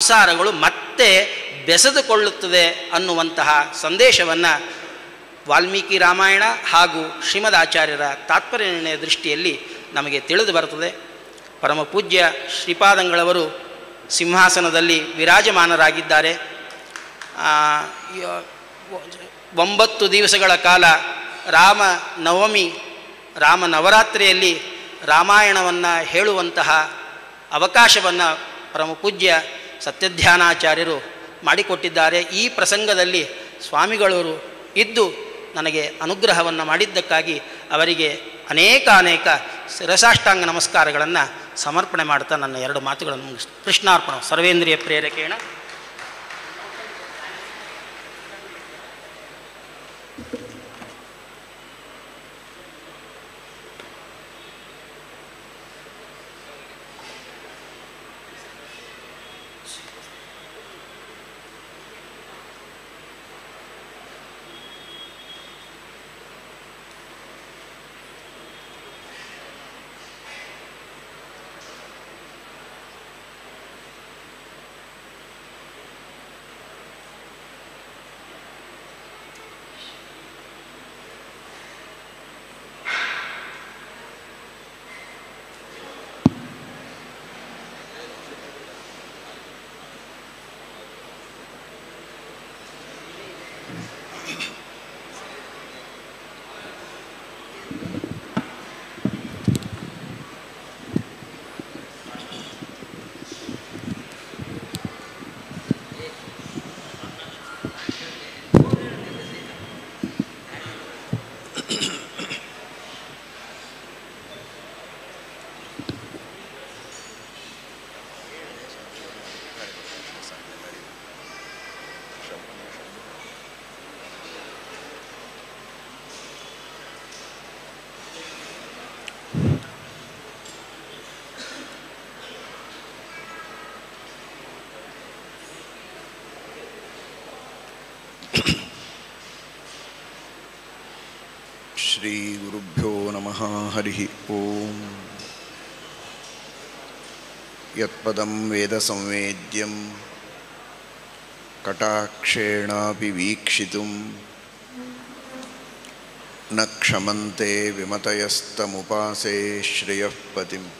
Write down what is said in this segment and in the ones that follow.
ಸಂಸಾರಗಳು ಮತ್ತೆ ಬೆಸೆದುಕೊಳ್ಳುತ್ತದೆ ಅನ್ನುವಂತಹ ಸಂದೇಶವನ್ನು ವಾಲ್ಮೀಕಿ ರಾಮಾಯಣ ಹಾಗೂ ಶ್ರೀಮದ್ ಆಚಾರ್ಯರ ತಾತ್ಪರ್ಯ ನಿರ್ಣಯ ದೃಷ್ಟಿಯಲ್ಲಿ ನಮಗೆ ತಿಳಿದು ಬರುತ್ತದೆ ಪರಮ ಪೂಜ್ಯ ಶ್ರೀಪಾದಂಗಳವರು ಸಿಂಹಾಸನದಲ್ಲಿ ವಿರಾಜಮಾನರಾಗಿದ್ದಾರೆ ಆ, ಯ- ಒಂಬತ್ತು ದಿವಸಗಳ ಕಾಲ ರಾಮ ನವಮಿ ರಾಮ ನವರಾತ್ರಿಯಲ್ಲಿ ರಾಮಾಯಣವನ್ನು ಹೇಳುವಂತಹ ಅವಕಾಶವನ್ನು ಪರಮ ಪೂಜ್ಯ ಸತ್ಯಧ್ಯಾನಾಚಾರ್ಯರು ಮಾಡಿಕೊಟ್ಟಿದ್ದಾರೆ ಈ ಪ್ರಸಂಗದಲ್ಲಿ ಸ್ವಾಮಿಗಳವರು ಇದ್ದು ನನಗೆ ಅನುಗ್ರಹವನ್ನು ಮಾಡಿದ್ದಕ್ಕಾಗಿ ಅವರಿಗೆ ಅನೇಕ ಅನೇಕ ಶಿರಸಾಷ್ಟಾಂಗ ನಮಸ್ಕಾರಗಳನ್ನು ಸಮರ್ಪಣೆ ಮಾಡ್ತಾ ನನ್ನ ಎರಡು ಮಾತುಗಳನ್ನು ಮುಗಿಸ್ ಕೃಷ್ಣಾರ್ಪಣ ಸರ್ವೇಂದ್ರಿಯ ಪ್ರೇರಕೇಣ श्रीगुरुभ्यो नमः हरिः ॐ यत्पदं वेदसंवेद्यं कटाक्षेणापि वीक्षितुं न क्षमन्ते विमतयस्तमुपासे श्रियः पतिम्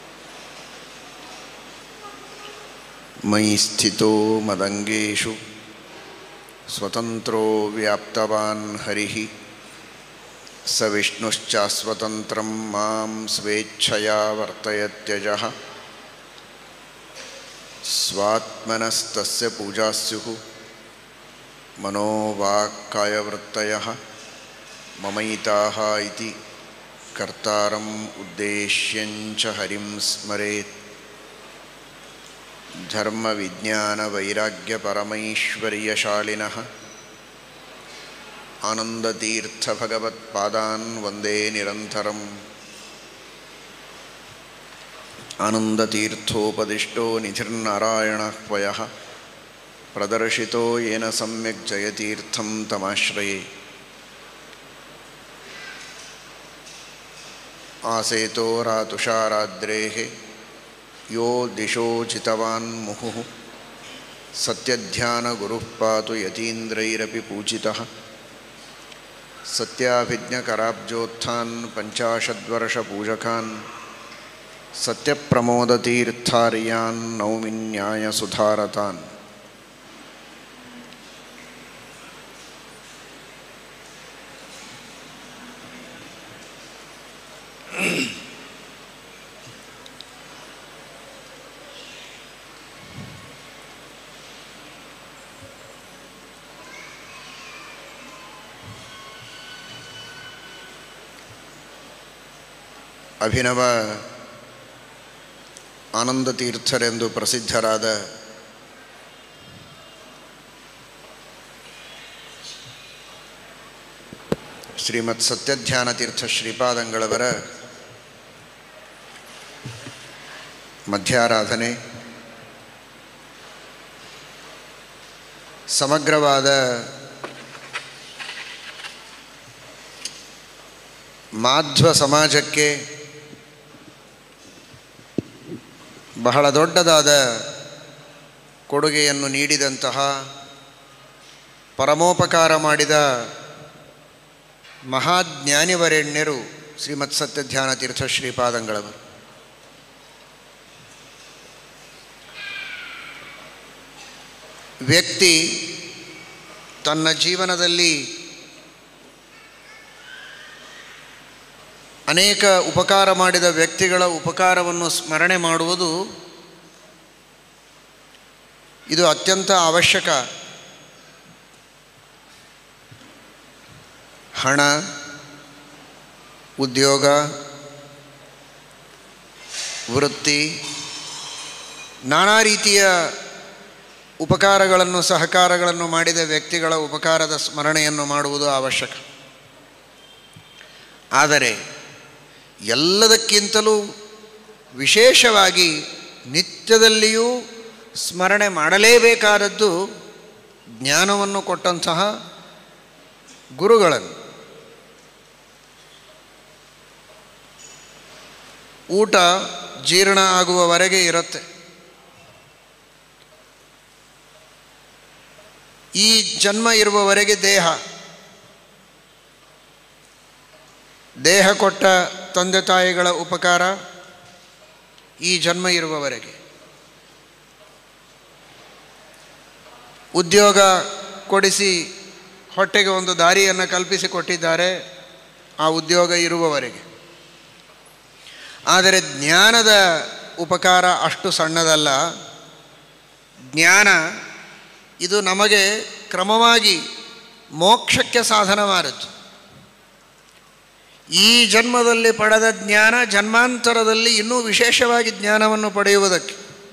मयि स्थितो मदङ्गेषु स्वतन्त्रो व्याप्तवान् हरिः स विष्णुश्चास्वतन्त्रं मां स्वेच्छया वर्तयत्यजः स्वात्मनस्तस्य पूजा स्युः मनोवाक्कायवृत्तयः ममैताः इति कर्तारम् उद्देश्यञ्च हरिं स्मरेत् धर्मविज्ञानवैराग्यपरमैश्वर्यशालिनः आनन्दतीर्थभगवत्पादान् वन्दे निरन्तरम् आनन्दतीर्थोपदिष्टो निधिर्नारायणः पयः प्रदर्शितो येन सम्यक् जयतीर्थं तमाश्रये आसेतो रातुषाराद्रेः यो दिशो चितवान् मुहुः सत्यध्यानगुरुः पातु यतीन्द्रैरपि पूजितः सत्याभिज्ञकराब्जोत्थान् पञ्चाशद्वर्षपूजकान् सत्यप्रमोदतीर्थार्यान् नौमिन्यायसुधारतान् ಅಭಿನವ ಆನಂದತೀರ್ಥರೆಂದು ಪ್ರಸಿದ್ಧರಾದ ಶ್ರೀಮತ್ ಸತ್ಯಧ್ಯಾನ ತೀರ್ಥ ಶ್ರೀಪಾದಂಗಳವರ ಮಧ್ಯಾರಾಧನೆ ಸಮಗ್ರವಾದ ಮಾಧ್ವ ಸಮಾಜಕ್ಕೆ ಬಹಳ ದೊಡ್ಡದಾದ ಕೊಡುಗೆಯನ್ನು ನೀಡಿದಂತಹ ಪರಮೋಪಕಾರ ಮಾಡಿದ ಮಹಾಜ್ಞಾನಿವರೆಣ್ಯರು ಶ್ರೀಮತ್ ಸತ್ಯಧ್ಯಾನ ತೀರ್ಥ ಶ್ರೀಪಾದಂಗಳವರು ವ್ಯಕ್ತಿ ತನ್ನ ಜೀವನದಲ್ಲಿ ಅನೇಕ ಉಪಕಾರ ಮಾಡಿದ ವ್ಯಕ್ತಿಗಳ ಉಪಕಾರವನ್ನು ಸ್ಮರಣೆ ಮಾಡುವುದು ಇದು ಅತ್ಯಂತ ಅವಶ್ಯಕ ಹಣ ಉದ್ಯೋಗ ವೃತ್ತಿ ನಾನಾ ರೀತಿಯ ಉಪಕಾರಗಳನ್ನು ಸಹಕಾರಗಳನ್ನು ಮಾಡಿದ ವ್ಯಕ್ತಿಗಳ ಉಪಕಾರದ ಸ್ಮರಣೆಯನ್ನು ಮಾಡುವುದು ಅವಶ್ಯಕ ಆದರೆ ಎಲ್ಲದಕ್ಕಿಂತಲೂ ವಿಶೇಷವಾಗಿ ನಿತ್ಯದಲ್ಲಿಯೂ ಸ್ಮರಣೆ ಮಾಡಲೇಬೇಕಾದದ್ದು ಜ್ಞಾನವನ್ನು ಕೊಟ್ಟಂತಹ ಗುರುಗಳನ್ನು ಊಟ ಜೀರ್ಣ ಆಗುವವರೆಗೆ ಇರುತ್ತೆ ಈ ಜನ್ಮ ಇರುವವರೆಗೆ ದೇಹ ದೇಹ ಕೊಟ್ಟ ತಂದೆ ತಾಯಿಗಳ ಉಪಕಾರ ಈ ಜನ್ಮ ಇರುವವರೆಗೆ ಉದ್ಯೋಗ ಕೊಡಿಸಿ ಹೊಟ್ಟೆಗೆ ಒಂದು ದಾರಿಯನ್ನು ಕಲ್ಪಿಸಿಕೊಟ್ಟಿದ್ದಾರೆ ಆ ಉದ್ಯೋಗ ಇರುವವರೆಗೆ ಆದರೆ ಜ್ಞಾನದ ಉಪಕಾರ ಅಷ್ಟು ಸಣ್ಣದಲ್ಲ ಜ್ಞಾನ ಇದು ನಮಗೆ ಕ್ರಮವಾಗಿ ಮೋಕ್ಷಕ್ಕೆ ಸಾಧನ ಮಾಡಿತು ಈ ಜನ್ಮದಲ್ಲಿ ಪಡೆದ ಜ್ಞಾನ ಜನ್ಮಾಂತರದಲ್ಲಿ ಇನ್ನೂ ವಿಶೇಷವಾಗಿ ಜ್ಞಾನವನ್ನು ಪಡೆಯುವುದಕ್ಕೆ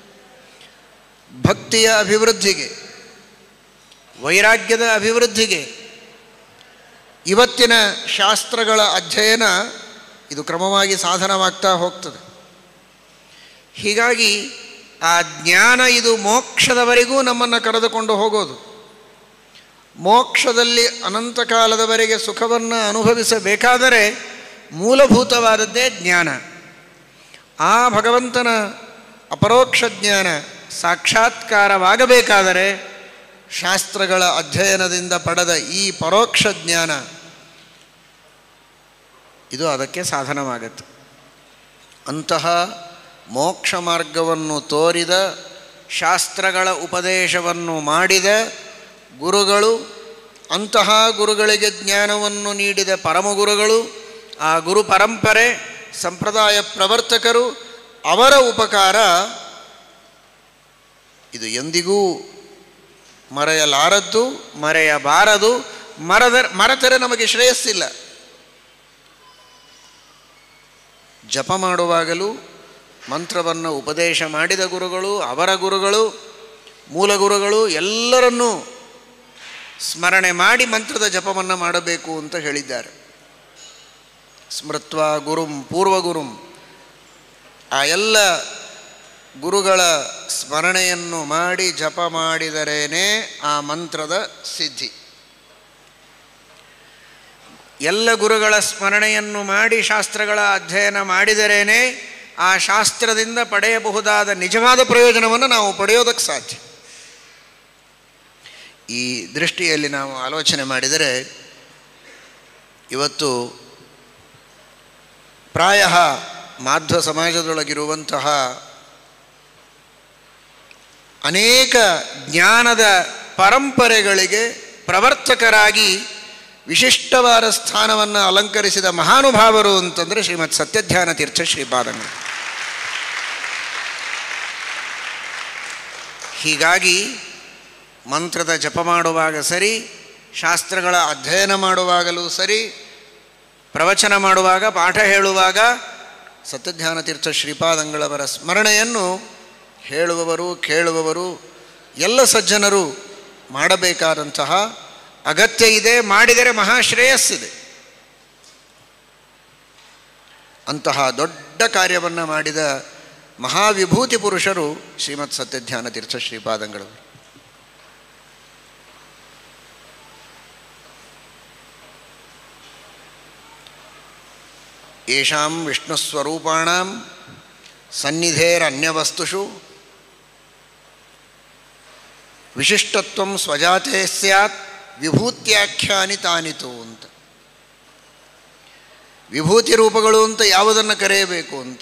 ಭಕ್ತಿಯ ಅಭಿವೃದ್ಧಿಗೆ ವೈರಾಗ್ಯದ ಅಭಿವೃದ್ಧಿಗೆ ಇವತ್ತಿನ ಶಾಸ್ತ್ರಗಳ ಅಧ್ಯಯನ ಇದು ಕ್ರಮವಾಗಿ ಸಾಧನವಾಗ್ತಾ ಹೋಗ್ತದೆ ಹೀಗಾಗಿ ಆ ಜ್ಞಾನ ಇದು ಮೋಕ್ಷದವರೆಗೂ ನಮ್ಮನ್ನು ಕರೆದುಕೊಂಡು ಹೋಗೋದು ಮೋಕ್ಷದಲ್ಲಿ ಅನಂತ ಕಾಲದವರೆಗೆ ಸುಖವನ್ನು ಅನುಭವಿಸಬೇಕಾದರೆ ಮೂಲಭೂತವಾದದ್ದೇ ಜ್ಞಾನ ಆ ಭಗವಂತನ ಅಪರೋಕ್ಷ ಜ್ಞಾನ ಸಾಕ್ಷಾತ್ಕಾರವಾಗಬೇಕಾದರೆ ಶಾಸ್ತ್ರಗಳ ಅಧ್ಯಯನದಿಂದ ಪಡೆದ ಈ ಪರೋಕ್ಷ ಜ್ಞಾನ ಇದು ಅದಕ್ಕೆ ಸಾಧನವಾಗತ್ತೆ ಅಂತಹ ಮೋಕ್ಷ ಮಾರ್ಗವನ್ನು ತೋರಿದ ಶಾಸ್ತ್ರಗಳ ಉಪದೇಶವನ್ನು ಮಾಡಿದ ಗುರುಗಳು ಅಂತಹ ಗುರುಗಳಿಗೆ ಜ್ಞಾನವನ್ನು ನೀಡಿದ ಪರಮಗುರುಗಳು ಆ ಗುರು ಪರಂಪರೆ ಸಂಪ್ರದಾಯ ಪ್ರವರ್ತಕರು ಅವರ ಉಪಕಾರ ಇದು ಎಂದಿಗೂ ಮರೆಯಲಾರದ್ದು ಮರೆಯಬಾರದು ಮರದ ಮರೆತರೆ ನಮಗೆ ಶ್ರೇಯಸ್ಸಿಲ್ಲ ಜಪ ಮಾಡುವಾಗಲೂ ಮಂತ್ರವನ್ನು ಉಪದೇಶ ಮಾಡಿದ ಗುರುಗಳು ಅವರ ಗುರುಗಳು ಮೂಲ ಗುರುಗಳು ಎಲ್ಲರನ್ನೂ ಸ್ಮರಣೆ ಮಾಡಿ ಮಂತ್ರದ ಜಪವನ್ನು ಮಾಡಬೇಕು ಅಂತ ಹೇಳಿದ್ದಾರೆ ಸ್ಮೃತ್ವ ಗುರುಂ ಪೂರ್ವಗುರುಂ ಆ ಎಲ್ಲ ಗುರುಗಳ ಸ್ಮರಣೆಯನ್ನು ಮಾಡಿ ಜಪ ಮಾಡಿದರೇನೇ ಆ ಮಂತ್ರದ ಸಿದ್ಧಿ ಎಲ್ಲ ಗುರುಗಳ ಸ್ಮರಣೆಯನ್ನು ಮಾಡಿ ಶಾಸ್ತ್ರಗಳ ಅಧ್ಯಯನ ಮಾಡಿದರೇನೇ ಆ ಶಾಸ್ತ್ರದಿಂದ ಪಡೆಯಬಹುದಾದ ನಿಜವಾದ ಪ್ರಯೋಜನವನ್ನು ನಾವು ಪಡೆಯೋದಕ್ಕೆ ಸಾಧ್ಯ ಈ ದೃಷ್ಟಿಯಲ್ಲಿ ನಾವು ಆಲೋಚನೆ ಮಾಡಿದರೆ ಇವತ್ತು ಪ್ರಾಯ ಮಾಧ್ವ ಸಮಾಜದೊಳಗಿರುವಂತಹ ಅನೇಕ ಜ್ಞಾನದ ಪರಂಪರೆಗಳಿಗೆ ಪ್ರವರ್ತಕರಾಗಿ ವಿಶಿಷ್ಟವಾದ ಸ್ಥಾನವನ್ನು ಅಲಂಕರಿಸಿದ ಮಹಾನುಭಾವರು ಅಂತಂದರೆ ಶ್ರೀಮತ್ ಸತ್ಯಧ್ಯಾನ ತೀರ್ಥ ಶ್ರೀಪಾದಂಗಳು ಹೀಗಾಗಿ ಮಂತ್ರದ ಜಪ ಮಾಡುವಾಗ ಸರಿ ಶಾಸ್ತ್ರಗಳ ಅಧ್ಯಯನ ಮಾಡುವಾಗಲೂ ಸರಿ ಪ್ರವಚನ ಮಾಡುವಾಗ ಪಾಠ ಹೇಳುವಾಗ ಸತ್ಯಧ್ಯಾನ ತೀರ್ಥ ಶ್ರೀಪಾದಂಗಳವರ ಸ್ಮರಣೆಯನ್ನು ಹೇಳುವವರು ಕೇಳುವವರು ಎಲ್ಲ ಸಜ್ಜನರು ಮಾಡಬೇಕಾದಂತಹ ಅಗತ್ಯ ಇದೆ ಮಾಡಿದರೆ ಮಹಾಶ್ರೇಯಸ್ಸಿದೆ ಅಂತಹ ದೊಡ್ಡ ಕಾರ್ಯವನ್ನು ಮಾಡಿದ ಮಹಾವಿಭೂತಿ ಪುರುಷರು ಶ್ರೀಮತ್ ಸತ್ಯಧ್ಯಾನ ತೀರ್ಥ ಶ್ರೀಪಾದಂಗಳವರು ಯಶಾಂ ವಿಷ್ಣುಸ್ವರೂಪಾಣಂ ಸನ್ನಿಧೇರನ್ಯವಸ್ತುಷು ವಿಶಿಷ್ಟತ್ವಂ ಸ್ವಜಾತೆ ಸ್ಯಾತ್ ವಿಭೂತ್ಯಾಖ್ಯಾನಿ ತಾನಿತು ಅಂತ ವಿಭೂತಿ ರೂಪಗಳು ಅಂತ ಯಾವುದನ್ನು ಕರೆಯಬೇಕು ಅಂತ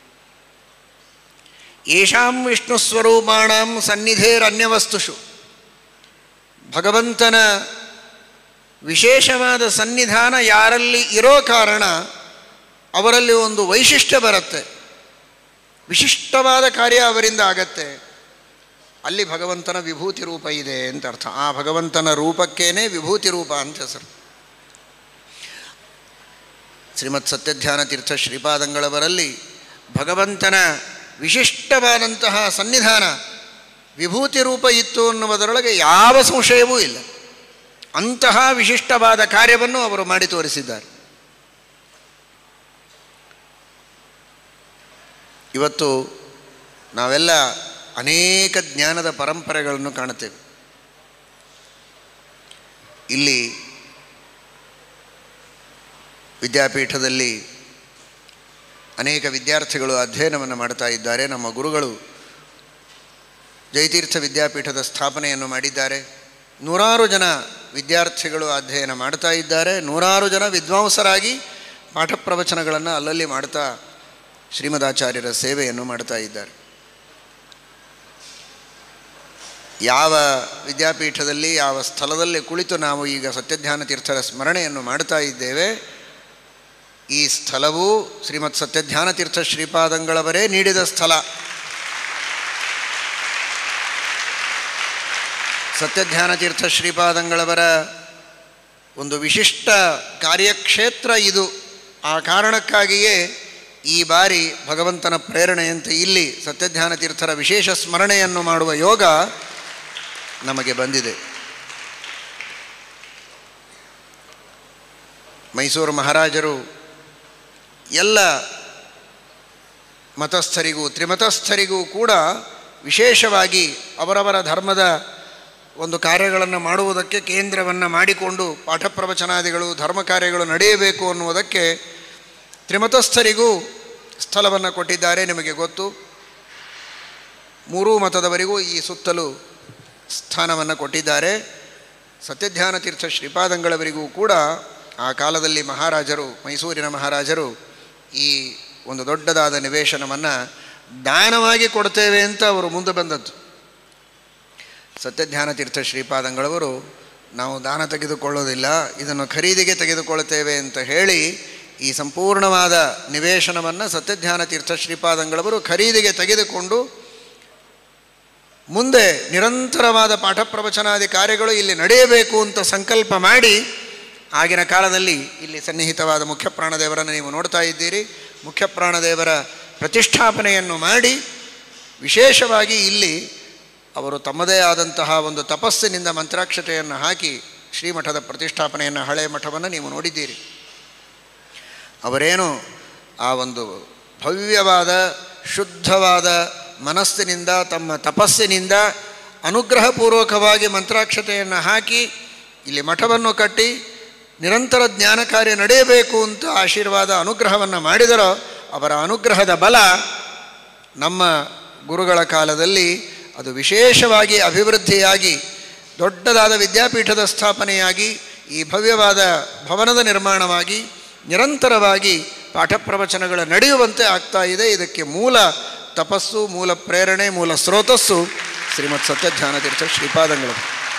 ಯಶಾಂ ವಿಷ್ಣು ಸ್ವರೂಪಾಣಂ ಸನ್ನಿಧೇರನ್ಯವಸ್ತುಷು ಭಗವಂತನ ವಿಶೇಷವಾದ ಸನ್ನಿಧಾನ ಯಾರಲ್ಲಿ ಇರೋ ಕಾರಣ ಅವರಲ್ಲಿ ಒಂದು ವೈಶಿಷ್ಟ್ಯ ಬರುತ್ತೆ ವಿಶಿಷ್ಟವಾದ ಕಾರ್ಯ ಅವರಿಂದ ಆಗತ್ತೆ ಅಲ್ಲಿ ಭಗವಂತನ ವಿಭೂತಿ ರೂಪ ಇದೆ ಅಂತ ಅರ್ಥ ಆ ಭಗವಂತನ ರೂಪಕ್ಕೇನೆ ವಿಭೂತಿ ರೂಪ ಅಂತ ಹೆಸರು ಶ್ರೀಮತ್ ಸತ್ಯಧ್ಯಾನ ತೀರ್ಥ ಶ್ರೀಪಾದಂಗಳವರಲ್ಲಿ ಭಗವಂತನ ವಿಶಿಷ್ಟವಾದಂತಹ ಸನ್ನಿಧಾನ ವಿಭೂತಿ ರೂಪ ಇತ್ತು ಅನ್ನುವುದರೊಳಗೆ ಯಾವ ಸಂಶಯವೂ ಇಲ್ಲ ಅಂತಹ ವಿಶಿಷ್ಟವಾದ ಕಾರ್ಯವನ್ನು ಅವರು ಮಾಡಿ ತೋರಿಸಿದ್ದಾರೆ ಇವತ್ತು ನಾವೆಲ್ಲ ಅನೇಕ ಜ್ಞಾನದ ಪರಂಪರೆಗಳನ್ನು ಕಾಣುತ್ತೇವೆ ಇಲ್ಲಿ ವಿದ್ಯಾಪೀಠದಲ್ಲಿ ಅನೇಕ ವಿದ್ಯಾರ್ಥಿಗಳು ಅಧ್ಯಯನವನ್ನು ಮಾಡ್ತಾ ಇದ್ದಾರೆ ನಮ್ಮ ಗುರುಗಳು ಜಯತೀರ್ಥ ವಿದ್ಯಾಪೀಠದ ಸ್ಥಾಪನೆಯನ್ನು ಮಾಡಿದ್ದಾರೆ ನೂರಾರು ಜನ ವಿದ್ಯಾರ್ಥಿಗಳು ಅಧ್ಯಯನ ಮಾಡ್ತಾ ಇದ್ದಾರೆ ನೂರಾರು ಜನ ವಿದ್ವಾಂಸರಾಗಿ ಪಾಠ ಪ್ರವಚನಗಳನ್ನು ಅಲ್ಲಲ್ಲಿ ಮಾಡ್ತಾ ಶ್ರೀಮದಾಚಾರ್ಯರ ಸೇವೆಯನ್ನು ಮಾಡ್ತಾ ಇದ್ದಾರೆ ಯಾವ ವಿದ್ಯಾಪೀಠದಲ್ಲಿ ಯಾವ ಸ್ಥಳದಲ್ಲಿ ಕುಳಿತು ನಾವು ಈಗ ಸತ್ಯಧ್ಯಾನ ತೀರ್ಥರ ಸ್ಮರಣೆಯನ್ನು ಮಾಡ್ತಾ ಇದ್ದೇವೆ ಈ ಸ್ಥಳವು ಶ್ರೀಮತ್ ಸತ್ಯಧ್ಯಾನ ತೀರ್ಥ ಶ್ರೀಪಾದಂಗಳವರೇ ನೀಡಿದ ಸ್ಥಳ ಸತ್ಯಧ್ಯಾನ ತೀರ್ಥ ಶ್ರೀಪಾದಂಗಳವರ ಒಂದು ವಿಶಿಷ್ಟ ಕಾರ್ಯಕ್ಷೇತ್ರ ಇದು ಆ ಕಾರಣಕ್ಕಾಗಿಯೇ ಈ ಬಾರಿ ಭಗವಂತನ ಪ್ರೇರಣೆಯಂತೆ ಇಲ್ಲಿ ಸತ್ಯಧ್ಯಾನ ತೀರ್ಥರ ವಿಶೇಷ ಸ್ಮರಣೆಯನ್ನು ಮಾಡುವ ಯೋಗ ನಮಗೆ ಬಂದಿದೆ ಮೈಸೂರು ಮಹಾರಾಜರು ಎಲ್ಲ ಮತಸ್ಥರಿಗೂ ತ್ರಿಮತಸ್ಥರಿಗೂ ಕೂಡ ವಿಶೇಷವಾಗಿ ಅವರವರ ಧರ್ಮದ ಒಂದು ಕಾರ್ಯಗಳನ್ನು ಮಾಡುವುದಕ್ಕೆ ಕೇಂದ್ರವನ್ನು ಮಾಡಿಕೊಂಡು ಪಾಠ ಪ್ರವಚನಾದಿಗಳು ಧರ್ಮ ಕಾರ್ಯಗಳು ನಡೆಯಬೇಕು ಅನ್ನುವುದಕ್ಕೆ ತ್ರಿಮತಸ್ಥರಿಗೂ ಸ್ಥಳವನ್ನು ಕೊಟ್ಟಿದ್ದಾರೆ ನಿಮಗೆ ಗೊತ್ತು ಮೂರೂ ಮತದವರಿಗೂ ಈ ಸುತ್ತಲೂ ಸ್ಥಾನವನ್ನು ಕೊಟ್ಟಿದ್ದಾರೆ ಸತ್ಯಧ್ಯಾನ ತೀರ್ಥ ಶ್ರೀಪಾದಂಗಳವರಿಗೂ ಕೂಡ ಆ ಕಾಲದಲ್ಲಿ ಮಹಾರಾಜರು ಮೈಸೂರಿನ ಮಹಾರಾಜರು ಈ ಒಂದು ದೊಡ್ಡದಾದ ನಿವೇಶನವನ್ನು ದಾನವಾಗಿ ಕೊಡ್ತೇವೆ ಅಂತ ಅವರು ಮುಂದೆ ಬಂದದ್ದು ಸತ್ಯಧ್ಯಾನ ತೀರ್ಥ ಶ್ರೀಪಾದಂಗಳವರು ನಾವು ದಾನ ತೆಗೆದುಕೊಳ್ಳೋದಿಲ್ಲ ಇದನ್ನು ಖರೀದಿಗೆ ತೆಗೆದುಕೊಳ್ಳುತ್ತೇವೆ ಅಂತ ಹೇಳಿ ಈ ಸಂಪೂರ್ಣವಾದ ನಿವೇಶನವನ್ನು ಸತ್ಯಧ್ಯಾನ ತೀರ್ಥ ಶ್ರೀಪಾದಂಗಳವರು ಖರೀದಿಗೆ ತೆಗೆದುಕೊಂಡು ಮುಂದೆ ನಿರಂತರವಾದ ಪಾಠ ಪ್ರವಚನಾದಿ ಕಾರ್ಯಗಳು ಇಲ್ಲಿ ನಡೆಯಬೇಕು ಅಂತ ಸಂಕಲ್ಪ ಮಾಡಿ ಆಗಿನ ಕಾಲದಲ್ಲಿ ಇಲ್ಲಿ ಸನ್ನಿಹಿತವಾದ ಮುಖ್ಯ ಪ್ರಾಣದೇವರನ್ನು ನೀವು ನೋಡ್ತಾ ಇದ್ದೀರಿ ಮುಖ್ಯ ಪ್ರಾಣದೇವರ ಪ್ರತಿಷ್ಠಾಪನೆಯನ್ನು ಮಾಡಿ ವಿಶೇಷವಾಗಿ ಇಲ್ಲಿ ಅವರು ತಮ್ಮದೇ ಆದಂತಹ ಒಂದು ತಪಸ್ಸಿನಿಂದ ಮಂತ್ರಾಕ್ಷತೆಯನ್ನು ಹಾಕಿ ಶ್ರೀಮಠದ ಪ್ರತಿಷ್ಠಾಪನೆಯನ್ನು ಹಳೆಯ ಮಠವನ್ನು ನೀವು ನೋಡಿದ್ದೀರಿ ಅವರೇನು ಆ ಒಂದು ಭವ್ಯವಾದ ಶುದ್ಧವಾದ ಮನಸ್ಸಿನಿಂದ ತಮ್ಮ ತಪಸ್ಸಿನಿಂದ ಅನುಗ್ರಹಪೂರ್ವಕವಾಗಿ ಮಂತ್ರಾಕ್ಷತೆಯನ್ನು ಹಾಕಿ ಇಲ್ಲಿ ಮಠವನ್ನು ಕಟ್ಟಿ ನಿರಂತರ ಜ್ಞಾನ ಕಾರ್ಯ ನಡೆಯಬೇಕು ಅಂತ ಆಶೀರ್ವಾದ ಅನುಗ್ರಹವನ್ನು ಮಾಡಿದರೋ ಅವರ ಅನುಗ್ರಹದ ಬಲ ನಮ್ಮ ಗುರುಗಳ ಕಾಲದಲ್ಲಿ ಅದು ವಿಶೇಷವಾಗಿ ಅಭಿವೃದ್ಧಿಯಾಗಿ ದೊಡ್ಡದಾದ ವಿದ್ಯಾಪೀಠದ ಸ್ಥಾಪನೆಯಾಗಿ ಈ ಭವ್ಯವಾದ ಭವನದ ನಿರ್ಮಾಣವಾಗಿ ನಿರಂತರವಾಗಿ ಪಾಠ ಪ್ರವಚನಗಳು ನಡೆಯುವಂತೆ ಆಗ್ತಾ ಇದೆ ಇದಕ್ಕೆ ಮೂಲ ತಪಸ್ಸು ಮೂಲ ಪ್ರೇರಣೆ ಮೂಲ ಸ್ರೋತಸ್ಸು ಶ್ರೀಮತ್ ಸತ್ಯಧ್ಯಾನ ತೀರ್ಥ ಶ್ರೀಪಾದಂಗಳು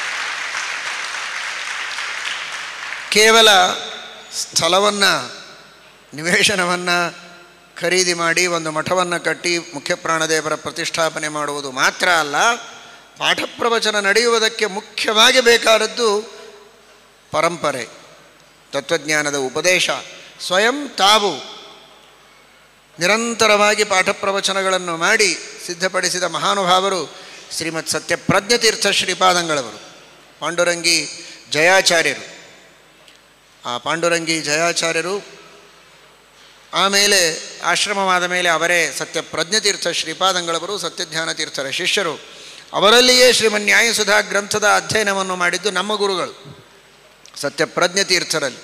ಕೇವಲ ಸ್ಥಳವನ್ನು ನಿವೇಶನವನ್ನು ಖರೀದಿ ಮಾಡಿ ಒಂದು ಮಠವನ್ನು ಕಟ್ಟಿ ಮುಖ್ಯ ಪ್ರಾಣದೇವರ ಪ್ರತಿಷ್ಠಾಪನೆ ಮಾಡುವುದು ಮಾತ್ರ ಅಲ್ಲ ಪಾಠ ಪ್ರವಚನ ನಡೆಯುವುದಕ್ಕೆ ಮುಖ್ಯವಾಗಿ ಬೇಕಾದದ್ದು ಪರಂಪರೆ ತತ್ವಜ್ಞಾನದ ಉಪದೇಶ ಸ್ವಯಂ ತಾವು ನಿರಂತರವಾಗಿ ಪಾಠ ಪ್ರವಚನಗಳನ್ನು ಮಾಡಿ ಸಿದ್ಧಪಡಿಸಿದ ಮಹಾನುಭಾವರು ಶ್ರೀಮತ್ ಸತ್ಯಪ್ರಜ್ಞತೀರ್ಥ ಶ್ರೀಪಾದಂಗಳವರು ಪಾಂಡುರಂಗಿ ಜಯಾಚಾರ್ಯರು ಆ ಪಾಂಡುರಂಗಿ ಜಯಾಚಾರ್ಯರು ಆಮೇಲೆ ಆಶ್ರಮವಾದ ಮೇಲೆ ಅವರೇ ಸತ್ಯಪ್ರಜ್ಞತೀರ್ಥ ಶ್ರೀಪಾದಂಗಳವರು ಸತ್ಯಧ್ಯಾನ ತೀರ್ಥರ ಶಿಷ್ಯರು ಅವರಲ್ಲಿಯೇ ಶ್ರೀಮನ್ ನ್ಯಾಯಸುಧಾ ಗ್ರಂಥದ ಅಧ್ಯಯನವನ್ನು ಮಾಡಿದ್ದು ನಮ್ಮ ಗುರುಗಳು ಸತ್ಯಪ್ರಜ್ಞತೀರ್ಥರಲ್ಲಿ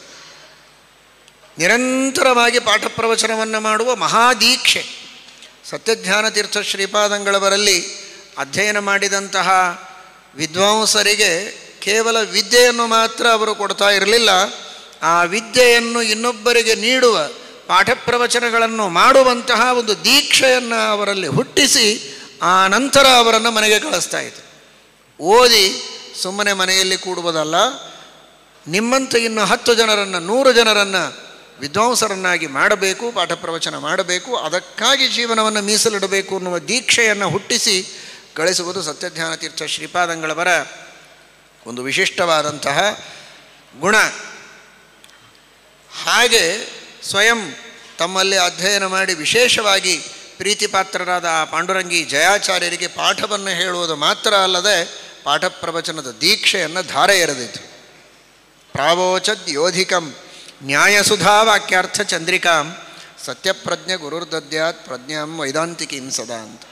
ನಿರಂತರವಾಗಿ ಪಾಠ ಪ್ರವಚನವನ್ನು ಮಾಡುವ ಮಹಾದೀಕ್ಷೆ ಸತ್ಯಧ್ಯಾನ ತೀರ್ಥ ಶ್ರೀಪಾದಂಗಳವರಲ್ಲಿ ಅಧ್ಯಯನ ಮಾಡಿದಂತಹ ವಿದ್ವಾಂಸರಿಗೆ ಕೇವಲ ವಿದ್ಯೆಯನ್ನು ಮಾತ್ರ ಅವರು ಕೊಡ್ತಾ ಇರಲಿಲ್ಲ ಆ ವಿದ್ಯೆಯನ್ನು ಇನ್ನೊಬ್ಬರಿಗೆ ನೀಡುವ ಪಾಠ ಪ್ರವಚನಗಳನ್ನು ಮಾಡುವಂತಹ ಒಂದು ದೀಕ್ಷೆಯನ್ನು ಅವರಲ್ಲಿ ಹುಟ್ಟಿಸಿ ಆ ನಂತರ ಅವರನ್ನು ಮನೆಗೆ ಕಳಿಸ್ತಾ ಇದ್ರು ಓದಿ ಸುಮ್ಮನೆ ಮನೆಯಲ್ಲಿ ಕೂಡುವುದಲ್ಲ ನಿಮ್ಮಂಥ ಇನ್ನು ಹತ್ತು ಜನರನ್ನು ನೂರು ಜನರನ್ನು ವಿದ್ವಾಂಸರನ್ನಾಗಿ ಮಾಡಬೇಕು ಪಾಠ ಪ್ರವಚನ ಮಾಡಬೇಕು ಅದಕ್ಕಾಗಿ ಜೀವನವನ್ನು ಮೀಸಲಿಡಬೇಕು ಅನ್ನುವ ದೀಕ್ಷೆಯನ್ನು ಹುಟ್ಟಿಸಿ ಕಳಿಸುವುದು ಸತ್ಯಧ್ಯಾನ ತೀರ್ಥ ಶ್ರೀಪಾದಂಗಳವರ ಒಂದು ವಿಶಿಷ್ಟವಾದಂತಹ ಗುಣ ಹಾಗೆ ಸ್ವಯಂ ತಮ್ಮಲ್ಲಿ ಅಧ್ಯಯನ ಮಾಡಿ ವಿಶೇಷವಾಗಿ ಪ್ರೀತಿಪಾತ್ರರಾದ ಆ ಪಾಂಡುರಂಗಿ ಜಯಾಚಾರ್ಯರಿಗೆ ಪಾಠವನ್ನು ಹೇಳುವುದು ಮಾತ್ರ ಅಲ್ಲದೆ ಪಾಠ ಪ್ರವಚನದ ದೀಕ್ಷೆಯನ್ನು ಧಾರೆ ಎರೆದಿತು ಪ್ರಾವೋಚದ್ ಯೋಧಿಕಂ ನ್ಯಾಯಸುಧಾ ವಾಕ್ಯಾರ್ಥ ಚಂದ್ರಿಕಾಂ ಸತ್ಯಪ್ರಜ್ಞೆ ಗುರುರ್ದದ್ಯಾತ್ ಪ್ರಜ್ಞಾಂ ವೈದಾಂತಿಕೀಂ ಸದಾ ಅಂತ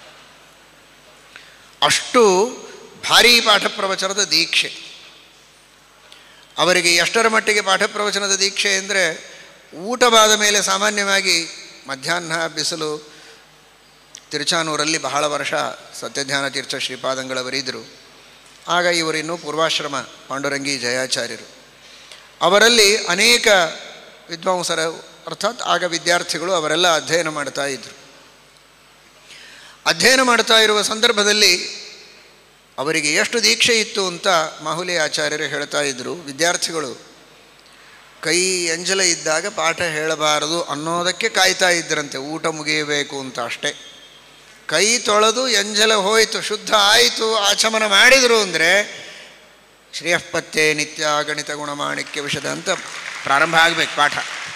ಅಷ್ಟು ಭಾರೀ ಪಾಠ ಪ್ರವಚನದ ದೀಕ್ಷೆ ಅವರಿಗೆ ಎಷ್ಟರ ಮಟ್ಟಿಗೆ ಪಾಠ ಪ್ರವಚನದ ದೀಕ್ಷೆ ಅಂದರೆ ಊಟವಾದ ಮೇಲೆ ಸಾಮಾನ್ಯವಾಗಿ ಮಧ್ಯಾಹ್ನ ಬಿಸಿಲು ತಿರುಚಾನೂರಲ್ಲಿ ಬಹಳ ವರ್ಷ ಸತ್ಯಧ್ಯಾನ ತೀರ್ಥ ಶ್ರೀಪಾದಂಗಳವರಿದ್ದರು ಆಗ ಇವರಿನ್ನೂ ಪೂರ್ವಾಶ್ರಮ ಪಾಂಡುರಂಗಿ ಜಯಾಚಾರ್ಯರು ಅವರಲ್ಲಿ ಅನೇಕ ವಿದ್ವಾಂಸರ ಅರ್ಥಾತ್ ಆಗ ವಿದ್ಯಾರ್ಥಿಗಳು ಅವರೆಲ್ಲ ಅಧ್ಯಯನ ಮಾಡ್ತಾ ಇದ್ದರು ಅಧ್ಯಯನ ಮಾಡ್ತಾ ಇರುವ ಸಂದರ್ಭದಲ್ಲಿ ಅವರಿಗೆ ಎಷ್ಟು ದೀಕ್ಷೆ ಇತ್ತು ಅಂತ ಮಾಹುಲಿ ಆಚಾರ್ಯರು ಹೇಳ್ತಾ ಇದ್ದರು ವಿದ್ಯಾರ್ಥಿಗಳು ಕೈ ಎಂಜಲ ಇದ್ದಾಗ ಪಾಠ ಹೇಳಬಾರದು ಅನ್ನೋದಕ್ಕೆ ಕಾಯ್ತಾ ಇದ್ದರಂತೆ ಊಟ ಮುಗಿಯಬೇಕು ಅಂತ ಅಷ್ಟೇ ಕೈ ತೊಳೆದು ಎಂಜಲ ಹೋಯಿತು ಶುದ್ಧ ಆಯಿತು ಆಚಮನ ಮಾಡಿದರು ಅಂದರೆ ಶ್ರೇಯಃಪತ್ತೆ ನಿತ್ಯ ಗಣಿತ ಗುಣಮಾಣಿಕ್ಯ ವಿಷದ ಅಂತ ಪ್ರಾರಂಭ ಆಗಬೇಕು ಪಾಠ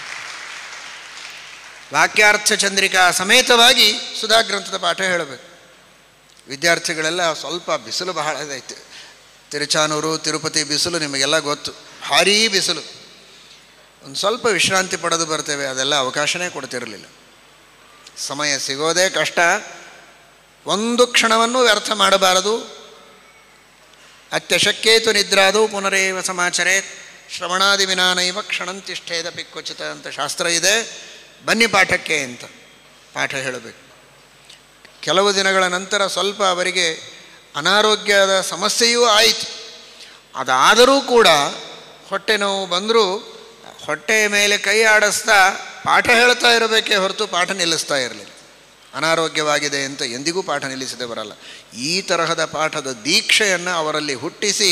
ವಾಕ್ಯಾರ್ಥ ಚಂದ್ರಿಕಾ ಸಮೇತವಾಗಿ ಸುಧಾ ಗ್ರಂಥದ ಪಾಠ ಹೇಳಬೇಕು ವಿದ್ಯಾರ್ಥಿಗಳೆಲ್ಲ ಸ್ವಲ್ಪ ಬಿಸಿಲು ಬಹಳ ಇದೈತೆ ತಿರುಚಾನೂರು ತಿರುಪತಿ ಬಿಸಿಲು ನಿಮಗೆಲ್ಲ ಗೊತ್ತು ಭಾರೀ ಬಿಸಿಲು ಒಂದು ಸ್ವಲ್ಪ ವಿಶ್ರಾಂತಿ ಪಡೆದು ಬರ್ತೇವೆ ಅದೆಲ್ಲ ಅವಕಾಶನೇ ಕೊಡ್ತಿರಲಿಲ್ಲ ಸಮಯ ಸಿಗೋದೇ ಕಷ್ಟ ಒಂದು ಕ್ಷಣವನ್ನು ವ್ಯರ್ಥ ಮಾಡಬಾರದು ಅತ್ಯಶಕ್ಯೇತು ನಿದ್ರಾದು ಪುನರೇವ ಸಮಾಚರೇ ಶ್ರವಣಾದಿ ವಿನಾನೈವ ಕ್ಷಣಂತಿಷ್ಠೇದ ಪಿಕ್ವಚಿತ ಅಂತ ಶಾಸ್ತ್ರ ಇದೆ ಬನ್ನಿ ಪಾಠಕ್ಕೆ ಅಂತ ಪಾಠ ಹೇಳಬೇಕು ಕೆಲವು ದಿನಗಳ ನಂತರ ಸ್ವಲ್ಪ ಅವರಿಗೆ ಅನಾರೋಗ್ಯದ ಸಮಸ್ಯೆಯೂ ಆಯಿತು ಅದಾದರೂ ಕೂಡ ಹೊಟ್ಟೆ ನೋವು ಬಂದರೂ ಹೊಟ್ಟೆಯ ಮೇಲೆ ಕೈ ಆಡಿಸ್ತಾ ಪಾಠ ಹೇಳ್ತಾ ಇರಬೇಕೇ ಹೊರತು ಪಾಠ ನಿಲ್ಲಿಸ್ತಾ ಇರಲಿಲ್ಲ ಅನಾರೋಗ್ಯವಾಗಿದೆ ಅಂತ ಎಂದಿಗೂ ಪಾಠ ನಿಲ್ಲಿಸದೆ ಬರಲ್ಲ ಈ ತರಹದ ಪಾಠದ ದೀಕ್ಷೆಯನ್ನು ಅವರಲ್ಲಿ ಹುಟ್ಟಿಸಿ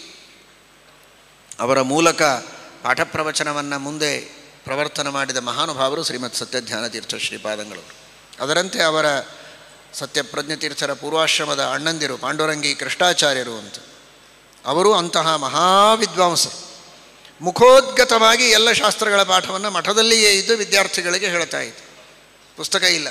ಅವರ ಮೂಲಕ ಪಾಠ ಪ್ರವಚನವನ್ನು ಮುಂದೆ ಪ್ರವರ್ತನ ಮಾಡಿದ ಮಹಾನುಭಾವರು ಶ್ರೀಮತ್ ಸತ್ಯಧ್ಯಾನ ತೀರ್ಥ ಶ್ರೀಪಾದಂಗಳು ಅದರಂತೆ ಅವರ ಸತ್ಯಪ್ರಜ್ಞ ತೀರ್ಥರ ಪೂರ್ವಾಶ್ರಮದ ಅಣ್ಣಂದಿರು ಪಾಂಡುರಂಗಿ ಕೃಷ್ಣಾಚಾರ್ಯರು ಅಂತ ಅವರು ಅಂತಹ ಮಹಾವಿದ್ವಾಂಸರು ಮುಖೋದ್ಗತವಾಗಿ ಎಲ್ಲ ಶಾಸ್ತ್ರಗಳ ಪಾಠವನ್ನು ಮಠದಲ್ಲಿಯೇ ಇದ್ದು ವಿದ್ಯಾರ್ಥಿಗಳಿಗೆ ಹೇಳ್ತಾ ಇತ್ತು ಪುಸ್ತಕ ಇಲ್ಲ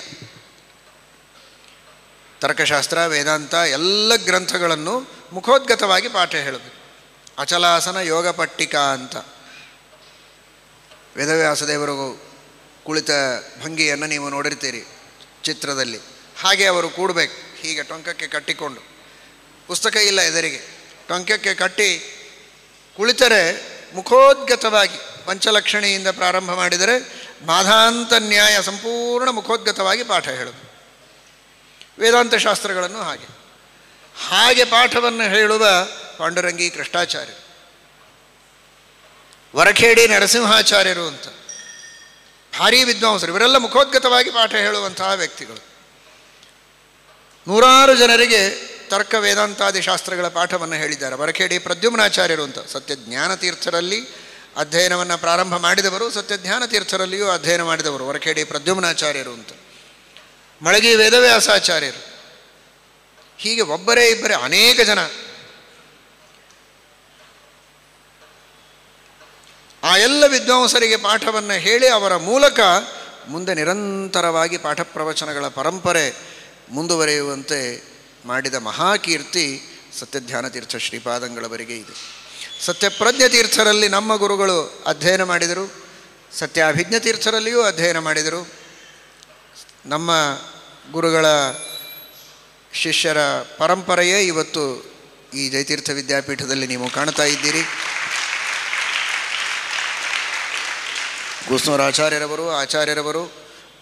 ತರ್ಕಶಾಸ್ತ್ರ ವೇದಾಂತ ಎಲ್ಲ ಗ್ರಂಥಗಳನ್ನು ಮುಖೋದ್ಗತವಾಗಿ ಪಾಠ ಹೇಳಬೇಕು ಅಚಲಾಸನ ಯೋಗ ಪಟ್ಟಿಕಾ ಅಂತ ವೇದವ್ಯಾಸದೇವರು ಕುಳಿತ ಭಂಗಿಯನ್ನು ನೀವು ನೋಡಿರ್ತೀರಿ ಚಿತ್ರದಲ್ಲಿ ಹಾಗೆ ಅವರು ಕೂಡಬೇಕು ಹೀಗೆ ಟೊಂಕಕ್ಕೆ ಕಟ್ಟಿಕೊಂಡು ಪುಸ್ತಕ ಇಲ್ಲ ಎದುರಿಗೆ ಟೊಂಕಕ್ಕೆ ಕಟ್ಟಿ ಕುಳಿತರೆ ಮುಖೋದ್ಗತವಾಗಿ ಪಂಚಲಕ್ಷಣಿಯಿಂದ ಪ್ರಾರಂಭ ಮಾಡಿದರೆ ಬಾಧಾಂತ ನ್ಯಾಯ ಸಂಪೂರ್ಣ ಮುಖೋದ್ಗತವಾಗಿ ಪಾಠ ಹೇಳೋದು ವೇದಾಂತ ಶಾಸ್ತ್ರಗಳನ್ನು ಹಾಗೆ ಹಾಗೆ ಪಾಠವನ್ನು ಹೇಳುವ ಪಾಂಡುರಂಗಿ ಕೃಷ್ಣಾಚಾರ್ಯರು ವರಖೇಡಿ ನರಸಿಂಹಾಚಾರ್ಯರು ಅಂತ ಭಾರೀ ವಿದ್ವಾಂಸರು ಇವರೆಲ್ಲ ಮುಖೋದ್ಗತವಾಗಿ ಪಾಠ ಹೇಳುವಂತಹ ವ್ಯಕ್ತಿಗಳು ನೂರಾರು ಜನರಿಗೆ ತರ್ಕ ವೇದಾಂತಾದಿ ಶಾಸ್ತ್ರಗಳ ಪಾಠವನ್ನು ಹೇಳಿದ್ದಾರೆ ವರಖೇಡಿ ಪ್ರದ್ಯುಮ್ನಾಚಾರ್ಯರು ಅಂತ ಸತ್ಯ ಜ್ಞಾನ ತೀರ್ಥರಲ್ಲಿ ಅಧ್ಯಯನವನ್ನು ಪ್ರಾರಂಭ ಮಾಡಿದವರು ಸತ್ಯ ಜ್ಞಾನ ತೀರ್ಥರಲ್ಲಿಯೂ ಅಧ್ಯಯನ ಮಾಡಿದವರು ವರಖೇಡಿ ಪ್ರದ್ಯುಮ್ನಾಚಾರ್ಯರು ಅಂತ ಮಳಗಿ ವೇದವ್ಯಾಸಾಚಾರ್ಯರು ಹೀಗೆ ಒಬ್ಬರೇ ಇಬ್ಬರೇ ಅನೇಕ ಜನ ಆ ಎಲ್ಲ ವಿದ್ವಾಂಸರಿಗೆ ಪಾಠವನ್ನು ಹೇಳಿ ಅವರ ಮೂಲಕ ಮುಂದೆ ನಿರಂತರವಾಗಿ ಪಾಠ ಪ್ರವಚನಗಳ ಪರಂಪರೆ ಮುಂದುವರಿಯುವಂತೆ ಮಾಡಿದ ಮಹಾಕೀರ್ತಿ ಸತ್ಯಧ್ಯಾನ ತೀರ್ಥ ಶ್ರೀಪಾದಂಗಳವರಿಗೆ ಇದೆ ಸತ್ಯಪ್ರಜ್ಞ ತೀರ್ಥರಲ್ಲಿ ನಮ್ಮ ಗುರುಗಳು ಅಧ್ಯಯನ ಮಾಡಿದರು ಸತ್ಯಾಭಿಜ್ಞ ತೀರ್ಥರಲ್ಲಿಯೂ ಅಧ್ಯಯನ ಮಾಡಿದರು ನಮ್ಮ ಗುರುಗಳ ಶಿಷ್ಯರ ಪರಂಪರೆಯೇ ಇವತ್ತು ಈ ಜಯತೀರ್ಥ ವಿದ್ಯಾಪೀಠದಲ್ಲಿ ನೀವು ಕಾಣ್ತಾ ಇದ್ದೀರಿ ಗುಸ್ನೂರ ಆಚಾರ್ಯರವರು ಆಚಾರ್ಯರವರು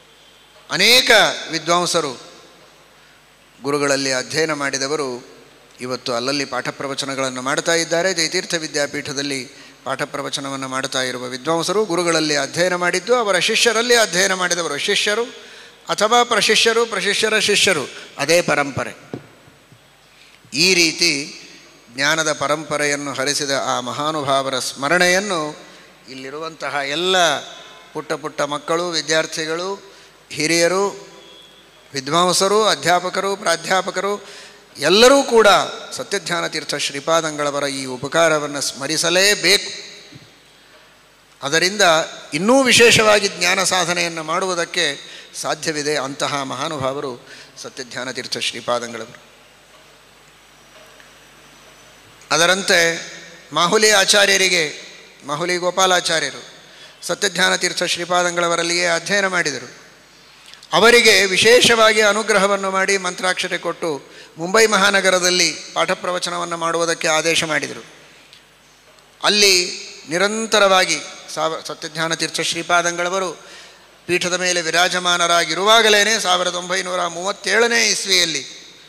ಅನೇಕ ವಿದ್ವಾಂಸರು ಗುರುಗಳಲ್ಲಿ ಅಧ್ಯಯನ ಮಾಡಿದವರು ಇವತ್ತು ಅಲ್ಲಲ್ಲಿ ಪಾಠ ಪ್ರವಚನಗಳನ್ನು ಮಾಡ್ತಾ ಇದ್ದಾರೆ ಜಯತೀರ್ಥ ವಿದ್ಯಾಪೀಠದಲ್ಲಿ ಪಾಠ ಪ್ರವಚನವನ್ನು ಮಾಡ್ತಾ ಇರುವ ವಿದ್ವಾಂಸರು ಗುರುಗಳಲ್ಲಿ ಅಧ್ಯಯನ ಮಾಡಿದ್ದು ಅವರ ಶಿಷ್ಯರಲ್ಲಿ ಅಧ್ಯಯನ ಮಾಡಿದವರು ಶಿಷ್ಯರು ಅಥವಾ ಪ್ರಶಿಷ್ಯರು ಪ್ರಶಿಷ್ಯರ ಶಿಷ್ಯರು ಅದೇ ಪರಂಪರೆ ಈ ರೀತಿ ಜ್ಞಾನದ ಪರಂಪರೆಯನ್ನು ಹರಿಸಿದ ಆ ಮಹಾನುಭಾವರ ಸ್ಮರಣೆಯನ್ನು ಇಲ್ಲಿರುವಂತಹ ಎಲ್ಲ ಪುಟ್ಟ ಪುಟ್ಟ ಮಕ್ಕಳು ವಿದ್ಯಾರ್ಥಿಗಳು ಹಿರಿಯರು ವಿದ್ವಾಂಸರು ಅಧ್ಯಾಪಕರು ಪ್ರಾಧ್ಯಾಪಕರು ಎಲ್ಲರೂ ಕೂಡ ಸತ್ಯಧ್ಯಾನ ತೀರ್ಥ ಶ್ರೀಪಾದಂಗಳವರ ಈ ಉಪಕಾರವನ್ನು ಸ್ಮರಿಸಲೇಬೇಕು ಅದರಿಂದ ಇನ್ನೂ ವಿಶೇಷವಾಗಿ ಜ್ಞಾನ ಸಾಧನೆಯನ್ನು ಮಾಡುವುದಕ್ಕೆ ಸಾಧ್ಯವಿದೆ ಅಂತಹ ಮಹಾನುಭಾವರು ಸತ್ಯಧ್ಯಾನ ತೀರ್ಥ ಶ್ರೀಪಾದಂಗಳವರು ಅದರಂತೆ ಮಾಹುಲಿ ಆಚಾರ್ಯರಿಗೆ ಮಾಹುಲಿ ಗೋಪಾಲಾಚಾರ್ಯರು ಸತ್ಯಜ್ಞಾನ ತೀರ್ಥ ಶ್ರೀಪಾದಂಗಳವರಲ್ಲಿಯೇ ಅಧ್ಯಯನ ಮಾಡಿದರು ಅವರಿಗೆ ವಿಶೇಷವಾಗಿ ಅನುಗ್ರಹವನ್ನು ಮಾಡಿ ಮಂತ್ರಾಕ್ಷತೆ ಕೊಟ್ಟು ಮುಂಬೈ ಮಹಾನಗರದಲ್ಲಿ ಪಾಠ ಪ್ರವಚನವನ್ನು ಮಾಡುವುದಕ್ಕೆ ಆದೇಶ ಮಾಡಿದರು ಅಲ್ಲಿ ನಿರಂತರವಾಗಿ ಸಾವ ಸತ್ಯಜ್ಞಾನ ತೀರ್ಥ ಶ್ರೀಪಾದಂಗಳವರು ಪೀಠದ ಮೇಲೆ ವಿರಾಜಮಾನರಾಗಿರುವಾಗಲೇ ಸಾವಿರದ ಒಂಬೈನೂರ ಮೂವತ್ತೇಳನೇ ಇಸ್ವಿಯಲ್ಲಿ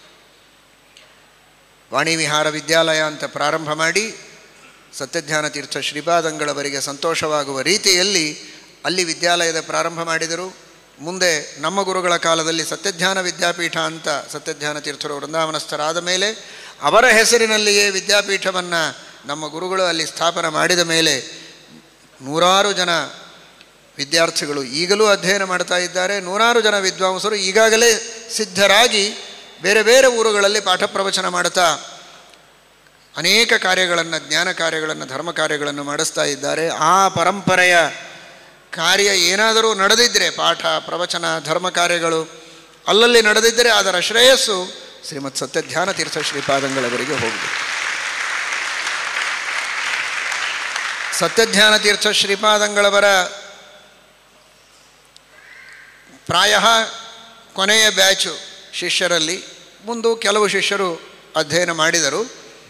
ವಾಣಿ ವಿಹಾರ ವಿದ್ಯಾಲಯ ಅಂತ ಪ್ರಾರಂಭ ಮಾಡಿ ಸತ್ಯಜ್ಞಾನ ತೀರ್ಥ ಶ್ರೀಪಾದಂಗಳವರಿಗೆ ಸಂತೋಷವಾಗುವ ರೀತಿಯಲ್ಲಿ ಅಲ್ಲಿ ವಿದ್ಯಾಲಯದ ಪ್ರಾರಂಭ ಮಾಡಿದರು ಮುಂದೆ ನಮ್ಮ ಗುರುಗಳ ಕಾಲದಲ್ಲಿ ಸತ್ಯಜ್ಞಾನ ವಿದ್ಯಾಪೀಠ ಅಂತ ಸತ್ಯಜ್ಞಾನ ತೀರ್ಥರು ವೃಂದಾವನಸ್ಥರಾದ ಮೇಲೆ ಅವರ ಹೆಸರಿನಲ್ಲಿಯೇ ವಿದ್ಯಾಪೀಠವನ್ನು ನಮ್ಮ ಗುರುಗಳು ಅಲ್ಲಿ ಸ್ಥಾಪನೆ ಮಾಡಿದ ಮೇಲೆ ನೂರಾರು ಜನ ವಿದ್ಯಾರ್ಥಿಗಳು ಈಗಲೂ ಅಧ್ಯಯನ ಮಾಡ್ತಾ ಇದ್ದಾರೆ ನೂರಾರು ಜನ ವಿದ್ವಾಂಸರು ಈಗಾಗಲೇ ಸಿದ್ಧರಾಗಿ ಬೇರೆ ಬೇರೆ ಊರುಗಳಲ್ಲಿ ಪಾಠ ಪ್ರವಚನ ಮಾಡ್ತಾ ಅನೇಕ ಕಾರ್ಯಗಳನ್ನು ಜ್ಞಾನ ಕಾರ್ಯಗಳನ್ನು ಧರ್ಮ ಕಾರ್ಯಗಳನ್ನು ಮಾಡಿಸ್ತಾ ಇದ್ದಾರೆ ಆ ಪರಂಪರೆಯ ಕಾರ್ಯ ಏನಾದರೂ ನಡೆದಿದ್ದರೆ ಪಾಠ ಪ್ರವಚನ ಧರ್ಮ ಕಾರ್ಯಗಳು ಅಲ್ಲಲ್ಲಿ ನಡೆದಿದ್ದರೆ ಅದರ ಶ್ರೇಯಸ್ಸು ಶ್ರೀಮತ್ ಸತ್ಯಧ್ಯಾನ ತೀರ್ಥ ಶ್ರೀಪಾದಂಗಳವರಿಗೆ ಹೋಗಿದೆ ಸತ್ಯಧ್ಯಾನ ತೀರ್ಥ ಶ್ರೀಪಾದಂಗಳವರ ಪ್ರಾಯ ಕೊನೆಯ ಬ್ಯಾಚು ಶಿಷ್ಯರಲ್ಲಿ ಮುಂದು ಕೆಲವು ಶಿಷ್ಯರು ಅಧ್ಯಯನ ಮಾಡಿದರು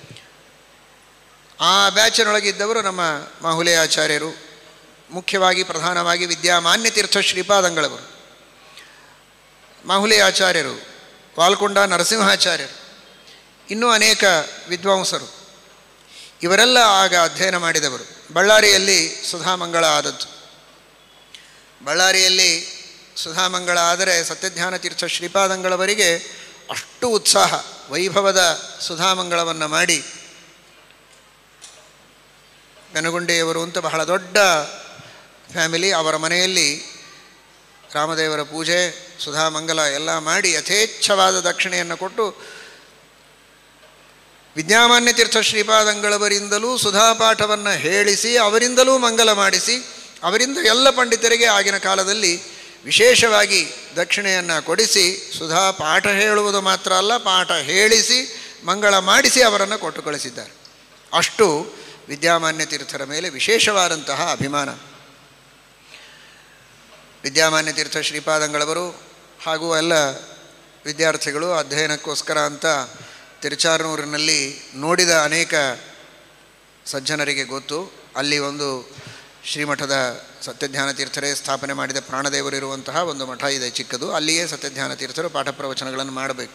ಆ ಬ್ಯಾಚಿನೊಳಗಿದ್ದವರು ನಮ್ಮ ಮಾಹುಲೆ ಆಚಾರ್ಯರು ಮುಖ್ಯವಾಗಿ ಪ್ರಧಾನವಾಗಿ ವಿದ್ಯಾಮಾನ್ಯ ತೀರ್ಥ ಶ್ರೀಪಾದಂಗಳವರು ಮಾಹುಲೆ ಆಚಾರ್ಯರು ವಾಲ್ಕೊಂಡ ನರಸಿಂಹಾಚಾರ್ಯರು ಇನ್ನೂ ಅನೇಕ ವಿದ್ವಾಂಸರು ಇವರೆಲ್ಲ ಆಗ ಅಧ್ಯಯನ ಮಾಡಿದವರು ಬಳ್ಳಾರಿಯಲ್ಲಿ ಸುಧಾಮಂಗಳ ಆದದ್ದು ಬಳ್ಳಾರಿಯಲ್ಲಿ ಸುಧಾಮಂಗಳ ಆದರೆ ಸತ್ಯಜ್ಞಾನ ತೀರ್ಥ ಶ್ರೀಪಾದಂಗಳವರಿಗೆ ಅಷ್ಟು ಉತ್ಸಾಹ ವೈಭವದ ಸುಧಾಮಂಗಳವನ್ನು ಮಾಡಿ ಬೆನಗುಂಡೆಯವರು ಅಂತ ಬಹಳ ದೊಡ್ಡ ಫ್ಯಾಮಿಲಿ ಅವರ ಮನೆಯಲ್ಲಿ ರಾಮದೇವರ ಪೂಜೆ ಸುಧಾಮಂಗಲ ಎಲ್ಲ ಮಾಡಿ ಯಥೇಚ್ಛವಾದ ದಕ್ಷಿಣೆಯನ್ನು ಕೊಟ್ಟು ವಿದ್ಯಾಮಾನ್ಯ ತೀರ್ಥ ಶ್ರೀಪಾದಂಗಳವರಿಂದಲೂ ಸುಧಾಪಾಠವನ್ನು ಹೇಳಿಸಿ ಅವರಿಂದಲೂ ಮಂಗಲ ಮಾಡಿಸಿ ಅವರಿಂದ ಎಲ್ಲ ಪಂಡಿತರಿಗೆ ಆಗಿನ ಕಾಲದಲ್ಲಿ ವಿಶೇಷವಾಗಿ ದಕ್ಷಿಣೆಯನ್ನು ಕೊಡಿಸಿ ಸುಧಾ ಪಾಠ ಹೇಳುವುದು ಮಾತ್ರ ಅಲ್ಲ ಪಾಠ ಹೇಳಿಸಿ ಮಂಗಳ ಮಾಡಿಸಿ ಅವರನ್ನು ಕೊಟ್ಟು ಕಳಿಸಿದ್ದಾರೆ ಅಷ್ಟು ವಿದ್ಯಾಮಾನ್ಯ ತೀರ್ಥರ ಮೇಲೆ ವಿಶೇಷವಾದಂತಹ ಅಭಿಮಾನ ವಿದ್ಯಾಮಾನ್ಯ ತೀರ್ಥ ಶ್ರೀಪಾದಂಗಳವರು ಹಾಗೂ ಎಲ್ಲ ವಿದ್ಯಾರ್ಥಿಗಳು ಅಧ್ಯಯನಕ್ಕೋಸ್ಕರ ಅಂತ ತಿರುಚಾರನೂರಿನಲ್ಲಿ ನೋಡಿದ ಅನೇಕ ಸಜ್ಜನರಿಗೆ ಗೊತ್ತು ಅಲ್ಲಿ ಒಂದು ಶ್ರೀಮಠದ ಸತ್ಯಜ್ಞಾನ ತೀರ್ಥರೇ ಸ್ಥಾಪನೆ ಮಾಡಿದ ಪ್ರಾಣದೇವರು ಇರುವಂತಹ ಒಂದು ಮಠ ಇದೆ ಚಿಕ್ಕದು ಅಲ್ಲಿಯೇ ಸತ್ಯಜ್ಞಾನ ತೀರ್ಥರು ಪಾಠ ಪ್ರವಚನಗಳನ್ನು ಮಾಡಬೇಕು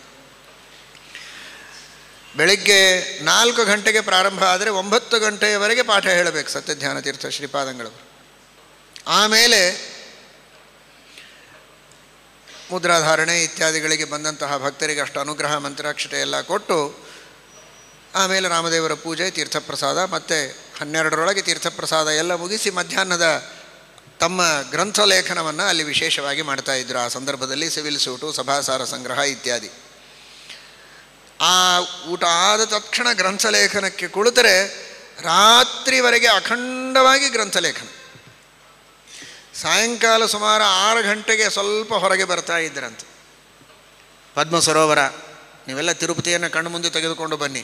ಬೆಳಿಗ್ಗೆ ನಾಲ್ಕು ಗಂಟೆಗೆ ಪ್ರಾರಂಭ ಆದರೆ ಒಂಬತ್ತು ಗಂಟೆಯವರೆಗೆ ಪಾಠ ಹೇಳಬೇಕು ಸತ್ಯಜ್ಞಾನ ತೀರ್ಥ ಶ್ರೀಪಾದಂಗಳವರು ಆಮೇಲೆ ಮುದ್ರಾಧಾರಣೆ ಇತ್ಯಾದಿಗಳಿಗೆ ಬಂದಂತಹ ಭಕ್ತರಿಗೆ ಅಷ್ಟು ಅನುಗ್ರಹ ಮಂತ್ರಾಕ್ಷತೆ ಎಲ್ಲ ಕೊಟ್ಟು ಆಮೇಲೆ ರಾಮದೇವರ ಪೂಜೆ ತೀರ್ಥಪ್ರಸಾದ ಮತ್ತು ಹನ್ನೆರಡರೊಳಗೆ ತೀರ್ಥಪ್ರಸಾದ ಎಲ್ಲ ಮುಗಿಸಿ ಮಧ್ಯಾಹ್ನದ ತಮ್ಮ ಗ್ರಂಥ ಲೇಖನವನ್ನು ಅಲ್ಲಿ ವಿಶೇಷವಾಗಿ ಮಾಡ್ತಾ ಇದ್ದರು ಆ ಸಂದರ್ಭದಲ್ಲಿ ಸಿವಿಲ್ ಸೂಟು ಸಭಾಸಾರ ಸಂಗ್ರಹ ಇತ್ಯಾದಿ ಆ ಊಟ ಆದ ತಕ್ಷಣ ಗ್ರಂಥಲೇಖನಕ್ಕೆ ಕುಳಿತರೆ ರಾತ್ರಿವರೆಗೆ ಅಖಂಡವಾಗಿ ಗ್ರಂಥಲೇಖನ ಸಾಯಂಕಾಲ ಸುಮಾರು ಆರು ಗಂಟೆಗೆ ಸ್ವಲ್ಪ ಹೊರಗೆ ಬರ್ತಾ ಇದ್ದರಂತೆ ಪದ್ಮ ಸರೋವರ ನೀವೆಲ್ಲ ತಿರುಪತಿಯನ್ನು ಕಣ್ಣು ಮುಂದೆ ತೆಗೆದುಕೊಂಡು ಬನ್ನಿ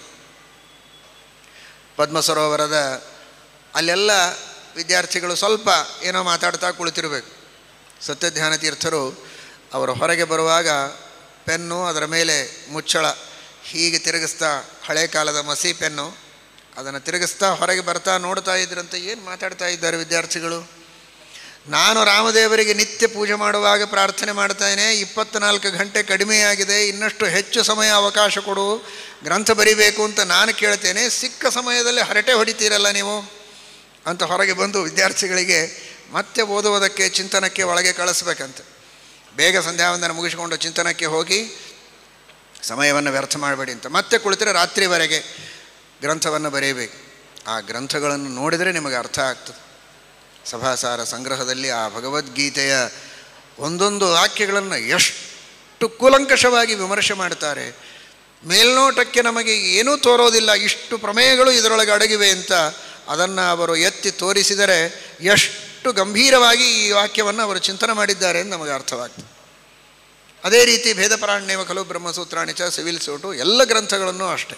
ಪದ್ಮ ಸರೋವರದ ಅಲ್ಲೆಲ್ಲ ವಿದ್ಯಾರ್ಥಿಗಳು ಸ್ವಲ್ಪ ಏನೋ ಮಾತಾಡ್ತಾ ಕುಳಿತಿರಬೇಕು ಸತ್ಯಧ್ಯಾನ ತೀರ್ಥರು ಅವರು ಹೊರಗೆ ಬರುವಾಗ ಪೆನ್ನು ಅದರ ಮೇಲೆ ಮುಚ್ಚಳ ಹೀಗೆ ತಿರುಗಿಸ್ತಾ ಹಳೆ ಕಾಲದ ಮಸಿ ಪೆನ್ನು ಅದನ್ನು ತಿರುಗಿಸ್ತಾ ಹೊರಗೆ ಬರ್ತಾ ನೋಡ್ತಾ ಇದ್ರಂತೆ ಏನು ಮಾತಾಡ್ತಾ ಇದ್ದಾರೆ ವಿದ್ಯಾರ್ಥಿಗಳು ನಾನು ರಾಮದೇವರಿಗೆ ನಿತ್ಯ ಪೂಜೆ ಮಾಡುವಾಗ ಪ್ರಾರ್ಥನೆ ಮಾಡ್ತಾನೆ ಇಪ್ಪತ್ತ್ನಾಲ್ಕು ಗಂಟೆ ಕಡಿಮೆಯಾಗಿದೆ ಇನ್ನಷ್ಟು ಹೆಚ್ಚು ಸಮಯ ಅವಕಾಶ ಕೊಡು ಗ್ರಂಥ ಬರಿಬೇಕು ಅಂತ ನಾನು ಕೇಳ್ತೇನೆ ಸಿಕ್ಕ ಸಮಯದಲ್ಲಿ ಹರಟೆ ಹೊಡಿತೀರಲ್ಲ ನೀವು ಅಂತ ಹೊರಗೆ ಬಂದು ವಿದ್ಯಾರ್ಥಿಗಳಿಗೆ ಮತ್ತೆ ಓದುವುದಕ್ಕೆ ಚಿಂತನಕ್ಕೆ ಒಳಗೆ ಕಳಿಸ್ಬೇಕಂತೆ ಬೇಗ ಸಂಧ್ಯಾವಂದನ ಮುಗಿಸ್ಕೊಂಡು ಚಿಂತನಕ್ಕೆ ಹೋಗಿ ಸಮಯವನ್ನು ವ್ಯರ್ಥ ಮಾಡಬೇಡಿ ಅಂತ ಮತ್ತೆ ಕುಳಿತರೆ ರಾತ್ರಿವರೆಗೆ ಗ್ರಂಥವನ್ನು ಬರೆಯಬೇಕು ಆ ಗ್ರಂಥಗಳನ್ನು ನೋಡಿದರೆ ನಿಮಗೆ ಅರ್ಥ ಆಗ್ತದೆ ಸಭಾಸಾರ ಸಂಗ್ರಹದಲ್ಲಿ ಆ ಭಗವದ್ಗೀತೆಯ ಒಂದೊಂದು ವಾಕ್ಯಗಳನ್ನು ಎಷ್ಟು ಕೂಲಂಕಷವಾಗಿ ವಿಮರ್ಶೆ ಮಾಡ್ತಾರೆ ಮೇಲ್ನೋಟಕ್ಕೆ ನಮಗೆ ಏನೂ ತೋರೋದಿಲ್ಲ ಇಷ್ಟು ಪ್ರಮೇಯಗಳು ಇದರೊಳಗೆ ಅಡಗಿವೆ ಅಂತ ಅದನ್ನು ಅವರು ಎತ್ತಿ ತೋರಿಸಿದರೆ ಎಷ್ಟು ಗಂಭೀರವಾಗಿ ಈ ವಾಕ್ಯವನ್ನು ಅವರು ಚಿಂತನೆ ಮಾಡಿದ್ದಾರೆ ಎಂದು ನಮಗೆ ಅರ್ಥವಾಗ್ತದೆ ಅದೇ ರೀತಿ ಭೇದಪರಾಣ್ಯವ ಕಲು ಬ್ರಹ್ಮಸೂತ್ರಾಣಿಚ ಸಿವಿಲ್ ಸೂಟು ಎಲ್ಲ ಗ್ರಂಥಗಳನ್ನು ಅಷ್ಟೆ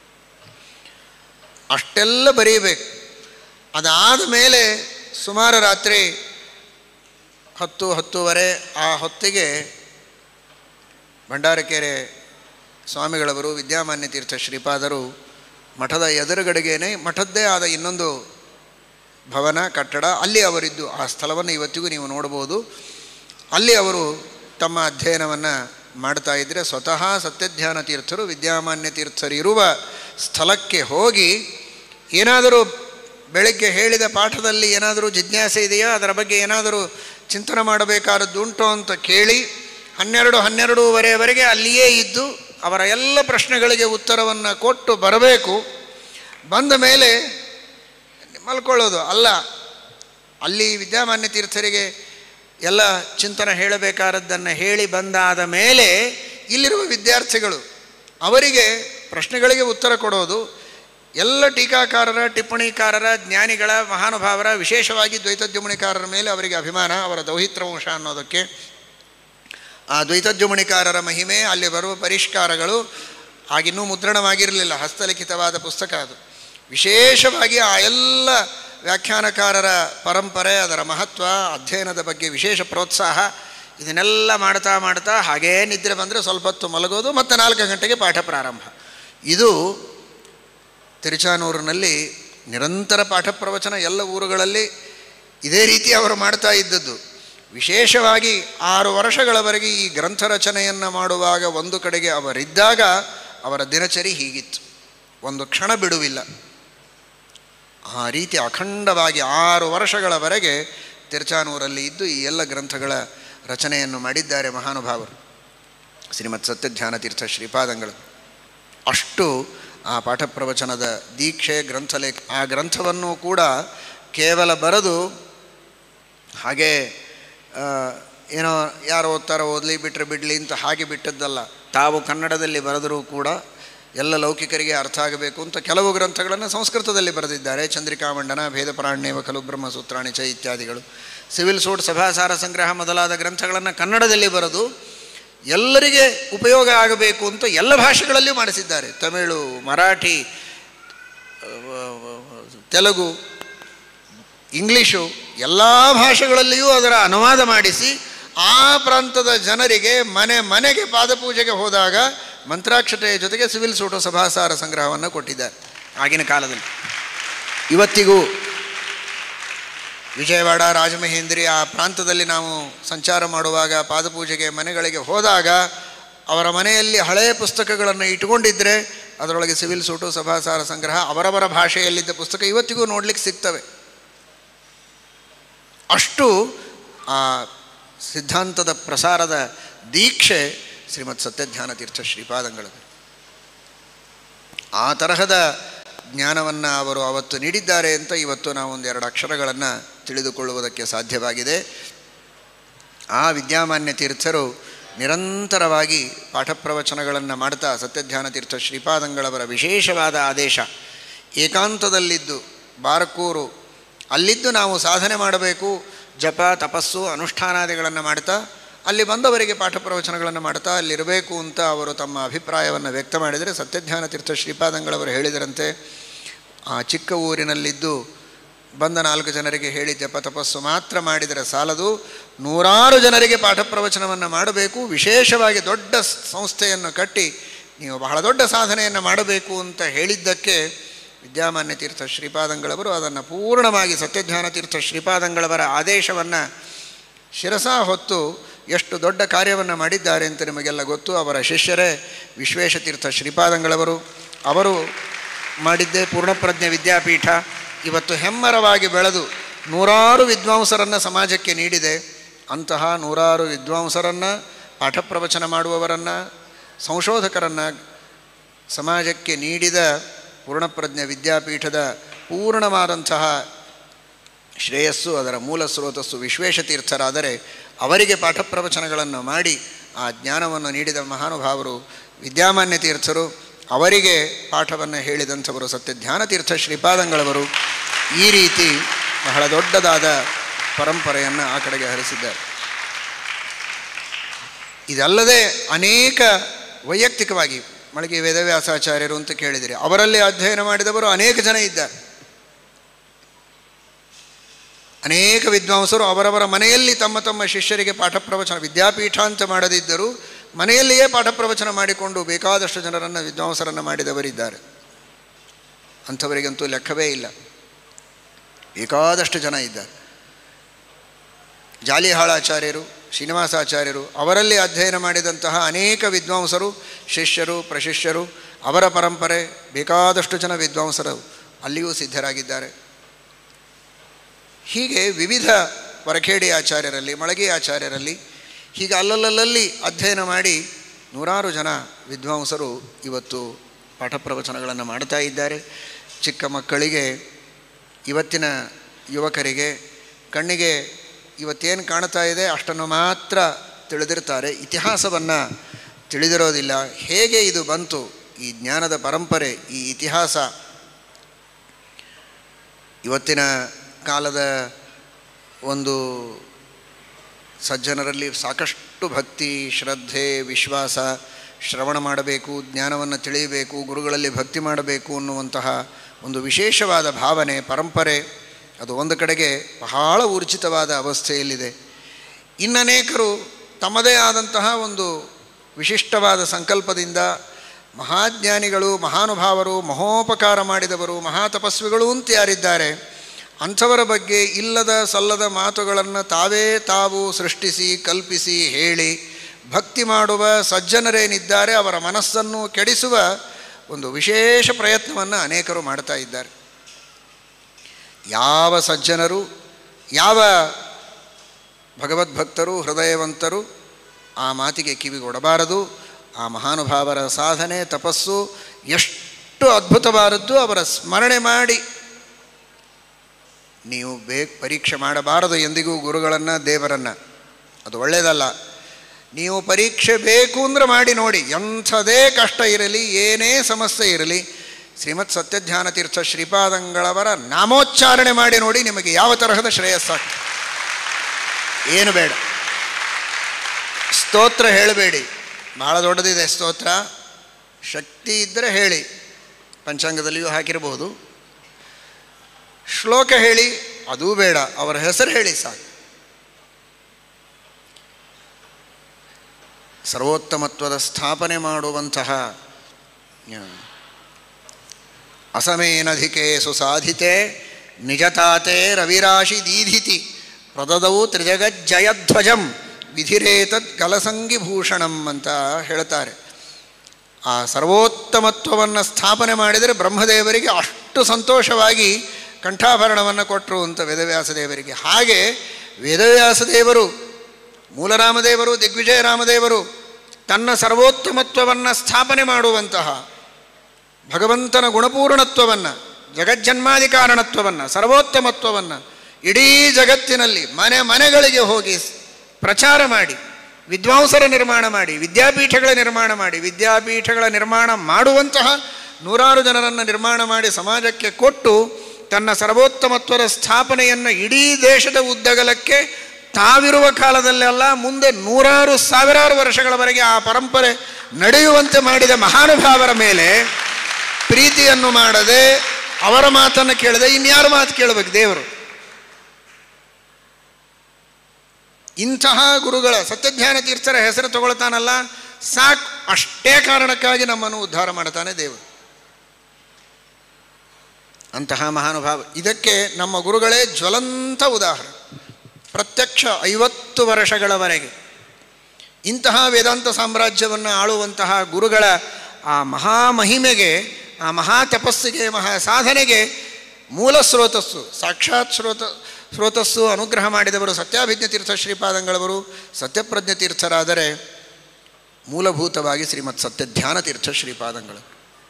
ಅಷ್ಟೆಲ್ಲ ಬರೀಬೇಕು ಅದಾದ ಮೇಲೆ ಸುಮಾರು ರಾತ್ರಿ ಹತ್ತು ಹತ್ತುವರೆ ಆ ಹೊತ್ತಿಗೆ ಭಂಡಾರಕೆರೆ ಸ್ವಾಮಿಗಳವರು ವಿದ್ಯಾಮಾನ್ಯ ತೀರ್ಥ ಶ್ರೀಪಾದರು ಮಠದ ಎದುರುಗಡೆಗೇನೆ ಮಠದ್ದೇ ಆದ ಇನ್ನೊಂದು ಭವನ ಕಟ್ಟಡ ಅಲ್ಲಿ ಅವರಿದ್ದು ಆ ಸ್ಥಳವನ್ನು ಇವತ್ತಿಗೂ ನೀವು ನೋಡ್ಬೋದು ಅಲ್ಲಿ ಅವರು ತಮ್ಮ ಅಧ್ಯಯನವನ್ನು ಮಾಡ್ತಾ ಇದ್ದರೆ ಸ್ವತಃ ಸತ್ಯಧ್ಯಾನ ತೀರ್ಥರು ವಿದ್ಯಾಮಾನ್ಯ ತೀರ್ಥರು ಇರುವ ಸ್ಥಳಕ್ಕೆ ಹೋಗಿ ಏನಾದರೂ ಬೆಳಗ್ಗೆ ಹೇಳಿದ ಪಾಠದಲ್ಲಿ ಏನಾದರೂ ಜಿಜ್ಞಾಸೆ ಇದೆಯಾ ಅದರ ಬಗ್ಗೆ ಏನಾದರೂ ಚಿಂತನೆ ಮಾಡಬೇಕಾದದ್ದು ಉಂಟು ಅಂತ ಕೇಳಿ ಹನ್ನೆರಡು ಹನ್ನೆರಡೂವರೆವರೆಗೆ ಅಲ್ಲಿಯೇ ಇದ್ದು ಅವರ ಎಲ್ಲ ಪ್ರಶ್ನೆಗಳಿಗೆ ಉತ್ತರವನ್ನು ಕೊಟ್ಟು ಬರಬೇಕು ಬಂದ ಮೇಲೆ ಮಲ್ಕೊಳ್ಳೋದು ಅಲ್ಲ ಅಲ್ಲಿ ವಿದ್ಯಾಮಾನ್ಯ ತೀರ್ಥರಿಗೆ ಎಲ್ಲ ಚಿಂತನೆ ಹೇಳಬೇಕಾದದ್ದನ್ನು ಹೇಳಿ ಬಂದಾದ ಮೇಲೆ ಇಲ್ಲಿರುವ ವಿದ್ಯಾರ್ಥಿಗಳು ಅವರಿಗೆ ಪ್ರಶ್ನೆಗಳಿಗೆ ಉತ್ತರ ಕೊಡೋದು ಎಲ್ಲ ಟೀಕಾಕಾರರ ಟಿಪ್ಪಣಿಕಾರರ ಜ್ಞಾನಿಗಳ ಮಹಾನುಭಾವರ ವಿಶೇಷವಾಗಿ ದ್ವೈತದ್ಯುಮಣಿಕಾರರ ಮೇಲೆ ಅವರಿಗೆ ಅಭಿಮಾನ ಅವರ ದೌಹಿತ್ರವಂಶ ಅನ್ನೋದಕ್ಕೆ ಆ ದ್ವೈತದ್ಯುಮಣಿಕಾರರ ಮಹಿಮೆ ಅಲ್ಲಿ ಬರುವ ಪರಿಷ್ಕಾರಗಳು ಆಗಿನ್ನೂ ಮುದ್ರಣವಾಗಿರಲಿಲ್ಲ ಹಸ್ತಲಿಖಿತವಾದ ಪುಸ್ತಕ ಅದು ವಿಶೇಷವಾಗಿ ಆ ಎಲ್ಲ ವ್ಯಾಖ್ಯಾನಕಾರರ ಪರಂಪರೆ ಅದರ ಮಹತ್ವ ಅಧ್ಯಯನದ ಬಗ್ಗೆ ವಿಶೇಷ ಪ್ರೋತ್ಸಾಹ ಇದನ್ನೆಲ್ಲ ಮಾಡ್ತಾ ಮಾಡ್ತಾ ಹಾಗೇ ನಿದ್ರೆ ಬಂದರೆ ಸ್ವಲ್ಪ ಹೊತ್ತು ಮಲಗೋದು ಮತ್ತು ನಾಲ್ಕು ಗಂಟೆಗೆ ಪಾಠ ಪ್ರಾರಂಭ ಇದು ತಿರುಚಾನೂರಿನಲ್ಲಿ ನಿರಂತರ ಪಾಠ ಪ್ರವಚನ ಎಲ್ಲ ಊರುಗಳಲ್ಲಿ ಇದೇ ರೀತಿ ಅವರು ಮಾಡ್ತಾ ಇದ್ದದ್ದು ವಿಶೇಷವಾಗಿ ಆರು ವರ್ಷಗಳವರೆಗೆ ಈ ಗ್ರಂಥ ರಚನೆಯನ್ನು ಮಾಡುವಾಗ ಒಂದು ಕಡೆಗೆ ಅವರಿದ್ದಾಗ ಅವರ ದಿನಚರಿ ಹೀಗಿತ್ತು ಒಂದು ಕ್ಷಣ ಬಿಡುವಿಲ್ಲ ಆ ರೀತಿ ಅಖಂಡವಾಗಿ ಆರು ವರ್ಷಗಳವರೆಗೆ ತಿರುಚಾನೂರಲ್ಲಿ ಇದ್ದು ಈ ಎಲ್ಲ ಗ್ರಂಥಗಳ ರಚನೆಯನ್ನು ಮಾಡಿದ್ದಾರೆ ಮಹಾನುಭಾವರು ಶ್ರೀಮತ್ ಸತ್ಯಧ್ಯಾನ ತೀರ್ಥ ಶ್ರೀಪಾದಂಗಳು ಅಷ್ಟು ಆ ಪಾಠ ಪ್ರವಚನದ ದೀಕ್ಷೆ ಗ್ರಂಥಲೇಖ ಆ ಗ್ರಂಥವನ್ನು ಕೂಡ ಕೇವಲ ಬರೆದು ಹಾಗೆ ಆ, ಏನೋ ಯಾರು ಓದ್ತಾರೋ ಓದಲಿ ಬಿಟ್ಟರೆ ಬಿಡಲಿ ಅಂತ ಹಾಗೆ ಬಿಟ್ಟದ್ದಲ್ಲ ತಾವು ಕನ್ನಡದಲ್ಲಿ ಬರೆದರೂ ಕೂಡ ಎಲ್ಲ ಲೌಕಿಕರಿಗೆ ಅರ್ಥ ಆಗಬೇಕು ಅಂತ ಕೆಲವು ಗ್ರಂಥಗಳನ್ನು ಸಂಸ್ಕೃತದಲ್ಲಿ ಬರೆದಿದ್ದಾರೆ ಚಂದ್ರಿಕಾಮಂಡನ ಭೇದಪರಾಣ್ಯವ ಕಲು ಬ್ರಹ್ಮಸೂತ್ರಾಣಿ ಚ ಇತ್ಯಾದಿಗಳು ಸಿವಿಲ್ ಸೂಟ್ ಸಭಾಸಾರ ಸಂಗ್ರಹ ಮೊದಲಾದ ಗ್ರಂಥಗಳನ್ನು ಕನ್ನಡದಲ್ಲಿ ಬರೆದು ಎಲ್ಲರಿಗೆ ಉಪಯೋಗ ಆಗಬೇಕು ಅಂತ ಎಲ್ಲ ಭಾಷೆಗಳಲ್ಲಿಯೂ ಮಾಡಿಸಿದ್ದಾರೆ ತಮಿಳು ಮರಾಠಿ ತೆಲುಗು ಇಂಗ್ಲೀಷು ಎಲ್ಲ ಭಾಷೆಗಳಲ್ಲಿಯೂ ಅದರ ಅನುವಾದ ಮಾಡಿಸಿ ಆ ಪ್ರಾಂತದ ಜನರಿಗೆ ಮನೆ ಮನೆಗೆ ಪಾದಪೂಜೆಗೆ ಹೋದಾಗ ಮಂತ್ರಾಕ್ಷತೆಯ ಜೊತೆಗೆ ಸಿವಿಲ್ ಸೂಟು ಸಭಾಸಾರ ಸಂಗ್ರಹವನ್ನು ಕೊಟ್ಟಿದ್ದಾರೆ ಆಗಿನ ಕಾಲದಲ್ಲಿ ಇವತ್ತಿಗೂ ವಿಜಯವಾಡ ರಾಜಮಹೇಂದ್ರಿ ಆ ಪ್ರಾಂತದಲ್ಲಿ ನಾವು ಸಂಚಾರ ಮಾಡುವಾಗ ಪಾದಪೂಜೆಗೆ ಮನೆಗಳಿಗೆ ಹೋದಾಗ ಅವರ ಮನೆಯಲ್ಲಿ ಹಳೆಯ ಪುಸ್ತಕಗಳನ್ನು ಇಟ್ಟುಕೊಂಡಿದ್ದರೆ ಅದರೊಳಗೆ ಸಿವಿಲ್ ಸೂಟು ಸಭಾಸಾರ ಸಂಗ್ರಹ ಅವರವರ ಭಾಷೆಯಲ್ಲಿದ್ದ ಪುಸ್ತಕ ಇವತ್ತಿಗೂ ನೋಡ್ಲಿಕ್ಕೆ ಸಿಗ್ತವೆ ಅಷ್ಟು ಆ ಸಿದ್ಧಾಂತದ ಪ್ರಸಾರದ ದೀಕ್ಷೆ ಶ್ರೀಮತ್ ಸತ್ಯಧ್ಯಾನ ತೀರ್ಥ ಶ್ರೀಪಾದಂಗಳದು ಆ ತರಹದ ಜ್ಞಾನವನ್ನು ಅವರು ಅವತ್ತು ನೀಡಿದ್ದಾರೆ ಅಂತ ಇವತ್ತು ನಾವು ಒಂದೆರಡು ಅಕ್ಷರಗಳನ್ನು ತಿಳಿದುಕೊಳ್ಳುವುದಕ್ಕೆ ಸಾಧ್ಯವಾಗಿದೆ ಆ ವಿದ್ಯಾಮಾನ್ಯ ತೀರ್ಥರು ನಿರಂತರವಾಗಿ ಪಾಠ ಪ್ರವಚನಗಳನ್ನು ಮಾಡ್ತಾ ಸತ್ಯಧ್ಯಾನ ತೀರ್ಥ ಶ್ರೀಪಾದಂಗಳವರ ವಿಶೇಷವಾದ ಆದೇಶ ಏಕಾಂತದಲ್ಲಿದ್ದು ಬಾರಕೂರು ಅಲ್ಲಿದ್ದು ನಾವು ಸಾಧನೆ ಮಾಡಬೇಕು ಜಪ ತಪಸ್ಸು ಅನುಷ್ಠಾನಾದಿಗಳನ್ನು ಮಾಡ್ತಾ ಅಲ್ಲಿ ಬಂದವರಿಗೆ ಪಾಠ ಪ್ರವಚನಗಳನ್ನು ಮಾಡ್ತಾ ಅಲ್ಲಿರಬೇಕು ಅಂತ ಅವರು ತಮ್ಮ ಅಭಿಪ್ರಾಯವನ್ನು ವ್ಯಕ್ತ ಮಾಡಿದರೆ ಸತ್ಯಧ್ಯಾನ ತೀರ್ಥ ಶ್ರೀಪಾದಂಗಳವರು ಹೇಳಿದರಂತೆ ಆ ಚಿಕ್ಕ ಊರಿನಲ್ಲಿದ್ದು ಬಂದ ನಾಲ್ಕು ಜನರಿಗೆ ಹೇಳಿ ಜಪ ತಪಸ್ಸು ಮಾತ್ರ ಮಾಡಿದರೆ ಸಾಲದು ನೂರಾರು ಜನರಿಗೆ ಪಾಠ ಪ್ರವಚನವನ್ನು ಮಾಡಬೇಕು ವಿಶೇಷವಾಗಿ ದೊಡ್ಡ ಸಂಸ್ಥೆಯನ್ನು ಕಟ್ಟಿ ನೀವು ಬಹಳ ದೊಡ್ಡ ಸಾಧನೆಯನ್ನು ಮಾಡಬೇಕು ಅಂತ ಹೇಳಿದ್ದಕ್ಕೆ ವಿದ್ಯಾಮಾನ್ಯ ತೀರ್ಥ ಶ್ರೀಪಾದಂಗಳವರು ಅದನ್ನು ಪೂರ್ಣವಾಗಿ ಸತ್ಯಜ್ಞಾನ ತೀರ್ಥ ಶ್ರೀಪಾದಂಗಳವರ ಆದೇಶವನ್ನು ಶಿರಸ ಹೊತ್ತು ಎಷ್ಟು ದೊಡ್ಡ ಕಾರ್ಯವನ್ನು ಮಾಡಿದ್ದಾರೆ ಅಂತ ನಿಮಗೆಲ್ಲ ಗೊತ್ತು ಅವರ ಶಿಷ್ಯರೇ ವಿಶ್ವೇಶತೀರ್ಥ ಶ್ರೀಪಾದಂಗಳವರು ಅವರು ಮಾಡಿದ್ದೇ ಪೂರ್ಣಪ್ರಜ್ಞೆ ವಿದ್ಯಾಪೀಠ ಇವತ್ತು ಹೆಮ್ಮರವಾಗಿ ಬೆಳೆದು ನೂರಾರು ವಿದ್ವಾಂಸರನ್ನು ಸಮಾಜಕ್ಕೆ ನೀಡಿದೆ ಅಂತಹ ನೂರಾರು ವಿದ್ವಾಂಸರನ್ನು ಪಾಠ ಪ್ರವಚನ ಮಾಡುವವರನ್ನು ಸಂಶೋಧಕರನ್ನು ಸಮಾಜಕ್ಕೆ ನೀಡಿದ ಪೂರ್ಣಪ್ರಜ್ಞೆ ವಿದ್ಯಾಪೀಠದ ಪೂರ್ಣವಾದಂತಹ ಶ್ರೇಯಸ್ಸು ಅದರ ಮೂಲ ಸ್ರೋತಸ್ಸು ವಿಶ್ವೇಶತೀರ್ಥರಾದರೆ ಅವರಿಗೆ ಪಾಠ ಪ್ರವಚನಗಳನ್ನು ಮಾಡಿ ಆ ಜ್ಞಾನವನ್ನು ನೀಡಿದ ಮಹಾನುಭಾವರು ವಿದ್ಯಾಮಾನ್ಯ ತೀರ್ಥರು ಅವರಿಗೆ ಪಾಠವನ್ನು ಹೇಳಿದಂಥವರು ಸತ್ಯ ಧ್ಯಾನತೀರ್ಥ ಶ್ರೀಪಾದಂಗಳವರು ಈ ರೀತಿ ಬಹಳ ದೊಡ್ಡದಾದ ಪರಂಪರೆಯನ್ನು ಆ ಕಡೆಗೆ ಹರಿಸಿದ್ದಾರೆ ಇದಲ್ಲದೆ ಅನೇಕ ವೈಯಕ್ತಿಕವಾಗಿ ಮಳಿಗೆ ವೇದವ್ಯಾಸಾಚಾರ್ಯರು ಅಂತ ಕೇಳಿದಿರಿ ಅವರಲ್ಲಿ ಅಧ್ಯಯನ ಮಾಡಿದವರು ಅನೇಕ ಜನ ಇದ್ದಾರೆ ಅನೇಕ ವಿದ್ವಾಂಸರು ಅವರವರ ಮನೆಯಲ್ಲಿ ತಮ್ಮ ತಮ್ಮ ಶಿಷ್ಯರಿಗೆ ಪಾಠ ಪ್ರವಚನ ವಿದ್ಯಾಪೀಠ ಅಂತ ಮಾಡದಿದ್ದರೂ ಮನೆಯಲ್ಲಿಯೇ ಪಾಠ ಪ್ರವಚನ ಮಾಡಿಕೊಂಡು ಬೇಕಾದಷ್ಟು ಜನರನ್ನು ವಿದ್ವಾಂಸರನ್ನು ಮಾಡಿದವರಿದ್ದಾರೆ ಅಂಥವರಿಗಂತೂ ಲೆಕ್ಕವೇ ಇಲ್ಲ ಬೇಕಾದಷ್ಟು ಜನ ಇದ್ದಾರೆ ಜಾಲಿಹಾಳಾಚಾರ್ಯರು ಶ್ರೀನಿವಾಸಾಚಾರ್ಯರು ಅವರಲ್ಲಿ ಅಧ್ಯಯನ ಮಾಡಿದಂತಹ ಅನೇಕ ವಿದ್ವಾಂಸರು ಶಿಷ್ಯರು ಪ್ರಶಿಷ್ಯರು ಅವರ ಪರಂಪರೆ ಬೇಕಾದಷ್ಟು ಜನ ವಿದ್ವಾಂಸರು ಅಲ್ಲಿಯೂ ಸಿದ್ಧರಾಗಿದ್ದಾರೆ ಹೀಗೆ ವಿವಿಧ ವರಖೇಡಿ ಆಚಾರ್ಯರಲ್ಲಿ ಮಳಗಿ ಆಚಾರ್ಯರಲ್ಲಿ ಹೀಗೆ ಅಲ್ಲಲ್ಲಲ್ಲಿ ಅಧ್ಯಯನ ಮಾಡಿ ನೂರಾರು ಜನ ವಿದ್ವಾಂಸರು ಇವತ್ತು ಪಾಠ ಪ್ರವಚನಗಳನ್ನು ಮಾಡ್ತಾ ಇದ್ದಾರೆ ಚಿಕ್ಕ ಮಕ್ಕಳಿಗೆ ಇವತ್ತಿನ ಯುವಕರಿಗೆ ಕಣ್ಣಿಗೆ ಇವತ್ತೇನು ಕಾಣ್ತಾ ಇದೆ ಅಷ್ಟನ್ನು ಮಾತ್ರ ತಿಳಿದಿರ್ತಾರೆ ಇತಿಹಾಸವನ್ನು ತಿಳಿದಿರೋದಿಲ್ಲ ಹೇಗೆ ಇದು ಬಂತು ಈ ಜ್ಞಾನದ ಪರಂಪರೆ ಈ ಇತಿಹಾಸ ಇವತ್ತಿನ ಕಾಲದ ಒಂದು ಸಜ್ಜನರಲ್ಲಿ ಸಾಕಷ್ಟು ಭಕ್ತಿ ಶ್ರದ್ಧೆ ವಿಶ್ವಾಸ ಶ್ರವಣ ಮಾಡಬೇಕು ಜ್ಞಾನವನ್ನು ತಿಳಿಯಬೇಕು ಗುರುಗಳಲ್ಲಿ ಭಕ್ತಿ ಮಾಡಬೇಕು ಅನ್ನುವಂತಹ ಒಂದು ವಿಶೇಷವಾದ ಭಾವನೆ ಪರಂಪರೆ ಅದು ಒಂದು ಕಡೆಗೆ ಬಹಳ ಊರ್ಜಿತವಾದ ಅವಸ್ಥೆಯಲ್ಲಿದೆ ಇನ್ನನೇಕರು ತಮ್ಮದೇ ಆದಂತಹ ಒಂದು ವಿಶಿಷ್ಟವಾದ ಸಂಕಲ್ಪದಿಂದ ಮಹಾಜ್ಞಾನಿಗಳು ಮಹಾನುಭಾವರು ಮಹೋಪಕಾರ ಮಾಡಿದವರು ಮಹಾತಪಸ್ವಿಗಳು ಅಂತ ಯಾರಿದ್ದಾರೆ ಅಂಥವರ ಬಗ್ಗೆ ಇಲ್ಲದ ಸಲ್ಲದ ಮಾತುಗಳನ್ನು ತಾವೇ ತಾವು ಸೃಷ್ಟಿಸಿ ಕಲ್ಪಿಸಿ ಹೇಳಿ ಭಕ್ತಿ ಮಾಡುವ ಸಜ್ಜನರೇನಿದ್ದಾರೆ ಅವರ ಮನಸ್ಸನ್ನು ಕೆಡಿಸುವ ಒಂದು ವಿಶೇಷ ಪ್ರಯತ್ನವನ್ನು ಅನೇಕರು ಮಾಡ್ತಾ ಇದ್ದಾರೆ ಯಾವ ಸಜ್ಜನರು ಯಾವ ಭಗವದ್ಭಕ್ತರು ಹೃದಯವಂತರು ಆ ಮಾತಿಗೆ ಕಿವಿಗೊಡಬಾರದು ಆ ಮಹಾನುಭಾವರ ಸಾಧನೆ ತಪಸ್ಸು ಎಷ್ಟು ಅದ್ಭುತವಾದದ್ದು ಅವರ ಸ್ಮರಣೆ ಮಾಡಿ ನೀವು ಬೇಗ ಪರೀಕ್ಷೆ ಮಾಡಬಾರದು ಎಂದಿಗೂ ಗುರುಗಳನ್ನು ದೇವರನ್ನು ಅದು ಒಳ್ಳೆಯದಲ್ಲ ನೀವು ಪರೀಕ್ಷೆ ಬೇಕು ಅಂದರೆ ಮಾಡಿ ನೋಡಿ ಎಂಥದೇ ಕಷ್ಟ ಇರಲಿ ಏನೇ ಸಮಸ್ಯೆ ಇರಲಿ ಶ್ರೀಮತ್ ಸತ್ಯಧ್ಯಾನ ತೀರ್ಥ ಶ್ರೀಪಾದಂಗಳವರ ನಾಮೋಚ್ಚಾರಣೆ ಮಾಡಿ ನೋಡಿ ನಿಮಗೆ ಯಾವ ತರಹದ ಶ್ರೇಯಸ್ಸಾಗ್ತದೆ ಏನು ಬೇಡ ಸ್ತೋತ್ರ ಹೇಳಬೇಡಿ ಭಾಳ ದೊಡ್ಡದಿದೆ ಸ್ತೋತ್ರ ಶಕ್ತಿ ಇದ್ದರೆ ಹೇಳಿ ಪಂಚಾಂಗದಲ್ಲಿಯೂ ಹಾಕಿರಬಹುದು ಶ್ಲೋಕ ಹೇಳಿ ಅದೂ ಬೇಡ ಅವರ ಹೆಸರು ಹೇಳಿ ಸಾಕು ಸರ್ವೋತ್ತಮತ್ವದ ಸ್ಥಾಪನೆ ಮಾಡುವಂತಹ ಆ, ಅಸಮೇನಧಿಕೆ ಸುಸಾಧಿತೆ ನಿಜತಾತೆ ರವಿರಾಶಿ ದೀಧಿತಿ ಪ್ರದದೌ ತ್ರಿಜಗಜ್ಜಯಧ್ವಜಂ ವಿಧಿರೇತದ್ ಕಲಸಂಗಿಭೂಷಣಂ ಅಂತ ಹೇಳ್ತಾರೆ ಆ ಸರ್ವೋತ್ತಮತ್ವವನ್ನು ಸ್ಥಾಪನೆ ಮಾಡಿದರೆ ಬ್ರಹ್ಮದೇವರಿಗೆ ಅಷ್ಟು ಸಂತೋಷವಾಗಿ ಕಂಠಾಭರಣವನ್ನು ಕೊಟ್ಟರು ಅಂತ ವೇದವ್ಯಾಸ ದೇವರಿಗೆ ಹಾಗೆ ವೇದವ್ಯಾಸ ದೇವರು ಮೂಲರಾಮದೇವರು ದಿಗ್ವಿಜಯ ರಾಮದೇವರು ತನ್ನ ಸರ್ವೋತ್ತಮತ್ವವನ್ನು ಸ್ಥಾಪನೆ ಮಾಡುವಂತಹ ಭಗವಂತನ ಗುಣಪೂರ್ಣತ್ವವನ್ನು ಜಗಜ್ಜನ್ಮಾದಿ ಕಾರಣತ್ವವನ್ನು ಸರ್ವೋತ್ತಮತ್ವವನ್ನು ಇಡೀ ಜಗತ್ತಿನಲ್ಲಿ ಮನೆ ಮನೆಗಳಿಗೆ ಹೋಗಿ ಸ್- ಪ್ರಚಾರ ಮಾಡಿ ವಿದ್ವಾಂಸರ ನಿರ್ಮಾಣ ಮಾಡಿ ವಿದ್ಯಾಪೀಠಗಳ ನಿರ್ಮಾಣ ಮಾಡಿ ವಿದ್ಯಾಪೀಠಗಳ ನಿರ್ಮಾಣ ಮಾಡುವಂತಹ ನೂರಾರು ಜನರನ್ನು ನಿರ್ಮಾಣ ಮಾಡಿ ಸಮಾಜಕ್ಕೆ ಕೊಟ್ಟು ತನ್ನ ಸರ್ವೋತ್ತಮತ್ವದ ಸ್ಥಾಪನೆಯನ್ನು ಇಡೀ ದೇಶದ ಉದ್ದಗಲಕ್ಕೆ ತಾವಿರುವ ಕಾಲದಲ್ಲೆಲ್ಲ ಮುಂದೆ ನೂರಾರು ಸಾವಿರಾರು ವರ್ಷಗಳವರೆಗೆ ಆ ಪರಂಪರೆ ನಡೆಯುವಂತೆ ಮಾಡಿದ ಮಹಾನುಭಾವರ ಮೇಲೆ ಪ್ರೀತಿಯನ್ನು ಮಾಡದೆ ಅವರ ಮಾತನ್ನು ಕೇಳದೆ ಇನ್ಯಾರ ಮಾತು ಕೇಳಬೇಕು ದೇವರು ಇಂತಹ ಗುರುಗಳ ಸತ್ಯಜ್ಞಾನ ತೀರ್ಥರ ಹೆಸರು ತಗೊಳ್ತಾನಲ್ಲ ಸಾಕು ಅಷ್ಟೇ ಕಾರಣಕ್ಕಾಗಿ ನಮ್ಮನ್ನು ಉದ್ಧಾರ ಮಾಡ್ತಾನೆ ದೇವರು ಅಂತಹ ಮಹಾನುಭಾವ ಇದಕ್ಕೆ ನಮ್ಮ ಗುರುಗಳೇ ಜ್ವಲಂತ ಉದಾಹರಣೆ ಪ್ರತ್ಯಕ್ಷ ಐವತ್ತು ವರ್ಷಗಳವರೆಗೆ ಇಂತಹ ವೇದಾಂತ ಸಾಮ್ರಾಜ್ಯವನ್ನು ಆಳುವಂತಹ ಗುರುಗಳ ಆ ಮಹಾಮಹಿಮೆಗೆ ಆ ಮಹಾ ತಪಸ್ಸಿಗೆ ಮಹಾ ಸಾಧನೆಗೆ ಮೂಲ ಸ್ರೋತಸ್ಸು ಸಾಕ್ಷಾತ್ ಸ್ರೋತ ಸ್ರೋತಸ್ಸು ಅನುಗ್ರಹ ಮಾಡಿದವರು ಸತ್ಯಾಭಿಜ್ಞ ತೀರ್ಥ ಶ್ರೀಪಾದಂಗಳವರು ಸತ್ಯಪ್ರಜ್ಞ ತೀರ್ಥರಾದರೆ ಮೂಲಭೂತವಾಗಿ ಶ್ರೀಮತ್ ಸತ್ಯ ಧ್ಯಾನ ತೀರ್ಥ ಶ್ರೀಪಾದಂಗಳು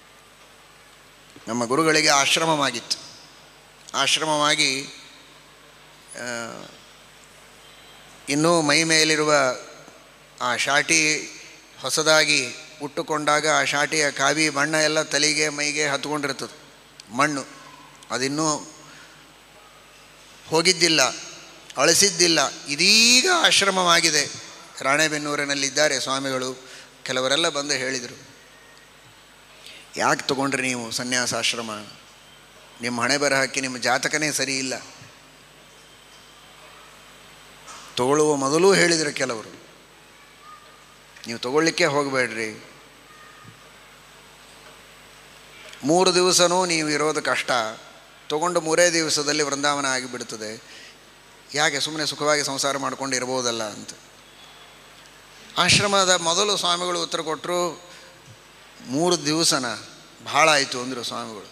ನಮ್ಮ ಗುರುಗಳಿಗೆ ಆಶ್ರಮವಾಗಿತ್ತು ಆಶ್ರಮವಾಗಿ ಆ, ಇನ್ನೂ ಮೈ ಮೇಲಿರುವ ಆ ಶಾಟಿ ಹೊಸದಾಗಿ ಉಟ್ಟುಕೊಂಡಾಗ ಆ ಶಾಟಿಯ ಕಾವಿ ಬಣ್ಣ ಎಲ್ಲ ತಲೆಗೆ ಮೈಗೆ ಹತ್ಕೊಂಡಿರ್ತದೆ ಮಣ್ಣು ಅದಿನ್ನೂ ಹೋಗಿದ್ದಿಲ್ಲ ಅಳಿಸಿದ್ದಿಲ್ಲ ಇದೀಗ ಆಶ್ರಮವಾಗಿದೆ ರಾಣೆಬೆನ್ನೂರಿನಲ್ಲಿದ್ದಾರೆ ಸ್ವಾಮಿಗಳು ಕೆಲವರೆಲ್ಲ ಬಂದು ಹೇಳಿದರು ಯಾಕೆ ತಗೊಂಡ್ರಿ ನೀವು ಸನ್ಯಾಸಾಶ್ರಮ ನಿಮ್ಮ ಹಣೆ ಬರಹಕ್ಕೆ ನಿಮ್ಮ ಜಾತಕನೇ ಸರಿ ಇಲ್ಲ ತಗೊಳ್ಳುವ ಮೊದಲೂ ಹೇಳಿದರು ಕೆಲವರು ನೀವು ತಗೊಳ್ಳಿಕ್ಕೆ ಹೋಗಬೇಡ್ರಿ ಮೂರು ದಿವಸನೂ ನೀವು ಇರೋದು ಕಷ್ಟ ತಗೊಂಡು ಮೂರೇ ದಿವಸದಲ್ಲಿ ವೃಂದಾವನ ಆಗಿಬಿಡ್ತದೆ ಯಾಕೆ ಸುಮ್ಮನೆ ಸುಖವಾಗಿ ಸಂಸಾರ ಮಾಡ್ಕೊಂಡು ಇರ್ಬೋದಲ್ಲ ಅಂತ ಆಶ್ರಮದ ಮೊದಲು ಸ್ವಾಮಿಗಳು ಉತ್ತರ ಕೊಟ್ಟರು ಮೂರು ದಿವಸನ ಭಾಳ ಆಯಿತು ಅಂದರು ಸ್ವಾಮಿಗಳು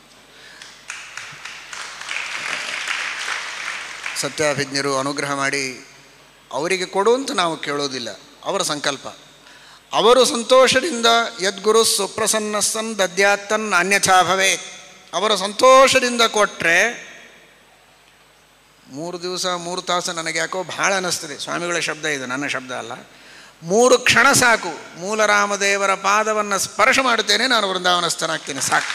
ಸತ್ಯಾಭಿಜ್ಞರು ಅನುಗ್ರಹ ಮಾಡಿ ಅವರಿಗೆ ಕೊಡು ಅಂತ ನಾವು ಕೇಳೋದಿಲ್ಲ ಅವರ ಸಂಕಲ್ಪ ಅವರು ಸಂತೋಷದಿಂದ ಯದ್ಗುರು ಸುಪ್ರಸನ್ನ ಸನ್ ದದ್ಯಾತ್ತನ್ ಅನ್ಯಥಾ ಭವೇತ್ ಅವರ ಸಂತೋಷದಿಂದ ಕೊಟ್ಟರೆ ಮೂರು ದಿವಸ ಮೂರು ತಾಸು ನನಗೆ ಯಾಕೋ ಭಾಳ ಅನ್ನಿಸ್ತದೆ ಸ್ವಾಮಿಗಳ ಶಬ್ದ ಇದು ನನ್ನ ಶಬ್ದ ಅಲ್ಲ ಮೂರು ಕ್ಷಣ ಸಾಕು ಮೂಲರಾಮದೇವರ ಪಾದವನ್ನು ಸ್ಪರ್ಶ ಮಾಡುತ್ತೇನೆ ನಾನು ವೃಂದಾವನಸ್ಥನಾಗ್ತೇನೆ ಸಾಕು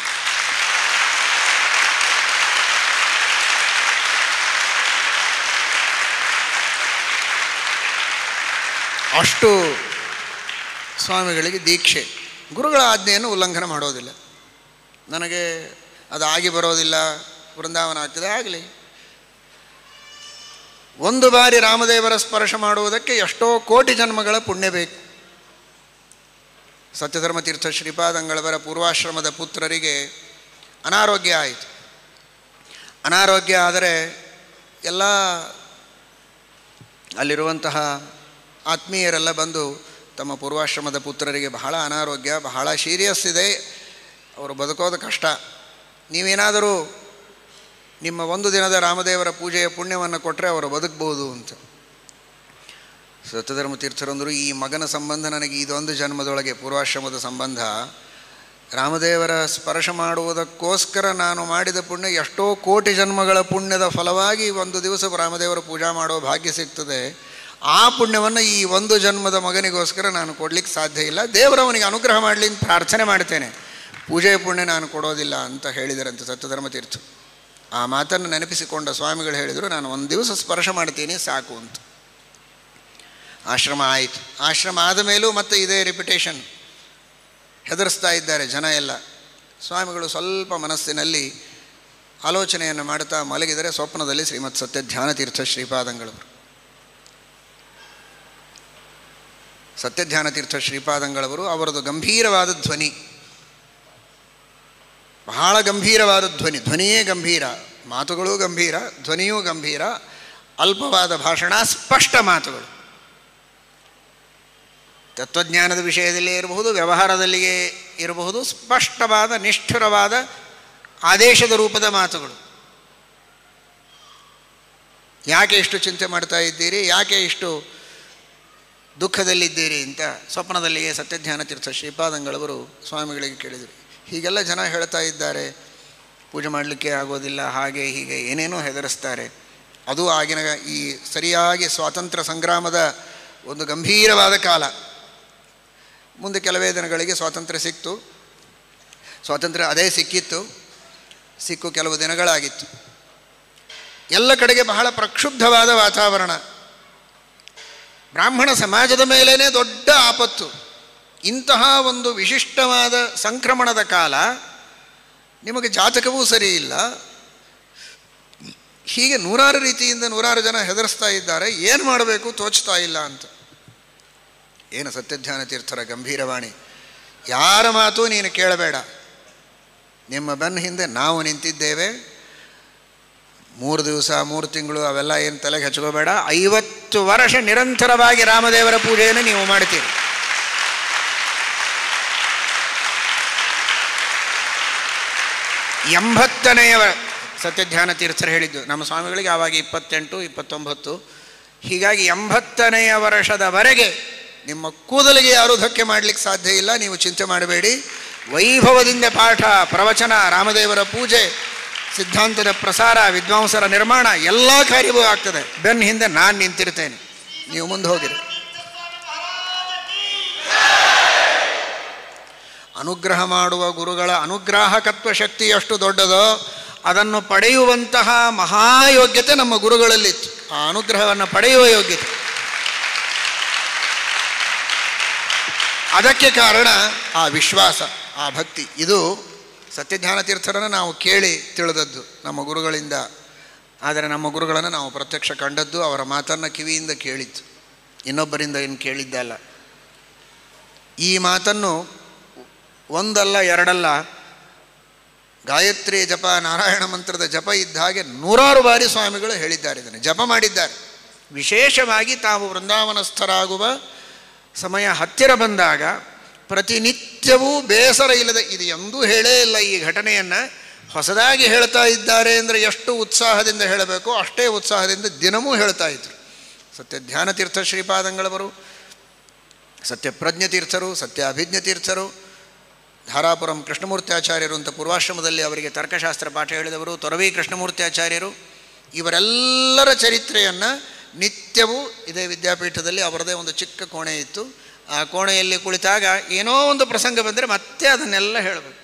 ಅಷ್ಟು ಸ್ವಾಮಿಗಳಿಗೆ ದೀಕ್ಷೆ ಗುರುಗಳ ಆಜ್ಞೆಯನ್ನು ಉಲ್ಲಂಘನೆ ಮಾಡೋದಿಲ್ಲ ನನಗೆ ಅದು ಆಗಿ ಬರೋದಿಲ್ಲ ವೃಂದಾವನ ಆಗ್ತದೆ ಆಗಲಿ ಒಂದು ಬಾರಿ ರಾಮದೇವರ ಸ್ಪರ್ಶ ಮಾಡುವುದಕ್ಕೆ ಎಷ್ಟೋ ಕೋಟಿ ಜನ್ಮಗಳ ಪುಣ್ಯ ಬೇಕು ಸತ್ಯಧರ್ಮತೀರ್ಥ ಶ್ರೀಪಾದಂಗಳವರ ಪೂರ್ವಾಶ್ರಮದ ಪುತ್ರರಿಗೆ ಅನಾರೋಗ್ಯ ಆಯಿತು ಅನಾರೋಗ್ಯ ಆದರೆ ಎಲ್ಲ ಅಲ್ಲಿರುವಂತಹ ಆತ್ಮೀಯರೆಲ್ಲ ಬಂದು ತಮ್ಮ ಪೂರ್ವಾಶ್ರಮದ ಪುತ್ರರಿಗೆ ಬಹಳ ಅನಾರೋಗ್ಯ ಬಹಳ ಸೀರಿಯಸ್ ಇದೆ ಅವರು ಬದುಕೋದು ಕಷ್ಟ ನೀವೇನಾದರೂ ನಿಮ್ಮ ಒಂದು ದಿನದ ರಾಮದೇವರ ಪೂಜೆಯ ಪುಣ್ಯವನ್ನು ಕೊಟ್ಟರೆ ಅವರು ಬದುಕಬಹುದು ಅಂತ ಸತ್ಯಧರ್ಮ ತೀರ್ಥರಂದರು ಈ ಮಗನ ಸಂಬಂಧ ನನಗೆ ಇದೊಂದು ಜನ್ಮದೊಳಗೆ ಪೂರ್ವಾಶ್ರಮದ ಸಂಬಂಧ ರಾಮದೇವರ ಸ್ಪರ್ಶ ಮಾಡುವುದಕ್ಕೋಸ್ಕರ ನಾನು ಮಾಡಿದ ಪುಣ್ಯ ಎಷ್ಟೋ ಕೋಟಿ ಜನ್ಮಗಳ ಪುಣ್ಯದ ಫಲವಾಗಿ ಒಂದು ದಿವಸ ರಾಮದೇವರ ಪೂಜಾ ಮಾಡೋ ಭಾಗ್ಯ ಸಿಗ್ತದೆ ಆ ಪುಣ್ಯವನ್ನು ಈ ಒಂದು ಜನ್ಮದ ಮಗನಿಗೋಸ್ಕರ ನಾನು ಕೊಡಲಿಕ್ಕೆ ಸಾಧ್ಯ ಇಲ್ಲ ದೇವರವನಿಗೆ ಅನುಗ್ರಹ ಮಾಡಲಿ ಅಂತ ಪ್ರಾರ್ಥನೆ ಮಾಡ್ತೇನೆ ಪೂಜೆಯ ಪುಣ್ಯ ನಾನು ಕೊಡೋದಿಲ್ಲ ಅಂತ ಹೇಳಿದರಂತೆ ಸತ್ಯಧರ್ಮ ತೀರ್ಥ ಆ ಮಾತನ್ನು ನೆನಪಿಸಿಕೊಂಡ ಸ್ವಾಮಿಗಳು ಹೇಳಿದರು ನಾನು ಒಂದು ದಿವಸ ಸ್ಪರ್ಶ ಮಾಡ್ತೀನಿ ಸಾಕು ಅಂತ ಆಶ್ರಮ ಆಯಿತು ಆಶ್ರಮ ಆದ ಮೇಲೂ ಮತ್ತೆ ಇದೇ ರಿಪಿಟೇಷನ್ ಹೆದರಿಸ್ತಾ ಇದ್ದಾರೆ ಜನ ಎಲ್ಲ ಸ್ವಾಮಿಗಳು ಸ್ವಲ್ಪ ಮನಸ್ಸಿನಲ್ಲಿ ಆಲೋಚನೆಯನ್ನು ಮಾಡ್ತಾ ಮಲಗಿದರೆ ಸ್ವಪ್ನದಲ್ಲಿ ಶ್ರೀಮತ್ ಸತ್ಯ ಧ್ಯಾನತೀರ್ಥ ಶ್ರೀಪಾದಂಗಳವರು ಸತ್ಯಧ್ಯಾನತೀರ್ಥ ಶ್ರೀಪಾದಂಗಳವರು ಅವರದು ಗಂಭೀರವಾದ ಧ್ವನಿ ಬಹಳ ಗಂಭೀರವಾದ ಧ್ವನಿ ಧ್ವನಿಯೇ ಗಂಭೀರ ಮಾತುಗಳೂ ಗಂಭೀರ ಧ್ವನಿಯೂ ಗಂಭೀರ ಅಲ್ಪವಾದ ಭಾಷಣ ಸ್ಪಷ್ಟ ಮಾತುಗಳು ತತ್ವಜ್ಞಾನದ ವಿಷಯದಲ್ಲೇ ಇರಬಹುದು ವ್ಯವಹಾರದಲ್ಲಿಯೇ ಇರಬಹುದು ಸ್ಪಷ್ಟವಾದ ನಿಷ್ಠುರವಾದ ಆದೇಶದ ರೂಪದ ಮಾತುಗಳು ಯಾಕೆ ಇಷ್ಟು ಚಿಂತೆ ಮಾಡ್ತಾ ಇದ್ದೀರಿ ಯಾಕೆ ಇಷ್ಟು ದುಃಖದಲ್ಲಿದ್ದೀರಿ ಅಂತ ಸ್ವಪ್ನದಲ್ಲಿಯೇ ಸತ್ಯಜ್ಞಾನ ತೀರ್ಥ ಶ್ರೀಪಾದಂಗಳವರು ಸ್ವಾಮಿಗಳಿಗೆ ಕೇಳಿದರು ಹೀಗೆಲ್ಲ ಜನ ಹೇಳ್ತಾ ಇದ್ದಾರೆ ಪೂಜೆ ಮಾಡಲಿಕ್ಕೆ ಆಗೋದಿಲ್ಲ ಹಾಗೆ ಹೀಗೆ ಏನೇನೋ ಹೆದರಿಸ್ತಾರೆ ಅದು ಆಗಿನ ಈ ಸರಿಯಾಗಿ ಸ್ವಾತಂತ್ರ್ಯ ಸಂಗ್ರಾಮದ ಒಂದು ಗಂಭೀರವಾದ ಕಾಲ ಮುಂದೆ ಕೆಲವೇ ದಿನಗಳಿಗೆ ಸ್ವಾತಂತ್ರ್ಯ ಸಿಕ್ತು ಸ್ವಾತಂತ್ರ್ಯ ಅದೇ ಸಿಕ್ಕಿತ್ತು ಸಿಕ್ಕು ಕೆಲವು ದಿನಗಳಾಗಿತ್ತು ಎಲ್ಲ ಕಡೆಗೆ ಬಹಳ ಪ್ರಕ್ಷುಬ್ಧವಾದ ವಾತಾವರಣ ಬ್ರಾಹ್ಮಣ ಸಮಾಜದ ಮೇಲೇ ದೊಡ್ಡ ಆಪತ್ತು ಇಂತಹ ಒಂದು ವಿಶಿಷ್ಟವಾದ ಸಂಕ್ರಮಣದ ಕಾಲ ನಿಮಗೆ ಜಾತಕವೂ ಸರಿ ಇಲ್ಲ ಹೀಗೆ ನೂರಾರು ರೀತಿಯಿಂದ ನೂರಾರು ಜನ ಹೆದರಿಸ್ತಾ ಇದ್ದಾರೆ ಏನು ಮಾಡಬೇಕು ತೋಚ್ತಾ ಇಲ್ಲ ಅಂತ ಏನು ಸತ್ಯಧ್ಯಾನ ತೀರ್ಥರ ಗಂಭೀರವಾಣಿ ಯಾರ ಮಾತು ನೀನು ಕೇಳಬೇಡ ನಿಮ್ಮ ಬೆನ್ನ ಹಿಂದೆ ನಾವು ನಿಂತಿದ್ದೇವೆ ಮೂರು ದಿವಸ ಮೂರು ತಿಂಗಳು ಅವೆಲ್ಲ ಏನು ತಲೆಗೆ ಹಚ್ಕೋಬೇಡ ಐವತ್ತು ವರ್ಷ ನಿರಂತರವಾಗಿ ರಾಮದೇವರ ಪೂಜೆಯನ್ನು ನೀವು ಮಾಡ್ತೀರಿ ಎಂಬತ್ತನೆಯ ಸತ್ಯಧ್ಯಾನ ತೀರ್ಥರು ಹೇಳಿದ್ದು ನಮ್ಮ ಸ್ವಾಮಿಗಳಿಗೆ ಆವಾಗ ಇಪ್ಪತ್ತೆಂಟು ಇಪ್ಪತ್ತೊಂಬತ್ತು ಹೀಗಾಗಿ ಎಂಬತ್ತನೆಯ ವರ್ಷದವರೆಗೆ ನಿಮ್ಮ ಕೂದಲಿಗೆ ಯಾರೂ ಧಕ್ಕೆ ಮಾಡಲಿಕ್ಕೆ ಸಾಧ್ಯ ಇಲ್ಲ ನೀವು ಚಿಂತೆ ಮಾಡಬೇಡಿ ವೈಭವದಿಂದ ಪಾಠ ಪ್ರವಚನ ರಾಮದೇವರ ಪೂಜೆ ಸಿದ್ಧಾಂತದ ಪ್ರಸಾರ ವಿದ್ವಾಂಸರ ನಿರ್ಮಾಣ ಎಲ್ಲ ಕಾರ್ಯವೂ ಆಗ್ತದೆ ಬೆನ್ನ ಹಿಂದೆ ನಾನು ನಿಂತಿರ್ತೇನೆ ನೀವು ಮುಂದೆ ಹೋಗಿರಿ ಅನುಗ್ರಹ ಮಾಡುವ ಗುರುಗಳ ಅನುಗ್ರಾಹಕತ್ವ ಶಕ್ತಿ ಎಷ್ಟು ದೊಡ್ಡದೋ ಅದನ್ನು ಪಡೆಯುವಂತಹ ಮಹಾಯೋಗ್ಯತೆ ನಮ್ಮ ಗುರುಗಳಲ್ಲಿತ್ತು ಆ ಅನುಗ್ರಹವನ್ನು ಪಡೆಯುವ ಯೋಗ್ಯತೆ ಅದಕ್ಕೆ ಕಾರಣ ಆ ವಿಶ್ವಾಸ ಆ ಭಕ್ತಿ ಇದು ಸತ್ಯಜ್ಞಾನ ತೀರ್ಥರನ್ನು ನಾವು ಕೇಳಿ ತಿಳಿದದ್ದು ನಮ್ಮ ಗುರುಗಳಿಂದ ಆದರೆ ನಮ್ಮ ಗುರುಗಳನ್ನು ನಾವು ಪ್ರತ್ಯಕ್ಷ ಕಂಡದ್ದು ಅವರ ಮಾತನ್ನು ಕಿವಿಯಿಂದ ಕೇಳಿದ್ದು ಇನ್ನೊಬ್ಬರಿಂದ ಏನು ಕೇಳಿದ್ದಲ್ಲ ಈ ಮಾತನ್ನು ಒಂದಲ್ಲ ಎರಡಲ್ಲ ಗಾಯತ್ರಿ ಜಪ ನಾರಾಯಣ ಮಂತ್ರದ ಜಪ ಇದ್ದ ಹಾಗೆ ನೂರಾರು ಬಾರಿ ಸ್ವಾಮಿಗಳು ಹೇಳಿದ್ದಾರೆ ಇದನ್ನು ಜಪ ಮಾಡಿದ್ದಾರೆ ವಿಶೇಷವಾಗಿ ತಾವು ವೃಂದಾವನಸ್ಥರಾಗುವ ಸಮಯ ಹತ್ತಿರ ಬಂದಾಗ ಪ್ರತಿನಿತ್ಯವೂ ಬೇಸರ ಇಲ್ಲದೆ ಇದು ಎಂದೂ ಹೇಳೇ ಇಲ್ಲ ಈ ಘಟನೆಯನ್ನು ಹೊಸದಾಗಿ ಹೇಳ್ತಾ ಇದ್ದಾರೆ ಅಂದರೆ ಎಷ್ಟು ಉತ್ಸಾಹದಿಂದ ಹೇಳಬೇಕೋ ಅಷ್ಟೇ ಉತ್ಸಾಹದಿಂದ ದಿನವೂ ಹೇಳ್ತಾ ಇದ್ರು ಸತ್ಯ ಧ್ಯಾನ ತೀರ್ಥ ಶ್ರೀಪಾದಂಗಳವರು ಸತ್ಯಪ್ರಜ್ಞ ತೀರ್ಥರು ಸತ್ಯ ಅಭಿಜ್ಞ ತೀರ್ಥರು ಧಾರಾಪುರಂ ಕೃಷ್ಣಮೂರ್ತ್ಯಾಚಾರ್ಯರು ಅಂತ ಪೂರ್ವಾಶ್ರಮದಲ್ಲಿ ಅವರಿಗೆ ತರ್ಕಶಾಸ್ತ್ರ ಪಾಠ ಹೇಳಿದವರು ತೊರವಿ ಕೃಷ್ಣಮೂರ್ತ್ಯಾಚಾರ್ಯರು ಇವರೆಲ್ಲರ ಚರಿತ್ರೆಯನ್ನು ನಿತ್ಯವೂ ಇದೇ ವಿದ್ಯಾಪೀಠದಲ್ಲಿ ಅವರದೇ ಒಂದು ಚಿಕ್ಕ ಕೋಣೆ ಇತ್ತು ಆ ಕೋಣೆಯಲ್ಲಿ ಕುಳಿತಾಗ ಏನೋ ಒಂದು ಪ್ರಸಂಗ ಬಂದರೆ ಮತ್ತೆ ಅದನ್ನೆಲ್ಲ ಹೇಳಬೇಕು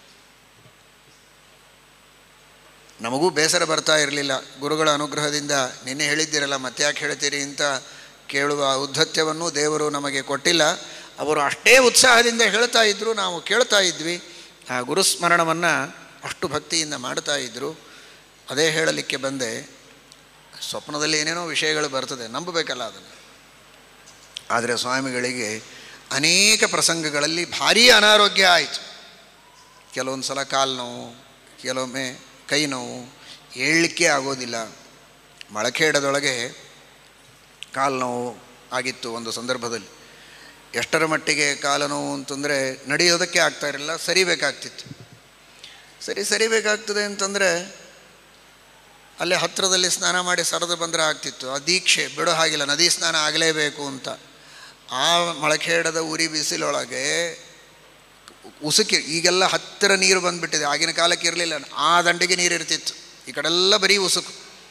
ನಮಗೂ ಬೇಸರ ಬರ್ತಾ ಇರಲಿಲ್ಲ ಗುರುಗಳ ಅನುಗ್ರಹದಿಂದ ನಿನ್ನೆ ಹೇಳಿದ್ದೀರಲ್ಲ ಮತ್ತೆ ಯಾಕೆ ಹೇಳ್ತೀರಿ ಅಂತ ಕೇಳುವ ಔದ್ಧತ್ಯವನ್ನು ದೇವರು ನಮಗೆ ಕೊಟ್ಟಿಲ್ಲ ಅವರು ಅಷ್ಟೇ ಉತ್ಸಾಹದಿಂದ ಹೇಳ್ತಾ ಇದ್ದರು ನಾವು ಕೇಳ್ತಾ ಇದ್ವಿ ಆ ಗುರುಸ್ಮರಣವನ್ನು ಅಷ್ಟು ಭಕ್ತಿಯಿಂದ ಮಾಡ್ತಾ ಇದ್ದರು ಅದೇ ಹೇಳಲಿಕ್ಕೆ ಬಂದೆ ಸ್ವಪ್ನದಲ್ಲಿ ಏನೇನೋ ವಿಷಯಗಳು ಬರ್ತದೆ ನಂಬಬೇಕಲ್ಲ ಅದನ್ನು ಆದರೆ ಸ್ವಾಮಿಗಳಿಗೆ ಅನೇಕ ಪ್ರಸಂಗಗಳಲ್ಲಿ ಭಾರೀ ಅನಾರೋಗ್ಯ ಆಯಿತು ಕೆಲವೊಂದು ಸಲ ಕಾಲು ನೋವು ಕೆಲವೊಮ್ಮೆ ಕೈ ನೋವು ಏಳಲಿಕ್ಕೆ ಆಗೋದಿಲ್ಲ ಮೊಳಖೇಡದೊಳಗೆ ಕಾಲು ನೋವು ಆಗಿತ್ತು ಒಂದು ಸಂದರ್ಭದಲ್ಲಿ ಎಷ್ಟರ ಮಟ್ಟಿಗೆ ಕಾಲು ನೋವು ಅಂತಂದರೆ ನಡೆಯೋದಕ್ಕೆ ಆಗ್ತಾ ಇರಲಿಲ್ಲ ಸರಿಬೇಕಾಗ್ತಿತ್ತು ಸರಿ ಸರಿಬೇಕಾಗ್ತದೆ ಅಂತಂದರೆ ಅಲ್ಲೇ ಹತ್ತಿರದಲ್ಲಿ ಸ್ನಾನ ಮಾಡಿ ಸರದು ಬಂದರೆ ಆಗ್ತಿತ್ತು ಆ ದೀಕ್ಷೆ ಬಿಡೋ ಹಾಗಿಲ್ಲ ನದಿ ಸ್ನಾನ ಆಗಲೇಬೇಕು ಅಂತ ಆ ಮೊಳಖೇಡದ ಉರಿ ಬಿಸಿಲೊಳಗೆ ಉಸುಕಿ ಈಗೆಲ್ಲ ಹತ್ತಿರ ನೀರು ಬಂದುಬಿಟ್ಟಿದೆ ಆಗಿನ ಕಾಲಕ್ಕೆ ಇರಲಿಲ್ಲ ಆ ದಂಡಿಗೆ ನೀರು ಇರ್ತಿತ್ತು ಈ ಕಡೆಲ್ಲ ಬರೀ ಉಸುಕು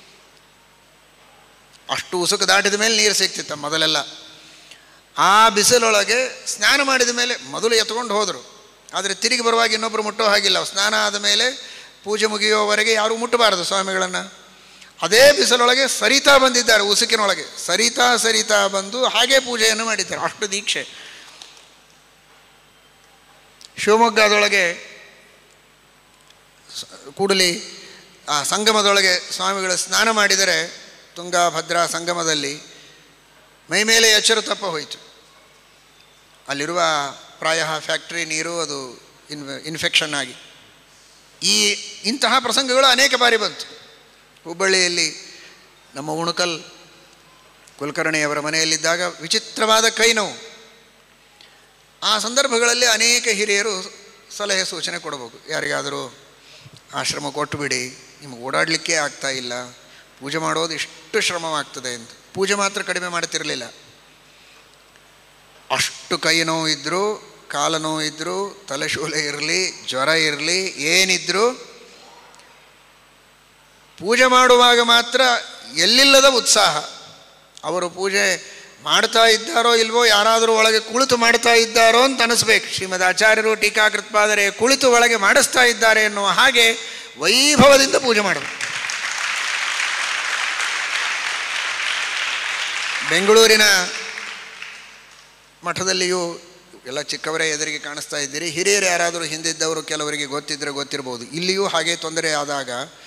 ಅಷ್ಟು ಉಸುಕು ದಾಟಿದ ಮೇಲೆ ನೀರು ಸಿಗ್ತಿತ್ತು ಮೊದಲೆಲ್ಲ ಆ ಬಿಸಿಲೊಳಗೆ ಸ್ನಾನ ಮಾಡಿದ ಮೇಲೆ ಮೊದಲು ಎತ್ಕೊಂಡು ಹೋದರು ಆದರೆ ತಿರುಗಿ ಬರುವಾಗ ಇನ್ನೊಬ್ಬರು ಮುಟ್ಟೋ ಹಾಗಿಲ್ಲ ಸ್ನಾನ ಆದ ಮೇಲೆ ಪೂಜೆ ಮುಗಿಯುವವರೆಗೆ ಯಾರೂ ಮುಟ್ಟಬಾರದು ಸ್ವಾಮಿಗಳನ್ನು ಅದೇ ಬಿಸಿಲೊಳಗೆ ಸರಿತಾ ಬಂದಿದ್ದಾರೆ ಉಸುಕಿನೊಳಗೆ ಸರಿತಾ ಸರಿತಾ ಬಂದು ಹಾಗೆ ಪೂಜೆಯನ್ನು ಮಾಡಿದ್ದಾರೆ ಅಷ್ಟು ದೀಕ್ಷೆ ಶಿವಮೊಗ್ಗದೊಳಗೆ ಸ- ಕೂಡಲಿ ಆ ಸಂಗಮದೊಳಗೆ ಸ್ವಾಮಿಗಳು ಸ್ನಾನ ಮಾಡಿದರೆ ತುಂಗಾ ಭದ್ರಾ ಸಂಗಮದಲ್ಲಿ ಮೈಮೇಲೆ ಎಚ್ಚರ ತಪ್ಪ ಹೋಯಿತು ಅಲ್ಲಿರುವ ಪ್ರಾಯ ಫ್ಯಾಕ್ಟ್ರಿ ನೀರು ಅದು ಇನ್ ಇನ್ಫೆಕ್ಷನ್ ಆಗಿ ಈ ಇಂತಹ ಪ್ರಸಂಗಗಳು ಅನೇಕ ಬಾರಿ ಬಂತು ಹುಬ್ಬಳ್ಳಿಯಲ್ಲಿ ನಮ್ಮ ಉಣಕಲ್ ಕುಲಕರ್ಣಿಯವರ ಮನೆಯಲ್ಲಿದ್ದಾಗ ವಿಚಿತ್ರವಾದ ಕೈ ನೋವು ಆ ಸಂದರ್ಭಗಳಲ್ಲಿ ಅನೇಕ ಹಿರಿಯರು ಸಲಹೆ ಸೂಚನೆ ಕೊಡಬೇಕು ಯಾರಿಗಾದರೂ ಆಶ್ರಮ ಕೊಟ್ಟು ಬಿಡಿ ನಿಮಗೆ ಓಡಾಡಲಿಕ್ಕೆ ಆಗ್ತಾ ಇಲ್ಲ ಪೂಜೆ ಮಾಡೋದು ಇಷ್ಟು ಶ್ರಮವಾಗ್ತದೆ ಅಂತ ಪೂಜೆ ಮಾತ್ರ ಕಡಿಮೆ ಮಾಡ್ತಿರಲಿಲ್ಲ ಅಷ್ಟು ಕೈ ನೋವು ಇದ್ದರೂ ಕಾಲು ನೋವು ಇದ್ದರೂ ತಲೆಶೂಲೆ ಇರಲಿ ಜ್ವರ ಇರಲಿ ಏನಿದ್ರೂ ಪೂಜೆ ಮಾಡುವಾಗ ಮಾತ್ರ ಎಲ್ಲಿಲ್ಲದ ಉತ್ಸಾಹ ಅವರು ಪೂಜೆ ಮಾಡ್ತಾ ಇದ್ದಾರೋ ಇಲ್ವೋ ಯಾರಾದರೂ ಒಳಗೆ ಕುಳಿತು ಮಾಡ್ತಾ ಇದ್ದಾರೋ ಅಂತ ಅನಿಸ್ಬೇಕು ಶ್ರೀಮದ್ ಆಚಾರ್ಯರು ಟೀಕಾಕೃತ್ಪಾದರೆ ಕುಳಿತು ಒಳಗೆ ಮಾಡಿಸ್ತಾ ಇದ್ದಾರೆ ಎನ್ನುವ ಹಾಗೆ ವೈಭವದಿಂದ ಪೂಜೆ ಮಾಡಬೇಕು ಬೆಂಗಳೂರಿನ ಮಠದಲ್ಲಿಯೂ ಎಲ್ಲ ಚಿಕ್ಕವರೇ ಎದುರಿಗೆ ಕಾಣಿಸ್ತಾ ಇದ್ದೀರಿ ಹಿರಿಯರು ಯಾರಾದರೂ ಹಿಂದಿದ್ದವರು ಕೆಲವರಿಗೆ ಗೊತ್ತಿದ್ದರೆ ಗೊತ್ತಿರ್ಬೋದು ಇಲ್ಲಿಯೂ ಹಾಗೆ ತೊಂದರೆ ಆದಾಗ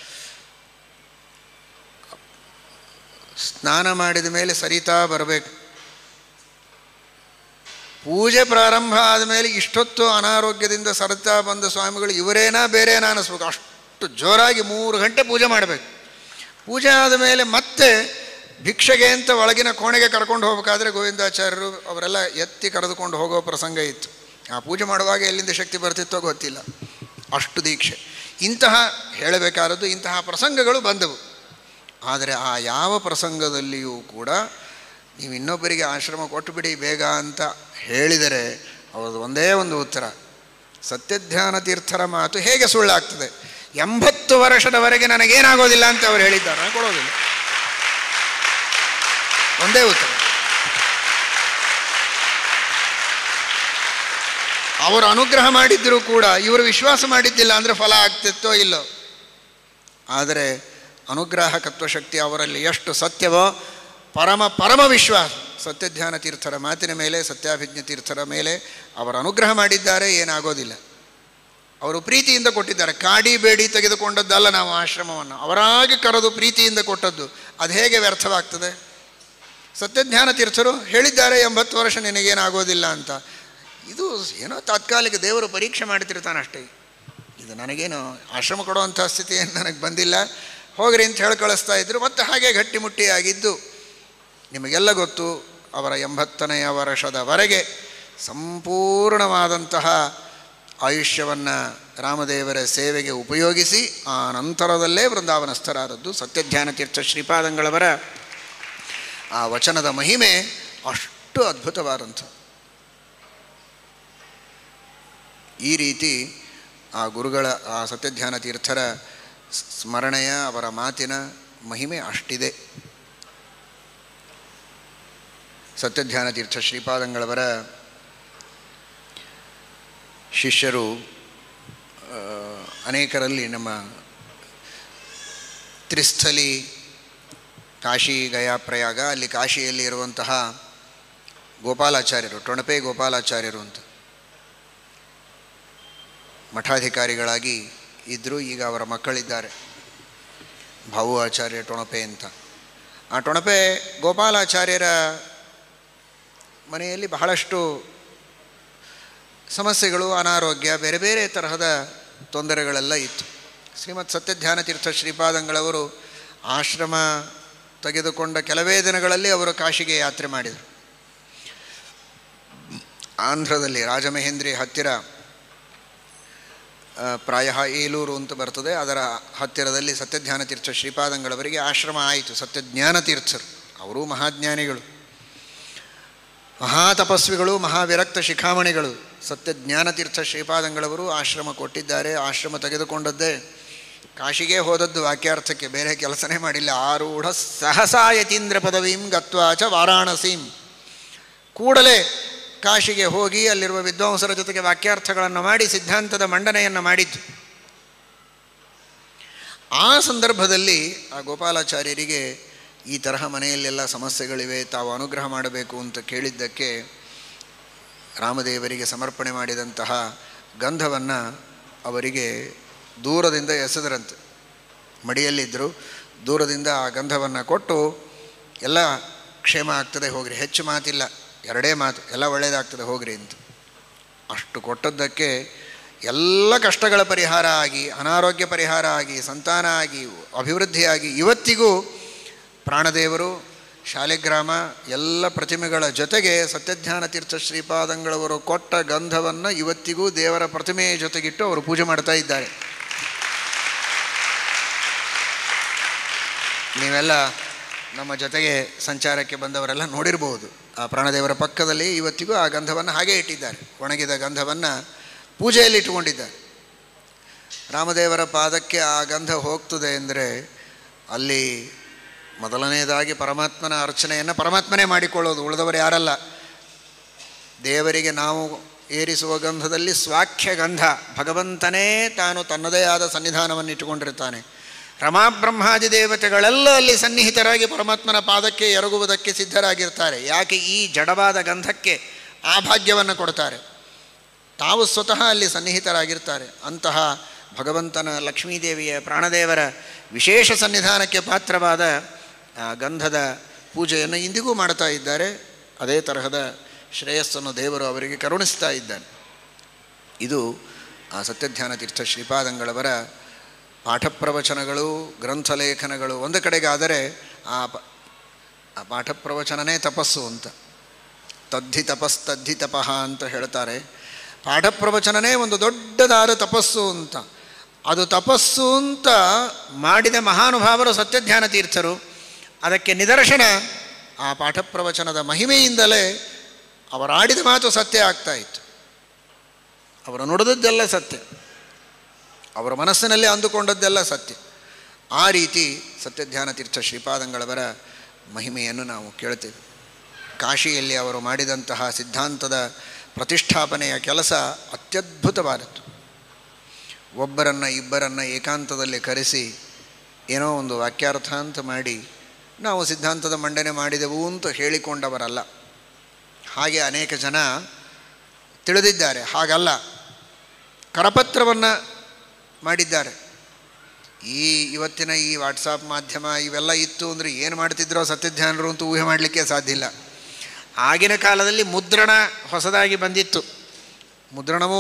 ಸ್ನಾನ ಮಾಡಿದ ಮೇಲೆ ಸರಿತಾ ಬರಬೇಕು ಪೂಜೆ ಪ್ರಾರಂಭ ಆದಮೇಲೆ ಇಷ್ಟೊತ್ತು ಅನಾರೋಗ್ಯದಿಂದ ಸರಿತಾ ಬಂದ ಸ್ವಾಮಿಗಳು ಇವರೇನಾ ಬೇರೇನಾ ಅನ್ನಿಸ್ಬೇಕು ಅಷ್ಟು ಜೋರಾಗಿ ಮೂರು ಗಂಟೆ ಪೂಜೆ ಮಾಡಬೇಕು ಪೂಜೆ ಆದ ಮೇಲೆ ಮತ್ತೆ ಭಿಕ್ಷೆಗೆ ಅಂತ ಒಳಗಿನ ಕೋಣೆಗೆ ಕರ್ಕೊಂಡು ಹೋಗಬೇಕಾದ್ರೆ ಗೋವಿಂದಾಚಾರ್ಯರು ಅವರೆಲ್ಲ ಎತ್ತಿ ಕರೆದುಕೊಂಡು ಹೋಗೋ ಪ್ರಸಂಗ ಇತ್ತು ಆ ಪೂಜೆ ಮಾಡುವಾಗ ಎಲ್ಲಿಂದ ಶಕ್ತಿ ಬರ್ತಿತ್ತೋ ಗೊತ್ತಿಲ್ಲ ಅಷ್ಟು ದೀಕ್ಷೆ ಇಂತಹ ಹೇಳಬೇಕಾದದ್ದು ಇಂತಹ ಪ್ರಸಂಗಗಳು ಬಂದವು ಆದರೆ ಆ ಯಾವ ಪ್ರಸಂಗದಲ್ಲಿಯೂ ಕೂಡ ನೀವು ಇನ್ನೊಬ್ಬರಿಗೆ ಆಶ್ರಮ ಕೊಟ್ಟುಬಿಡಿ ಬೇಗ ಅಂತ ಹೇಳಿದರೆ ಅವ್ರದ್ದು ಒಂದೇ ಒಂದು ಉತ್ತರ ಸತ್ಯಧ್ಯಾನ ತೀರ್ಥರ ಮಾತು ಹೇಗೆ ಸುಳ್ಳಾಗ್ತದೆ ಎಂಬತ್ತು ವರ್ಷದವರೆಗೆ ನನಗೇನಾಗೋದಿಲ್ಲ ಅಂತ ಅವ್ರು ಹೇಳಿದ್ದಾರೆ ನಾನು ಕೊಡೋದಿಲ್ಲ ಒಂದೇ ಉತ್ತರ ಅವರು ಅನುಗ್ರಹ ಮಾಡಿದ್ದರೂ ಕೂಡ ಇವರು ವಿಶ್ವಾಸ ಮಾಡಿದ್ದಿಲ್ಲ ಅಂದರೆ ಫಲ ಆಗ್ತಿತ್ತೋ ಇಲ್ಲೋ ಆದರೆ ಅನುಗ್ರಾಹಕತ್ವ ಶಕ್ತಿ ಅವರಲ್ಲಿ ಎಷ್ಟು ಸತ್ಯವೋ ಪರಮ ಪರಮ ವಿಶ್ವಾಸ ಸತ್ಯಧ್ಯಾನ ತೀರ್ಥರ ಮಾತಿನ ಮೇಲೆ ಸತ್ಯಾಭಿಜ್ಞ ತೀರ್ಥರ ಮೇಲೆ ಅವರು ಅನುಗ್ರಹ ಮಾಡಿದ್ದಾರೆ ಏನಾಗೋದಿಲ್ಲ ಅವರು ಪ್ರೀತಿಯಿಂದ ಕೊಟ್ಟಿದ್ದಾರೆ ಕಾಡಿ ಬೇಡಿ ತೆಗೆದುಕೊಂಡದ್ದಲ್ಲ ನಾವು ಆಶ್ರಮವನ್ನು ಅವರಾಗಿ ಕರೆದು ಪ್ರೀತಿಯಿಂದ ಕೊಟ್ಟದ್ದು ಅದು ಹೇಗೆ ವ್ಯರ್ಥವಾಗ್ತದೆ ಸತ್ಯಜ್ಞಾನ ತೀರ್ಥರು ಹೇಳಿದ್ದಾರೆ ಎಂಬತ್ತು ವರ್ಷ ನಿನಗೇನಾಗೋದಿಲ್ಲ ಅಂತ ಇದು ಏನೋ ತಾತ್ಕಾಲಿಕ ದೇವರು ಪರೀಕ್ಷೆ ಮಾಡ್ತಿರ್ತಾನಷ್ಟೇ ಇದು ನನಗೇನು ಆಶ್ರಮ ಕೊಡುವಂಥ ಸ್ಥಿತಿ ಏನು ನನಗೆ ಬಂದಿಲ್ಲ ಹೋಗ್ರಿ ಅಂತ ಹೇಳಿ ಕಳಿಸ್ತಾ ಇದ್ರು ಮತ್ತೆ ಹಾಗೆ ಗಟ್ಟಿಮುಟ್ಟಿಯಾಗಿದ್ದು ನಿಮಗೆಲ್ಲ ಗೊತ್ತು ಅವರ ಎಂಬತ್ತನೆಯ ವರ್ಷದವರೆಗೆ ಸಂಪೂರ್ಣವಾದಂತಹ ಆಯುಷ್ಯವನ್ನು ರಾಮದೇವರ ಸೇವೆಗೆ ಉಪಯೋಗಿಸಿ ಆ ನಂತರದಲ್ಲೇ ವೃಂದಾವನಸ್ಥರಾದದ್ದು ಸತ್ಯಧ್ಯಾನ ತೀರ್ಥ ಶ್ರೀಪಾದಂಗಳವರ ಆ ವಚನದ ಮಹಿಮೆ ಅಷ್ಟು ಅದ್ಭುತವಾದಂಥ ಈ ರೀತಿ ಆ ಗುರುಗಳ ಆ ಸತ್ಯಧ್ಯಾನ ತೀರ್ಥರ ಸ್ಮರಣೆಯ ಅವರ ಮಾತಿನ ಮಹಿಮೆ ಅಷ್ಟಿದೆ ಸತ್ಯಧ್ಯಾನ ತೀರ್ಥ ಶ್ರೀಪಾದಂಗಳವರ ಶಿಷ್ಯರು ಆ, ಅನೇಕರಲ್ಲಿ ನಮ್ಮ ತ್ರಿಸ್ಥಲಿ ಕಾಶಿ ಗಯಾ ಪ್ರಯಾಗ ಅಲ್ಲಿ ಕಾಶಿಯಲ್ಲಿ ಇರುವಂತಹ ಗೋಪಾಲಾಚಾರ್ಯರು ಟೊಣಪೆ ಗೋಪಾಲಾಚಾರ್ಯರು ಅಂತ ಮಠಾಧಿಕಾರಿಗಳಾಗಿ ಇದ್ದರು ಈಗ ಅವರ ಮಕ್ಕಳಿದ್ದಾರೆ ಭಾವು ಆಚಾರ್ಯ ಟೊಣಪೆ ಅಂತ ಆ ಟೊಣಪೆ ಗೋಪಾಲಾಚಾರ್ಯರ ಮನೆಯಲ್ಲಿ ಬಹಳಷ್ಟು ಸಮಸ್ಯೆಗಳು ಅನಾರೋಗ್ಯ ಬೇರೆ ಬೇರೆ ತರಹದ ತೊಂದರೆಗಳೆಲ್ಲ ಇತ್ತು ಶ್ರೀಮತ್ ಸತ್ಯಧ್ಯಾನ ತೀರ್ಥ ಶ್ರೀಪಾದಂಗಳವರು ಆಶ್ರಮ ತೆಗೆದುಕೊಂಡ ಕೆಲವೇ ದಿನಗಳಲ್ಲಿ ಅವರು ಕಾಶಿಗೆ ಯಾತ್ರೆ ಮಾಡಿದರು ಆಂಧ್ರದಲ್ಲಿ ರಾಜಮಹೇಂದ್ರಿ ಹತ್ತಿರ ಆ, ಪ್ರಾಯ ಏಲೂರು ಅಂತ ಬರ್ತದೆ ಅದರ ಹತ್ತಿರದಲ್ಲಿ ಸತ್ಯಜ್ಞಾನ ತೀರ್ಥ ಶ್ರೀಪಾದಂಗಳವರಿಗೆ ಆಶ್ರಮ ಆಯಿತು ಸತ್ಯಜ್ಞಾನ ತೀರ್ಥರು ಅವರೂ ಮಹಾಜ್ಞಾನಿಗಳು ಮಹಾತಪಸ್ವಿಗಳು ಮಹಾವಿರಕ್ತ ಶಿಖಾಮಣಿಗಳು ಸತ್ಯಜ್ಞಾನ ತೀರ್ಥ ಶ್ರೀಪಾದಂಗಳವರು ಆಶ್ರಮ ಕೊಟ್ಟಿದ್ದಾರೆ ಆಶ್ರಮ ತೆಗೆದುಕೊಂಡದ್ದೇ ಕಾಶಿಗೆ ಹೋದದ್ದು ವಾಕ್ಯಾರ್ಥಕ್ಕೆ ಬೇರೆ ಕೆಲಸನೇ ಮಾಡಿಲ್ಲ ಆರೂಢ ಸಹಸಾ ಯತೀಂದ್ರ ಪದವೀಂ ಗತ್ವಾಚ ವಾರಾಣಸೀಂ ಕೂಡಲೇ ಕಾಶಿಗೆ ಹೋಗಿ ಅಲ್ಲಿರುವ ವಿದ್ವಾಂಸರ ಜೊತೆಗೆ ವಾಕ್ಯಾರ್ಥಗಳನ್ನು ಮಾಡಿ ಸಿದ್ಧಾಂತದ ಮಂಡನೆಯನ್ನು ಮಾಡಿದ್ದು ಆ ಸಂದರ್ಭದಲ್ಲಿ ಆ ಗೋಪಾಲಾಚಾರ್ಯರಿಗೆ ಈ ತರಹ ಮನೆಯಲ್ಲೆಲ್ಲ ಸಮಸ್ಯೆಗಳಿವೆ ತಾವು ಅನುಗ್ರಹ ಮಾಡಬೇಕು ಅಂತ ಕೇಳಿದ್ದಕ್ಕೆ ರಾಮದೇವರಿಗೆ ಸಮರ್ಪಣೆ ಮಾಡಿದಂತಹ ಗಂಧವನ್ನು ಅವರಿಗೆ ದೂರದಿಂದ ಎಸೆದರಂತೆ ಮಡಿಯಲ್ಲಿದ್ದರು ದೂರದಿಂದ ಆ ಗಂಧವನ್ನು ಕೊಟ್ಟು ಎಲ್ಲ ಕ್ಷೇಮ ಆಗ್ತದೆ ಹೋಗ್ರಿ ಹೆಚ್ಚು ಮಾತಿಲ್ಲ ಎರಡೇ ಮಾತು ಎಲ್ಲ ಒಳ್ಳೆಯದಾಗ್ತದೆ ಹೋಗ್ರಿ ಅಂತ ಅಷ್ಟು ಕೊಟ್ಟದ್ದಕ್ಕೆ ಎಲ್ಲ ಕಷ್ಟಗಳ ಪರಿಹಾರ ಆಗಿ ಅನಾರೋಗ್ಯ ಪರಿಹಾರ ಆಗಿ ಸಂತಾನ ಆಗಿ ಅಭಿವೃದ್ಧಿಯಾಗಿ ಇವತ್ತಿಗೂ ಪ್ರಾಣದೇವರು ಶಾಲೆಗ್ರಾಮ ಎಲ್ಲ ಪ್ರತಿಮೆಗಳ ಜೊತೆಗೆ ಸತ್ಯಜ್ಞಾನ ತೀರ್ಥ ಶ್ರೀಪಾದಂಗಳವರು ಕೊಟ್ಟ ಗಂಧವನ್ನು ಇವತ್ತಿಗೂ ದೇವರ ಪ್ರತಿಮೆಯ ಜೊತೆಗಿಟ್ಟು ಅವರು ಪೂಜೆ ಮಾಡ್ತಾ ಇದ್ದಾರೆ ನೀವೆಲ್ಲ ನಮ್ಮ ಜೊತೆಗೆ ಸಂಚಾರಕ್ಕೆ ಬಂದವರೆಲ್ಲ ನೋಡಿರ್ಬೋದು ಆ ಪ್ರಾಣದೇವರ ಪಕ್ಕದಲ್ಲಿ ಇವತ್ತಿಗೂ ಆ ಗಂಧವನ್ನು ಹಾಗೆ ಇಟ್ಟಿದ್ದಾರೆ ಒಣಗಿದ ಗಂಧವನ್ನು ಪೂಜೆಯಲ್ಲಿ ಇಟ್ಟುಕೊಂಡಿದ್ದಾರೆ ರಾಮದೇವರ ಪಾದಕ್ಕೆ ಆ ಗಂಧ ಹೋಗ್ತದೆ ಅಂದರೆ ಅಲ್ಲಿ ಮೊದಲನೆಯದಾಗಿ ಪರಮಾತ್ಮನ ಅರ್ಚನೆಯನ್ನು ಪರಮಾತ್ಮನೇ ಮಾಡಿಕೊಳ್ಳೋದು ಉಳಿದವರು ಯಾರಲ್ಲ ದೇವರಿಗೆ ನಾವು ಏರಿಸುವ ಗಂಧದಲ್ಲಿ ಸ್ವಾಖ್ಯ ಗಂಧ ಭಗವಂತನೇ ತಾನು ತನ್ನದೇ ಆದ ಸನ್ನಿಧಾನವನ್ನು ಇಟ್ಟುಕೊಂಡಿರ್ತಾನೆ ರಮಾಬ್ರಹ್ಮಾದಿ ದೇವತೆಗಳೆಲ್ಲ ಅಲ್ಲಿ ಸನ್ನಿಹಿತರಾಗಿ ಪರಮಾತ್ಮನ ಪಾದಕ್ಕೆ ಎರಗುವುದಕ್ಕೆ ಸಿದ್ಧರಾಗಿರ್ತಾರೆ ಯಾಕೆ ಈ ಜಡವಾದ ಗಂಧಕ್ಕೆ ಆ ಭಾಗ್ಯವನ್ನು ಕೊಡ್ತಾರೆ ತಾವು ಸ್ವತಃ ಅಲ್ಲಿ ಸನ್ನಿಹಿತರಾಗಿರ್ತಾರೆ ಅಂತಹ ಭಗವಂತನ ಲಕ್ಷ್ಮೀದೇವಿಯ ಪ್ರಾಣದೇವರ ವಿಶೇಷ ಸನ್ನಿಧಾನಕ್ಕೆ ಪಾತ್ರವಾದ ಆ ಗಂಧದ ಪೂಜೆಯನ್ನು ಇಂದಿಗೂ ಮಾಡ್ತಾ ಇದ್ದಾರೆ ಅದೇ ತರಹದ ಶ್ರೇಯಸ್ಸನ್ನು ದೇವರು ಅವರಿಗೆ ಕರುಣಿಸ್ತಾ ಇದ್ದಾನೆ ಇದು ಆ ಸತ್ಯಧ್ಯಾನ ತೀರ್ಥ ಶ್ರೀಪಾದಂಗಳವರ ಪಾಠ ಪ್ರವಚನಗಳು ಗ್ರಂಥಲೇಖನಗಳು ಒಂದು ಕಡೆಗಾದರೆ ಆ ಪ ಆ ಪಾಠ ಪ್ರವಚನನೇ ತಪಸ್ಸು ಅಂತ ತದ್ಧಿ ತಪಸ್ ತದ್ಧಿ ತಪಃ ಅಂತ ಹೇಳ್ತಾರೆ ಪಾಠ ಪ್ರವಚನನೇ ಒಂದು ದೊಡ್ಡದಾದ ತಪಸ್ಸು ಅಂತ ಅದು ತಪಸ್ಸು ಅಂತ ಮಾಡಿದ ಮಹಾನುಭಾವರು ಸತ್ಯಧ್ಯಾನ ತೀರ್ಥರು ಅದಕ್ಕೆ ನಿದರ್ಶನ ಆ ಪಾಠ ಪ್ರವಚನದ ಮಹಿಮೆಯಿಂದಲೇ ಅವರಾಡಿದ ಮಾತು ಸತ್ಯ ಆಗ್ತಾ ಇತ್ತು ಅವರು ನುಡಿದದ್ದೆಲ್ಲ ಸತ್ಯ ಅವರ ಮನಸ್ಸಿನಲ್ಲಿ ಅಂದುಕೊಂಡದ್ದೆಲ್ಲ ಸತ್ಯ ಆ ರೀತಿ ಸತ್ಯಧ್ಯಾನ ತೀರ್ಥ ಶ್ರೀಪಾದಂಗಳವರ ಮಹಿಮೆಯನ್ನು ನಾವು ಕೇಳ್ತೇವೆ ಕಾಶಿಯಲ್ಲಿ ಅವರು ಮಾಡಿದಂತಹ ಸಿದ್ಧಾಂತದ ಪ್ರತಿಷ್ಠಾಪನೆಯ ಕೆಲಸ ಅತ್ಯದ್ಭುತವಾದದ್ದು ಒಬ್ಬರನ್ನು ಇಬ್ಬರನ್ನು ಏಕಾಂತದಲ್ಲಿ ಕರೆಸಿ ಏನೋ ಒಂದು ವಾಕ್ಯಾರ್ಥ ಅಂತ ಮಾಡಿ ನಾವು ಸಿದ್ಧಾಂತದ ಮಂಡನೆ ಮಾಡಿದೆವು ಅಂತ ಹೇಳಿಕೊಂಡವರಲ್ಲ ಹಾಗೆ ಅನೇಕ ಜನ ತಿಳಿದಿದ್ದಾರೆ ಹಾಗಲ್ಲ ಕರಪತ್ರವನ್ನು ಮಾಡಿದ್ದಾರೆ ಈ ಇವತ್ತಿನ ಈ ವಾಟ್ಸಾಪ್ ಮಾಧ್ಯಮ ಇವೆಲ್ಲ ಇತ್ತು ಅಂದರೆ ಏನು ಮಾಡ್ತಿದ್ರೋ ಸತ್ಯಧ್ಯಾನರು ಅಂತ ಊಹೆ ಮಾಡಲಿಕ್ಕೆ ಸಾಧ್ಯ ಇಲ್ಲ ಆಗಿನ ಕಾಲದಲ್ಲಿ ಮುದ್ರಣ ಹೊಸದಾಗಿ ಬಂದಿತ್ತು ಮುದ್ರಣವೂ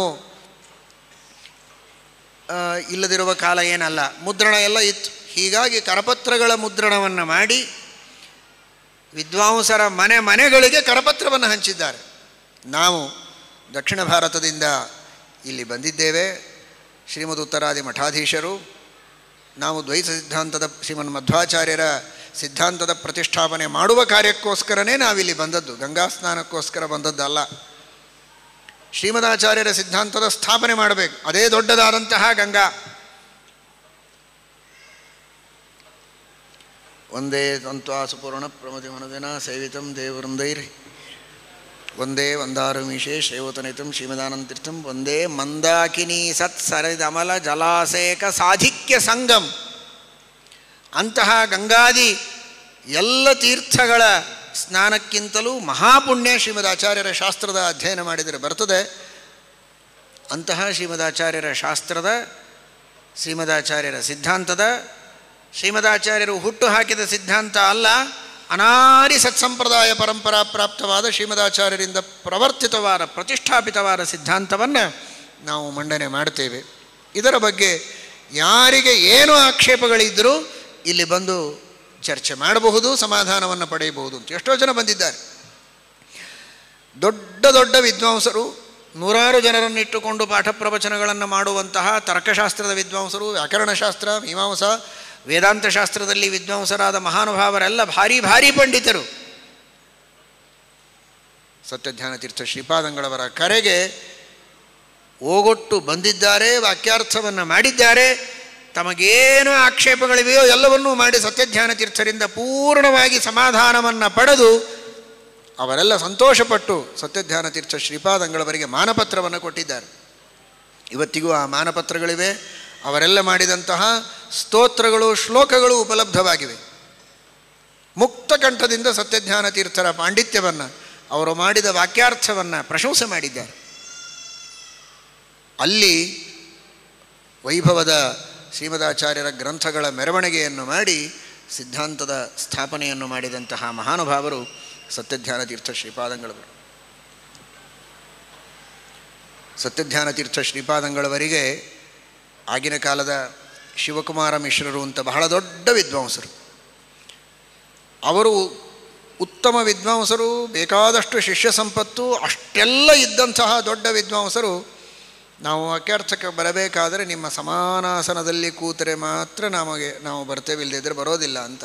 ಆ, ಇಲ್ಲದಿರುವ ಕಾಲ ಏನಲ್ಲ ಮುದ್ರಣ ಎಲ್ಲ ಇತ್ತು ಹೀಗಾಗಿ ಕರಪತ್ರಗಳ ಮುದ್ರಣವನ್ನು ಮಾಡಿ ವಿದ್ವಾಂಸರ ಮನೆ ಮನೆಗಳಿಗೆ ಕರಪತ್ರವನ್ನು ಹಂಚಿದ್ದಾರೆ ನಾವು ದಕ್ಷಿಣ ಭಾರತದಿಂದ ಇಲ್ಲಿ ಬಂದಿದ್ದೇವೆ ಶ್ರೀಮದ್ ಉತ್ತರಾದಿ ಮಠಾಧೀಶರು ನಾವು ದ್ವೈತ ಸಿದ್ಧಾಂತದ ಶ್ರೀಮನ್ ಮಧ್ವಾಚಾರ್ಯರ ಸಿದ್ಧಾಂತದ ಪ್ರತಿಷ್ಠಾಪನೆ ಮಾಡುವ ಕಾರ್ಯಕ್ಕೋಸ್ಕರನೇ ನಾವಿಲ್ಲಿ ಬಂದದ್ದು ಗಂಗಾ ಸ್ನಾನಕ್ಕೋಸ್ಕರ ಬಂದದ್ದಲ್ಲ ಶ್ರೀಮದಾಚಾರ್ಯರ ಸಿದ್ಧಾಂತದ ಸ್ಥಾಪನೆ ಮಾಡಬೇಕು ಅದೇ ದೊಡ್ಡದಾದಂತಹ ಗಂಗಾ ಒಂದೇ ತಂತ್ವಾಸು ಪೂರ್ಣ ಪ್ರಮತಿ ಮನದಿನ ಸೇವಿತಂ ದೇವವೃಂದೈರಿ ಒಂದೇ ವಂದಾರುಮೀಶೆ ಶ್ರೇವತನಿತಂ ಶ್ರೀಮದಾನಂತೀರ್ಥಂ ಒಂದೇ ಮಂದಾಕಿನಿ ಸತ್ ಸರಿದಮಲ ಜಲಾಸೇಕ ಸಾಧಿಕ್ಯ ಸಂಗಂ ಅಂತಹ ಗಂಗಾದಿ ಎಲ್ಲ ತೀರ್ಥಗಳ ಸ್ನಾನಕ್ಕಿಂತಲೂ ಮಹಾಪುಣ್ಯ ಶ್ರೀಮದಾಚಾರ್ಯರ ಶಾಸ್ತ್ರದ ಅಧ್ಯಯನ ಮಾಡಿದರೆ ಬರ್ತದೆ ಅಂತಹ ಶ್ರೀಮದಾಚಾರ್ಯರ ಶಾಸ್ತ್ರದ ಶ್ರೀಮದಾಚಾರ್ಯರ ಸಿದ್ಧಾಂತದ ಶ್ರೀಮದಾಚಾರ್ಯರು ಹುಟ್ಟು ಹಾಕಿದ ಸಿದ್ಧಾಂತ ಅಲ್ಲ ಅನಾದಿ ಸತ್ಸಂಪ್ರದಾಯ ಪರಂಪರಾ ಪ್ರಾಪ್ತವಾದ ಶ್ರೀಮದಾಚಾರ್ಯರಿಂದ ಪ್ರವರ್ತಿತವಾದ ಪ್ರತಿಷ್ಠಾಪಿತವಾದ ಸಿದ್ಧಾಂತವನ್ನು ನಾವು ಮಂಡನೆ ಮಾಡ್ತೇವೆ ಇದರ ಬಗ್ಗೆ ಯಾರಿಗೆ ಏನು ಆಕ್ಷೇಪಗಳಿದ್ದರೂ ಇಲ್ಲಿ ಬಂದು ಚರ್ಚೆ ಮಾಡಬಹುದು ಸಮಾಧಾನವನ್ನು ಪಡೆಯಬಹುದು ಅಂತ ಎಷ್ಟೋ ಜನ ಬಂದಿದ್ದಾರೆ ದೊಡ್ಡ ದೊಡ್ಡ ವಿದ್ವಾಂಸರು ನೂರಾರು ಜನರನ್ನು ಇಟ್ಟುಕೊಂಡು ಪಾಠ ಪ್ರವಚನಗಳನ್ನು ಮಾಡುವಂತಹ ತರ್ಕಶಾಸ್ತ್ರದ ವಿದ್ವಾಂಸರು ವ್ಯಾಕರಣಶಾಸ್ತ್ರ ಮೀಮಾಂಸಾ ವೇದಾಂತ ಶಾಸ್ತ್ರದಲ್ಲಿ ವಿದ್ವಾಂಸರಾದ ಮಹಾನುಭಾವರೆಲ್ಲ ಭಾರಿ ಭಾರಿ ಪಂಡಿತರು ಸತ್ಯಧ್ಯಾನ ತೀರ್ಥ ಶ್ರೀಪಾದಂಗಳವರ ಕರೆಗೆ ಓಗೊಟ್ಟು ಬಂದಿದ್ದಾರೆ ವಾಕ್ಯಾರ್ಥವನ್ನು ಮಾಡಿದ್ದಾರೆ ತಮಗೇನು ಆಕ್ಷೇಪಗಳಿವೆಯೋ ಎಲ್ಲವನ್ನೂ ಮಾಡಿ ಸತ್ಯಧ್ಯಾನ ತೀರ್ಥರಿಂದ ಪೂರ್ಣವಾಗಿ ಸಮಾಧಾನವನ್ನು ಪಡೆದು ಅವರೆಲ್ಲ ಸಂತೋಷಪಟ್ಟು ಸತ್ಯಧ್ಯಾನ ತೀರ್ಥ ಶ್ರೀಪಾದಂಗಳವರಿಗೆ ಮಾನಪತ್ರವನ್ನು ಕೊಟ್ಟಿದ್ದಾರೆ ಇವತ್ತಿಗೂ ಆ ಮಾನಪತ್ರಗಳಿವೆ ಅವರೆಲ್ಲ ಮಾಡಿದಂತಹ ಸ್ತೋತ್ರಗಳು ಶ್ಲೋಕಗಳು ಉಪಲಬ್ಧವಾಗಿವೆ ಮುಕ್ತ ಕಂಠದಿಂದ ಸತ್ಯಜ್ಞಾನ ತೀರ್ಥರ ಪಾಂಡಿತ್ಯವನ್ನು ಅವರು ಮಾಡಿದ ವಾಕ್ಯಾರ್ಥವನ್ನು ಪ್ರಶಂಸೆ ಮಾಡಿದ್ದಾರೆ ಅಲ್ಲಿ ವೈಭವದ ಶ್ರೀಮದಾಚಾರ್ಯರ ಗ್ರಂಥಗಳ ಮೆರವಣಿಗೆಯನ್ನು ಮಾಡಿ ಸಿದ್ಧಾಂತದ ಸ್ಥಾಪನೆಯನ್ನು ಮಾಡಿದಂತಹ ಮಹಾನುಭಾವರು ಸತ್ಯಧ್ಯಾನ ತೀರ್ಥ ಶ್ರೀಪಾದಂಗಳವರು ಸತ್ಯಧ್ಯಾನ ತೀರ್ಥ ಶ್ರೀಪಾದಂಗಳವರಿಗೆ ಆಗಿನ ಕಾಲದ ಶಿವಕುಮಾರ ಮಿಶ್ರರು ಅಂತ ಬಹಳ ದೊಡ್ಡ ವಿದ್ವಾಂಸರು ಅವರು ಉತ್ತಮ ವಿದ್ವಾಂಸರು ಬೇಕಾದಷ್ಟು ಶಿಷ್ಯ ಸಂಪತ್ತು ಅಷ್ಟೆಲ್ಲ ಇದ್ದಂತಹ ದೊಡ್ಡ ವಿದ್ವಾಂಸರು ನಾವು ವಾಕ್ಯಾರ್ಥಕ್ಕೆ ಬರಬೇಕಾದರೆ ನಿಮ್ಮ ಸಮಾನಾಸನದಲ್ಲಿ ಕೂತರೆ ಮಾತ್ರ ನಮಗೆ ನಾವು ಬರ್ತೇವೆ ಇಲ್ಲದಿದ್ದರೆ ಬರೋದಿಲ್ಲ ಅಂತ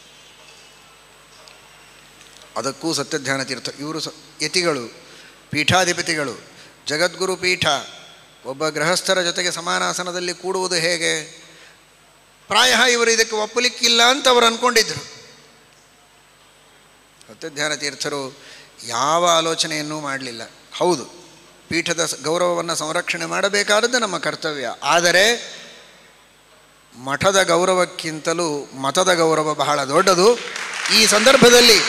ಅದಕ್ಕೂ ಸತ್ಯಧ್ಯಾನ ತೀರ್ಥ ಇವರು ಸ ಯತಿಗಳು ಪೀಠಾಧಿಪತಿಗಳು ಜಗದ್ಗುರು ಪೀಠ ಒಬ್ಬ ಗೃಹಸ್ಥರ ಜೊತೆಗೆ ಸಮಾನಾಸನದಲ್ಲಿ ಕೂಡುವುದು ಹೇಗೆ ಪ್ರಾಯ ಇವರು ಇದಕ್ಕೆ ಒಪ್ಪಲಿಕ್ಕಿಲ್ಲ ಅಂತ ಅವರು ಅಂದ್ಕೊಂಡಿದ್ದರು ಸತ್ಯಧ್ಯಾನ ತೀರ್ಥರು ಯಾವ ಆಲೋಚನೆಯನ್ನೂ ಮಾಡಲಿಲ್ಲ ಹೌದು ಪೀಠದ ಸ- ಗೌರವವನ್ನು ಸಂರಕ್ಷಣೆ ಮಾಡಬೇಕಾದದ್ದು ನಮ್ಮ ಕರ್ತವ್ಯ ಆದರೆ ಮಠದ ಗೌರವಕ್ಕಿಂತಲೂ ಮತದ ಗೌರವ ಬಹಳ ದೊಡ್ಡದು ಈ ಸಂದರ್ಭದಲ್ಲಿ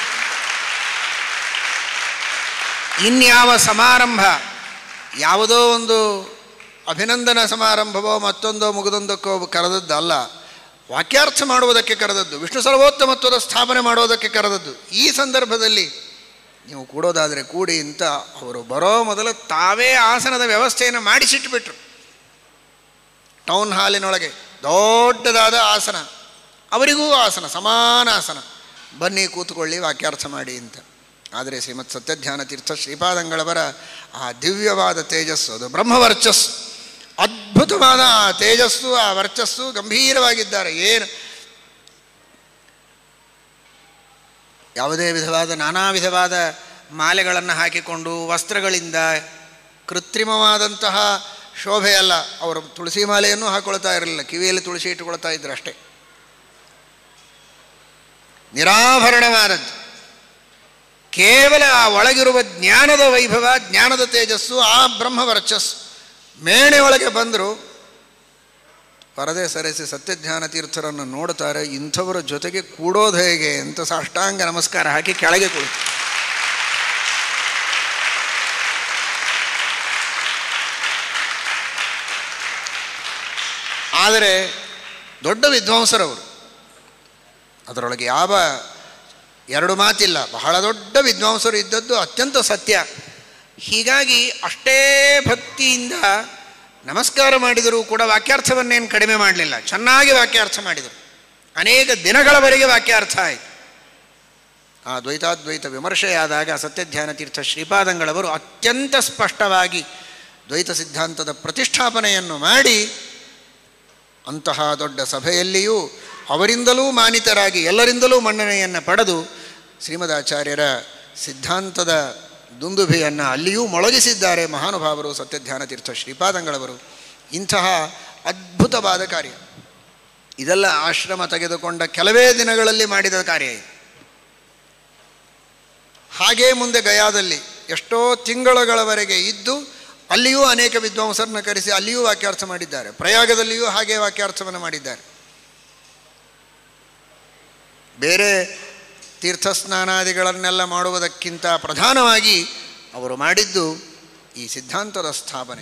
ಇನ್ಯಾವ ಸಮಾರಂಭ ಯಾವುದೋ ಒಂದು ಅಭಿನಂದನ ಸಮಾರಂಭವೋ ಮತ್ತೊಂದೋ ಮುಗಿದೊಂದಕ್ಕೋ ಕರೆದದ್ದಲ್ಲ ವಾಕ್ಯಾರ್ಥ ಮಾಡುವುದಕ್ಕೆ ಕರೆದದ್ದು ವಿಷ್ಣು ಸರ್ವೋತ್ತಮತ್ವದ ಸ್ಥಾಪನೆ ಮಾಡೋದಕ್ಕೆ ಕರೆದದ್ದು ಈ ಸಂದರ್ಭದಲ್ಲಿ ನೀವು ಕೂಡೋದಾದರೆ ಕೂಡಿ ಅಂತ ಅವರು ಬರೋ ಮೊದಲು ತಾವೇ ಆಸನದ ವ್ಯವಸ್ಥೆಯನ್ನು ಮಾಡಿಸಿಟ್ಬಿಟ್ರು ಟೌನ್ ಹಾಲಿನೊಳಗೆ ದೊಡ್ಡದಾದ ಆಸನ ಅವರಿಗೂ ಆಸನ ಸಮಾನ ಆಸನ ಬನ್ನಿ ಕೂತ್ಕೊಳ್ಳಿ ವಾಕ್ಯಾರ್ಥ ಮಾಡಿ ಅಂತ ಆದರೆ ಶ್ರೀಮತ್ ಸತ್ಯಧ್ಯಾನ ತೀರ್ಥ ಶ್ರೀಪಾದಂಗಳವರ ಆ ದಿವ್ಯವಾದ ತೇಜಸ್ಸು ಅದು ಬ್ರಹ್ಮವರ್ಚಸ್ಸು ಅದ್ಭುತವಾದ ಆ ತೇಜಸ್ಸು ಆ ವರ್ಚಸ್ಸು ಗಂಭೀರವಾಗಿದ್ದಾರೆ ಏನು ಯಾವುದೇ ವಿಧವಾದ ನಾನಾ ವಿಧವಾದ ಮಾಲೆಗಳನ್ನು ಹಾಕಿಕೊಂಡು ವಸ್ತ್ರಗಳಿಂದ ಕೃತ್ರಿಮವಾದಂತಹ ಶೋಭೆ ಅಲ್ಲ ಅವರು ತುಳಸಿ ಮಾಲೆಯನ್ನು ಹಾಕೊಳ್ತಾ ಇರಲಿಲ್ಲ ಕಿವಿಯಲ್ಲಿ ತುಳಸಿ ಇಟ್ಟುಕೊಳ್ತಾ ಇದ್ರು ಅಷ್ಟೇ ನಿರಾಭರಣವಾದದ್ದು ಕೇವಲ ಆ ಒಳಗಿರುವ ಜ್ಞಾನದ ವೈಭವ ಜ್ಞಾನದ ತೇಜಸ್ಸು ಆ ಬ್ರಹ್ಮವರ್ಚಸ್ಸು ಮೇಣೆ ಒಳಗೆ ಬಂದರು ಪರದೆ ಸರಿಸಿ ಸತ್ಯಜ್ಞಾನ ತೀರ್ಥರನ್ನು ನೋಡ್ತಾರೆ ಇಂಥವರ ಜೊತೆಗೆ ಕೂಡೋದು ಹೇಗೆ ಅಂತ ಸಾಷ್ಟಾಂಗ ನಮಸ್ಕಾರ ಹಾಕಿ ಕೆಳಗೆ ಕುಳಿತು ಆದರೆ ದೊಡ್ಡ ವಿದ್ವಾಂಸರವರು ಅದರೊಳಗೆ ಯಾವ ಎರಡು ಮಾತಿಲ್ಲ ಬಹಳ ದೊಡ್ಡ ವಿದ್ವಾಂಸರು ಇದ್ದದ್ದು ಅತ್ಯಂತ ಸತ್ಯ ಹೀಗಾಗಿ ಅಷ್ಟೇ ಭಕ್ತಿಯಿಂದ ನಮಸ್ಕಾರ ಮಾಡಿದರೂ ಕೂಡ ವಾಕ್ಯಾರ್ಥವನ್ನೇನು ಕಡಿಮೆ ಮಾಡಲಿಲ್ಲ ಚೆನ್ನಾಗಿ ವಾಕ್ಯಾರ್ಥ ಮಾಡಿದರು ಅನೇಕ ದಿನಗಳವರೆಗೆ ವಾಕ್ಯಾರ್ಥ ಆಯಿತು ಆ ದ್ವೈತಾದ್ವೈತ ವಿಮರ್ಶೆಯಾದಾಗ ಸತ್ಯಧ್ಯಾನ ತೀರ್ಥ ಶ್ರೀಪಾದಂಗಳವರು ಅತ್ಯಂತ ಸ್ಪಷ್ಟವಾಗಿ ದ್ವೈತ ಸಿದ್ಧಾಂತದ ಪ್ರತಿಷ್ಠಾಪನೆಯನ್ನು ಮಾಡಿ ಅಂತಹ ದೊಡ್ಡ ಸಭೆಯಲ್ಲಿಯೂ ಅವರಿಂದಲೂ ಮಾನಿತರಾಗಿ ಎಲ್ಲರಿಂದಲೂ ಮನ್ನಣೆಯನ್ನು ಪಡೆದು ಶ್ರೀಮದಾಚಾರ್ಯರ ಸಿದ್ಧಾಂತದ ದುಂದುಭೆಯನ್ನು ಅಲ್ಲಿಯೂ ಮೊಳಗಿಸಿದ್ದಾರೆ ಮಹಾನುಭಾವರು ಸತ್ಯಧ್ಯಾನ ತೀರ್ಥ ಶ್ರೀಪಾದಂಗಳವರು ಇಂತಹ ಅದ್ಭುತವಾದ ಕಾರ್ಯ ಇದೆಲ್ಲ ಆಶ್ರಮ ತೆಗೆದುಕೊಂಡ ಕೆಲವೇ ದಿನಗಳಲ್ಲಿ ಮಾಡಿದ ಕಾರ್ಯ ಇದು ಹಾಗೇ ಮುಂದೆ ಗಯಾದಲ್ಲಿ ಎಷ್ಟೋ ತಿಂಗಳುಗಳವರೆಗೆ ಇದ್ದು ಅಲ್ಲಿಯೂ ಅನೇಕ ವಿದ್ವಾಂಸರನ್ನ ಕರೆಸಿ ಅಲ್ಲಿಯೂ ವಾಕ್ಯಾರ್ಥ ಮಾಡಿದ್ದಾರೆ ಪ್ರಯಾಗದಲ್ಲಿಯೂ ಹಾಗೆ ವಾಕ್ಯಾರ್ಥವನ್ನು ಮಾಡಿದ್ದಾರೆ ಬೇರೆ ತೀರ್ಥಸ್ನಾನಾದಿಗಳನ್ನೆಲ್ಲ ಮಾಡುವುದಕ್ಕಿಂತ ಪ್ರಧಾನವಾಗಿ ಅವರು ಮಾಡಿದ್ದು ಈ ಸಿದ್ಧಾಂತದ ಸ್ಥಾಪನೆ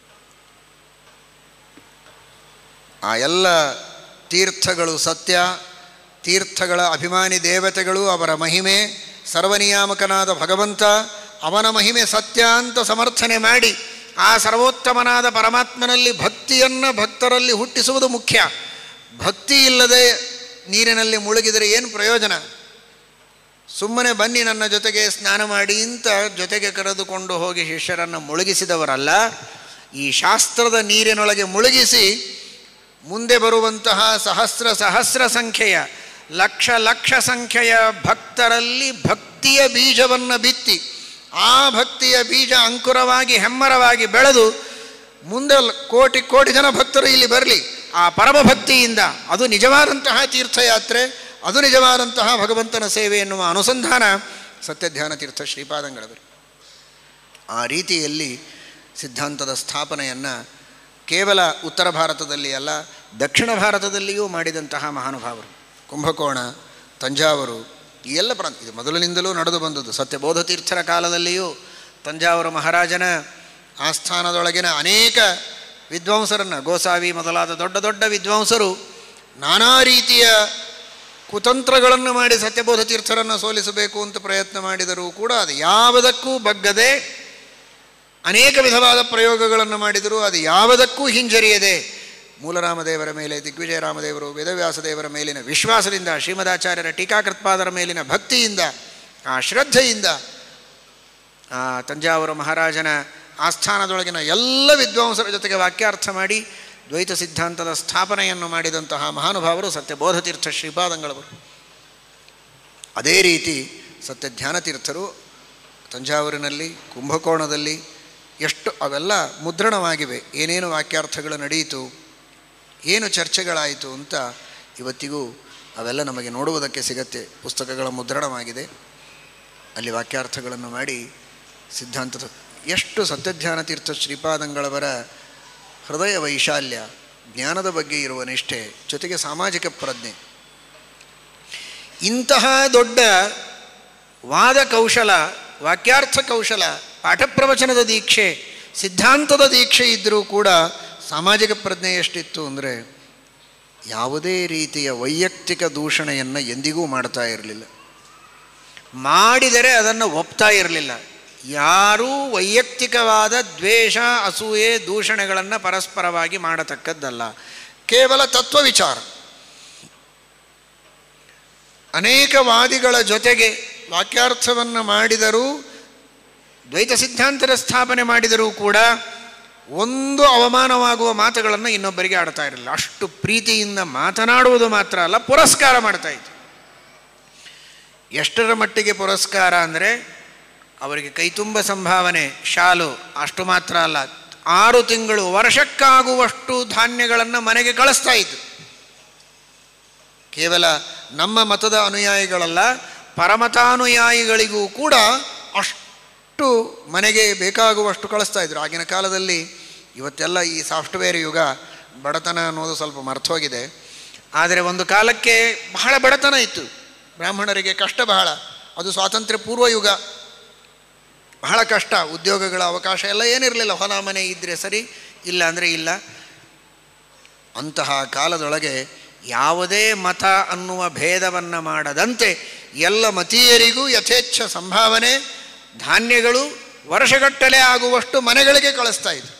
ಆ ಎಲ್ಲ ತೀರ್ಥಗಳು ಸತ್ಯ ತೀರ್ಥಗಳ ಅಭಿಮಾನಿ ದೇವತೆಗಳು ಅವರ ಮಹಿಮೆ ಸರ್ವನಿಯಾಮಕನಾದ ಭಗವಂತ ಅವನ ಮಹಿಮೆ ಸತ್ಯ ಅಂತ ಸಮರ್ಥನೆ ಮಾಡಿ ಆ ಸರ್ವೋತ್ತಮನಾದ ಪರಮಾತ್ಮನಲ್ಲಿ ಭಕ್ತಿಯನ್ನು ಭಕ್ತರಲ್ಲಿ ಹುಟ್ಟಿಸುವುದು ಮುಖ್ಯ ಭಕ್ತಿ ಇಲ್ಲದೆ ನೀರಿನಲ್ಲಿ ಮುಳುಗಿದರೆ ಏನು ಪ್ರಯೋಜನ ಸುಮ್ಮನೆ ಬನ್ನಿ ನನ್ನ ಜೊತೆಗೆ ಸ್ನಾನ ಮಾಡಿ ಅಂತ ಜೊತೆಗೆ ಕರೆದುಕೊಂಡು ಹೋಗಿ ಶಿಷ್ಯರನ್ನು ಮುಳುಗಿಸಿದವರಲ್ಲ ಈ ಶಾಸ್ತ್ರದ ನೀರಿನೊಳಗೆ ಮುಳುಗಿಸಿ ಮುಂದೆ ಬರುವಂತಹ ಸಹಸ್ರ ಸಹಸ್ರ ಸಂಖ್ಯೆಯ ಲಕ್ಷ ಲಕ್ಷ ಸಂಖ್ಯೆಯ ಭಕ್ತರಲ್ಲಿ ಭಕ್ತಿಯ ಬೀಜವನ್ನು ಬಿತ್ತಿ ಆ ಭಕ್ತಿಯ ಬೀಜ ಅಂಕುರವಾಗಿ ಹೆಮ್ಮರವಾಗಿ ಬೆಳೆದು ಮುಂದೆ ಲ- ಕೋಟಿ ಕೋಟಿ ಜನ ಭಕ್ತರು ಇಲ್ಲಿ ಬರಲಿ ಆ ಪರಮ ಭಕ್ತಿಯಿಂದ ಅದು ನಿಜವಾದಂತಹ ತೀರ್ಥಯಾತ್ರೆ ಅದು ನಿಜವಾದಂತಹ ಭಗವಂತನ ಸೇವೆ ಎನ್ನುವ ಅನುಸಂಧಾನ ಸತ್ಯಧ್ಯಾನ ತೀರ್ಥ ಶ್ರೀಪಾದಂಗಳವರು ಆ ರೀತಿಯಲ್ಲಿ ಸಿದ್ಧಾಂತದ ಸ್ಥಾಪನೆಯನ್ನು ಕೇವಲ ಉತ್ತರ ಭಾರತದಲ್ಲಿ ಅಲ್ಲ ದಕ್ಷಿಣ ಭಾರತದಲ್ಲಿಯೂ ಮಾಡಿದಂತಹ ಮಹಾನುಭಾವರು ಕುಂಭಕೋಣ ತಂಜಾವೂರು ಈ ಎಲ್ಲ ಪ್ರಾಂತ ಇದು ಮೊದಲಿನಿಂದಲೂ ನಡೆದು ಬಂದದ್ದು ಸತ್ಯಬೋಧ ತೀರ್ಥರ ಕಾಲದಲ್ಲಿಯೂ ತಂಜಾವೂರು ಮಹಾರಾಜನ ಆಸ್ಥಾನದೊಳಗಿನ ಅನೇಕ ವಿದ್ವಾಂಸರನ್ನು ಗೋಸಾವಿ ಮೊದಲಾದ ದೊಡ್ಡ ದೊಡ್ಡ ವಿದ್ವಾಂಸರು ನಾನಾ ರೀತಿಯ ಕುತಂತ್ರಗಳನ್ನು ಮಾಡಿ ಸತ್ಯಬೋಧ ತೀರ್ಥರನ್ನು ಸೋಲಿಸಬೇಕು ಅಂತ ಪ್ರಯತ್ನ ಮಾಡಿದರೂ ಕೂಡ ಅದು ಯಾವುದಕ್ಕೂ ಬಗ್ಗದೆ ಅನೇಕ ವಿಧವಾದ ಪ್ರಯೋಗಗಳನ್ನು ಮಾಡಿದರೂ ಅದು ಯಾವುದಕ್ಕೂ ಹಿಂಜರಿಯದೆ ಮೂಲರಾಮದೇವರ ಮೇಲೆ ದಿಗ್ವಿಜಯ ರಾಮದೇವರು ವೇದವ್ಯಾಸದೇವರ ಮೇಲಿನ ವಿಶ್ವಾಸದಿಂದ ಶ್ರೀಮದಾಚಾರ್ಯರ ಟೀಕಾಕೃತ್ಪಾದರ ಮೇಲಿನ ಭಕ್ತಿಯಿಂದ ಆ ಶ್ರದ್ಧೆಯಿಂದ ಆ ತಂಜಾವೂರು ಮಹಾರಾಜನ ಆಸ್ಥಾನದೊಳಗಿನ ಎಲ್ಲ ವಿದ್ವಾಂಸರ ಜೊತೆಗೆ ವಾಕ್ಯಾರ್ಥ ಮಾಡಿ ದ್ವೈತ ಸಿದ್ಧಾಂತದ ಸ್ಥಾಪನೆಯನ್ನು ಮಾಡಿದಂತಹ ಮಹಾನುಭಾವರು ಸತ್ಯಬೋಧತೀರ್ಥ ಶ್ರೀಪಾದಂಗಳವರು ಅದೇ ರೀತಿ ಸತ್ಯಧ್ಯಾನ ತೀರ್ಥರು ತಂಜಾವೂರಿನಲ್ಲಿ ಕುಂಭಕೋಣದಲ್ಲಿ ಎಷ್ಟು ಅವೆಲ್ಲ ಮುದ್ರಣವಾಗಿವೆ ಏನೇನು ವಾಕ್ಯಾರ್ಥಗಳು ನಡೆಯಿತು ಏನು ಚರ್ಚೆಗಳಾಯಿತು ಅಂತ ಇವತ್ತಿಗೂ ಅವೆಲ್ಲ ನಮಗೆ ನೋಡುವುದಕ್ಕೆ ಸಿಗತ್ತೆ ಪುಸ್ತಕಗಳ ಮುದ್ರಣವಾಗಿದೆ ಅಲ್ಲಿ ವಾಕ್ಯಾರ್ಥಗಳನ್ನು ಮಾಡಿ ಸಿದ್ಧಾಂತದ ಎಷ್ಟು ಸತ್ಯಧ್ಯಾನ ತೀರ್ಥ ಶ್ರೀಪಾದಂಗಳವರ ಹೃದಯ ವೈಶಾಲ್ಯ ಜ್ಞಾನದ ಬಗ್ಗೆ ಇರುವ ನಿಷ್ಠೆ ಜೊತೆಗೆ ಸಾಮಾಜಿಕ ಪ್ರಜ್ಞೆ ಇಂತಹ ದೊಡ್ಡ ವಾದ ಕೌಶಲ ವಾಕ್ಯಾರ್ಥ ಕೌಶಲ ಪಾಠಪ್ರವಚನದ ದೀಕ್ಷೆ ಸಿದ್ಧಾಂತದ ದೀಕ್ಷೆ ಇದ್ದರೂ ಕೂಡ ಸಾಮಾಜಿಕ ಪ್ರಜ್ಞೆ ಎಷ್ಟಿತ್ತು ಅಂದರೆ ಯಾವುದೇ ರೀತಿಯ ವೈಯಕ್ತಿಕ ದೂಷಣೆಯನ್ನು ಎಂದಿಗೂ ಮಾಡ್ತಾ ಇರಲಿಲ್ಲ ಮಾಡಿದರೆ ಅದನ್ನು ಒಪ್ತಾ ಇರಲಿಲ್ಲ ಯಾರೂ ವೈಯಕ್ತಿಕವಾದ ದ್ವೇಷ ಅಸೂಯೆ ದೂಷಣೆಗಳನ್ನು ಪರಸ್ಪರವಾಗಿ ಮಾಡತಕ್ಕದ್ದಲ್ಲ ಕೇವಲ ತತ್ವ ವಿಚಾರ ಅನೇಕ ವಾದಿಗಳ ಜೊತೆಗೆ ವಾಕ್ಯಾರ್ಥವನ್ನು ಮಾಡಿದರೂ ದ್ವೈತ ಸಿದ್ಧಾಂತದ ಸ್ಥಾಪನೆ ಮಾಡಿದರೂ ಕೂಡ ಒಂದು ಅವಮಾನವಾಗುವ ಮಾತುಗಳನ್ನು ಇನ್ನೊಬ್ಬರಿಗೆ ಆಡ್ತಾ ಇರಲಿಲ್ಲ ಅಷ್ಟು ಪ್ರೀತಿಯಿಂದ ಮಾತನಾಡುವುದು ಮಾತ್ರ ಅಲ್ಲ ಪುರಸ್ಕಾರ ಮಾಡ್ತಾ ಇತ್ತು ಎಷ್ಟರ ಮಟ್ಟಿಗೆ ಪುರಸ್ಕಾರ ಅಂದರೆ ಅವರಿಗೆ ಕೈತುಂಬ ಸಂಭಾವನೆ ಶಾಲು ಅಷ್ಟು ಮಾತ್ರ ಅಲ್ಲ ಆರು ತಿಂಗಳು ವರ್ಷಕ್ಕಾಗುವಷ್ಟು ಧಾನ್ಯಗಳನ್ನು ಮನೆಗೆ ಕಳಿಸ್ತಾ ಇತ್ತು ಕೇವಲ ನಮ್ಮ ಮತದ ಅನುಯಾಯಿಗಳಲ್ಲ ಪರಮತಾನುಯಾಯಿಗಳಿಗೂ ಕೂಡ ಅಷ್ಟು ಮನೆಗೆ ಬೇಕಾಗುವಷ್ಟು ಕಳಿಸ್ತಾ ಇದ್ರು ಆಗಿನ ಕಾಲದಲ್ಲಿ ಇವತ್ತೆಲ್ಲ ಈ ಸಾಫ್ಟ್ವೇರ್ ಯುಗ ಬಡತನ ಅನ್ನೋದು ಸ್ವಲ್ಪ ಮರ್ತೋಗಿದೆ ಆದರೆ ಒಂದು ಕಾಲಕ್ಕೆ ಬಹಳ ಬಡತನ ಇತ್ತು ಬ್ರಾಹ್ಮಣರಿಗೆ ಕಷ್ಟ ಬಹಳ ಅದು ಸ್ವಾತಂತ್ರ್ಯ ಪೂರ್ವ ಯುಗ ಬಹಳ ಕಷ್ಟ ಉದ್ಯೋಗಗಳ ಅವಕಾಶ ಎಲ್ಲ ಏನಿರಲಿಲ್ಲ ಹೊಲ ಮನೆ ಇದ್ದರೆ ಸರಿ ಇಲ್ಲ ಅಂದರೆ ಇಲ್ಲ ಅಂತಹ ಕಾಲದೊಳಗೆ ಯಾವುದೇ ಮತ ಅನ್ನುವ ಭೇದವನ್ನು ಮಾಡದಂತೆ ಎಲ್ಲ ಮತೀಯರಿಗೂ ಯಥೇಚ್ಛ ಸಂಭಾವನೆ ಧಾನ್ಯಗಳು ವರ್ಷಗಟ್ಟಲೆ ಆಗುವಷ್ಟು ಮನೆಗಳಿಗೆ ಕಳಿಸ್ತಾ ಇದ್ರು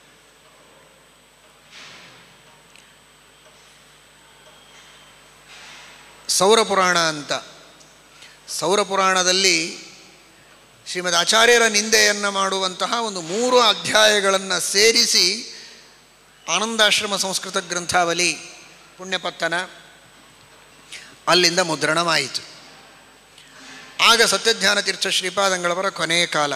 ಸೌರಪುರಾಣ ಅಂತ ಸೌರಪುರಾಣದಲ್ಲಿ ಶ್ರೀಮದ್ ಆಚಾರ್ಯರ ನಿಂದೆಯನ್ನು ಮಾಡುವಂತಹ ಒಂದು ಮೂರು ಅಧ್ಯಾಯಗಳನ್ನು ಸೇರಿಸಿ ಆನಂದಾಶ್ರಮ ಸಂಸ್ಕೃತ ಗ್ರಂಥಾವಲಿ ಪುಣ್ಯಪತ್ತನ ಅಲ್ಲಿಂದ ಮುದ್ರಣವಾಯಿತು ಆಗ ಸತ್ಯಜ್ಞಾನ ತೀರ್ಥ ಶ್ರೀಪಾದಂಗಳವರ ಕೊನೆಯ ಕಾಲ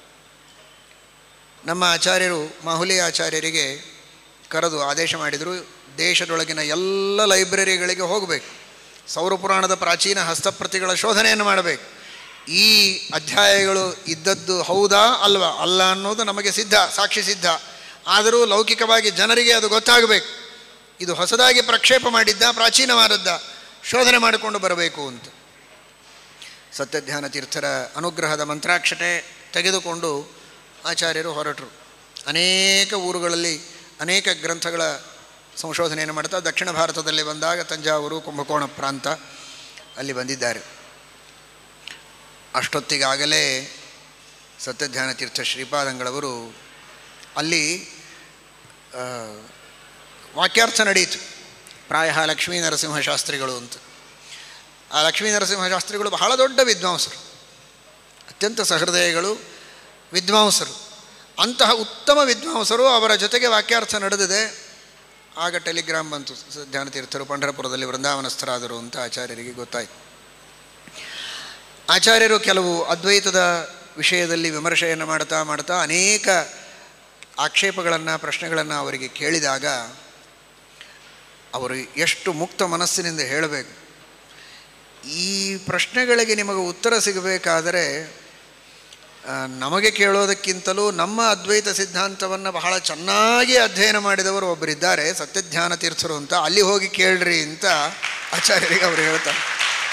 ನಮ್ಮ ಆಚಾರ್ಯರು ಮಾಹುಲಿ ಆಚಾರ್ಯರಿಗೆ ಕರೆದು ಆದೇಶ ಮಾಡಿದರು ದೇಶದೊಳಗಿನ ಎಲ್ಲ ಲೈಬ್ರರಿಗಳಿಗೆ ಹೋಗಬೇಕು ಸೌರಪುರಾಣದ ಪ್ರಾಚೀನ ಹಸ್ತಪ್ರತಿಗಳ ಶೋಧನೆಯನ್ನು ಮಾಡಬೇಕು ಈ ಅಧ್ಯಾಯಗಳು ಇದ್ದದ್ದು ಹೌದಾ ಅಲ್ವಾ ಅಲ್ಲ ಅನ್ನೋದು ನಮಗೆ ಸಿದ್ಧ ಸಾಕ್ಷಿ ಸಿದ್ಧ ಆದರೂ ಲೌಕಿಕವಾಗಿ ಜನರಿಗೆ ಅದು ಗೊತ್ತಾಗಬೇಕು ಇದು ಹೊಸದಾಗಿ ಪ್ರಕ್ಷೇಪ ಮಾಡಿದ್ದ ಪ್ರಾಚೀನವಾದದ್ದ ಶೋಧನೆ ಮಾಡಿಕೊಂಡು ಬರಬೇಕು ಅಂತ ಸತ್ಯಧ್ಯಾನ ತೀರ್ಥರ ಅನುಗ್ರಹದ ಮಂತ್ರಾಕ್ಷತೆ ತೆಗೆದುಕೊಂಡು ಆಚಾರ್ಯರು ಹೊರಟರು ಅನೇಕ ಊರುಗಳಲ್ಲಿ ಅನೇಕ ಗ್ರಂಥಗಳ ಸಂಶೋಧನೆಯನ್ನು ಮಾಡ್ತಾ ದಕ್ಷಿಣ ಭಾರತದಲ್ಲಿ ಬಂದಾಗ ತಂಜಾವೂರು ಕುಂಭಕೋಣ ಪ್ರಾಂತ ಅಲ್ಲಿ ಬಂದಿದ್ದಾರೆ ಅಷ್ಟೊತ್ತಿಗಾಗಲೇ ಸತ್ಯಧ್ಯಾನ ತೀರ್ಥ ಶ್ರೀಪಾದಂಗಳವರು ಅಲ್ಲಿ ಆ, ವಾಕ್ಯಾರ್ಥ ನಡೆಯಿತು ಪ್ರಾಯ ಲಕ್ಷ್ಮೀ ನರಸಿಂಹ ಶಾಸ್ತ್ರಿಗಳು ಅಂತ ಆ ಲಕ್ಷ್ಮೀ ನರಸಿಂಹ ಶಾಸ್ತ್ರಿಗಳು ಬಹಳ ದೊಡ್ಡ ವಿದ್ವಾಂಸರು ಅತ್ಯಂತ ಸಹೃದಯಗಳು ವಿದ್ವಾಂಸರು ಅಂತಹ ಉತ್ತಮ ವಿದ್ವಾಂಸರು ಅವರ ಜೊತೆಗೆ ವಾಕ್ಯಾರ್ಥ ನಡೆದಿದೆ ಆಗ ಟೆಲಿಗ್ರಾಮ್ ಬಂತು ಸ- ಧ್ಯಾನತೀರ್ಥರು ಪಂಢರಪುರದಲ್ಲಿ ವೃಂದಾವನಸ್ಥರಾದರು ಅಂತ ಆಚಾರ್ಯರಿಗೆ ಗೊತ್ತಾಯಿತು ಆಚಾರ್ಯರು ಕೆಲವು ಅದ್ವೈತದ ವಿಷಯದಲ್ಲಿ ವಿಮರ್ಶೆಯನ್ನು ಮಾಡ್ತಾ ಮಾಡ್ತಾ ಅನೇಕ ಆಕ್ಷೇಪಗಳನ್ನು ಪ್ರಶ್ನೆಗಳನ್ನು ಅವರಿಗೆ ಕೇಳಿದಾಗ ಅವರು ಎಷ್ಟು ಮುಕ್ತ ಮನಸ್ಸಿನಿಂದ ಹೇಳಬೇಕು ಈ ಪ್ರಶ್ನೆಗಳಿಗೆ ನಿಮಗೆ ಉತ್ತರ ಸಿಗಬೇಕಾದರೆ ಆ, ನಮಗೆ ಕೇಳೋದಕ್ಕಿಂತಲೂ ನಮ್ಮ ಅದ್ವೈತ ಸಿದ್ಧಾಂತವನ್ನು ಬಹಳ ಚೆನ್ನಾಗಿ ಅಧ್ಯಯನ ಮಾಡಿದವರು ಒಬ್ಬರಿದ್ದಾರೆ ಸತ್ಯಧ್ಯಾನ ತೀರ್ಥರು ಅಂತ ಅಲ್ಲಿ ಹೋಗಿ ಕೇಳ್ರಿ ಅಂತ ಆಚಾರ್ಯರಿಗೆ ಅವರು ಹೇಳ್ತಾರೆ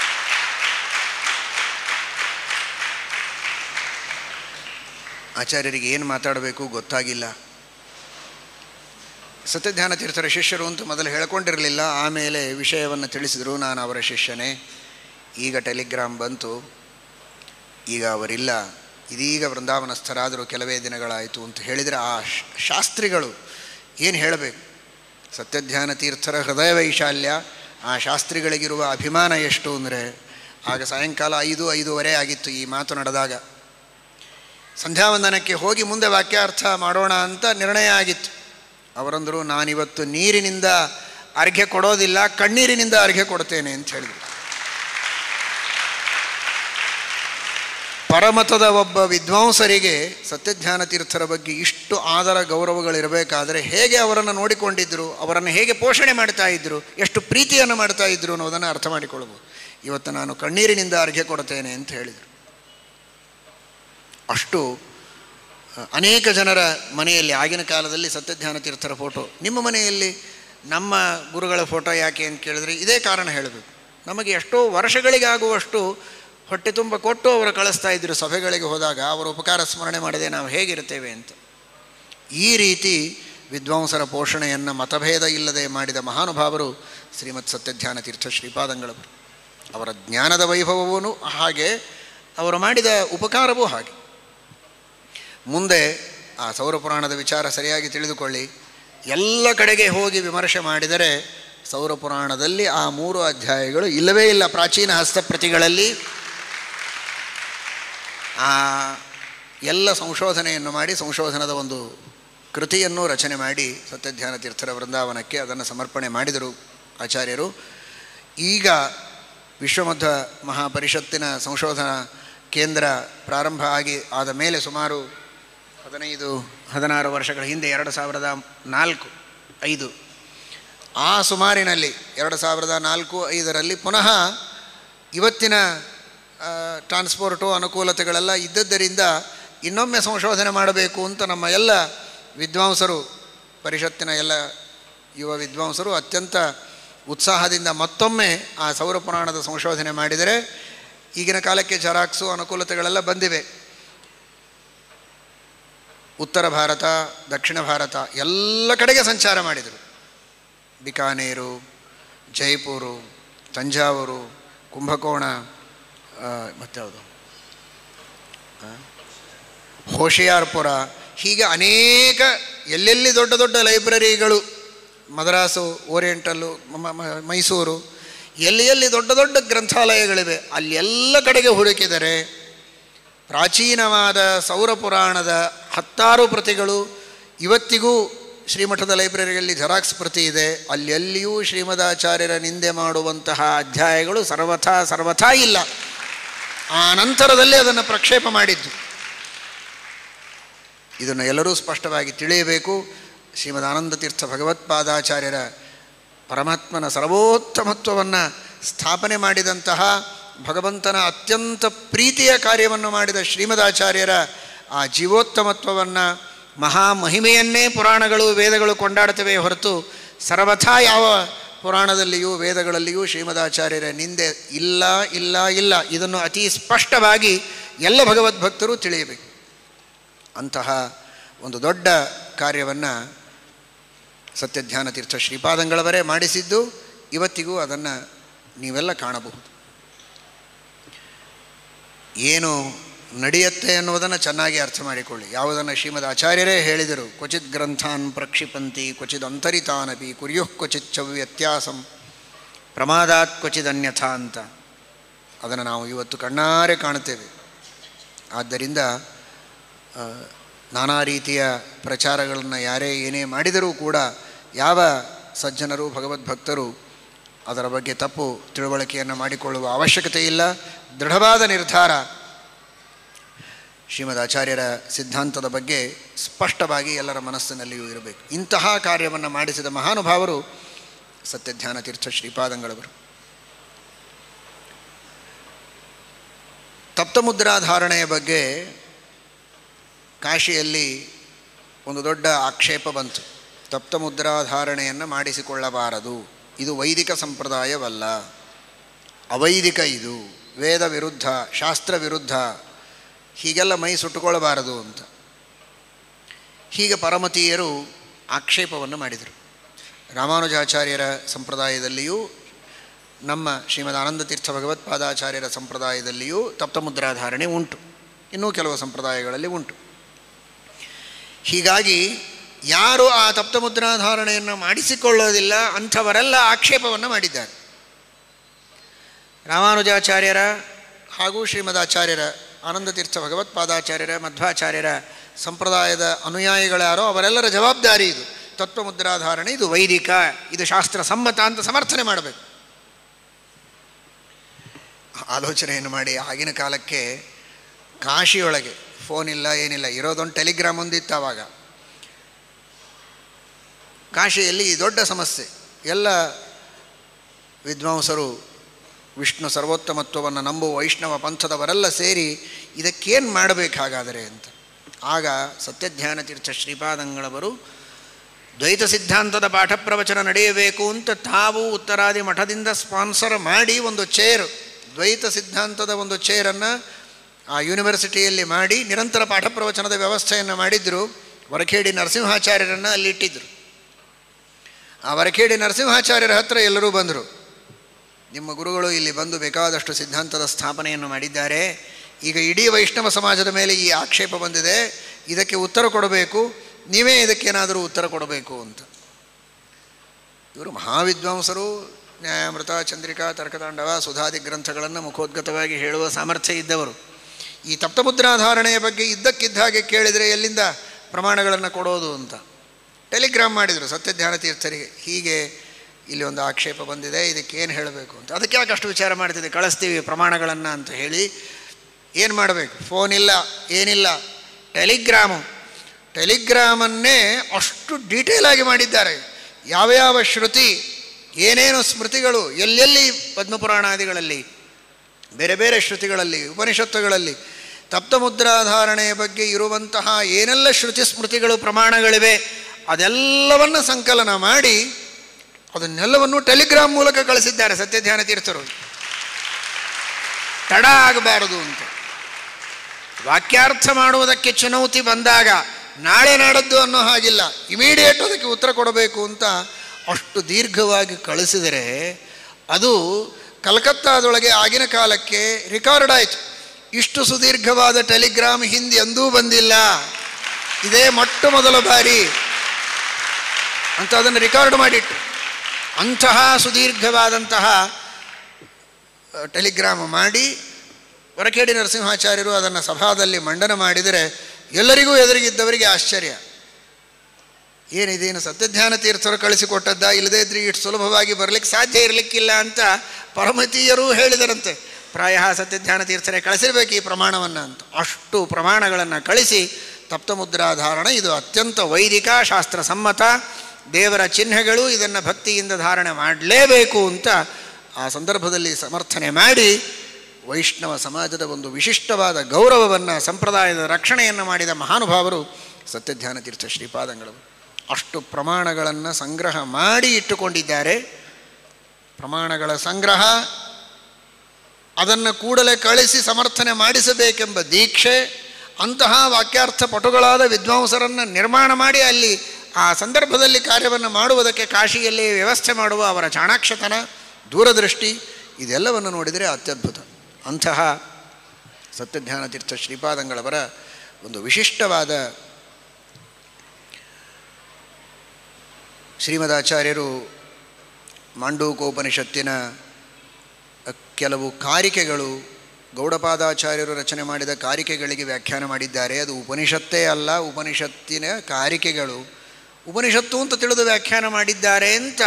ಆಚಾರ್ಯರಿಗೆ ಏನು ಮಾತಾಡಬೇಕು ಗೊತ್ತಾಗಿಲ್ಲ ಸತ್ಯಧ್ಯಾನ ತೀರ್ಥರ ಶಿಷ್ಯರು ಅಂತ ಮೊದಲು ಹೇಳ್ಕೊಂಡಿರಲಿಲ್ಲ ಆಮೇಲೆ ವಿಷಯವನ್ನು ತಿಳಿಸಿದರು ನಾನು ಅವರ ಶಿಷ್ಯನೇ ಈಗ ಟೆಲಿಗ್ರಾಮ್ ಬಂತು ಈಗ ಅವರಿಲ್ಲ ಇದೀಗ ವೃಂದಾವನಸ್ಥರಾದರು ಕೆಲವೇ ದಿನಗಳಾಯಿತು ಅಂತ ಹೇಳಿದರೆ ಆ ಶ- ಶಾಸ್ತ್ರಿಗಳು ಏನು ಹೇಳಬೇಕು ಸತ್ಯಧ್ಯಾನ ತೀರ್ಥರ ಹೃದಯ ವೈಶಾಲ್ಯ ಆ ಶಾಸ್ತ್ರಿಗಳಿಗಿರುವ ಅಭಿಮಾನ ಎಷ್ಟು ಅಂದರೆ ಆಗ ಸಾಯಂಕಾಲ ಐದು ಐದೂವರೆ ಆಗಿತ್ತು ಈ ಮಾತು ನಡೆದಾಗ ಸಂಧ್ಯಾವಂದನಕ್ಕೆ ಹೋಗಿ ಮುಂದೆ ವಾಕ್ಯಾರ್ಥ ಮಾಡೋಣ ಅಂತ ನಿರ್ಣಯ ಆಗಿತ್ತು ಅವರಂದರು ನಾನಿವತ್ತು ನೀರಿನಿಂದ ಅರ್ಘ್ಯ ಕೊಡೋದಿಲ್ಲ ಕಣ್ಣೀರಿನಿಂದ ಅರ್ಘ್ಯ ಕೊಡ್ತೇನೆ ಅಂತ ಹೇಳಿದರು ಪರಮತದ ಒಬ್ಬ ವಿದ್ವಾಂಸರಿಗೆ ಸತ್ಯಜ್ಞಾನ ತೀರ್ಥರ ಬಗ್ಗೆ ಇಷ್ಟು ಆದರ ಗೌರವಗಳಿರಬೇಕಾದರೆ ಹೇಗೆ ಅವರನ್ನು ನೋಡಿಕೊಂಡಿದ್ದರು ಅವರನ್ನು ಹೇಗೆ ಪೋಷಣೆ ಮಾಡ್ತಾ ಇದ್ದರು ಎಷ್ಟು ಪ್ರೀತಿಯನ್ನು ಮಾಡ್ತಾ ಇದ್ದರು ಅನ್ನೋದನ್ನು ಅರ್ಥ ಮಾಡಿಕೊಳ್ಬೋದು ಇವತ್ತು ನಾನು ಕಣ್ಣೀರಿನಿಂದ ಅರ್ಘ್ಯ ಕೊಡ್ತೇನೆ ಅಂತ ಹೇಳಿದರು ಅಷ್ಟು ಅ, ಅನೇಕ ಜನರ ಮನೆಯಲ್ಲಿ ಆಗಿನ ಕಾಲದಲ್ಲಿ ಸತ್ಯಜ್ಞಾನ ತೀರ್ಥರ ಫೋಟೋ ನಿಮ್ಮ ಮನೆಯಲ್ಲಿ ನಮ್ಮ ಗುರುಗಳ ಫೋಟೋ ಯಾಕೆ ಅಂತ ಕೇಳಿದ್ರೆ ಇದೇ ಕಾರಣ ಹೇಳಬೇಕು ನಮಗೆ ಎಷ್ಟೋ ವರ್ಷಗಳಿಗಾಗುವಷ್ಟು ಹೊಟ್ಟೆ ತುಂಬ ಕೊಟ್ಟು ಅವರು ಕಳಿಸ್ತಾ ಇದ್ದರು ಸಭೆಗಳಿಗೆ ಹೋದಾಗ ಅವರ ಉಪಕಾರ ಸ್ಮರಣೆ ಮಾಡದೆ ನಾವು ಹೇಗಿರ್ತೇವೆ ಅಂತ ಈ ರೀತಿ ವಿದ್ವಾಂಸರ ಪೋಷಣೆಯನ್ನು ಮತಭೇದ ಇಲ್ಲದೆ ಮಾಡಿದ ಮಹಾನುಭಾವರು ಶ್ರೀಮತ್ ಸತ್ಯಧ್ಯಾನ ತೀರ್ಥ ಶ್ರೀಪಾದಂಗಳವರು ಅವರ ಜ್ಞಾನದ ವೈಭವವೂ ಹಾಗೆ ಅವರು ಮಾಡಿದ ಉಪಕಾರವೂ ಹಾಗೆ ಮುಂದೆ ಆ ಸೌರಪುರಾಣದ ವಿಚಾರ ಸರಿಯಾಗಿ ತಿಳಿದುಕೊಳ್ಳಿ ಎಲ್ಲ ಕಡೆಗೆ ಹೋಗಿ ವಿಮರ್ಶೆ ಮಾಡಿದರೆ ಸೌರ ಪುರಾಣದಲ್ಲಿ ಆ ಮೂರು ಅಧ್ಯಾಯಗಳು ಇಲ್ಲವೇ ಇಲ್ಲ ಪ್ರಾಚೀನ ಹಸ್ತಪ್ರತಿಗಳಲ್ಲಿ ಆ ಎಲ್ಲ ಸಂಶೋಧನೆಯನ್ನು ಮಾಡಿ ಸಂಶೋಧನದ ಒಂದು ಕೃತಿಯನ್ನು ರಚನೆ ಮಾಡಿ ಸತ್ಯಧ್ಯಾನ ತೀರ್ಥರ ವೃಂದಾವನಕ್ಕೆ ಅದನ್ನು ಸಮರ್ಪಣೆ ಮಾಡಿದರು ಆಚಾರ್ಯರು ಈಗ ವಿಶ್ವಮಧ್ವ ಮಹಾಪರಿಷತ್ತಿನ ಸಂಶೋಧನಾ ಕೇಂದ್ರ ಪ್ರಾರಂಭ ಆಗಿ ಆದ ಮೇಲೆ ಸುಮಾರು ಹದಿನೈದು ಹದಿನಾರು ವರ್ಷಗಳ ಹಿಂದೆ ಎರಡು ಸಾವಿರದ ನಾಲ್ಕು ಐದು ಆ ಸುಮಾರಿನಲ್ಲಿ ಎರಡು ಸಾವಿರದ ನಾಲ್ಕು ಐದರಲ್ಲಿ ಪುನಃ ಇವತ್ತಿನ ಆ, ಟ್ರಾನ್ಸ್ಪೋರ್ಟು ಅನುಕೂಲತೆಗಳೆಲ್ಲ ಇದ್ದದ್ದರಿಂದ ಇನ್ನೊಮ್ಮೆ ಸಂಶೋಧನೆ ಮಾಡಬೇಕು ಅಂತ ನಮ್ಮ ಎಲ್ಲ ವಿದ್ವಾಂಸರು ಪರಿಷತ್ತಿನ ಎಲ್ಲ ಯುವ ವಿದ್ವಾಂಸರು ಅತ್ಯಂತ ಉತ್ಸಾಹದಿಂದ ಮತ್ತೊಮ್ಮೆ ಆ ಸೌರ ಪುರಾಣದ ಸಂಶೋಧನೆ ಮಾಡಿದರೆ ಈಗಿನ ಕಾಲಕ್ಕೆ ಜೆರಾಕ್ಸು ಅನುಕೂಲತೆಗಳೆಲ್ಲ ಬಂದಿವೆ ಉತ್ತರ ಭಾರತ ದಕ್ಷಿಣ ಭಾರತ ಎಲ್ಲ ಕಡೆಗೆ ಸಂಚಾರ ಮಾಡಿದರು ಬಿಕಾನೇರು ಜೈಪುರು ತಂಜಾವೂರು ಕುಂಭಕೋಣ ಆ, ಮತ್ಯಾವುದು ಆ? ಹೋಶಿಯಾರ್ಪುರ ಹೀಗೆ ಅನೇಕ ಎಲ್ಲೆಲ್ಲಿ ದೊಡ್ಡ ದೊಡ್ಡ ಲೈಬ್ರರಿಗಳು ಮದ್ರಾಸು ಓರಿಯೆಂಟಲ್ಲು ಮ- ಮ- ಮೈಸೂರು ಎಲ್ಲಿ ಎಲ್ಲಿ ದೊಡ್ಡ ದೊಡ್ಡ ಗ್ರಂಥಾಲಯಗಳಿವೆ ಅಲ್ಲಿ ಎಲ್ಲ ಕಡೆಗೆ ಹುಡುಕಿದರೆ ಪ್ರಾಚೀನವಾದ ಸೌರ ಪುರಾಣದ ಹತ್ತಾರು ಪ್ರತಿಗಳು ಇವತ್ತಿಗೂ ಶ್ರೀಮಠದ ಲೈಬ್ರರಿಯಲ್ಲಿ ಜೆರಾಕ್ಸ್ ಪ್ರತಿ ಇದೆ ಅಲ್ಲಿ ಎಲ್ಲಿಯೂ ಶ್ರೀಮದಾಚಾರ್ಯರ ನಿಂದೆ ಮಾಡುವಂತಹ ಅಧ್ಯಾಯಗಳು ಸರ್ವಥಾ ಸರ್ವಥಾ ಇಲ್ಲ ಆ ನಂತರದಲ್ಲಿ ಅದನ್ನು ಪ್ರಕ್ಷೇಪ ಮಾಡಿದ್ದು ಇದನ್ನು ಎಲ್ಲರೂ ಸ್ಪಷ್ಟವಾಗಿ ತಿಳಿಯಬೇಕು ಶ್ರೀಮದ್ ಆನಂದ ತೀರ್ಥ ಭಗವತ್ಪಾದಾಚಾರ್ಯರ ಪರಮಾತ್ಮನ ಸರ್ವೋತ್ತಮತ್ವವನ್ನು ಸ್ಥಾಪನೆ ಮಾಡಿದಂತಹ ಭಗವಂತನ ಅತ್ಯಂತ ಪ್ರೀತಿಯ ಕಾರ್ಯವನ್ನು ಮಾಡಿದ ಶ್ರೀಮದಾಚಾರ್ಯರ ಆ ಜೀವೋತ್ತಮತ್ವವನ್ನು ಮಹಾಮಹಿಮೆಯನ್ನೇ ಪುರಾಣಗಳು ವೇದಗಳು ಕೊಂಡಾಡ್ತವೆ ಹೊರತು ಸರ್ವಥಾ ಯಾವ ಪುರಾಣದಲ್ಲಿಯೂ ವೇದಗಳಲ್ಲಿಯೂ ಶ್ರೀಮದಾಚಾರ್ಯರ ನಿಂದೆ ಇಲ್ಲ ಇಲ್ಲ ಇಲ್ಲ ಇದನ್ನು ಅತಿ ಸ್ಪಷ್ಟವಾಗಿ ಎಲ್ಲ ಭಗವದ್ಭಕ್ತರು ತಿಳಿಯಬೇಕು ಅಂತಹ ಒಂದು ದೊಡ್ಡ ಕಾರ್ಯವನ್ನು ಸತ್ಯಧ್ಯಾನ ತೀರ್ಥ ಶ್ರೀಪಾದಂಗಳವರೇ ಮಾಡಿಸಿದ್ದು ಇವತ್ತಿಗೂ ಅದನ್ನು ನೀವೆಲ್ಲ ಕಾಣಬಹುದು ಏನು ನಡೆಯುತ್ತೆ ಅನ್ನುವುದನ್ನು ಚೆನ್ನಾಗಿ ಅರ್ಥ ಮಾಡಿಕೊಳ್ಳಿ ಯಾವುದನ್ನು ಶ್ರೀಮದ್ ಆಚಾರ್ಯರೇ ಹೇಳಿದರು ಕ್ವಚಿತ್ ಗ್ರಂಥಾನ್ ಪ್ರಕ್ಷಿಪಂತಿ ಕ್ವಚಿದ್ ಅಂತರಿತಾನಪಿ ಕುರ್ಯುಃ ಕ್ವಚಿತ್ ಚ ವ್ಯತ್ಯಾಸಂ ಪ್ರಮಾದಾತ್ ಕ್ವಚಿದ್ ಅನ್ಯಥಾ ಅಂತ ಅದನ್ನು ನಾವು ಇವತ್ತು ಕಣ್ಣಾರೆ ಕಾಣುತ್ತೇವೆ ಆದ್ದರಿಂದ ಆ, ನಾನಾ ರೀತಿಯ ಪ್ರಚಾರಗಳನ್ನು ಯಾರೇ ಏನೇ ಮಾಡಿದರೂ ಕೂಡ ಯಾವ ಸಜ್ಜನರು ಭಗವದ್ಭಕ್ತರು ಅದರ ಬಗ್ಗೆ ತಪ್ಪು ತಿಳುವಳಿಕೆಯನ್ನು ಮಾಡಿಕೊಳ್ಳುವ ಅವಶ್ಯಕತೆ ಇಲ್ಲ ದೃಢವಾದ ನಿರ್ಧಾರ ಶ್ರೀಮದ್ ಆಚಾರ್ಯರ ಸಿದ್ಧಾಂತದ ಬಗ್ಗೆ ಸ್ಪಷ್ಟವಾಗಿ ಎಲ್ಲರ ಮನಸ್ಸಿನಲ್ಲಿಯೂ ಇರಬೇಕು ಇಂತಹ ಕಾರ್ಯವನ್ನು ಮಾಡಿಸಿದ ಮಹಾನುಭಾವರು ಸತ್ಯಧ್ಯಾನ ತೀರ್ಥ ಶ್ರೀಪಾದಂಗಳವರು ತಪ್ತಮುದ್ರಾಧಾರಣೆಯ ಬಗ್ಗೆ ಕಾಶಿಯಲ್ಲಿ ಒಂದು ದೊಡ್ಡ ಆಕ್ಷೇಪ ಬಂತು ತಪ್ತಮುದ್ರಾಧಾರಣೆಯನ್ನು ಮಾಡಿಸಿಕೊಳ್ಳಬಾರದು ಇದು ವೈದಿಕ ಸಂಪ್ರದಾಯವಲ್ಲ ಅವೈದಿಕ ಇದು ವೇದ ವಿರುದ್ಧ ಶಾಸ್ತ್ರ ವಿರುದ್ಧ ಹೀಗೆಲ್ಲ ಮೈ ಸುಟ್ಟುಕೊಳ್ಳಬಾರದು ಅಂತ ಹೀಗೆ ಪರಮತೀಯರು ಆಕ್ಷೇಪವನ್ನು ಮಾಡಿದರು ರಾಮಾನುಜಾಚಾರ್ಯರ ಸಂಪ್ರದಾಯದಲ್ಲಿಯೂ ನಮ್ಮ ಶ್ರೀಮದ್ ಆನಂದ ತೀರ್ಥ ಭಗವತ್ಪಾದಾಚಾರ್ಯರ ಸಂಪ್ರದಾಯದಲ್ಲಿಯೂ ತಪ್ತಮುದ್ರಾಧಾರಣೆ ಉಂಟು ಇನ್ನೂ ಕೆಲವು ಸಂಪ್ರದಾಯಗಳಲ್ಲಿ ಉಂಟು ಹೀಗಾಗಿ ಯಾರು ಆ ತಪ್ತಮುದ್ರಾಧಾರಣೆಯನ್ನು ಮಾಡಿಸಿಕೊಳ್ಳೋದಿಲ್ಲ ಅಂಥವರೆಲ್ಲ ಆಕ್ಷೇಪವನ್ನು ಮಾಡಿದ್ದಾರೆ ರಾಮಾನುಜಾಚಾರ್ಯರ ಹಾಗೂ ಶ್ರೀಮದಾಚಾರ್ಯರ ಆನಂದ ತೀರ್ಥ ಭಗವತ್ಪಾದಾಚಾರ್ಯರ ಮಧ್ವಾಚಾರ್ಯರ ಸಂಪ್ರದಾಯದ ಅನುಯಾಯಿಗಳ್ಯಾರೋ ಅವರೆಲ್ಲರ ಜವಾಬ್ದಾರಿ ಇದು ತತ್ವಮುದ್ರಾಧಾರಣೆ ಇದು ವೈದಿಕ ಇದು ಶಾಸ್ತ್ರ ಸಮ್ಮತ ಅಂತ ಸಮರ್ಥನೆ ಮಾಡಬೇಕು ಆಲೋಚನೆಯನ್ನು ಮಾಡಿ ಆಗಿನ ಕಾಲಕ್ಕೆ ಕಾಶಿಯೊಳಗೆ ಫೋನ್ ಇಲ್ಲ ಏನಿಲ್ಲ ಇರೋದೊಂದು ಟೆಲಿಗ್ರಾಮ್ ಒಂದಿತ್ತು ಆವಾಗ ಕಾಶಿಯಲ್ಲಿ ದೊಡ್ಡ ಸಮಸ್ಯೆ ಎಲ್ಲ ವಿದ್ವಾಂಸರು ವಿಷ್ಣು ಸರ್ವೋತ್ತಮತ್ವವನ್ನು ನಂಬುವ ವೈಷ್ಣವ ಪಂಥದವರೆಲ್ಲ ಸೇರಿ ಇದಕ್ಕೇನು ಮಾಡಬೇಕಾಗಾದರೆ ಅಂತ ಆಗ ಸತ್ಯಧ್ಯಾನ ತೀರ್ಥ ಶ್ರೀಪಾದಂಗಳವರು ದ್ವೈತ ಸಿದ್ಧಾಂತದ ಪಾಠ ಪ್ರವಚನ ನಡೆಯಬೇಕು ಅಂತ ತಾವು ಉತ್ತರಾದಿ ಮಠದಿಂದ ಸ್ಪಾನ್ಸರ್ ಮಾಡಿ ಒಂದು ಚೇರ್ ದ್ವೈತ ಸಿದ್ಧಾಂತದ ಒಂದು ಚೇರನ್ನು ಆ ಯೂನಿವರ್ಸಿಟಿಯಲ್ಲಿ ಮಾಡಿ ನಿರಂತರ ಪಾಠ ಪ್ರವಚನದ ವ್ಯವಸ್ಥೆಯನ್ನು ಮಾಡಿದ್ರು ವರಖೇಡಿ ನರಸಿಂಹಾಚಾರ್ಯರನ್ನು ಅಲ್ಲಿ ಇಟ್ಟಿದ್ದರು ಆ ವರಖೇಡಿ ನರಸಿಂಹಾಚಾರ್ಯರ ಹತ್ರ ಎಲ್ಲರೂ ಬಂದರು ನಿಮ್ಮ ಗುರುಗಳು ಇಲ್ಲಿ ಬಂದು ಬೇಕಾದಷ್ಟು ಸಿದ್ಧಾಂತದ ಸ್ಥಾಪನೆಯನ್ನು ಮಾಡಿದ್ದಾರೆ ಈಗ ಇಡೀ ವೈಷ್ಣವ ಸಮಾಜದ ಮೇಲೆ ಈ ಆಕ್ಷೇಪ ಬಂದಿದೆ ಇದಕ್ಕೆ ಉತ್ತರ ಕೊಡಬೇಕು ನೀವೇ ಇದಕ್ಕೇನಾದರೂ ಉತ್ತರ ಕೊಡಬೇಕು ಅಂತ ಇವರು ಮಹಾವಿದ್ವಾಂಸರು ನ್ಯಾಯಾಮೃತ ಚಂದ್ರಿಕಾ ತರ್ಕತಾಂಡವ ಸುಧಾದಿ ಗ್ರಂಥಗಳನ್ನು ಮುಖೋದ್ಗತವಾಗಿ ಹೇಳುವ ಸಾಮರ್ಥ್ಯ ಇದ್ದವರು ಈ ತಪ್ತಮುದ್ರಾಧಾರಣೆಯ ಬಗ್ಗೆ ಇದ್ದಕ್ಕಿದ್ದ ಹಾಗೆ ಕೇಳಿದರೆ ಎಲ್ಲಿಂದ ಪ್ರಮಾಣಗಳನ್ನು ಕೊಡೋದು ಅಂತ ಟೆಲಿಗ್ರಾಮ್ ಮಾಡಿದರು ಸತ್ಯಧ್ಯಾನ ತೀರ್ಥರಿಗೆ ಹೀಗೆ ಇಲ್ಲಿ ಒಂದು ಆಕ್ಷೇಪ ಬಂದಿದೆ ಇದಕ್ಕೇನು ಹೇಳಬೇಕು ಅಂತ ಅದಕ್ಕೆ ಯಾಕೆ ಅಷ್ಟು ವಿಚಾರ ಮಾಡ್ತಿದ್ದೆ ಕಳಿಸ್ತೀವಿ ಪ್ರಮಾಣಗಳನ್ನು ಅಂತ ಹೇಳಿ ಏನು ಮಾಡಬೇಕು ಫೋನ್ ಇಲ್ಲ ಏನಿಲ್ಲ ಟೆಲಿಗ್ರಾಮು ಟೆಲಿಗ್ರಾಮನ್ನೇ ಅಷ್ಟು ಡೀಟೇಲ್ ಆಗಿ ಮಾಡಿದ್ದಾರೆ ಯಾವ ಯಾವ ಶ್ರುತಿ ಏನೇನು ಸ್ಮೃತಿಗಳು ಎಲ್ಲೆಲ್ಲಿ ಪದ್ಮಪುರಾಣಾದಿಗಳಲ್ಲಿ ಬೇರೆ ಬೇರೆ ಶ್ರುತಿಗಳಲ್ಲಿ ಉಪನಿಷತ್ತುಗಳಲ್ಲಿ ತಪ್ತಮುದ್ರಾಧಾರಣೆಯ ಬಗ್ಗೆ ಇರುವಂತಹ ಏನೆಲ್ಲ ಶ್ರುತಿ ಸ್ಮೃತಿಗಳು ಪ್ರಮಾಣಗಳಿವೆ ಅದೆಲ್ಲವನ್ನು ಸಂಕಲನ ಮಾಡಿ ಅದನ್ನೆಲ್ಲವನ್ನು ಟೆಲಿಗ್ರಾಮ್ ಮೂಲಕ ಕಳಿಸಿದ್ದಾರೆ ಸತ್ಯಧ್ಯಾನ ತೀರ್ಥರು ತಡ ಆಗಬಾರದು ಅಂತ ವಾಕ್ಯಾರ್ಥ ಮಾಡುವುದಕ್ಕೆ ಚುನೌತಿ ಬಂದಾಗ ನಾಳೆ ನಾಡದ್ದು ಅನ್ನೋ ಹಾಗಿಲ್ಲ ಇಮಿಡಿಯೇಟ್ ಅದಕ್ಕೆ ಉತ್ತರ ಕೊಡಬೇಕು ಅಂತ ಅಷ್ಟು ದೀರ್ಘವಾಗಿ ಕಳಿಸಿದರೆ ಅದು ಕಲ್ಕತ್ತಾದೊಳಗೆ ಆಗಿನ ಕಾಲಕ್ಕೆ ರೆಕಾರ್ಡ್ ಆಯಿತು ಇಷ್ಟು ಸುದೀರ್ಘವಾದ ಟೆಲಿಗ್ರಾಮ್ ಹಿಂದೆ ಎಂದೂ ಬಂದಿಲ್ಲ ಇದೇ ಮೊಟ್ಟ ಮೊದಲ ಬಾರಿ ಅಂತ ಅದನ್ನು ರೆಕಾರ್ಡ್ ಮಾಡಿಟ್ಟು ಅಂತಹ ಸುದೀರ್ಘವಾದಂತಹ ಟೆಲಿಗ್ರಾಮ್ ಮಾಡಿ ಹೊರಕೇಡಿ ನರಸಿಂಹಾಚಾರ್ಯರು ಅದನ್ನು ಸಭಾದಲ್ಲಿ ಮಂಡನ ಮಾಡಿದರೆ ಎಲ್ಲರಿಗೂ ಎದುರಿಗಿದ್ದವರಿಗೆ ಆಶ್ಚರ್ಯ ಏನಿದೇನು ಸತ್ಯಧ್ಯಾನ ತೀರ್ಥರು ಕಳಿಸಿಕೊಟ್ಟದ್ದ ಇಲ್ಲದೇ ಇದ್ರೆ ಇಷ್ಟು ಸುಲಭವಾಗಿ ಬರಲಿಕ್ಕೆ ಸಾಧ್ಯ ಇರಲಿಕ್ಕಿಲ್ಲ ಅಂತ ಪರಮತೀಯರೂ ಹೇಳಿದರಂತೆ ಪ್ರಾಯ ಸತ್ಯಧ್ಯಾನ ತೀರ್ಥರೇ ಕಳಿಸಿರ್ಬೇಕು ಈ ಪ್ರಮಾಣವನ್ನು ಅಂತ ಅಷ್ಟು ಪ್ರಮಾಣಗಳನ್ನು ಕಳಿಸಿ ತಪ್ತಮುದ್ರಾಧಾರಣ ಇದು ಅತ್ಯಂತ ವೈದಿಕ ಶಾಸ್ತ್ರ ಸಮ್ಮತ ದೇವರ ಚಿಹ್ನೆಗಳು ಇದನ್ನು ಭಕ್ತಿಯಿಂದ ಧಾರಣೆ ಮಾಡಲೇಬೇಕು ಅಂತ ಆ ಸಂದರ್ಭದಲ್ಲಿ ಸಮರ್ಥನೆ ಮಾಡಿ ವೈಷ್ಣವ ಸಮಾಜದ ಒಂದು ವಿಶಿಷ್ಟವಾದ ಗೌರವವನ್ನು ಸಂಪ್ರದಾಯದ ರಕ್ಷಣೆಯನ್ನು ಮಾಡಿದ ಮಹಾನುಭಾವರು ಸತ್ಯಧ್ಯಾನ ತೀರ್ಥ ಶ್ರೀಪಾದಂಗಳು ಅಷ್ಟು ಪ್ರಮಾಣಗಳನ್ನು ಸಂಗ್ರಹ ಮಾಡಿ ಇಟ್ಟುಕೊಂಡಿದ್ದಾರೆ ಪ್ರಮಾಣಗಳ ಸಂಗ್ರಹ ಅದನ್ನು ಕೂಡಲೇ ಕಳಿಸಿ ಸಮರ್ಥನೆ ಮಾಡಿಸಬೇಕೆಂಬ ದೀಕ್ಷೆ ಅಂತಹ ವಾಕ್ಯಾರ್ಥ ಪಟುಗಳಾದ ವಿದ್ವಾಂಸರನ್ನು ನಿರ್ಮಾಣ ಮಾಡಿ ಅಲ್ಲಿ ಆ ಸಂದರ್ಭದಲ್ಲಿ ಕಾರ್ಯವನ್ನು ಮಾಡುವುದಕ್ಕೆ ಕಾಶಿಯಲ್ಲಿ ವ್ಯವಸ್ಥೆ ಮಾಡುವ ಅವರ ಚಾಣಾಕ್ಷತನ ದೂರದೃಷ್ಟಿ ಇದೆಲ್ಲವನ್ನು ನೋಡಿದರೆ ಅತ್ಯದ್ಭುತ ಅಂತಹ ಸತ್ಯಜ್ಞಾನ ತೀರ್ಥ ಶ್ರೀಪಾದಂಗಳವರ ಒಂದು ವಿಶಿಷ್ಟವಾದ ಶ್ರೀಮದಾಚಾರ್ಯರು ಮಾಂಡೂಕೋಪನಿಷತ್ತಿನ ಕೆಲವು ಕಾರಿಕೆಗಳು ಗೌಡಪಾದಾಚಾರ್ಯರು ರಚನೆ ಮಾಡಿದ ಕಾರಿಕೆಗಳಿಗೆ ವ್ಯಾಖ್ಯಾನ ಮಾಡಿದ್ದಾರೆ ಅದು ಉಪನಿಷತ್ತೇ ಅಲ್ಲ ಉಪನಿಷತ್ತಿನ ಕಾರಿಕೆಗಳು ಉಪನಿಷತ್ತು ಅಂತ ತಿಳಿದು ವ್ಯಾಖ್ಯಾನ ಮಾಡಿದ್ದಾರೆ ಅಂತ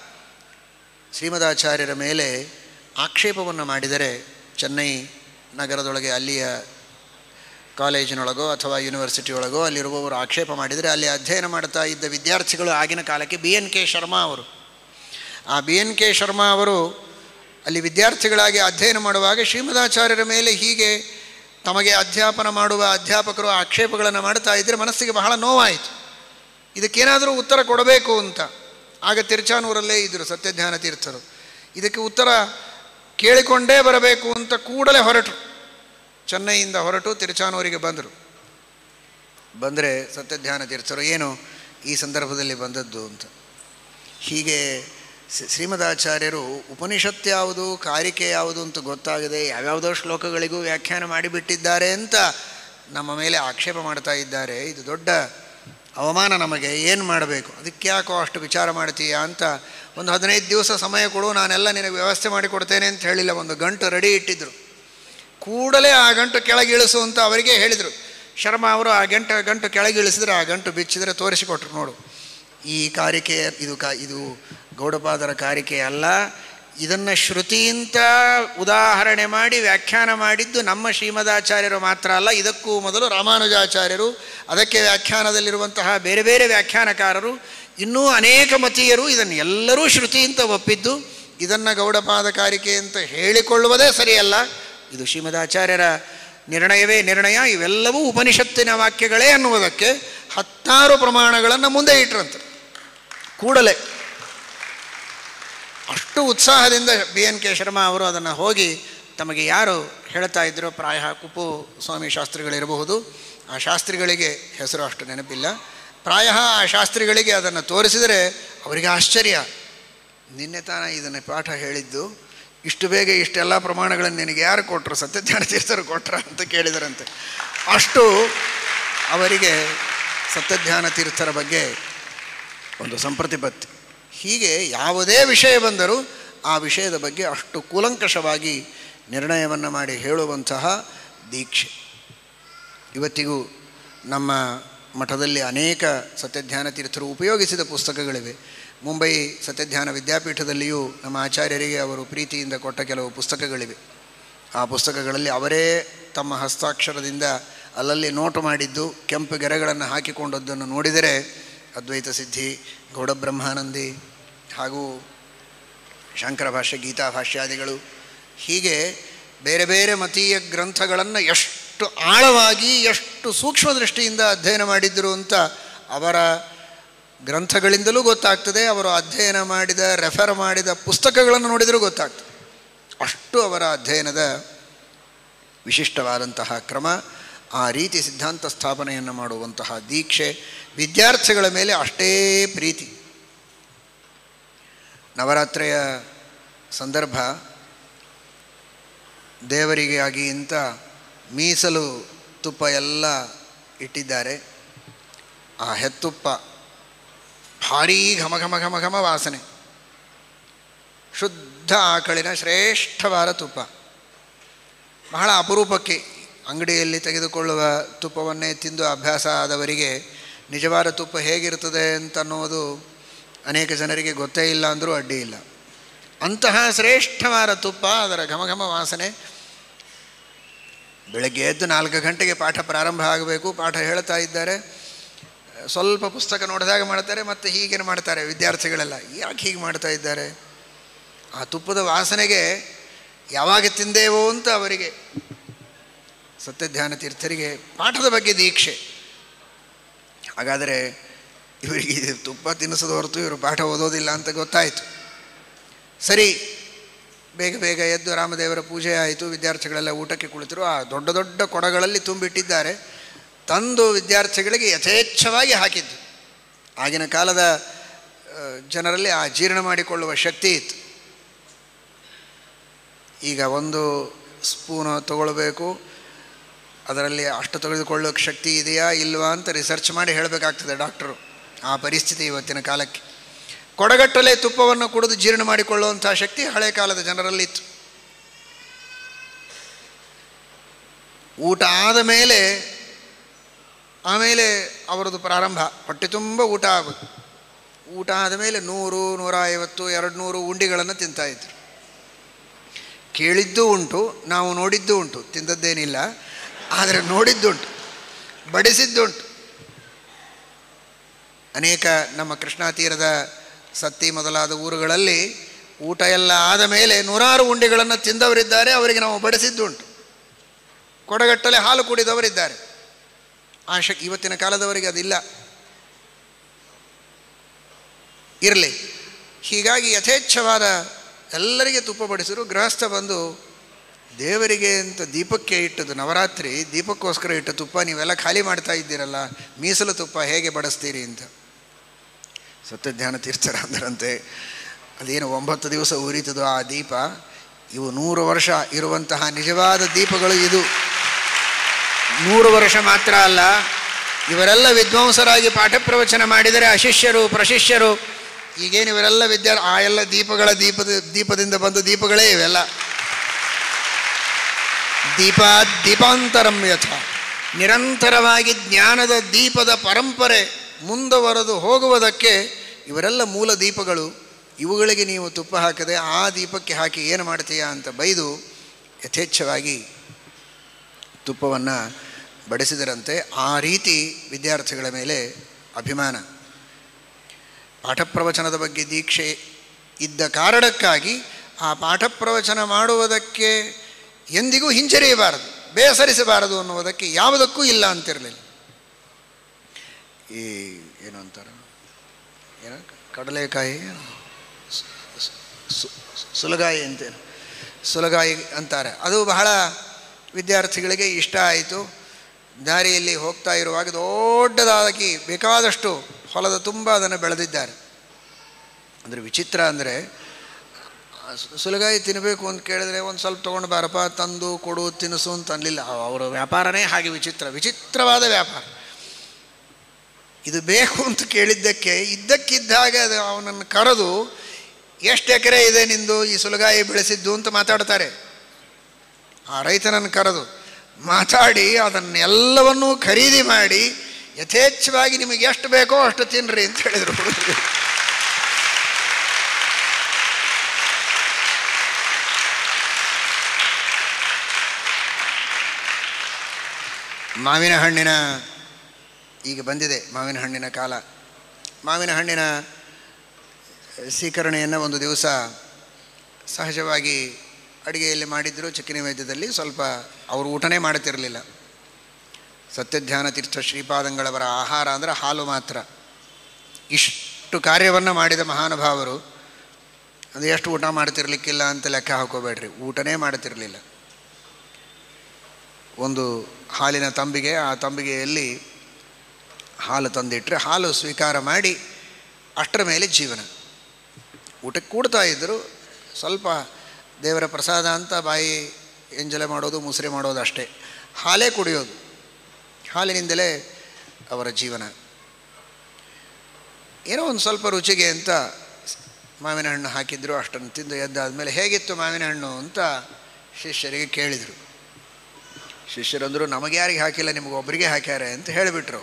ಶ್ರೀಮದಾಚಾರ್ಯರ ಮೇಲೆ ಆಕ್ಷೇಪವನ್ನು ಮಾಡಿದರೆ ಚೆನ್ನೈ ನಗರದೊಳಗೆ ಅಲ್ಲಿಯ ಕಾಲೇಜಿನೊಳಗೋ ಅಥವಾ ಯೂನಿವರ್ಸಿಟಿಯೊಳಗೋ ಅಲ್ಲಿರುವವರು ಆಕ್ಷೇಪ ಮಾಡಿದರೆ ಅಲ್ಲಿ ಅಧ್ಯಯನ ಮಾಡ್ತಾ ಇದ್ದ ವಿದ್ಯಾರ್ಥಿಗಳು ಆಗಿನ ಕಾಲಕ್ಕೆ ಬಿ ಎನ್ ಕೆ ಶರ್ಮಾ ಅವರು ಆ ಬಿ ಎನ್ ಕೆ ಶರ್ಮಾ ಅವರು ಅಲ್ಲಿ ವಿದ್ಯಾರ್ಥಿಗಳಾಗಿ ಅಧ್ಯಯನ ಮಾಡುವಾಗ ಶ್ರೀಮದಾಚಾರ್ಯರ ಮೇಲೆ ಹೀಗೆ ತಮಗೆ ಅಧ್ಯಾಪನ ಮಾಡುವ ಅಧ್ಯಾಪಕರು ಆಕ್ಷೇಪಗಳನ್ನು ಮಾಡ್ತಾ ಇದ್ದರೆ ಮನಸ್ಸಿಗೆ ಬಹಳ ನೋವಾಯಿತು ಇದಕ್ಕೇನಾದರೂ ಉತ್ತರ ಕೊಡಬೇಕು ಅಂತ ಆಗ ತಿರುಚಾನೂರಲ್ಲೇ ಇದ್ದರು ಸತ್ಯಜ್ಞಾನ ತೀರ್ಥರು ಇದಕ್ಕೆ ಉತ್ತರ ಕೇಳಿಕೊಂಡೇ ಬರಬೇಕು ಅಂತ ಕೂಡಲೇ ಹೊರಟರು ಚೆನ್ನೈಯಿಂದ ಹೊರಟು ತಿರುಚಾನೂರಿಗೆ ಬಂದರು ಬಂದರೆ ಸತ್ಯಜ್ಞಾನ ತೀರ್ಥರು ಏನು ಈ ಸಂದರ್ಭದಲ್ಲಿ ಬಂದದ್ದು ಅಂತ ಹೀಗೆ ಶ್ರೀಮದಾಚಾರ್ಯರು ಉಪನಿಷತ್ ಯಾವುದು ಕಾರಿಕೆ ಯಾವುದು ಅಂತ ಗೊತ್ತಾಗದೆ ಯಾವ್ಯಾವುದೋ ಶ್ಲೋಕಗಳಿಗೂ ವ್ಯಾಖ್ಯಾನ ಮಾಡಿಬಿಟ್ಟಿದ್ದಾರೆ ಅಂತ ನಮ್ಮ ಮೇಲೆ ಆಕ್ಷೇಪ ಮಾಡ್ತಾ ಇದ್ದಾರೆ ಇದು ದೊಡ್ಡ ಅವಮಾನ ನಮಗೆ ಏನು ಮಾಡಬೇಕು ಅದಕ್ಕೆ ಯಾಕೋ ಅಷ್ಟು ವಿಚಾರ ಮಾಡ್ತೀಯಾ ಅಂತ ಒಂದು ಹದಿನೈದು ದಿವಸ ಸಮಯ ಕೊಡು ನಾನೆಲ್ಲ ನಿನಗೆ ವ್ಯವಸ್ಥೆ ಮಾಡಿಕೊಡ್ತೇನೆ ಅಂತ ಹೇಳಿಲ್ಲ ಒಂದು ಗಂಟು ರೆಡಿ ಇಟ್ಟಿದ್ದರು ಕೂಡಲೇ ಆ ಗಂಟು ಕೆಳಗೆ ಇಳಿಸು ಅಂತ ಅವರಿಗೆ ಹೇಳಿದರು ಶರ್ಮಾ ಅವರು ಆ ಗಂಟು ಗಂಟು ಕೆಳಗೆ ಇಳಿಸಿದ್ರೆ ಆ ಗಂಟು ಬಿಚ್ಚಿದರೆ ತೋರಿಸಿಕೊಟ್ರು ನೋಡು ಈ ಕಾರಿಕೆ ಇದು ಕಾ ಇದು ಗೌಡಪಾದರ ಕಾರಿಕೆ ಅಲ್ಲ ಇದನ್ನು ಶ್ರುತಿಯಿಂದ ಉದಾಹರಣೆ ಮಾಡಿ ವ್ಯಾಖ್ಯಾನ ಮಾಡಿದ್ದು ನಮ್ಮ ಶ್ರೀಮದಾಚಾರ್ಯರು ಮಾತ್ರ ಅಲ್ಲ ಇದಕ್ಕೂ ಮೊದಲು ರಾಮಾನುಜಾಚಾರ್ಯರು ಅದಕ್ಕೆ ವ್ಯಾಖ್ಯಾನದಲ್ಲಿರುವಂತಹ ಬೇರೆ ಬೇರೆ ವ್ಯಾಖ್ಯಾನಕಾರರು ಇನ್ನೂ ಅನೇಕ ಮತೀಯರು ಇದನ್ನು ಎಲ್ಲರೂ ಶ್ರುತಿ ಅಂತ ಒಪ್ಪಿದ್ದು ಇದನ್ನು ಗೌಡಪಾದ ಕಾರಿಕೆ ಅಂತ ಹೇಳಿಕೊಳ್ಳುವುದೇ ಸರಿಯಲ್ಲ ಇದು ಶ್ರೀಮದಾಚಾರ್ಯರ ನಿರ್ಣಯವೇ ನಿರ್ಣಯ ಇವೆಲ್ಲವೂ ಉಪನಿಷತ್ತಿನ ವಾಕ್ಯಗಳೇ ಅನ್ನುವುದಕ್ಕೆ ಹತ್ತಾರು ಪ್ರಮಾಣಗಳನ್ನು ಮುಂದೆ ಇಟ್ಟರಂತೆ ಕೂಡಲೇ ಅಷ್ಟು ಉತ್ಸಾಹದಿಂದ ಬಿ ಎನ್ ಕೆ ಶರ್ಮಾ ಅವರು ಅದನ್ನು ಹೋಗಿ ತಮಗೆ ಯಾರು ಹೇಳ್ತಾ ಇದ್ದರೋ ಪ್ರಾಯ ಕುಪ್ಪು ಸ್ವಾಮಿ ಶಾಸ್ತ್ರಿಗಳಿರಬಹುದು ಆ ಶಾಸ್ತ್ರಿಗಳಿಗೆ ಹೆಸರು ಅಷ್ಟು ನೆನಪಿಲ್ಲ ಪ್ರಾಯ ಆ ಶಾಸ್ತ್ರಿಗಳಿಗೆ ಅದನ್ನು ತೋರಿಸಿದರೆ ಅವರಿಗೆ ಆಶ್ಚರ್ಯ ನಿನ್ನೆ ತಾನ ಇದನ್ನು ಪಾಠ ಹೇಳಿದ್ದು ಇಷ್ಟು ಬೇಗ ಇಷ್ಟೆಲ್ಲ ಪ್ರಮಾಣಗಳನ್ನು ನಿನಗೆ ಯಾರು ಕೊಟ್ಟರು ಸತ್ಯಜ್ಞಾನ ತೀರ್ಥರು ಕೊಟ್ರ ಅಂತ ಕೇಳಿದರಂತೆ ಅಷ್ಟು ಅವರಿಗೆ ಸತ್ಯಜ್ಞಾನ ತೀರ್ಥರ ಬಗ್ಗೆ ಒಂದು ಸಂಪ್ರತಿಪತ್ತಿ ಹೀಗೆ ಯಾವುದೇ ವಿಷಯ ಬಂದರೂ ಆ ವಿಷಯದ ಬಗ್ಗೆ ಅಷ್ಟು ಕೂಲಂಕಷವಾಗಿ ನಿರ್ಣಯವನ್ನು ಮಾಡಿ ಹೇಳುವಂತಹ ದೀಕ್ಷೆ ಇವತ್ತಿಗೂ ನಮ್ಮ ಮಠದಲ್ಲಿ ಅನೇಕ ಸತ್ಯಧ್ಯಾನ ತೀರ್ಥರು ಉಪಯೋಗಿಸಿದ ಪುಸ್ತಕಗಳಿವೆ ಮುಂಬೈ ಸತ್ಯಧ್ಯಾನ ವಿದ್ಯಾಪೀಠದಲ್ಲಿಯೂ ನಮ್ಮ ಆಚಾರ್ಯರಿಗೆ ಅವರು ಪ್ರೀತಿಯಿಂದ ಕೊಟ್ಟ ಕೆಲವು ಪುಸ್ತಕಗಳಿವೆ ಆ ಪುಸ್ತಕಗಳಲ್ಲಿ ಅವರೇ ತಮ್ಮ ಹಸ್ತಾಕ್ಷರದಿಂದ ಅಲ್ಲಲ್ಲಿ ನೋಟು ಮಾಡಿದ್ದು ಕೆಂಪು ಗೆರೆಗಳನ್ನು ಹಾಕಿಕೊಂಡದ್ದನ್ನು ನೋಡಿದರೆ ಅದ್ವೈತ ಸಿದ್ಧಿ ಗೌಡ ಬ್ರಹ್ಮಾನಂದಿ ಹಾಗೂ ಶಂಕರ ಭಾಷ್ಯ ಗೀತಾ ಭಾಷ್ಯಾದಿಗಳು ಹೀಗೆ ಬೇರೆ ಬೇರೆ ಮತೀಯ ಗ್ರಂಥಗಳನ್ನು ಎಷ್ಟು ಆಳವಾಗಿ ಎಷ್ಟು ಸೂಕ್ಷ್ಮ ದೃಷ್ಟಿಯಿಂದ ಅಧ್ಯಯನ ಮಾಡಿದ್ದರು ಅಂತ ಅವರ ಗ್ರಂಥಗಳಿಂದಲೂ ಗೊತ್ತಾಗ್ತದೆ ಅವರು ಅಧ್ಯಯನ ಮಾಡಿದ ರೆಫರ್ ಮಾಡಿದ ಪುಸ್ತಕಗಳನ್ನು ನೋಡಿದರೂ ಗೊತ್ತಾಗ್ತದೆ ಅಷ್ಟು ಅವರ ಅಧ್ಯಯನದ ವಿಶಿಷ್ಟವಾದಂತಹ ಕ್ರಮ ಆ ರೀತಿ ಸಿದ್ಧಾಂತ ಸ್ಥಾಪನೆಯನ್ನು ಮಾಡುವಂತಹ ದೀಕ್ಷೆ ವಿದ್ಯಾರ್ಥಿಗಳ ಮೇಲೆ ಅಷ್ಟೇ ಪ್ರೀತಿ ನವರಾತ್ರಿಯ ಸಂದರ್ಭ ದೇವರಿಗೆ ಆಗಿ ಅಂತ ಮೀಸಲು ತುಪ್ಪ ಎಲ್ಲ ಇಟ್ಟಿದ್ದಾರೆ ಆ ಹೆತ್ತುಪ್ಪ ಭಾರೀ ಘಮ ಘಮ ಘಮ ಘಮ ವಾಸನೆ ಶುದ್ಧ ಆಕಳಿನ ಶ್ರೇಷ್ಠವಾದ ತುಪ್ಪ ಬಹಳ ಅಪರೂಪಕ್ಕೆ ಅಂಗಡಿಯಲ್ಲಿ ತೆಗೆದುಕೊಳ್ಳುವ ತುಪ್ಪವನ್ನೇ ತಿಂದು ಅಭ್ಯಾಸ ಆದವರಿಗೆ ನಿಜವಾದ ತುಪ್ಪ ಹೇಗಿರ್ತದೆ ಅಂತನ್ನೋದು ಅನೇಕ ಜನರಿಗೆ ಗೊತ್ತೇ ಇಲ್ಲ ಅಂದರೂ ಅಡ್ಡಿ ಇಲ್ಲ ಅಂತಹ ಶ್ರೇಷ್ಠವಾದ ತುಪ್ಪ ಅದರ ಘಮಘಮ ವಾಸನೆ ಬೆಳಗ್ಗೆ ಎದ್ದು ನಾಲ್ಕು ಗಂಟೆಗೆ ಪಾಠ ಪ್ರಾರಂಭ ಆಗಬೇಕು ಪಾಠ ಹೇಳ್ತಾ ಇದ್ದಾರೆ ಸ್ವಲ್ಪ ಪುಸ್ತಕ ನೋಡಿದಾಗ ಮಾಡ್ತಾರೆ ಮತ್ತು ಹೀಗೇನು ಮಾಡ್ತಾರೆ ವಿದ್ಯಾರ್ಥಿಗಳೆಲ್ಲ ಯಾಕೆ ಹೀಗೆ ಮಾಡ್ತಾ ಇದ್ದಾರೆ ಆ ತುಪ್ಪದ ವಾಸನೆಗೆ ಯಾವಾಗ ತಿಂದೇವೋ ಅಂತ ಅವರಿಗೆ ಸತ್ಯಧ್ಯಾನ ತೀರ್ಥರಿಗೆ ಪಾಠದ ಬಗ್ಗೆ ದೀಕ್ಷೆ ಹಾಗಾದರೆ ಇವರಿಗೆ ಇದು ತುಪ್ಪ ತಿನ್ನಿಸೋದು ಹೊರತು ಇವರು ಪಾಠ ಓದೋದಿಲ್ಲ ಅಂತ ಗೊತ್ತಾಯಿತು ಸರಿ ಬೇಗ ಬೇಗ ಎದ್ದು ರಾಮದೇವರ ಪೂಜೆ ಆಯಿತು ವಿದ್ಯಾರ್ಥಿಗಳೆಲ್ಲ ಊಟಕ್ಕೆ ಕುಳಿತರು ಆ ದೊಡ್ಡ ದೊಡ್ಡ ಕೊಡಗಳಲ್ಲಿ ತುಂಬಿಟ್ಟಿದ್ದಾರೆ ತಂದು ವಿದ್ಯಾರ್ಥಿಗಳಿಗೆ ಯಥೇಚ್ಛವಾಗಿ ಹಾಕಿದ್ದು ಆಗಿನ ಕಾಲದ ಆ, ಜನರಲ್ಲಿ ಆ ಜೀರ್ಣ ಮಾಡಿಕೊಳ್ಳುವ ಶಕ್ತಿ ಇತ್ತು ಈಗ ಒಂದು ಸ್ಪೂನು ತಗೊಳ್ಬೇಕು ಅದರಲ್ಲಿ ಅಷ್ಟು ತೆಗೆದುಕೊಳ್ಳೋಕೆ ಶಕ್ತಿ ಇದೆಯಾ ಇಲ್ವಾ ಅಂತ ರಿಸರ್ಚ್ ಮಾಡಿ ಹೇಳಬೇಕಾಗ್ತದೆ ಡಾಕ್ಟರು ಆ ಪರಿಸ್ಥಿತಿ ಇವತ್ತಿನ ಕಾಲಕ್ಕೆ ಕೊಡಗಟ್ಟಲೆ ತುಪ್ಪವನ್ನು ಕುಡಿದು ಜೀರ್ಣ ಮಾಡಿಕೊಳ್ಳುವಂಥ ಶಕ್ತಿ ಹಳೆ ಕಾಲದ ಜನರಲ್ಲಿತ್ತು ಊಟ ಆದ ಮೇಲೆ ಆಮೇಲೆ ಅವರದ್ದು ಪ್ರಾರಂಭ ಹೊಟ್ಟೆ ತುಂಬ ಊಟ ಆಗೋದು ಊಟ ಆದ ಮೇಲೆ ನೂರು ನೂರ ಐವತ್ತು ಎರಡು ನೂರು ಉಂಡಿಗಳನ್ನು ತಿಂತಾಯಿದ್ರು ಕೇಳಿದ್ದೂ ಉಂಟು ನಾವು ನೋಡಿದ್ದೂ ಉಂಟು ತಿಂದದ್ದೇನಿಲ್ಲ ಆದರೆ ನೋಡಿದ್ದುಂಟು ಬಡಿಸಿದ್ದುಂಟು ಅನೇಕ ನಮ್ಮ ಕೃಷ್ಣಾ ತೀರದ ಸತ್ತಿ ಮೊದಲಾದ ಊರುಗಳಲ್ಲಿ ಊಟ ಎಲ್ಲ ಆದ ಮೇಲೆ ನೂರಾರು ಉಂಡೆಗಳನ್ನು ತಿಂದವರಿದ್ದಾರೆ ಅವರಿಗೆ ನಾವು ಬಡಿಸಿದ್ದುಂಟು ಕೊಡಗಟ್ಟಲೆ ಹಾಲು ಕುಡಿದವರಿದ್ದಾರೆ ಆ ಶಕ್ ಇವತ್ತಿನ ಕಾಲದವರಿಗೆ ಅದಿಲ್ಲ ಇರಲಿ ಹೀಗಾಗಿ ಯಥೇಚ್ಛವಾದ ಎಲ್ಲರಿಗೆ ತುಪ್ಪ ಬಡಿಸಿದ್ರು ಗೃಹಸ್ಥ ಬಂದು ದೇವರಿಗೆ ಅಂತ ದೀಪಕ್ಕೆ ಇಟ್ಟದ್ದು ನವರಾತ್ರಿ ದೀಪಕ್ಕೋಸ್ಕರ ಇಟ್ಟ ತುಪ್ಪ ನೀವೆಲ್ಲ ಖಾಲಿ ಮಾಡ್ತಾ ಇದ್ದೀರಲ್ಲ ಮೀಸಲು ತುಪ್ಪ ಹೇಗೆ ಬಡಿಸ್ತೀರಿ ಅಂತ ಸತ್ಯಜ್ಞಾನ ತೀರ್ಥರ ಅಂದರಂತೆ ಅದೇನು ಒಂಬತ್ತು ದಿವಸ ಉರಿತದೋ ಆ ದೀಪ ಇವು ನೂರು ವರ್ಷ ಇರುವಂತಹ ನಿಜವಾದ ದೀಪಗಳು ಇದು ನೂರು ವರ್ಷ ಮಾತ್ರ ಅಲ್ಲ ಇವರೆಲ್ಲ ವಿದ್ವಾಂಸರಾಗಿ ಪಾಠ ಪ್ರವಚನ ಮಾಡಿದರೆ ಅಶಿಷ್ಯರು ಪ್ರಶಿಷ್ಯರು ಈಗೇನು ಇವರೆಲ್ಲ ವಿದ್ಯಾ ಆ ಎಲ್ಲ ದೀಪಗಳ ದೀಪದ ದೀಪದಿಂದ ಬಂದ ದೀಪಗಳೇ ಇವೆಲ್ಲ ದೀಪ ದೀಪಾಂತರಂ ಯಥ ನಿರಂತರವಾಗಿ ಜ್ಞಾನದ ದೀಪದ ಪರಂಪರೆ ಮುಂದುವರೆದು ಹೋಗುವುದಕ್ಕೆ ಇವರೆಲ್ಲ ಮೂಲ ದೀಪಗಳು ಇವುಗಳಿಗೆ ನೀವು ತುಪ್ಪ ಹಾಕದೆ ಆ ದೀಪಕ್ಕೆ ಹಾಕಿ ಏನು ಮಾಡ್ತೀಯಾ ಅಂತ ಬೈದು ಯಥೇಚ್ಛವಾಗಿ ತುಪ್ಪವನ್ನು ಬಡಿಸಿದರಂತೆ ಆ ರೀತಿ ವಿದ್ಯಾರ್ಥಿಗಳ ಮೇಲೆ ಅಭಿಮಾನ ಪಾಠ ಪ್ರವಚನದ ಬಗ್ಗೆ ದೀಕ್ಷೆ ಇದ್ದ ಕಾರಣಕ್ಕಾಗಿ ಆ ಪಾಠ ಪ್ರವಚನ ಮಾಡುವುದಕ್ಕೆ ಎಂದಿಗೂ ಹಿಂಜರಿಯಬಾರದು ಬೇಸರಿಸಬಾರದು ಅನ್ನುವುದಕ್ಕೆ ಯಾವುದಕ್ಕೂ ಇಲ್ಲ ಅಂತಿರಲಿಲ್ಲ ಈ ಏನು ಅಂತಾರೆ ಏನು ಕಡಲೆಕಾಯಿ ಸು- ಸು- ಸುಲಗಾಯಿ ಅಂತೇನು ಸುಲಗಾಯಿ ಅಂತಾರೆ ಅದು ಬಹಳ ವಿದ್ಯಾರ್ಥಿಗಳಿಗೆ ಇಷ್ಟ ಆಯಿತು ದಾರಿಯಲ್ಲಿ ಹೋಗ್ತಾ ಇರುವಾಗ ದೊಡ್ಡದಾಗಿ ಬೇಕಾದಷ್ಟು ಹೊಲದ ತುಂಬ ಅದನ್ನು ಬೆಳೆದಿದ್ದಾರೆ ಅಂದರೆ ವಿಚಿತ್ರ ಅಂದರೆ ಸುಲಗಾಯಿ ತಿನ್ನಬೇಕು ಅಂತ ಕೇಳಿದ್ರೆ ಒಂದು ಸ್ವಲ್ಪ ತೊಗೊಂಡು ಬಾರಪ್ಪ ತಂದು ಕೊಡು ತಿನ್ನಿಸು ಅಂತ ಅನ್ನಲಿಲ್ಲ ಅವರ ವ್ಯಾಪಾರನೇ ಹಾಗೆ ವಿಚಿತ್ರ ವಿಚಿತ್ರವಾದ ವ್ಯಾಪಾರ ಇದು ಬೇಕು ಅಂತ ಕೇಳಿದ್ದಕ್ಕೆ ಇದ್ದಕ್ಕಿದ್ದಾಗ ಅದು ಅವನನ್ನು ಕರೆದು ಎಷ್ಟು ಎಕರೆ ಇದೆ ನಿಂದು ಈ ಸುಲಗಾಯಿ ಬೆಳೆಸಿದ್ದು ಅಂತ ಮಾತಾಡ್ತಾರೆ ಆ ರೈತನನ್ನು ಕರೆದು ಮಾತಾಡಿ ಅದನ್ನೆಲ್ಲವನ್ನೂ ಖರೀದಿ ಮಾಡಿ ಯಥೇಚ್ಛವಾಗಿ ನಿಮಗೆ ಎಷ್ಟು ಬೇಕೋ ಅಷ್ಟು ತಿನ್ನಿರಿ ಅಂತ ಹೇಳಿದರು ಹುಡುಗರು ಮಾವಿನ ಹಣ್ಣಿನ ಈಗ ಬಂದಿದೆ ಮಾವಿನ ಹಣ್ಣಿನ ಕಾಲ ಮಾವಿನ ಹಣ್ಣಿನ ಸ್ವೀಕರಣೆಯನ್ನು ಒಂದು ದಿವಸ ಸಹಜವಾಗಿ ಅಡುಗೆಯಲ್ಲಿ ಮಾಡಿದ್ರು ಚಿಕ್ಕಿನ ವೈದ್ಯದಲ್ಲಿ ಸ್ವಲ್ಪ ಅವರು ಊಟನೇ ಮಾಡುತ್ತಿರಲಿಲ್ಲ ಸತ್ಯಧ್ಯಾನ ತೀರ್ಥ ಶ್ರೀಪಾದಂಗಳವರ ಆಹಾರ ಅಂದರೆ ಹಾಲು ಮಾತ್ರ ಇಷ್ಟು ಕಾರ್ಯವನ್ನು ಮಾಡಿದ ಮಹಾನುಭಾವರು ಅದು ಎಷ್ಟು ಊಟ ಮಾಡ್ತಿರ್ಲಿಕ್ಕಿಲ್ಲ ಅಂತ ಲೆಕ್ಕ ಹಾಕೋಬೇಡ್ರಿ ಊಟನೇ ಮಾಡ್ತಿರಲಿಲ್ಲ ಒಂದು ಹಾಲಿನ ತಂಬಿಗೆ ಆ ತಂಬಿಗೆಯಲ್ಲಿ ಹಾಲು ತಂದಿಟ್ಟರೆ ಹಾಲು ಸ್ವೀಕಾರ ಮಾಡಿ ಅಷ್ಟರ ಮೇಲೆ ಜೀವನ ಊಟಕ್ಕೆ ಕೂಡ್ತಾ ಇದ್ದರು ಸ್ವಲ್ಪ ದೇವರ ಪ್ರಸಾದ ಅಂತ ಬಾಯಿ ಎಂಜಲೆ ಮಾಡೋದು ಮುಸುರೆ ಮಾಡೋದು ಅಷ್ಟೇ ಹಾಲೇ ಕುಡಿಯೋದು ಹಾಲಿನಿಂದಲೇ ಅವರ ಜೀವನ ಏನೋ ಒಂದು ಸ್ವಲ್ಪ ರುಚಿಗೆ ಅಂತ ಮಾವಿನ ಹಣ್ಣು ಹಾಕಿದ್ರು ಅಷ್ಟನ್ನು ತಿಂದು ಎದ್ದಾದಮೇಲೆ ಹೇಗಿತ್ತು ಮಾವಿನ ಹಣ್ಣು ಅಂತ ಶಿಷ್ಯರಿಗೆ ಕೇಳಿದರು ಶಿಷ್ಯರಂದರು ನಮಗೆ ಯಾರಿಗೆ ಹಾಕಿಲ್ಲ ನಿಮಗೊಬ್ಬರಿಗೆ ಹಾಕ್ಯಾರೆ ಅಂತ ಹೇಳಿಬಿಟ್ರು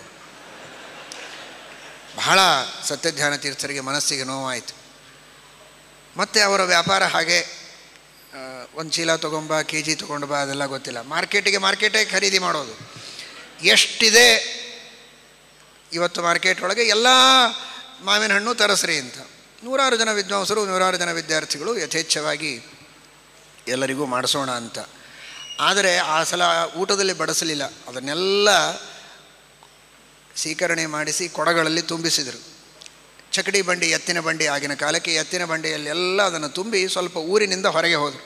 ಬಹಳ ಸತ್ಯಧ್ಯಾನ ತೀರ್ಥರಿಗೆ ಮನಸ್ಸಿಗೆ ನೋವಾಯಿತು ಮತ್ತು ಅವರ ವ್ಯಾಪಾರ ಹಾಗೆ ಒಂದು ಚೀಲ ತೊಗೊಂಬ ಕೆ ಜಿ ತೊಗೊಂಡು ಬಾ ಅದೆಲ್ಲ ಗೊತ್ತಿಲ್ಲ ಮಾರ್ಕೆಟಿಗೆ ಮಾರ್ಕೆಟೇ ಖರೀದಿ ಮಾಡೋದು ಎಷ್ಟಿದೆ ಇವತ್ತು ಮಾರ್ಕೆಟ್ ಒಳಗೆ ಎಲ್ಲ ಮಾವಿನ ಹಣ್ಣು ತರಸ್ರಿ ಅಂತ ನೂರಾರು ಜನ ವಿದ್ವಾಂಸರು ನೂರಾರು ಜನ ವಿದ್ಯಾರ್ಥಿಗಳು ಯಥೇಚ್ಛವಾಗಿ ಎಲ್ಲರಿಗೂ ಮಾಡಿಸೋಣ ಅಂತ ಆದರೆ ಆ ಸಲ ಊಟದಲ್ಲಿ ಬಡಿಸಲಿಲ್ಲ ಅದನ್ನೆಲ್ಲ ಸ್ವೀಕರಣೆ ಮಾಡಿಸಿ ಕೊಡಗಳಲ್ಲಿ ತುಂಬಿಸಿದರು ಚಕಡಿ ಬಂಡಿ ಎತ್ತಿನ ಬಂಡಿ ಆಗಿನ ಕಾಲಕ್ಕೆ ಎತ್ತಿನ ಬಂಡಿಯಲ್ಲಿ ಎಲ್ಲ ಅದನ್ನು ತುಂಬಿ ಸ್ವಲ್ಪ ಊರಿನಿಂದ ಹೊರಗೆ ಹೋದರು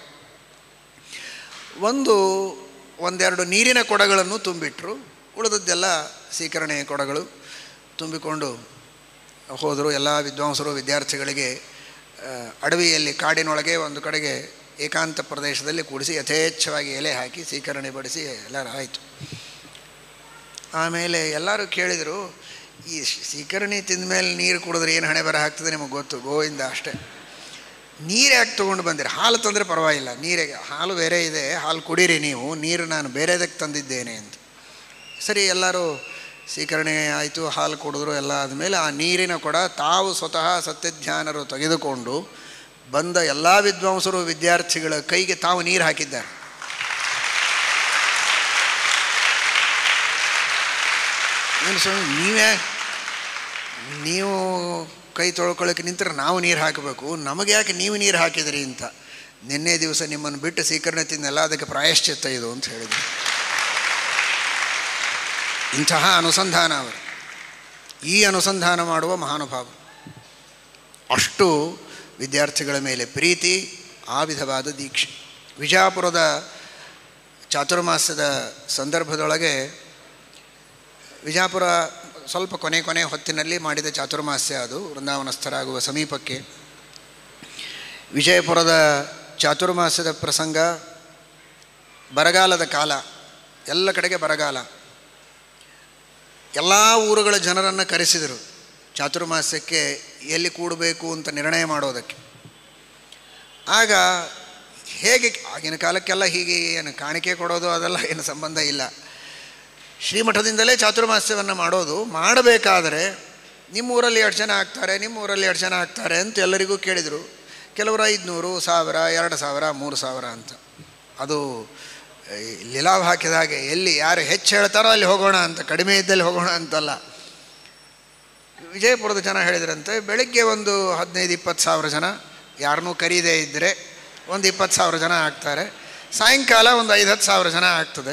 ಒಂದು ಒಂದೆರಡು ನೀರಿನ ಕೊಡಗಳನ್ನು ತುಂಬಿಟ್ರು ಉಳಿದದ್ದೆಲ್ಲ ಸ್ವೀಕರಣೆ ಕೊಡಗಳು ತುಂಬಿಕೊಂಡು ಹೋದರು ಎಲ್ಲ ವಿದ್ವಾಂಸರು ವಿದ್ಯಾರ್ಥಿಗಳಿಗೆ ಅಡವಿಯಲ್ಲಿ ಕಾಡಿನೊಳಗೆ ಒಂದು ಕಡೆಗೆ ಏಕಾಂತ ಪ್ರದೇಶದಲ್ಲಿ ಕೂಡಿಸಿ ಯಥೇಚ್ಛವಾಗಿ ಎಲೆ ಹಾಕಿ ಸ್ವೀಕರಣೆ ಬಡಿಸಿ ಎಲ್ಲರೂ ಆಯಿತು ಆಮೇಲೆ ಎಲ್ಲರೂ ಕೇಳಿದರು ಈ ಸ್ವೀಕರಣೆ ತಿಂದ ಮೇಲೆ ನೀರು ಕುಡಿದ್ರೆ ಏನು ಹಣೆ ಬರ ಆಗ್ತದೆ ನಿಮಗೆ ಗೊತ್ತು ಗೋವಿಂದ ಅಷ್ಟೇ ನೀರು ಯಾಕೆ ತೊಗೊಂಡು ಬಂದಿರಿ ಹಾಲು ತಂದರೆ ಪರವಾಗಿಲ್ಲ ನೀರಿಗೆ ಹಾಲು ಬೇರೆ ಇದೆ ಹಾಲು ಕುಡೀರಿ ನೀವು ನೀರು ನಾನು ಬೇರೆದಕ್ಕೆ ತಂದಿದ್ದೇನೆ ಅಂತ ಸರಿ ಎಲ್ಲರೂ ಸ್ವೀಕರಣೆ ಆಯಿತು ಹಾಲು ಕುಡಿದ್ರು ಎಲ್ಲ ಆದಮೇಲೆ ಆ ನೀರಿನ ಕೊಡ ತಾವು ಸ್ವತಃ ಸತ್ಯಧ್ಯಾನರು ತೆಗೆದುಕೊಂಡು ಬಂದ ಎಲ್ಲ ವಿದ್ವಾಂಸರು ವಿದ್ಯಾರ್ಥಿಗಳ ಕೈಗೆ ತಾವು ನೀರು ಹಾಕಿದ್ದಾರೆ ಏನು ಸ್ವಾಮಿ ನೀವೇ ನೀವು ಕೈ ತೊಳ್ಕೊಳ್ಳೋಕೆ ನಿಂತರೆ ನಾವು ನೀರು ಹಾಕಬೇಕು ನಮಗೆ ಯಾಕೆ ನೀವು ನೀರು ಹಾಕಿದ್ರಿ ಅಂತ ನಿನ್ನೆ ದಿವಸ ನಿಮ್ಮನ್ನು ಬಿಟ್ಟು ಸ್ವೀಕರಣೆ ತಿಂದೆಲ್ಲ ಅದಕ್ಕೆ ಪ್ರಾಯಶ್ಚಿತ್ತ ಇದು ಅಂತ ಹೇಳಿದರು ಇಂತಹ ಅನುಸಂಧಾನ ಅವರು ಈ ಅನುಸಂಧಾನ ಮಾಡುವ ಮಹಾನುಭಾವರು ಅಷ್ಟು ವಿದ್ಯಾರ್ಥಿಗಳ ಮೇಲೆ ಪ್ರೀತಿ ಆ ವಿಧವಾದ ದೀಕ್ಷೆ ವಿಜಾಪುರದ ಚಾತುರ್ಮಾಸ್ಯದ ಸಂದರ್ಭದೊಳಗೆ ವಿಜಾಪುರ ಸ್ವಲ್ಪ ಕೊನೆ ಕೊನೆ ಹೊತ್ತಿನಲ್ಲಿ ಮಾಡಿದ ಚಾತುರ್ಮಾಸ್ಯ ಅದು ವೃಂದಾವನಸ್ಥರಾಗುವ ಸಮೀಪಕ್ಕೆ ವಿಜಯಪುರದ ಚಾತುರ್ಮಾಸ್ಯದ ಪ್ರಸಂಗ ಬರಗಾಲದ ಕಾಲ ಎಲ್ಲ ಕಡೆಗೆ ಬರಗಾಲ ಎಲ್ಲ ಊರುಗಳ ಜನರನ್ನು ಕರೆಸಿದರು ಚಾತುರ್ಮಾಸ್ಯಕ್ಕೆ ಎಲ್ಲಿ ಕೂಡಬೇಕು ಅಂತ ನಿರ್ಣಯ ಮಾಡೋದಕ್ಕೆ ಆಗ ಹೇಗೆ ಆಗಿನ ಕಾಲಕ್ಕೆಲ್ಲ ಹೀಗೆ ಏನು ಕಾಣಿಕೆ ಕೊಡೋದು ಅದೆಲ್ಲ ಏನು ಸಂಬಂಧ ಇಲ್ಲ ಶ್ರೀಮಠದಿಂದಲೇ ಚಾತುರ್ಮಾಸ್ಯವನ್ನು ಮಾಡೋದು ಮಾಡಬೇಕಾದರೆ ನಿಮ್ಮ ಊರಲ್ಲಿ ಎರಡು ಜನ ಆಗ್ತಾರೆ ನಿಮ್ಮ ಊರಲ್ಲಿ ಎರಡು ಜನ ಆಗ್ತಾರೆ ಅಂತ ಎಲ್ಲರಿಗೂ ಕೇಳಿದರು ಕೆಲವರು ಐದುನೂರು ಸಾವಿರ ಎರಡು ಸಾವಿರ ಮೂರು ಸಾವಿರ ಅಂತ ಅದು ಲಿಲಾವ್ ಹಾಕಿದ ಹಾಗೆ ಎಲ್ಲಿ ಯಾರು ಹೆಚ್ಚು ಹೇಳ್ತಾರೋ ಅಲ್ಲಿ ಹೋಗೋಣ ಅಂತ ಕಡಿಮೆ ಇದ್ದಲ್ಲಿ ಹೋಗೋಣ ಅಂತಲ್ಲ ವಿಜಯಪುರದ ಜನ ಹೇಳಿದ್ರಂತೆ ಬೆಳಗ್ಗೆ ಒಂದು ಹದಿನೈದು ಇಪ್ಪತ್ತು ಸಾವಿರ ಜನ ಯಾರನ್ನೂ ಕರೀದೇ ಇದ್ದರೆ ಒಂದು ಇಪ್ಪತ್ತು ಸಾವಿರ ಜನ ಆಗ್ತಾರೆ ಸಾಯಂಕಾಲ ಒಂದು ಐದು ಹತ್ತು ಸಾವಿರ ಜನ ಆಗ್ತದೆ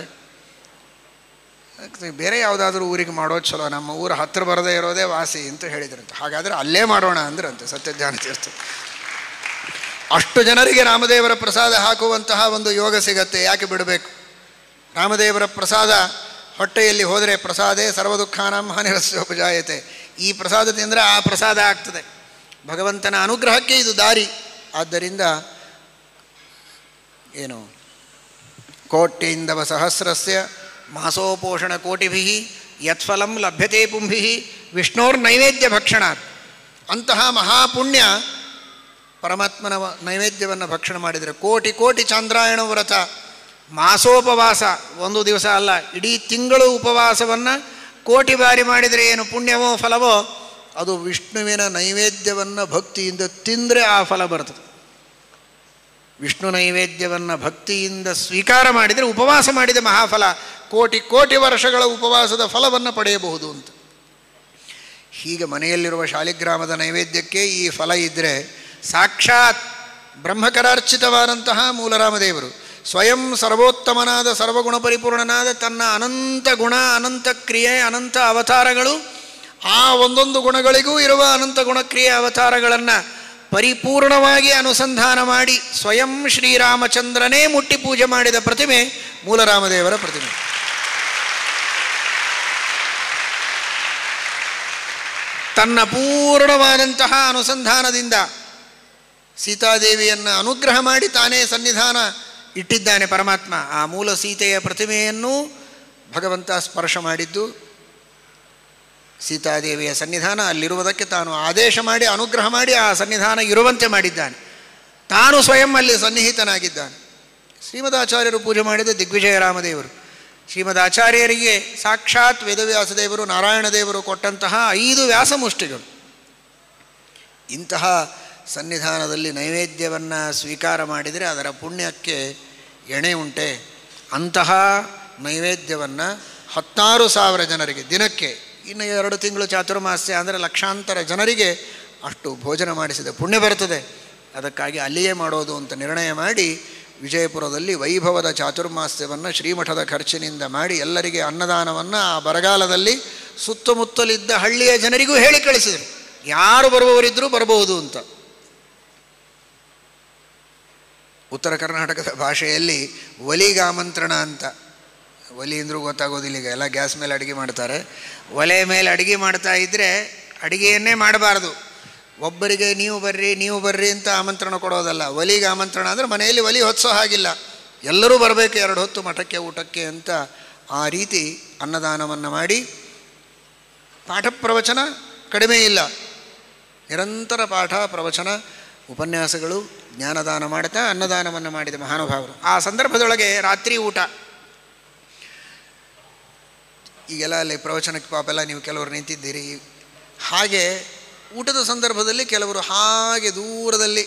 ಬೇರೆ ಯಾವುದಾದ್ರೂ ಊರಿಗೆ ಮಾಡೋದು ಚಲೋ ನಮ್ಮ ಊರ ಹತ್ತಿರ ಬರದೇ ಇರೋದೇ ವಾಸಿ ಅಂತ ಹೇಳಿದ್ರಂತೆ ಹಾಗಾದರೆ ಅಲ್ಲೇ ಮಾಡೋಣ ಅಂದ್ರಂತೆ ಸತ್ಯಜ್ಞಾನ ತೀರ್ಥ ಅಷ್ಟು ಜನರಿಗೆ ರಾಮದೇವರ ಪ್ರಸಾದ ಹಾಕುವಂತಹ ಒಂದು ಯೋಗ ಸಿಗತ್ತೆ ಯಾಕೆ ಬಿಡಬೇಕು ರಾಮದೇವರ ಪ್ರಸಾದ ಹೊಟ್ಟೆಯಲ್ಲಿ ಹೋದರೆ ಪ್ರಸಾದೇ ಸರ್ವ ದುಃಖಾನಾಂ ಹಾನಿರಸ್ಯೋಪಜಾಯತೆ ಈ ಪ್ರಸಾದ ತಿಂದರೆ ಆ ಪ್ರಸಾದ ಆಗ್ತದೆ ಭಗವಂತನ ಅನುಗ್ರಹಕ್ಕೆ ಇದು ದಾರಿ ಆದ್ದರಿಂದ ಏನು ಕೋಟ್ಯೈಂದವ ಸಹಸ್ರಸ್ಯ ಮಾಸೋಪೋಷಣ ಕೋಟಿಭಿ ಯತ್ಫಲಂ ಲಭ್ಯತೆ ಪುಂಭಿ ವಿಷ್ಣೋರ್ ನೈವೇದ್ಯ ಭಕ್ಷಣ ಅಂತಹ ಮಹಾಪುಣ್ಯ ಪರಮಾತ್ಮನ ವ- ನೈವೇದ್ಯವನ್ನು ಭಕ್ಷಣೆ ಮಾಡಿದರೆ ಕೋಟಿ ಕೋಟಿ ಚಾಂದ್ರಾಯಣ ವ್ರತ ಮಾಸೋಪವಾಸ ಒಂದು ದಿವಸ ಅಲ್ಲ ಇಡೀ ತಿಂಗಳು ಉಪವಾಸವನ್ನು ಕೋಟಿ ಬಾರಿ ಮಾಡಿದರೆ ಏನು ಪುಣ್ಯವೋ ಫಲವೋ ಅದು ವಿಷ್ಣುವಿನ ನೈವೇದ್ಯವನ್ನು ಭಕ್ತಿಯಿಂದ ತಿಂದರೆ ಆ ಫಲ ಬರ್ತದೆ ವಿಷ್ಣು ನೈವೇದ್ಯವನ್ನು ಭಕ್ತಿಯಿಂದ ಸ್ವೀಕಾರ ಮಾಡಿದರೆ ಉಪವಾಸ ಮಾಡಿದ ಮಹಾಫಲ ಕೋಟಿ ಕೋಟಿ ವರ್ಷಗಳ ಉಪವಾಸದ ಫಲವನ್ನು ಪಡೆಯಬಹುದು ಅಂತ ಹೀಗೆ ಮನೆಯಲ್ಲಿರುವ ಶಾಲಿಗ್ರಾಮದ ನೈವೇದ್ಯಕ್ಕೆ ಈ ಫಲ ಇದ್ದರೆ ಸಾಕ್ಷಾತ್ ಬ್ರಹ್ಮಕರಾರ್ಚಿತವಾದಂತಹ ಮೂಲರಾಮದೇವರು ಸ್ವಯಂ ಸರ್ವೋತ್ತಮನಾದ ಸರ್ವಗುಣ ಪರಿಪೂರ್ಣನಾದ ತನ್ನ ಅನಂತ ಗುಣ ಅನಂತ ಕ್ರಿಯೆ ಅನಂತ ಅವತಾರಗಳು ಆ ಒಂದೊಂದು ಗುಣಗಳಿಗೂ ಇರುವ ಅನಂತ ಗುಣಕ್ರಿಯೆ ಅವತಾರಗಳನ್ನು ಪರಿಪೂರ್ಣವಾಗಿ ಅನುಸಂಧಾನ ಮಾಡಿ ಸ್ವಯಂ ಶ್ರೀರಾಮಚಂದ್ರನೇ ಮುಟ್ಟಿ ಪೂಜೆ ಮಾಡಿದ ಪ್ರತಿಮೆ ಮೂಲರಾಮದೇವರ ಪ್ರತಿಮೆ ತನ್ನ ಪೂರ್ಣವಾದಂತಹ ಅನುಸಂಧಾನದಿಂದ ಸೀತಾದೇವಿಯನ್ನು ಅನುಗ್ರಹ ಮಾಡಿ ತಾನೇ ಸನ್ನಿಧಾನ ಇಟ್ಟಿದ್ದಾನೆ ಪರಮಾತ್ಮ ಆ ಮೂಲ ಸೀತೆಯ ಪ್ರತಿಮೆಯನ್ನು ಭಗವಂತ ಸ್ಪರ್ಶ ಮಾಡಿದ್ದು ಸೀತಾದೇವಿಯ ಸನ್ನಿಧಾನ ಅಲ್ಲಿರುವುದಕ್ಕೆ ತಾನು ಆದೇಶ ಮಾಡಿ ಅನುಗ್ರಹ ಮಾಡಿ ಆ ಸನ್ನಿಧಾನ ಇರುವಂತೆ ಮಾಡಿದ್ದಾನೆ ತಾನು ಸ್ವಯಂ ಅಲ್ಲಿ ಸನ್ನಿಹಿತನಾಗಿದ್ದಾನೆ ಶ್ರೀಮದಾಚಾರ್ಯರು ಪೂಜೆ ಮಾಡಿದ ದಿಗ್ವಿಜಯ ರಾಮದೇವರು ಶ್ರೀಮದ್ ಆಚಾರ್ಯರಿಗೆ ಸಾಕ್ಷಾತ್ ವೇದವ್ಯಾಸ ದೇವರು ನಾರಾಯಣ ದೇವರು ಕೊಟ್ಟಂತಹ ಐದು ವ್ಯಾಸಮುಷ್ಟಿಗಳು ಇಂತಹ ಸನ್ನಿಧಾನದಲ್ಲಿ ನೈವೇದ್ಯವನ್ನು ಸ್ವೀಕಾರ ಮಾಡಿದರೆ ಅದರ ಪುಣ್ಯಕ್ಕೆ ಎಣೆ ಉಂಟೆ ಅಂತಹ ನೈವೇದ್ಯವನ್ನು ಹತ್ತಾರು ಸಾವಿರ ಜನರಿಗೆ ದಿನಕ್ಕೆ ಇನ್ನು ಎರಡು ತಿಂಗಳು ಚಾತುರ್ಮಾಸ್ಯ ಅಂದರೆ ಲಕ್ಷಾಂತರ ಜನರಿಗೆ ಅಷ್ಟು ಭೋಜನ ಮಾಡಿಸಿದ ಪುಣ್ಯ ಬರ್ತದೆ ಅದಕ್ಕಾಗಿ ಅಲ್ಲಿಯೇ ಮಾಡೋದು ಅಂತ ನಿರ್ಣಯ ಮಾಡಿ ವಿಜಯಪುರದಲ್ಲಿ ವೈಭವದ ಚಾತುರ್ಮಾಸ್ಯವನ್ನು ಶ್ರೀಮಠದ ಖರ್ಚಿನಿಂದ ಮಾಡಿ ಎಲ್ಲರಿಗೆ ಅನ್ನದಾನವನ್ನು ಆ ಬರಗಾಲದಲ್ಲಿ ಸುತ್ತಮುತ್ತಲಿದ್ದ ಹಳ್ಳಿಯ ಜನರಿಗೂ ಹೇಳಿ ಕಳಿಸಿದರು ಯಾರು ಬರುವವರಿದ್ದರೂ ಬರಬಹುದು ಅಂತ ಉತ್ತರ ಕರ್ನಾಟಕದ ಭಾಷೆಯಲ್ಲಿ ಒಲಿಗೆ ಆಮಂತ್ರಣ ಅಂತ ಒಲಿ ಅಂದರೂ ಗೊತ್ತಾಗೋದಿಲ್ಲ ಈಗ ಎಲ್ಲ ಗ್ಯಾಸ್ ಮೇಲೆ ಅಡುಗೆ ಮಾಡ್ತಾರೆ ಒಲೆ ಮೇಲೆ ಅಡುಗೆ ಮಾಡ್ತಾ ಇದ್ದರೆ ಅಡುಗೆಯನ್ನೇ ಮಾಡಬಾರ್ದು ಒಬ್ಬರಿಗೆ ನೀವು ಬರ್ರಿ ನೀವು ಬರ್ರಿ ಅಂತ ಆಮಂತ್ರಣ ಕೊಡೋದಲ್ಲ ಒಲಿಗೆ ಆಮಂತ್ರಣ ಅಂದರೆ ಮನೆಯಲ್ಲಿ ಒಲಿ ಹೊತ್ಸೋ ಹಾಗಿಲ್ಲ ಎಲ್ಲರೂ ಬರಬೇಕು ಎರಡು ಹೊತ್ತು ಮಠಕ್ಕೆ ಊಟಕ್ಕೆ ಅಂತ ಆ ರೀತಿ ಅನ್ನದಾನವನ್ನು ಮಾಡಿ ಪಾಠ ಪ್ರವಚನ ಕಡಿಮೆ ಇಲ್ಲ ನಿರಂತರ ಪಾಠ ಪ್ರವಚನ ಉಪನ್ಯಾಸಗಳು ಜ್ಞಾನದಾನ ಮಾಡ್ತಾ ಅನ್ನದಾನವನ್ನು ಮಾಡಿದ ಮಹಾನುಭಾವರು ಆ ಸಂದರ್ಭದೊಳಗೆ ರಾತ್ರಿ ಊಟ ಈಗೆಲ್ಲ ಅಲ್ಲಿ ಪ್ರವಚನಕ್ಕೆ ಪಾಪೆಲ್ಲ ನೀವು ಕೆಲವರು ನಿಂತಿದ್ದೀರಿ ಹಾಗೆ ಊಟದ ಸಂದರ್ಭದಲ್ಲಿ ಕೆಲವರು ಹಾಗೆ ದೂರದಲ್ಲಿ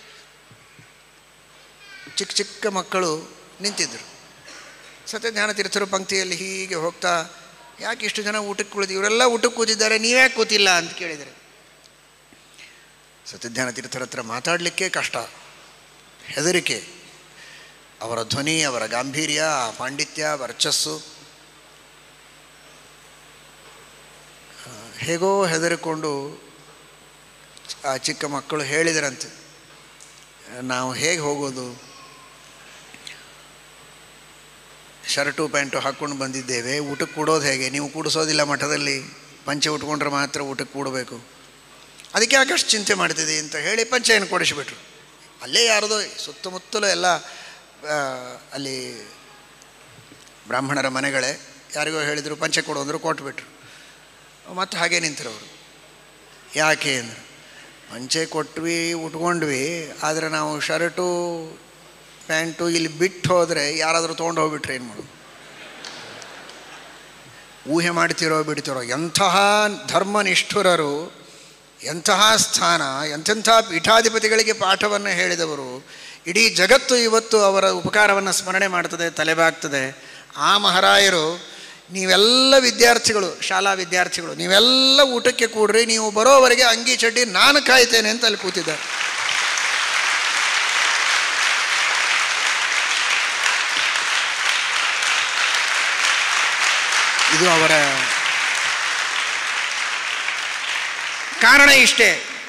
ಚಿಕ್ಕ ಚಿಕ್ಕ ಮಕ್ಕಳು ನಿಂತಿದ್ದರು ಸತ್ಯಜ್ಞಾನ ತೀರ್ಥರು ಪಂಕ್ತಿಯಲ್ಲಿ ಹೀಗೆ ಹೋಗ್ತಾ ಯಾಕೆ ಇಷ್ಟು ಜನ ಊಟಕ್ಕೆ ಕುಳಿತು ಇವರೆಲ್ಲ ಊಟಕ್ಕೆ ಕೂತಿದ್ದಾರೆ ನೀವ್ಯಾಕೆ ಕೂತಿಲ್ಲ ಅಂತ ಕೇಳಿದರೆ ಸತ್ಯಜ್ಞಾನ ತೀರ್ಥರ ಹತ್ರ ಮಾತಾಡಲಿಕ್ಕೆ ಕಷ್ಟ ಹೆದರಿಕೆ ಅವರ ಧ್ವನಿ ಅವರ ಗಾಂಭೀರ್ಯ ಆ ಪಾಂಡಿತ್ಯ ವರ್ಚಸ್ಸು ಆ, ಹೇಗೋ ಹೆದರಿಕೊಂಡು ಆ ಚಿಕ್ಕ ಮಕ್ಕಳು ಹೇಳಿದರಂತೆ ನಾವು ಹೇಗೆ ಹೋಗೋದು ಶರ್ಟು ಪ್ಯಾಂಟು ಹಾಕ್ಕೊಂಡು ಬಂದಿದ್ದೇವೆ ಊಟಕ್ಕೆ ಕೂಡೋದು ಹೇಗೆ ನೀವು ಕೂಡಿಸೋದಿಲ್ಲ ಮಠದಲ್ಲಿ ಪಂಚೆ ಉಟ್ಕೊಂಡ್ರೆ ಮಾತ್ರ ಊಟಕ್ಕೆ ಕೂಡಬೇಕು ಅದಕ್ಕೆ ಯಾಕಷ್ಟು ಚಿಂತೆ ಮಾಡ್ತಿದೆ ಅಂತ ಹೇಳಿ ಪಂಚೆಯನ್ನು ಕೊಡಿಸಿಬಿಟ್ರು ಅಲ್ಲೇ ಯಾರದೋ ಸುತ್ತಮುತ್ತಲು ಎಲ್ಲ ಆ, ಅಲ್ಲಿ ಬ್ರಾಹ್ಮಣರ ಮನೆಗಳೇ ಯಾರಿಗೋ ಹೇಳಿದರು ಪಂಚೆ ಕೊಡು ಅಂದರು ಕೊಟ್ಬಿಟ್ರು ಮತ್ತು ಹಾಗೆ ನಿಂತಿರೋರು ಯಾಕೆ ಅಂದರು ಪಂಚೆ ಕೊಟ್ವಿ ಉಟ್ಕೊಂಡ್ವಿ ಆದರೆ ನಾವು ಶರ್ಟು ಪ್ಯಾಂಟು ಇಲ್ಲಿ ಬಿಟ್ಟು ಹೋದರೆ ಯಾರಾದರೂ ತೊಗೊಂಡು ಹೋಗ್ಬಿಟ್ರೆ ಏನು ಮಾಡೋದು ಊಹೆ ಮಾಡ್ತಿರೋ ಬಿಡ್ತಿರೋ ಎಂತಹ ಧರ್ಮನಿಷ್ಠುರರು ಎಂತಹ ಸ್ಥಾನ ಎಂತೆಂಥ ಪೀಠಾಧಿಪತಿಗಳಿಗೆ ಪಾಠವನ್ನು ಹೇಳಿದವರು ಇಡೀ ಜಗತ್ತು ಇವತ್ತು ಅವರ ಉಪಕಾರವನ್ನು ಸ್ಮರಣೆ ಮಾಡ್ತದೆ ತಲೆಬಾಗ್ತದೆ ಆ ಮಹಾರಾಯರು ನೀವೆಲ್ಲ ವಿದ್ಯಾರ್ಥಿಗಳು ಶಾಲಾ ವಿದ್ಯಾರ್ಥಿಗಳು ನೀವೆಲ್ಲ ಊಟಕ್ಕೆ ಕೂಡ್ರಿ ನೀವು ಬರೋವರೆಗೆ ಅಂಗಿ ಚಡ್ಡಿ ನಾನು ಕಾಯ್ತೇನೆ ಅಂತ ಅಲ್ಲಿ ಕೂತಿದ್ದಾರೆ ಇದು ಅವರ ಕಾರಣ ಇಷ್ಟೇ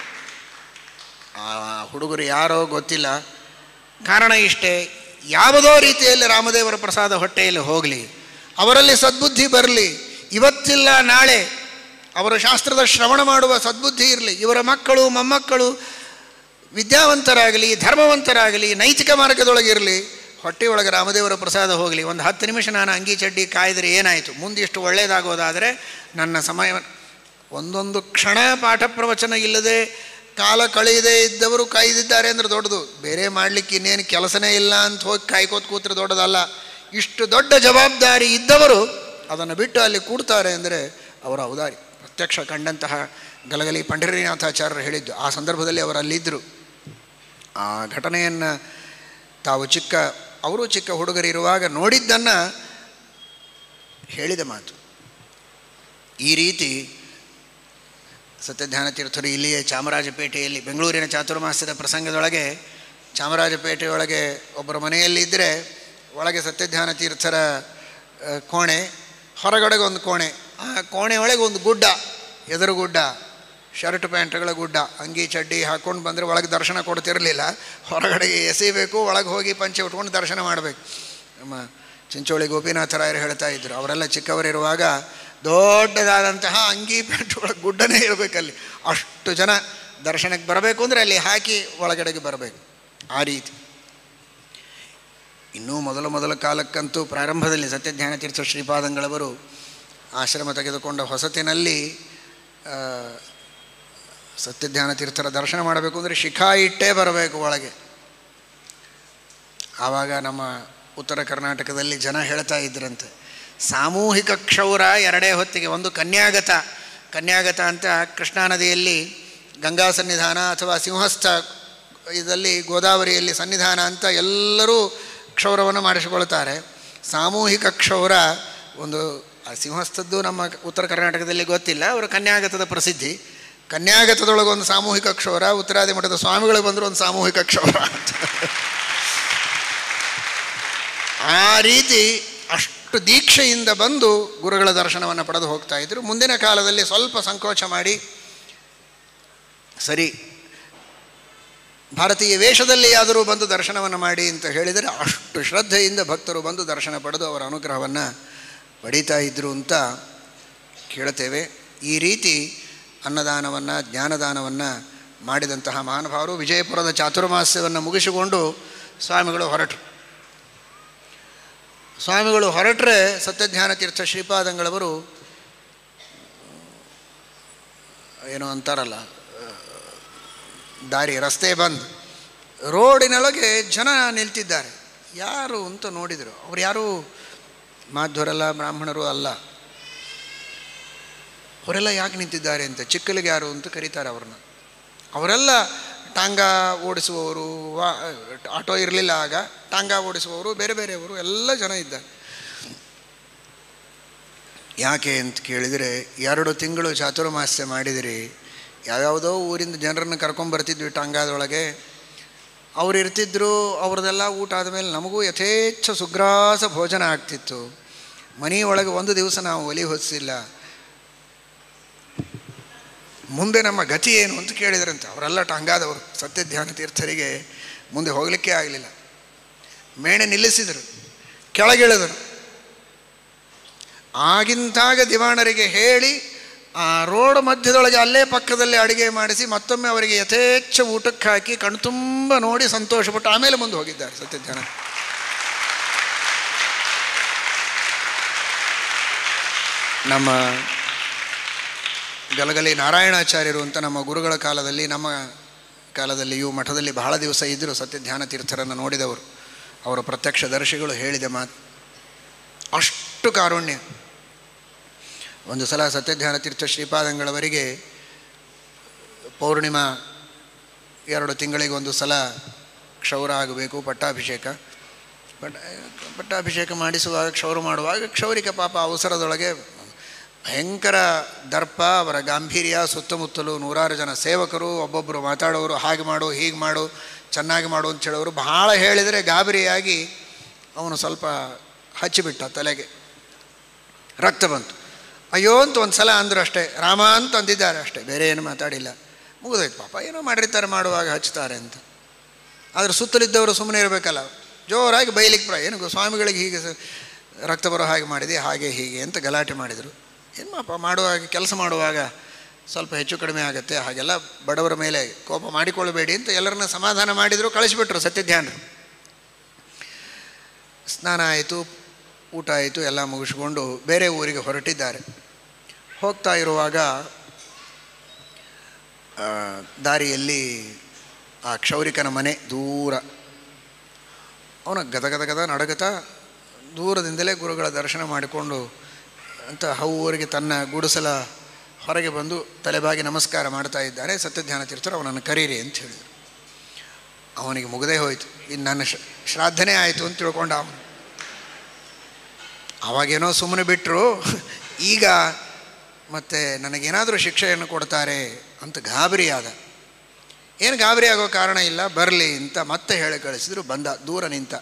ಆ ಹುಡುಗರು ಯಾರೋ ಗೊತ್ತಿಲ್ಲ ಕಾರಣ ಇಷ್ಟೇ ಯಾವುದೋ ರೀತಿಯಲ್ಲಿ ರಾಮದೇವರ ಪ್ರಸಾದ ಹೊಟ್ಟೆಯಲ್ಲಿ ಹೋಗಲಿ ಅವರಲ್ಲಿ ಸದ್ಬುದ್ಧಿ ಬರಲಿ ಇವತ್ತಿಲ್ಲ ನಾಳೆ ಅವರು ಶಾಸ್ತ್ರದ ಶ್ರವಣ ಮಾಡುವ ಸದ್ಬುದ್ಧಿ ಇರಲಿ ಇವರ ಮಕ್ಕಳು ಮೊಮ್ಮಕ್ಕಳು ವಿದ್ಯಾವಂತರಾಗಲಿ ಧರ್ಮವಂತರಾಗಲಿ ನೈತಿಕ ಮಾರ್ಗದೊಳಗಿರಲಿ ಹೊಟ್ಟೆಯೊಳಗೆ ರಾಮದೇವರ ಪ್ರಸಾದ ಹೋಗಲಿ ಒಂದು ಹತ್ತು ನಿಮಿಷ ನಾನು ಅಂಗಿ ಚಡ್ಡಿ ಕಾಯ್ದರೆ ಏನಾಯಿತು ಮುಂದಿಷ್ಟು ಒಳ್ಳೆಯದಾಗೋದಾದರೆ ನನ್ನ ಸಮಯ ಒಂದೊಂದು ಕ್ಷಣ ಪಾಠ ಪ್ರವಚನ ಇಲ್ಲದೆ ಕಾಲ ಕಳೆಯದೇ ಇದ್ದವರು ಕಾಯ್ದಿದ್ದಾರೆ ಅಂದರೆ ದೊಡ್ಡದು ಬೇರೆ ಮಾಡಲಿಕ್ಕೆ ಇನ್ನೇನು ಕೆಲಸನೇ ಇಲ್ಲ ಅಂತ ಹೋಗಿ ಕಾಯ್ಕೋತ ಕೂತ್ರೆ ದೊಡ್ಡದಲ್ಲ ಇಷ್ಟು ದೊಡ್ಡ ಜವಾಬ್ದಾರಿ ಇದ್ದವರು ಅದನ್ನು ಬಿಟ್ಟು ಅಲ್ಲಿ ಕೂಡ್ತಾರೆ ಅಂದರೆ ಅವರ ಔದಾರಿ ಪ್ರತ್ಯಕ್ಷ ಕಂಡಂತಹ ಗಲಗಲಿ ಪಂಡರೀನಾಥಾಚಾರ್ಯರು ಹೇಳಿದ್ದು ಆ ಸಂದರ್ಭದಲ್ಲಿ ಅವರು ಅಲ್ಲಿದ್ದರು ಆ ಘಟನೆಯನ್ನು ತಾವು ಚಿಕ್ಕ ಅವರು ಚಿಕ್ಕ ಹುಡುಗರಿರುವಾಗ ನೋಡಿದ್ದನ್ನು ಹೇಳಿದ ಮಾತು ಈ ರೀತಿ ಸತ್ಯಧ್ಯಾನ ತೀರ್ಥರು ಇಲ್ಲಿಯೇ ಚಾಮರಾಜಪೇಟೆಯಲ್ಲಿ ಬೆಂಗಳೂರಿನ ಚಾತುರ್ಮಾಸ್ಯದ ಪ್ರಸಂಗದೊಳಗೆ ಚಾಮರಾಜಪೇಟೆಯೊಳಗೆ ಒಬ್ಬರ ಮನೆಯಲ್ಲಿದ್ದರೆ ಒಳಗೆ ಸತ್ಯಧ್ಯಾನ ತೀರ್ಥರ ಆ, ಕೋಣೆ ಹೊರಗಡೆಗೆ ಒಂದು ಕೋಣೆ ಆ ಕೋಣೆ ಒಳಗೆ ಒಂದು ಗುಡ್ಡ ಎದುರು ಗುಡ್ಡ ಶರ್ಟ್ ಪ್ಯಾಂಟ್ಗಳ ಗುಡ್ಡ ಅಂಗಿ ಚಡ್ಡಿ ಹಾಕ್ಕೊಂಡು ಬಂದರೆ ಒಳಗೆ ದರ್ಶನ ಕೊಡ್ತಿರಲಿಲ್ಲ ಹೊರಗಡೆಗೆ ಎಸೆಯಬೇಕು ಒಳಗೆ ಹೋಗಿ ಪಂಚೆ ಉಟ್ಕೊಂಡು ದರ್ಶನ ಮಾಡಬೇಕು ನಮ್ಮ ಚಿಂಚೋಳಿ ಗೋಪಿನಾಥರಾಯರು ಹೇಳ್ತಾ ಇದ್ದರು ಅವರೆಲ್ಲ ಚಿಕ್ಕವರಿರುವಾಗ ದೊಡ್ಡದಾದಂತಹ ಅಂಗಿ ಪ್ಯಾಂಟ್ ಒಳಗೆ ಗುಡ್ಡನೇ ಇರಬೇಕಲ್ಲಿ ಅಷ್ಟು ಜನ ದರ್ಶನಕ್ಕೆ ಬರಬೇಕು ಅಂದರೆ ಅಲ್ಲಿ ಹಾಕಿ ಒಳಗಡೆಗೆ ಬರಬೇಕು ಆ ರೀತಿ ಇನ್ನೂ ಮೊದಲ ಮೊದಲ ಕಾಲಕ್ಕಂತೂ ಪ್ರಾರಂಭದಲ್ಲಿ ಸತ್ಯಜ್ಞಾನ ತೀರ್ಥ ಶ್ರೀಪಾದಂಗಳವರು ಆಶ್ರಮ ತೆಗೆದುಕೊಂಡ ಹೊಸತಿನಲ್ಲಿ ಆ, ಸತ್ಯಜ್ಞಾನ ತೀರ್ಥರ ದರ್ಶನ ಮಾಡಬೇಕು ಅಂದರೆ ಶಿಖಾ ಇಟ್ಟೇ ಬರಬೇಕು ಒಳಗೆ ಆವಾಗ ನಮ್ಮ ಉತ್ತರ ಕರ್ನಾಟಕದಲ್ಲಿ ಜನ ಹೇಳ್ತಾ ಇದ್ರಂತೆ ಸಾಮೂಹಿಕ ಕ್ಷೌರ ಎರಡೇ ಹೊತ್ತಿಗೆ ಒಂದು ಕನ್ಯಾಗತ ಕನ್ಯಾಗತ ಅಂತ ಕೃಷ್ಣಾ ನದಿಯಲ್ಲಿ ಗಂಗಾ ಸನ್ನಿಧಾನ ಅಥವಾ ಸಿಂಹಸ್ಥ ಇದರಲ್ಲಿ ಗೋದಾವರಿಯಲ್ಲಿ ಸನ್ನಿಧಾನ ಅಂತ ಎಲ್ಲರೂ ಕ್ಷೌರವನ್ನು ಮಾಡಿಸಿಕೊಳ್ತಾರೆ ಸಾಮೂಹಿಕ ಕ್ಷೌರ ಒಂದು ಆ ಸಿಂಹಸ್ಥದ್ದು ನಮ್ಮ ಉತ್ತರ ಕರ್ನಾಟಕದಲ್ಲಿ ಗೊತ್ತಿಲ್ಲ ಅವರು ಕನ್ಯಾಗತದ ಪ್ರಸಿದ್ಧಿ ಕನ್ಯಾಗತದೊಳಗೊಂದು ಸಾಮೂಹಿಕ ಕ್ಷೌರ ಉತ್ತರಾದಿ ಮಠದ ಸ್ವಾಮಿಗಳು ಬಂದರೂ ಒಂದು ಸಾಮೂಹಿಕ ಕ್ಷೌರ ಅಂತ ಆ ರೀತಿ ಅಷ್ಟು ದೀಕ್ಷೆಯಿಂದ ಬಂದು ಗುರುಗಳ ದರ್ಶನವನ್ನು ಪಡೆದು ಹೋಗ್ತಾ ಇದ್ರು ಮುಂದಿನ ಕಾಲದಲ್ಲಿ ಸ್ವಲ್ಪ ಸಂಕೋಚ ಮಾಡಿ ಸರಿ ಭಾರತೀಯ ವೇಷದಲ್ಲಿ ಆದರೂ ಬಂದು ದರ್ಶನವನ್ನು ಮಾಡಿ ಅಂತ ಹೇಳಿದರೆ ಅಷ್ಟು ಶ್ರದ್ಧೆಯಿಂದ ಭಕ್ತರು ಬಂದು ದರ್ಶನ ಪಡೆದು ಅವರ ಅನುಗ್ರಹವನ್ನು ಪಡೀತಾ ಇದ್ದರು ಅಂತ ಕೇಳ್ತೇವೆ ಈ ರೀತಿ ಅನ್ನದಾನವನ್ನು ಜ್ಞಾನದಾನವನ್ನು ಮಾಡಿದಂತಹ ಮಹಾನುಭಾವರು ವಿಜಯಪುರದ ಚಾತುರ್ಮಾಸ್ಯವನ್ನು ಮುಗಿಸಿಕೊಂಡು ಸ್ವಾಮಿಗಳು ಹೊರಟರು ಸ್ವಾಮಿಗಳು ಹೊರಟ್ರೆ ಸತ್ಯಜ್ಞಾನ ತೀರ್ಥ ಶ್ರೀಪಾದಂಗಳವರು ಏನೋ ಅಂತಾರಲ್ಲ ದಾರಿ ರಸ್ತೆ ಬಂದು ರೋಡಿನೊಳಗೆ ಜನ ನಿಲ್ತಿದ್ದಾರೆ ಯಾರು ಅಂತ ನೋಡಿದರು ಅವ್ರು ಯಾರು ಮಾಧ್ವರಲ್ಲ ಬ್ರಾಹ್ಮಣರು ಅಲ್ಲ ಅವರೆಲ್ಲ ಯಾಕೆ ನಿಂತಿದ್ದಾರೆ ಅಂತ ಚಿಕ್ಕಲಿಗೆ ಯಾರು ಅಂತ ಕರೀತಾರೆ ಅವ್ರನ್ನ ಅವರೆಲ್ಲ ಟಾಂಗಾ ಓಡಿಸುವವರು ವಾ ಆಟೋ ಇರಲಿಲ್ಲ ಆಗ ಟಾಂಗಾ ಓಡಿಸುವವರು ಬೇರೆ ಬೇರೆಯವರು ಎಲ್ಲ ಜನ ಇದ್ದಾರೆ ಯಾಕೆ ಅಂತ ಕೇಳಿದರೆ ಎರಡು ತಿಂಗಳು ಚಾತುರ್ಮಾಸ್ಯ ಮಾಡಿದಿರಿ ಯಾವ್ಯಾವುದೋ ಊರಿಂದ ಜನರನ್ನು ಕರ್ಕೊಂಬರ್ತಿದ್ವಿ ಟಾಂಗಾದೊಳಗೆ ಅವ್ರು ಇರ್ತಿದ್ರು ಅವ್ರದ್ದೆಲ್ಲ ಊಟ ಆದಮೇಲೆ ನಮಗೂ ಯಥೇಚ್ಛ ಸುಗ್ರಾಸ ಭೋಜನ ಆಗ್ತಿತ್ತು ಮನೆಯೊಳಗೆ ಒಂದು ದಿವಸ ನಾವು ಒಲಿ ಹೊತ್ತಿಲ್ಲ ಮುಂದೆ ನಮ್ಮ ಗತಿ ಏನು ಅಂತ ಕೇಳಿದ್ರಂತೆ ಅವರೆಲ್ಲ ಟಾಂಗಾದವರು ಸತ್ಯಧ್ಯಾನ ತೀರ್ಥರಿಗೆ ಮುಂದೆ ಹೋಗಲಿಕ್ಕೆ ಆಗಲಿಲ್ಲ ಮೇಣೆ ನಿಲ್ಲಿಸಿದರು ಕೆಳಗಿಳಿದರು ಆಗಿಂತಾಗ ದಿವಾಣರಿಗೆ ಹೇಳಿ ಆ ರೋಡ್ ಮಧ್ಯದೊಳಗೆ ಅಲ್ಲೇ ಪಕ್ಕದಲ್ಲಿ ಅಡುಗೆ ಮಾಡಿಸಿ ಮತ್ತೊಮ್ಮೆ ಅವರಿಗೆ ಯಥೇಚ್ಛ ಊಟಕ್ಕೆ ಹಾಕಿ ಕಣ್ತುಂಬ ನೋಡಿ ಸಂತೋಷಪಟ್ಟು ಆಮೇಲೆ ಮುಂದೆ ಹೋಗಿದ್ದಾರೆ ಸತ್ಯಜ್ಞಾನ ನಮ್ಮ ಗಲಗಲಿ ನಾರಾಯಣಾಚಾರ್ಯರು ಅಂತ ನಮ್ಮ ಗುರುಗಳ ಕಾಲದಲ್ಲಿ ನಮ್ಮ ಕಾಲದಲ್ಲಿಯೂ ಮಠದಲ್ಲಿ ಬಹಳ ದಿವಸ ಇದ್ದರು ಸತ್ಯಧ್ಯಾನ ತೀರ್ಥರನ್ನು ನೋಡಿದವರು ಅವರ ಪ್ರತ್ಯಕ್ಷ ದರ್ಶಿಗಳು ಹೇಳಿದ ಮಾತು ಅಷ್ಟು ಕಾರುಣ್ಯ ಒಂದು ಸಲ ಸತ್ಯಧ್ಯಾನ ತೀರ್ಥ ಶ್ರೀಪಾದಂಗಳವರಿಗೆ ಪೌರ್ಣಿಮಾ ಎರಡು ತಿಂಗಳಿಗೆ ಒಂದು ಸಲ ಕ್ಷೌರ ಆಗಬೇಕು ಪಟ್ಟಾಭಿಷೇಕ ಪಟ್ಟ ಪಟ್ಟಾಭಿಷೇಕ ಮಾಡಿಸುವಾಗ ಕ್ಷೌರ ಮಾಡುವಾಗ ಕ್ಷೌರಿಕ ಪಾಪ ಅವಸರದೊಳಗೆ ಭಯಂಕರ ದರ್ಪ ಅವರ ಗಾಂಭೀರ್ಯ ಸುತ್ತಮುತ್ತಲು ನೂರಾರು ಜನ ಸೇವಕರು ಒಬ್ಬೊಬ್ಬರು ಮಾತಾಡೋರು ಹಾಗೆ ಮಾಡು ಹೀಗೆ ಮಾಡು ಚೆನ್ನಾಗಿ ಮಾಡು ಅಂತ ಹೇಳೋರು ಬಹಳ ಹೇಳಿದರೆ ಗಾಬರಿಯಾಗಿ ಅವನು ಸ್ವಲ್ಪ ಹಚ್ಚಿಬಿಟ್ಟ ತಲೆಗೆ ರಕ್ತ ಬಂತು ಅಯ್ಯೋ ಅಂತ ಒಂದು ಸಲ ಅಂದರು ಅಷ್ಟೇ ರಾಮ ಅಂತ ಅಂದಿದ್ದಾರೆ ಅಷ್ಟೇ ಬೇರೆ ಏನು ಮಾತಾಡಿಲ್ಲ ಮುಗಿದೋಯ್ತು ಪಾಪ ಏನೋ ಮಾಡಿರ್ತಾರೆ ಮಾಡುವಾಗ ಹಚ್ತಾರೆ ಅಂತ ಆದರೆ ಸುತ್ತಲಿದ್ದವರು ಸುಮ್ಮನೆ ಇರಬೇಕಲ್ಲ ಜೋರಾಗಿ ಬೈಲಿಕ್ಕೆ ಪ್ರ ಏನು ಗೊ- ಸ್ವಾಮಿಗಳಿಗೆ ಹೀಗೆ ಸ- ರಕ್ತ ಬರೋ ಹಾಗೆ ಮಾಡಿದೆ ಹಾಗೆ ಹೀಗೆ ಅಂತ ಗಲಾಟೆ ಮಾಡಿದರು ಏನು ಪಾಪ ಮಾಡುವಾಗ ಕೆಲಸ ಮಾಡುವಾಗ ಸ್ವಲ್ಪ ಹೆಚ್ಚು ಕಡಿಮೆ ಆಗುತ್ತೆ ಹಾಗೆಲ್ಲ ಬಡವರ ಮೇಲೆ ಕೋಪ ಮಾಡಿಕೊಳ್ಳಬೇಡಿ ಅಂತ ಎಲ್ಲರನ್ನ ಸಮಾಧಾನ ಮಾಡಿದರು ಕಳಿಸಿಬಿಟ್ರು ಸತ್ಯಧ್ಯಾನರು ಸ್ನಾನ ಆಯಿತು ಊಟ ಆಯಿತು ಎಲ್ಲ ಮುಗಿಸ್ಕೊಂಡು ಬೇರೆ ಊರಿಗೆ ಹೊರಟಿದ್ದಾರೆ ಹೋಗ್ತಾ ಇರುವಾಗ ಆ, ದಾರಿಯಲ್ಲಿ ಆ ಕ್ಷೌರಿಕನ ಮನೆ ದೂರ ಅವನ ಗದ ಗದ ಗದ ನಡಗತ ದೂರದಿಂದಲೇ ಗುರುಗಳ ದರ್ಶನ ಮಾಡಿಕೊಂಡು ಅಂತ ಹೌವರಿಗೆ ತನ್ನ ಗುಡಿಸಲ ಹೊರಗೆ ಬಂದು ತಲೆಬಾಗಿ ನಮಸ್ಕಾರ ಮಾಡ್ತಾ ಇದ್ದಾನೆ ಸತ್ಯಜ್ಞಾನ ತೀರ್ಥರು ಅವನನ್ನು ಕರೀರಿ ಅಂತ ಹೇಳಿದರು ಅವನಿಗೆ ಮುಗದೇ ಹೋಯಿತು ಇನ್ನು ನನ್ನ ಶ್ರ- ಶ್ರಾದ್ದನೇ ಆಯಿತು ಅಂತ ತಿಳ್ಕೊಂಡ ಅವನು ಅವಾಗೇನೋ ಸುಮ್ಮನೆ ಬಿಟ್ಟರು ಈಗ ಮತ್ತೆ ನನಗೇನಾದರೂ ಶಿಕ್ಷೆಯನ್ನು ಕೊಡ್ತಾರೆ ಅಂತ ಗಾಬರಿ ಆದ ಏನು ಗಾಬರಿ ಆಗೋ ಕಾರಣ ಇಲ್ಲ ಬರಲಿ ಅಂತ ಮತ್ತೆ ಹೇಳಿ ಕಳಿಸಿದ್ರು ಬಂದ ದೂರ ನಿಂತ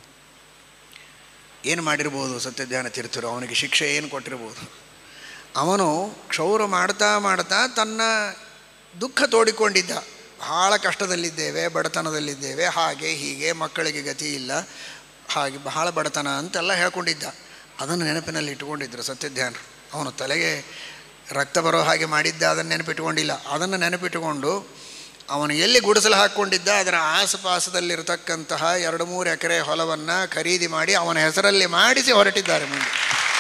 ಏನು ಮಾಡಿರ್ಬೋದು ಸತ್ಯಜ್ಞಾನ ತೀರ್ಥರು ಅವನಿಗೆ ಶಿಕ್ಷೆ ಏನು ಕೊಟ್ಟಿರ್ಬೋದು ಅವನು ಕ್ಷೌರ ಮಾಡ್ತಾ ಮಾಡ್ತಾ ತನ್ನ ದುಃಖ ತೋಡಿಕೊಂಡಿದ್ದ ಬಹಳ ಕಷ್ಟದಲ್ಲಿದ್ದೇವೆ ಬಡತನದಲ್ಲಿದ್ದೇವೆ ಹಾಗೆ ಹೀಗೆ ಮಕ್ಕಳಿಗೆ ಗತಿ ಇಲ್ಲ ಹಾಗೆ ಬಹಳ ಬಡತನ ಅಂತೆಲ್ಲ ಹೇಳ್ಕೊಂಡಿದ್ದ ಅದನ್ನು ನೆನಪಿನಲ್ಲಿ ಇಟ್ಟುಕೊಂಡಿದ್ರು ಸತ್ಯಧ್ಯಾನ ಅವನು ತಲೆಗೆ ರಕ್ತ ಬರೋ ಹಾಗೆ ಮಾಡಿದ್ದ ಅದನ್ನು ನೆನಪಿಟ್ಟುಕೊಂಡಿಲ್ಲ ಅದನ್ನು ನೆನಪಿಟ್ಟುಕೊಂಡು ಅವನು ಎಲ್ಲಿ ಗುಡಿಸಲು ಹಾಕ್ಕೊಂಡಿದ್ದ ಅದರ ಆಸುಪಾಸದಲ್ಲಿರತಕ್ಕಂತಹ ಎರಡು ಮೂರು ಎಕರೆ ಹೊಲವನ್ನು ಖರೀದಿ ಮಾಡಿ ಅವನ ಹೆಸರಲ್ಲಿ ಮಾಡಿಸಿ ಹೊರಟಿದ್ದಾರೆ ಮುಂದೆ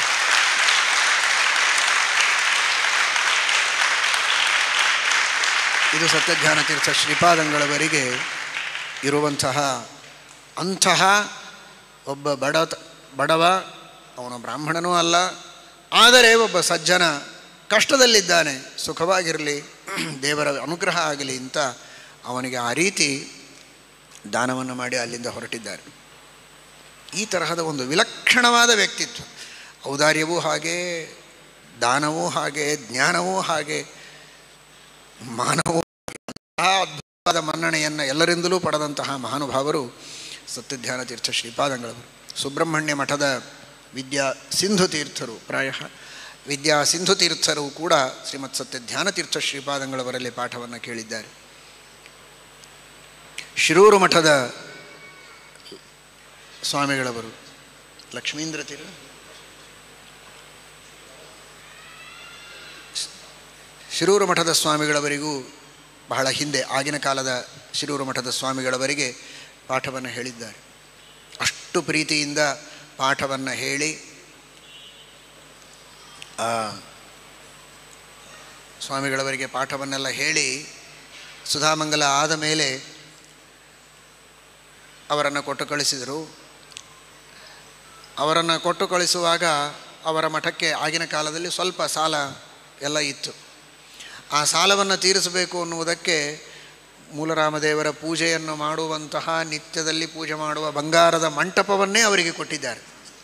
ಇದು ಸತ್ಯಜ್ಞಾನ ತೀರ್ಥ ಶ್ರೀಪಾದಂಗಳವರಿಗೆ ಇರುವಂತಹ ಅಂತಹ ಒಬ್ಬ ಬಡ ಬಡವ ಅವನ ಬ್ರಾಹ್ಮಣನೂ ಅಲ್ಲ ಆದರೆ ಒಬ್ಬ ಸಜ್ಜನ ಕಷ್ಟದಲ್ಲಿದ್ದಾನೆ ಸುಖವಾಗಿರಲಿ ದೇವರ ಅನುಗ್ರಹ ಆಗಲಿ ಅಂತ ಅವನಿಗೆ ಆ ರೀತಿ ದಾನವನ್ನು ಮಾಡಿ ಅಲ್ಲಿಂದ ಹೊರಟಿದ್ದಾರೆ ಈ ತರಹದ ಒಂದು ವಿಲಕ್ಷಣವಾದ ವ್ಯಕ್ತಿತ್ವ ಔದಾರ್ಯವೂ ಹಾಗೆ ದಾನವೂ ಹಾಗೆ ಜ್ಞಾನವೂ ಹಾಗೆ ಮಾನವೂ ಅಂತಹ ಅದ್ಭುತವಾದ ಮನ್ನಣೆಯನ್ನು ಎಲ್ಲರಿಂದಲೂ ಪಡೆದಂತಹ ಮಹಾನುಭಾವರು ಸತ್ಯಧ್ಯಾನ ತೀರ್ಥ ಶ್ರೀಪಾದಂಗಳವರು ಸುಬ್ರಹ್ಮಣ್ಯ ಮಠದ ವಿದ್ಯಾ ಸಿಂಧು ತೀರ್ಥರು ಪ್ರಾಯ ವಿದ್ಯಾ ಸಿಂಧು ತೀರ್ಥರು ಕೂಡ ಶ್ರೀಮತ್ ಸತ್ಯಧ್ಯಾನ ತೀರ್ಥ ಶ್ರೀಪಾದಂಗಳವರಲ್ಲಿ ಪಾಠವನ್ನು ಕೇಳಿದ್ದಾರೆ ಶಿರೂರು ಮಠದ ಸ್ವಾಮಿಗಳವರು ಲಕ್ಷ್ಮೀಂದ್ರ ತೀರ ಶಿರೂರು ಮಠದ ಸ್ವಾಮಿಗಳವರಿಗೂ ಬಹಳ ಹಿಂದೆ ಆಗಿನ ಕಾಲದ ಶಿರೂರು ಮಠದ ಸ್ವಾಮಿಗಳವರಿಗೆ ಪಾಠವನ್ನು ಹೇಳಿದ್ದಾರೆ ಅಷ್ಟು ಪ್ರೀತಿಯಿಂದ ಪಾಠವನ್ನು ಹೇಳಿ ಆ, ಸ್ವಾಮಿಗಳವರಿಗೆ ಪಾಠವನ್ನೆಲ್ಲ ಹೇಳಿ ಸುಧಾಮಂಗಲ ಆದ ಮೇಲೆ ಅವರನ್ನು ಕೊಟ್ಟು ಕಳಿಸಿದರು ಅವರನ್ನು ಕೊಟ್ಟು ಕಳಿಸುವಾಗ ಅವರ ಮಠಕ್ಕೆ ಆಗಿನ ಕಾಲದಲ್ಲಿ ಸ್ವಲ್ಪ ಸಾಲ ಎಲ್ಲ ಇತ್ತು ಆ ಸಾಲವನ್ನು ತೀರಿಸಬೇಕು ಅನ್ನುವುದಕ್ಕೆ ಮೂಲರಾಮದೇವರ ಪೂಜೆಯನ್ನು ಮಾಡುವಂತಹ ನಿತ್ಯದಲ್ಲಿ ಪೂಜೆ ಮಾಡುವ ಬಂಗಾರದ ಮಂಟಪವನ್ನೇ ಅವರಿಗೆ ಕೊಟ್ಟಿದ್ದಾರೆ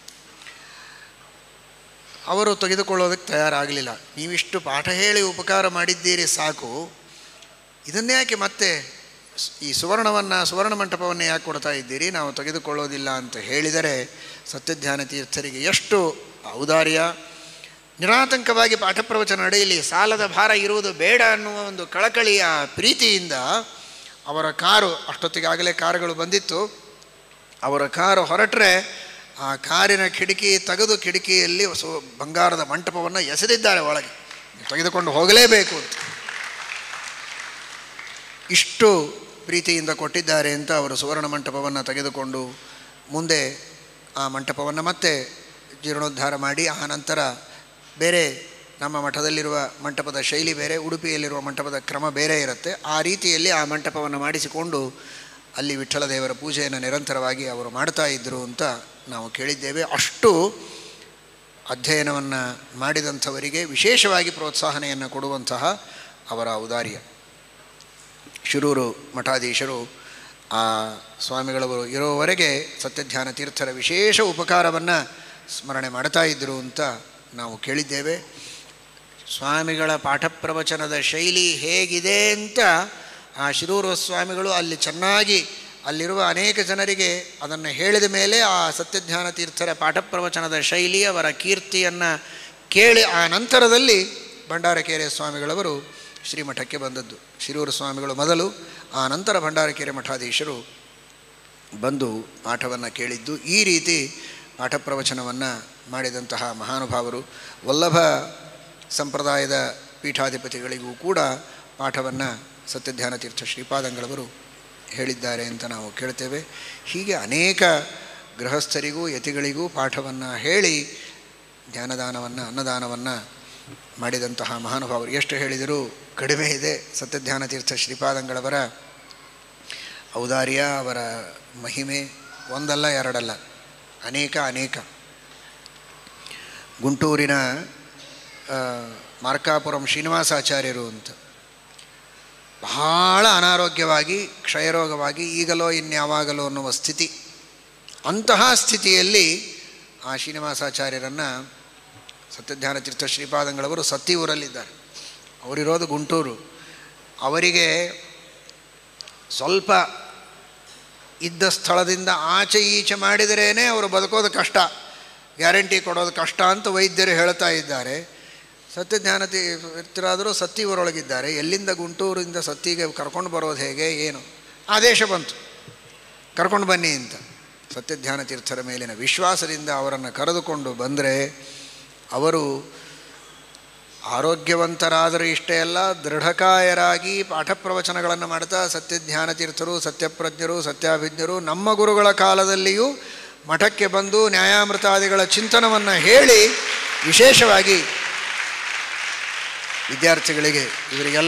ಅವರು ತೆಗೆದುಕೊಳ್ಳೋದಕ್ಕೆ ತಯಾರಾಗಲಿಲ್ಲ ನೀವಿಷ್ಟು ಪಾಠ ಹೇಳಿ ಉಪಕಾರ ಮಾಡಿದ್ದೀರಿ ಸಾಕು ಇದನ್ನೇ ಯಾಕೆ ಮತ್ತೆ ಸ್- ಈ ಸುವರ್ಣವನ್ನು ಸುವರ್ಣ ಮಂಟಪವನ್ನು ಯಾಕೆ ಕೊಡ್ತಾ ಇದ್ದೀರಿ ನಾವು ತೆಗೆದುಕೊಳ್ಳೋದಿಲ್ಲ ಅಂತ ಹೇಳಿದರೆ ಸತ್ಯಧ್ಯಾನ ತೀರ್ಥರಿಗೆ ಎಷ್ಟು ಔದಾರ್ಯ ನಿರಾತಂಕವಾಗಿ ಪಾಠ ಪ್ರವಚನ ನಡೆಯಲಿ ಸಾಲದ ಭಾರ ಇರುವುದು ಬೇಡ ಅನ್ನುವ ಒಂದು ಕಳಕಳಿಯ ಪ್ರೀತಿಯಿಂದ ಅವರ ಕಾರು ಅಷ್ಟೊತ್ತಿಗಾಗಲೇ ಕಾರುಗಳು ಬಂದಿತ್ತು ಅವರ ಕಾರು ಹೊರಟ್ರೆ ಆ ಕಾರಿನ ಕಿಟಕಿ ತೆಗೆದು ಕಿಟಕಿಯಲ್ಲಿ ಸು ಬಂಗಾರದ ಮಂಟಪವನ್ನು ಎಸೆದಿದ್ದಾರೆ ಒಳಗೆ ನೀವು ತೆಗೆದುಕೊಂಡು ಹೋಗಲೇಬೇಕು ಅಂತ ಇಷ್ಟು ಪ್ರೀತಿಯಿಂದ ಕೊಟ್ಟಿದ್ದಾರೆ ಅಂತ ಅವರು ಸುವರ್ಣ ಮಂಟಪವನ್ನು ತೆಗೆದುಕೊಂಡು ಮುಂದೆ ಆ ಮಂಟಪವನ್ನು ಮತ್ತೆ ಜೀರ್ಣೋದ್ಧಾರ ಮಾಡಿ ಆ ನಂತರ ಬೇರೆ ನಮ್ಮ ಮಠದಲ್ಲಿರುವ ಮಂಟಪದ ಶೈಲಿ ಬೇರೆ ಉಡುಪಿಯಲ್ಲಿರುವ ಮಂಟಪದ ಕ್ರಮ ಬೇರೆ ಇರುತ್ತೆ ಆ ರೀತಿಯಲ್ಲಿ ಆ ಮಂಟಪವನ್ನು ಮಾಡಿಸಿಕೊಂಡು ಅಲ್ಲಿ ವಿಠ್ಠಲ ದೇವರ ಪೂಜೆಯನ್ನು ನಿರಂತರವಾಗಿ ಅವರು ಮಾಡ್ತಾ ಇದ್ದರು ಅಂತ ನಾವು ಕೇಳಿದ್ದೇವೆ ಅಷ್ಟು ಅಧ್ಯಯನವನ್ನು ಮಾಡಿದಂಥವರಿಗೆ ವಿಶೇಷವಾಗಿ ಪ್ರೋತ್ಸಾಹನೆಯನ್ನು ಕೊಡುವಂತಹ ಅವರ ಔದಾರ್ಯ ಶಿರೂರು ಮಠಾಧೀಶರು ಆ ಸ್ವಾಮಿಗಳವರು ಇರೋವರೆಗೆ ಸತ್ಯಧ್ಯಾನ ತೀರ್ಥರ ವಿಶೇಷ ಉಪಕಾರವನ್ನು ಸ್ಮರಣೆ ಮಾಡ್ತಾ ಇದ್ದರು ಅಂತ ನಾವು ಕೇಳಿದ್ದೇವೆ ಸ್ವಾಮಿಗಳ ಪಾಠ ಪ್ರವಚನದ ಶೈಲಿ ಹೇಗಿದೆ ಅಂತ ಆ ಶಿರೂರು ಸ್ವಾಮಿಗಳು ಅಲ್ಲಿ ಚೆನ್ನಾಗಿ ಅಲ್ಲಿರುವ ಅನೇಕ ಜನರಿಗೆ ಅದನ್ನು ಹೇಳಿದ ಮೇಲೆ ಆ ಸತ್ಯಜ್ಞಾನ ತೀರ್ಥರ ಪಾಠ ಪ್ರವಚನದ ಶೈಲಿ ಅವರ ಕೀರ್ತಿಯನ್ನು ಕೇಳಿ ಆ ನಂತರದಲ್ಲಿ ಭಂಡಾರಕೆರೆ ಸ್ವಾಮಿಗಳವರು ಶ್ರೀಮಠಕ್ಕೆ ಬಂದದ್ದು ಶಿರೂರು ಸ್ವಾಮಿಗಳು ಮೊದಲು ಆ ನಂತರ ಭಂಡಾರಕೆರೆ ಮಠಾಧೀಶರು ಬಂದು ಪಾಠವನ್ನು ಕೇಳಿದ್ದು ಈ ರೀತಿ ಪಾಠ ಪ್ರವಚನವನ್ನು ಮಾಡಿದಂತಹ ಮಹಾನುಭಾವರು ವಲ್ಲಭ ಸಂಪ್ರದಾಯದ ಪೀಠಾಧಿಪತಿಗಳಿಗೂ ಕೂಡ ಪಾಠವನ್ನು ಸತ್ಯಧ್ಯಾನ ತೀರ್ಥ ಶ್ರೀಪಾದಂಗಳವರು ಹೇಳಿದ್ದಾರೆ ಅಂತ ನಾವು ಕೇಳ್ತೇವೆ ಹೀಗೆ ಅನೇಕ ಗೃಹಸ್ಥರಿಗೂ ಯತಿಗಳಿಗೂ ಪಾಠವನ್ನು ಹೇಳಿ ಜ್ಞಾನದಾನವನ್ನು ಅನ್ನದಾನವನ್ನು ಮಾಡಿದಂತಹ ಮಹಾನುಭಾವರು ಎಷ್ಟು ಹೇಳಿದರೂ ಕಡಿಮೆ ಇದೆ ಸತ್ಯಧ್ಯಾನ ತೀರ್ಥ ಶ್ರೀಪಾದಂಗಳವರ ಔದಾರ್ಯ ಅವರ ಮಹಿಮೆ ಒಂದಲ್ಲ ಎರಡಲ್ಲ ಅನೇಕ ಅನೇಕ ಗುಂಟೂರಿನ ಆ, ಮಾರ್ಕಾಪುರಂ ಶ್ರೀನಿವಾಸಾಚಾರ್ಯರು ಅಂತ ಬಹಳ ಅನಾರೋಗ್ಯವಾಗಿ ಕ್ಷಯರೋಗವಾಗಿ ಈಗಲೋ ಇನ್ಯಾವಾಗಲೋ ಅನ್ನುವ ಸ್ಥಿತಿ ಅಂತಹ ಸ್ಥಿತಿಯಲ್ಲಿ ಆ ಶ್ರೀನಿವಾಸಾಚಾರ್ಯರನ್ನು ಸತ್ಯಧ್ಯಾನ ತೀರ್ಥ ಶ್ರೀಪಾದಂಗಳವರು ಸತ್ತಿ ಊರಲ್ಲಿದ್ದಾರೆ ಅವರಿರೋದು ಗುಂಟೂರು ಅವರಿಗೆ ಸ್ವಲ್ಪ ಇದ್ದ ಸ್ಥಳದಿಂದ ಆಚೆ ಈಚೆ ಮಾಡಿದರೇ ಅವರು ಬದುಕೋದು ಕಷ್ಟ ಗ್ಯಾರಂಟಿ ಕೊಡೋದು ಕಷ್ಟ ಅಂತ ವೈದ್ಯರು ಹೇಳ್ತಾ ಇದ್ದಾರೆ ಸತ್ಯಜ್ಞಾನ ತೀರ್ಥರಾದರೂ ಸತ್ತಿ ಊರೊಳಗಿದ್ದಾರೆ ಎಲ್ಲಿಂದ ಗುಂಟೂರಿಂದ ಸತ್ತಿಗೆ ಕರ್ಕೊಂಡು ಬರೋದು ಹೇಗೆ ಏನು ಆದೇಶ ಬಂತು ಕರ್ಕೊಂಡು ಬನ್ನಿ ಅಂತ ಸತ್ಯಧ್ಯಾನ ತೀರ್ಥರ ಮೇಲಿನ ವಿಶ್ವಾಸದಿಂದ ಅವರನ್ನು ಕರೆದುಕೊಂಡು ಬಂದರೆ ಅವರು ಆರೋಗ್ಯವಂತರಾದರೂ ಇಷ್ಟೇ ಅಲ್ಲ ದೃಢಕಾಯರಾಗಿ ಪಾಠ ಪ್ರವಚನಗಳನ್ನು ಮಾಡ್ತಾ ಸತ್ಯಧ್ಯಾನ ತೀರ್ಥರು ಸತ್ಯಪ್ರಜ್ಞರು ಸತ್ಯಾಭಿಜ್ಞರು ನಮ್ಮ ಗುರುಗಳ ಕಾಲದಲ್ಲಿಯೂ ಮಠಕ್ಕೆ ಬಂದು ನ್ಯಾಯಾಮೃತಾದಿಗಳ ಚಿಂತನವನ್ನು ಹೇಳಿ ವಿಶೇಷವಾಗಿ ವಿದ್ಯಾರ್ಥಿಗಳಿಗೆ ಇವರಿಗೆಲ್ಲ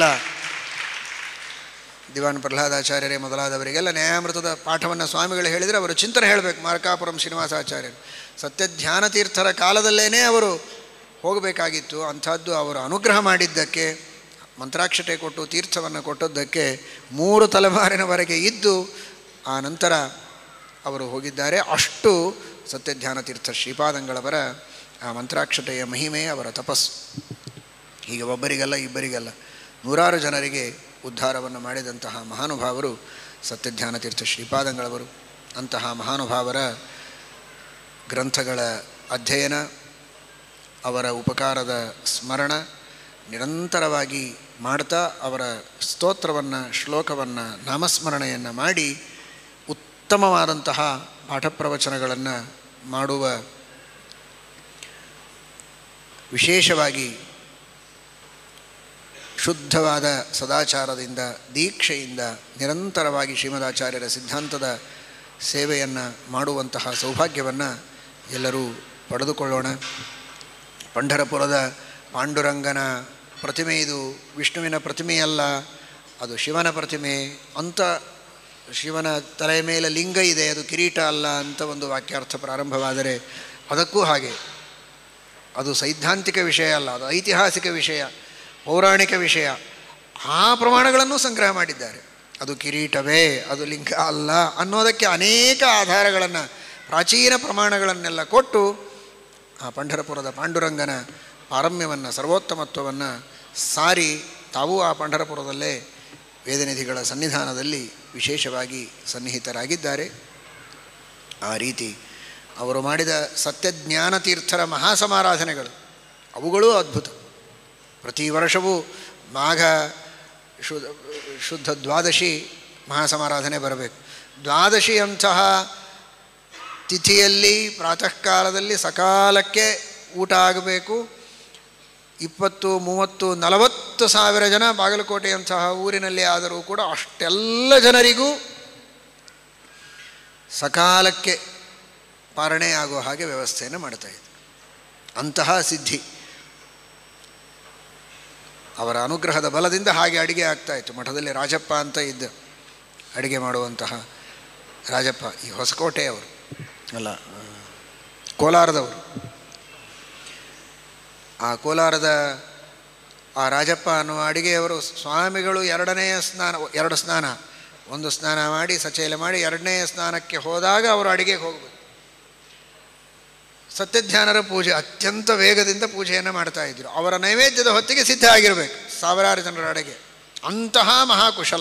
ದಿವಾನ್ ಪ್ರಹ್ಲಾದಾಚಾರ್ಯರೇ ಮೊದಲಾದವರಿಗೆಲ್ಲ ನ್ಯಾಯಾಮೃತದ ಪಾಠವನ್ನು ಸ್ವಾಮಿಗಳು ಹೇಳಿದರೆ ಅವರು ಚಿಂತನೆ ಹೇಳಬೇಕು ಮಾರ್ಕಾಪುರಂ ಶ್ರೀನಿವಾಸಾಚಾರ್ಯರು ಸತ್ಯಧ್ಯಾನ ತೀರ್ಥರ ಕಾಲದಲ್ಲೇ ಅವರು ಹೋಗಬೇಕಾಗಿತ್ತು ಅಂಥದ್ದು ಅವರು ಅನುಗ್ರಹ ಮಾಡಿದ್ದಕ್ಕೆ ಮಂತ್ರಾಕ್ಷತೆ ಕೊಟ್ಟು ತೀರ್ಥವನ್ನು ಕೊಟ್ಟದ್ದಕ್ಕೆ ಮೂರು ತಲೆಮಾರಿನವರೆಗೆ ಇದ್ದು ಆ ನಂತರ ಅವರು ಹೋಗಿದ್ದಾರೆ ಅಷ್ಟು ಸತ್ಯಧ್ಯಾನ ತೀರ್ಥ ಶ್ರೀಪಾದಂಗಳವರ ಆ ಮಂತ್ರಾಕ್ಷತೆಯ ಮಹಿಮೆ ಅವರ ತಪಸ್ಸು ಹೀಗೆ ಒಬ್ಬರಿಗಲ್ಲ ಇಬ್ಬರಿಗಲ್ಲ ನೂರಾರು ಜನರಿಗೆ ಉದ್ಧಾರವನ್ನು ಮಾಡಿದಂತಹ ಮಹಾನುಭಾವರು ಸತ್ಯಧ್ಯಾನ ತೀರ್ಥ ಶ್ರೀಪಾದಂಗಳವರು ಅಂತಹ ಮಹಾನುಭಾವರ ಗ್ರಂಥಗಳ ಅಧ್ಯಯನ ಅವರ ಉಪಕಾರದ ಸ್ಮರಣ ನಿರಂತರವಾಗಿ ಮಾಡ್ತಾ ಅವರ ಸ್ತೋತ್ರವನ್ನು ಶ್ಲೋಕವನ್ನು ನಾಮಸ್ಮರಣೆಯನ್ನು ಮಾಡಿ ಉತ್ತಮವಾದಂತಹ ಪಾಠ ಪ್ರವಚನಗಳನ್ನು ಮಾಡುವ ವಿಶೇಷವಾಗಿ ಶುದ್ಧವಾದ ಸದಾಚಾರದಿಂದ ದೀಕ್ಷೆಯಿಂದ ನಿರಂತರವಾಗಿ ಶ್ರೀಮದಾಚಾರ್ಯರ ಸಿದ್ಧಾಂತದ ಸೇವೆಯನ್ನು ಮಾಡುವಂತಹ ಸೌಭಾಗ್ಯವನ್ನು ಎಲ್ಲರೂ ಪಡೆದುಕೊಳ್ಳೋಣ ಪಂಢರಪುರದ ಪಾಂಡುರಂಗನ ಪ್ರತಿಮೆ ಇದು ವಿಷ್ಣುವಿನ ಪ್ರತಿಮೆಯಲ್ಲ ಅದು ಶಿವನ ಪ್ರತಿಮೆ ಅಂತ ಶಿವನ ತಲೆಯ ಮೇಲೆ ಲಿಂಗ ಇದೆ ಅದು ಕಿರೀಟ ಅಲ್ಲ ಅಂತ ಒಂದು ವಾಕ್ಯಾರ್ಥ ಪ್ರಾರಂಭವಾದರೆ ಅದಕ್ಕೂ ಹಾಗೆ ಅದು ಸೈದ್ಧಾಂತಿಕ ವಿಷಯ ಅಲ್ಲ ಅದು ಐತಿಹಾಸಿಕ ವಿಷಯ ಪೌರಾಣಿಕ ವಿಷಯ ಆ ಪ್ರಮಾಣಗಳನ್ನು ಸಂಗ್ರಹ ಮಾಡಿದ್ದಾರೆ ಅದು ಕಿರೀಟವೇ ಅದು ಲಿಂಗ ಅಲ್ಲ ಅನ್ನೋದಕ್ಕೆ ಅನೇಕ ಆಧಾರಗಳನ್ನು ಪ್ರಾಚೀನ ಪ್ರಮಾಣಗಳನ್ನೆಲ್ಲ ಕೊಟ್ಟು ಆ ಪಂಢರಪುರದ ಪಾಂಡುರಂಗನ ಪಾರಮ್ಯವನ್ನು ಸರ್ವೋತ್ತಮತ್ವವನ್ನು ಸಾರಿ ತಾವೂ ಆ ಪಂಢರಪುರದಲ್ಲೇ ವೇದನಿಧಿಗಳ ಸನ್ನಿಧಾನದಲ್ಲಿ ವಿಶೇಷವಾಗಿ ಸನ್ನಿಹಿತರಾಗಿದ್ದಾರೆ ಆ ರೀತಿ ಅವರು ಮಾಡಿದ ಸತ್ಯಜ್ಞಾನ ತೀರ್ಥರ ಮಹಾಸಮಾರಾಧನೆಗಳು ಅವುಗಳೂ ಅದ್ಭುತ ಪ್ರತಿ ವರ್ಷವೂ ಮಾಘ ಶುದ್ಧ ಶುದ್ಧ ದ್ವಾದಶಿ ಮಹಾಸಮಾರಾಧನೆ ಬರಬೇಕು ದ್ವಾದಶಿಯಂತಹ ತಿಥಿಯಲ್ಲಿ ಪ್ರಾತಃ ಕಾಲದಲ್ಲಿ ಸಕಾಲಕ್ಕೆ ಊಟ ಆಗಬೇಕು ಇಪ್ಪತ್ತು ಮೂವತ್ತು ನಲವತ್ತು ಸಾವಿರ ಜನ ಬಾಗಲಕೋಟೆಯಂತಹ ಊರಿನಲ್ಲಿ ಆದರೂ ಕೂಡ ಅಷ್ಟೆಲ್ಲ ಜನರಿಗೂ ಸಕಾಲಕ್ಕೆ ಪಾರಣೆ ಆಗುವ ಹಾಗೆ ವ್ಯವಸ್ಥೆಯನ್ನು ಮಾಡ್ತಾ ಇದೆ ಅಂತಹ ಸಿದ್ಧಿ ಅವರ ಅನುಗ್ರಹದ ಬಲದಿಂದ ಹಾಗೆ ಅಡಿಗೆ ಆಗ್ತಾಯಿತ್ತು ಮಠದಲ್ಲಿ ರಾಜಪ್ಪ ಅಂತ ಇದ್ದ ಅಡಿಗೆ ಮಾಡುವಂತಹ ರಾಜಪ್ಪ ಈ ಹೊಸಕೋಟೆಯವರು ಅಲ್ಲ ಆ, ಕೋಲಾರದವರು ಆ ಕೋಲಾರದ ಆ ರಾಜಪ್ಪ ಅನ್ನುವ ಅಡಿಗೆಯವರು ಸ್ವಾಮಿಗಳು ಎರಡನೆಯ ಸ್ನಾನ ಎರಡು ಸ್ನಾನ ಒಂದು ಸ್ನಾನ ಮಾಡಿ ಸಚೇಲ ಮಾಡಿ ಎರಡನೆಯ ಸ್ನಾನಕ್ಕೆ ಹೋದಾಗ ಅವರು ಅಡಿಗೆಗೆ ಹೋಗಬೇಕು ಸತ್ಯಧ್ಯಾನರ ಪೂಜೆ ಅತ್ಯಂತ ವೇಗದಿಂದ ಪೂಜೆಯನ್ನು ಮಾಡ್ತಾ ಇದ್ರು ಅವರ ನೈವೇದ್ಯದ ಹೊತ್ತಿಗೆ ಸಿದ್ಧ ಆಗಿರಬೇಕು ಸಾವಿರಾರು ಜನರ ಅಡುಗೆ ಅಂತಹ ಮಹಾಕುಶಲ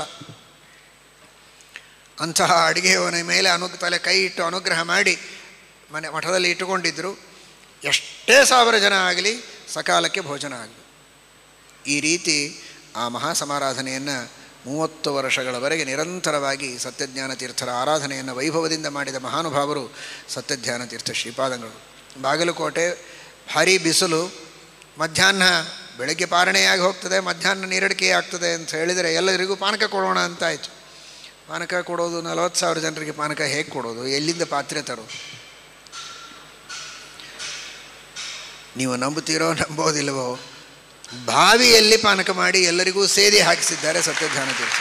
ಅಂತಹ ಅಡುಗೆಯವನ ಮೇಲೆ ಅನು ತಲೆ ಕೈ ಇಟ್ಟು ಅನುಗ್ರಹ ಮಾಡಿ ಮನೆ ಮಠದಲ್ಲಿ ಇಟ್ಟುಕೊಂಡಿದ್ದರು ಎಷ್ಟೇ ಸಾವಿರ ಜನ ಆಗಲಿ ಸಕಾಲಕ್ಕೆ ಭೋಜನ ಆಗಲಿ ಈ ರೀತಿ ಆ ಮಹಾಸಮಾರಾಧನೆಯನ್ನು ಮೂವತ್ತು ವರ್ಷಗಳವರೆಗೆ ನಿರಂತರವಾಗಿ ಸತ್ಯಜ್ಞಾನ ತೀರ್ಥರ ಆರಾಧನೆಯನ್ನು ವೈಭವದಿಂದ ಮಾಡಿದ ಮಹಾನುಭಾವರು ಸತ್ಯಜ್ಞಾನ ತೀರ್ಥ ಶ್ರೀಪಾದಂಗಳು ಬಾಗಲಕೋಟೆ ಭಾರೀ ಬಿಸಿಲು ಮಧ್ಯಾಹ್ನ ಬೆಳಗ್ಗೆ ಪಾರಣೆಯಾಗಿ ಹೋಗ್ತದೆ ಮಧ್ಯಾಹ್ನ ನೀರಡಿಕೆ ಆಗ್ತದೆ ಅಂತ ಹೇಳಿದರೆ ಎಲ್ಲರಿಗೂ ಪಾನಕ ಕೊಡೋಣ ಅಂತಾಯಿತು ಪಾನಕ ಕೊಡೋದು ನಲವತ್ತು ಸಾವಿರ ಜನರಿಗೆ ಪಾನಕ ಹೇಗೆ ಕೊಡೋದು ಎಲ್ಲಿಂದ ಪಾತ್ರೆ ತರೋದು ನೀವು ನಂಬುತ್ತೀರೋ ನಂಬೋದಿಲ್ಲವೋ ಬಾವಿಯಲ್ಲಿ ಪಾನಕ ಮಾಡಿ ಎಲ್ಲರಿಗೂ ಸೇದಿ ಹಾಕಿಸಿದ್ದಾರೆ ಸತ್ಯಧ್ಯಾನ ತೀರ್ಥ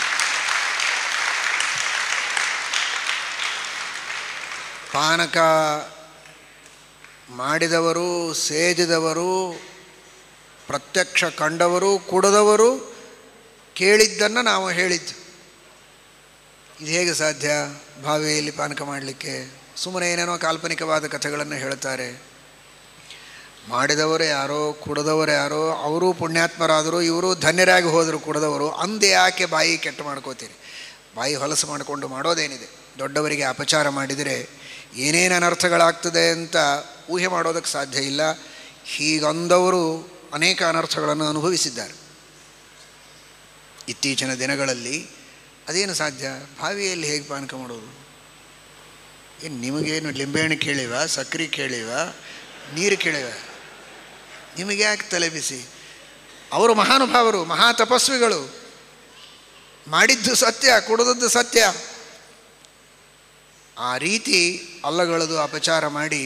ಪಾನಕ ಮಾಡಿದವರು ಸೇದಿದವರು ಪ್ರತ್ಯಕ್ಷ ಕಂಡವರು ಕುಡದವರು ಕೇಳಿದ್ದನ್ನು ನಾವು ಹೇಳಿದ್ದು ಇದು ಹೇಗೆ ಸಾಧ್ಯ ಬಾವಿಯಲ್ಲಿ ಪಾನಕ ಮಾಡಲಿಕ್ಕೆ ಸುಮ್ಮನೆ ಏನೇನೋ ಕಾಲ್ಪನಿಕವಾದ ಕಥೆಗಳನ್ನು ಹೇಳ್ತಾರೆ ಮಾಡಿದವರು ಯಾರೋ ಕುಡದವರು ಯಾರೋ ಅವರು ಪುಣ್ಯಾತ್ಮರಾದರು ಇವರು ಧನ್ಯರಾಗಿ ಹೋದರು ಕುಡದವರು ಅಂದು ಯಾಕೆ ಬಾಯಿ ಕೆಟ್ಟ ಮಾಡ್ಕೋತೀರಿ ಬಾಯಿ ಹೊಲಸು ಮಾಡಿಕೊಂಡು ಮಾಡೋದೇನಿದೆ ದೊಡ್ಡವರಿಗೆ ಅಪಚಾರ ಮಾಡಿದರೆ ಏನೇನು ಅನರ್ಥಗಳಾಗ್ತದೆ ಅಂತ ಊಹೆ ಮಾಡೋದಕ್ಕೆ ಸಾಧ್ಯ ಇಲ್ಲ ಹೀಗಂದವರು ಅನೇಕ ಅನರ್ಥಗಳನ್ನು ಅನುಭವಿಸಿದ್ದಾರೆ ಇತ್ತೀಚಿನ ದಿನಗಳಲ್ಲಿ ಅದೇನು ಸಾಧ್ಯ ಬಾವಿಯಲ್ಲಿ ಹೇಗೆ ಪಾನಕ ಮಾಡೋದು ಏನು ನಿಮಗೇನು ಲಿಂಬೆಹಣ್ಣು ಕೇಳಿವ ಸಕ್ಕರೆ ಕೇಳಿವ ನೀರು ಕೇಳಿವ ನಿಮಗೆ ಯಾಕೆ ತಲೆ ಬಿಸಿ ಅವರು ಮಹಾನುಭಾವರು ಮಹಾ ತಪಸ್ವಿಗಳು ಮಾಡಿದ್ದು ಸತ್ಯ ಕುಡಿದದ್ದು ಸತ್ಯ ಆ ರೀತಿ ಅಲ್ಲಗಳದು ಅಪಚಾರ ಮಾಡಿ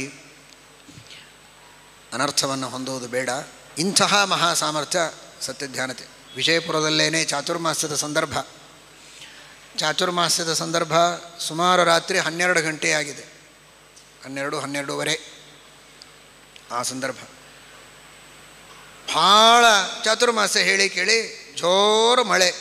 ಅನರ್ಥವನ್ನು ಹೊಂದುವುದು ಬೇಡ ಇಂತಹ ಮಹಾ ಸಾಮರ್ಥ್ಯ ಸತ್ಯಧ್ಯಾನತೆ ವಿಜಯಪುರದಲ್ಲೇನೆ ಚಾತುರ್ಮಾಸ್ಯದ ಸಂದರ್ಭ ಚಾತುರ್ಮಾಸ್ಯದ ಸಂದರ್ಭ ಸುಮಾರು ರಾತ್ರಿ ಹನ್ನೆರಡು ಗಂಟೆ ಆಗಿದೆ ಹನ್ನೆರಡು ಹನ್ನೆರಡೂವರೆ ಆ ಸಂದರ್ಭ ಭಾಳ ಚಾತುರ್ಮಾಸ್ಯ ಹೇಳಿ ಕೇಳಿ ಜೋರು ಮಳೆ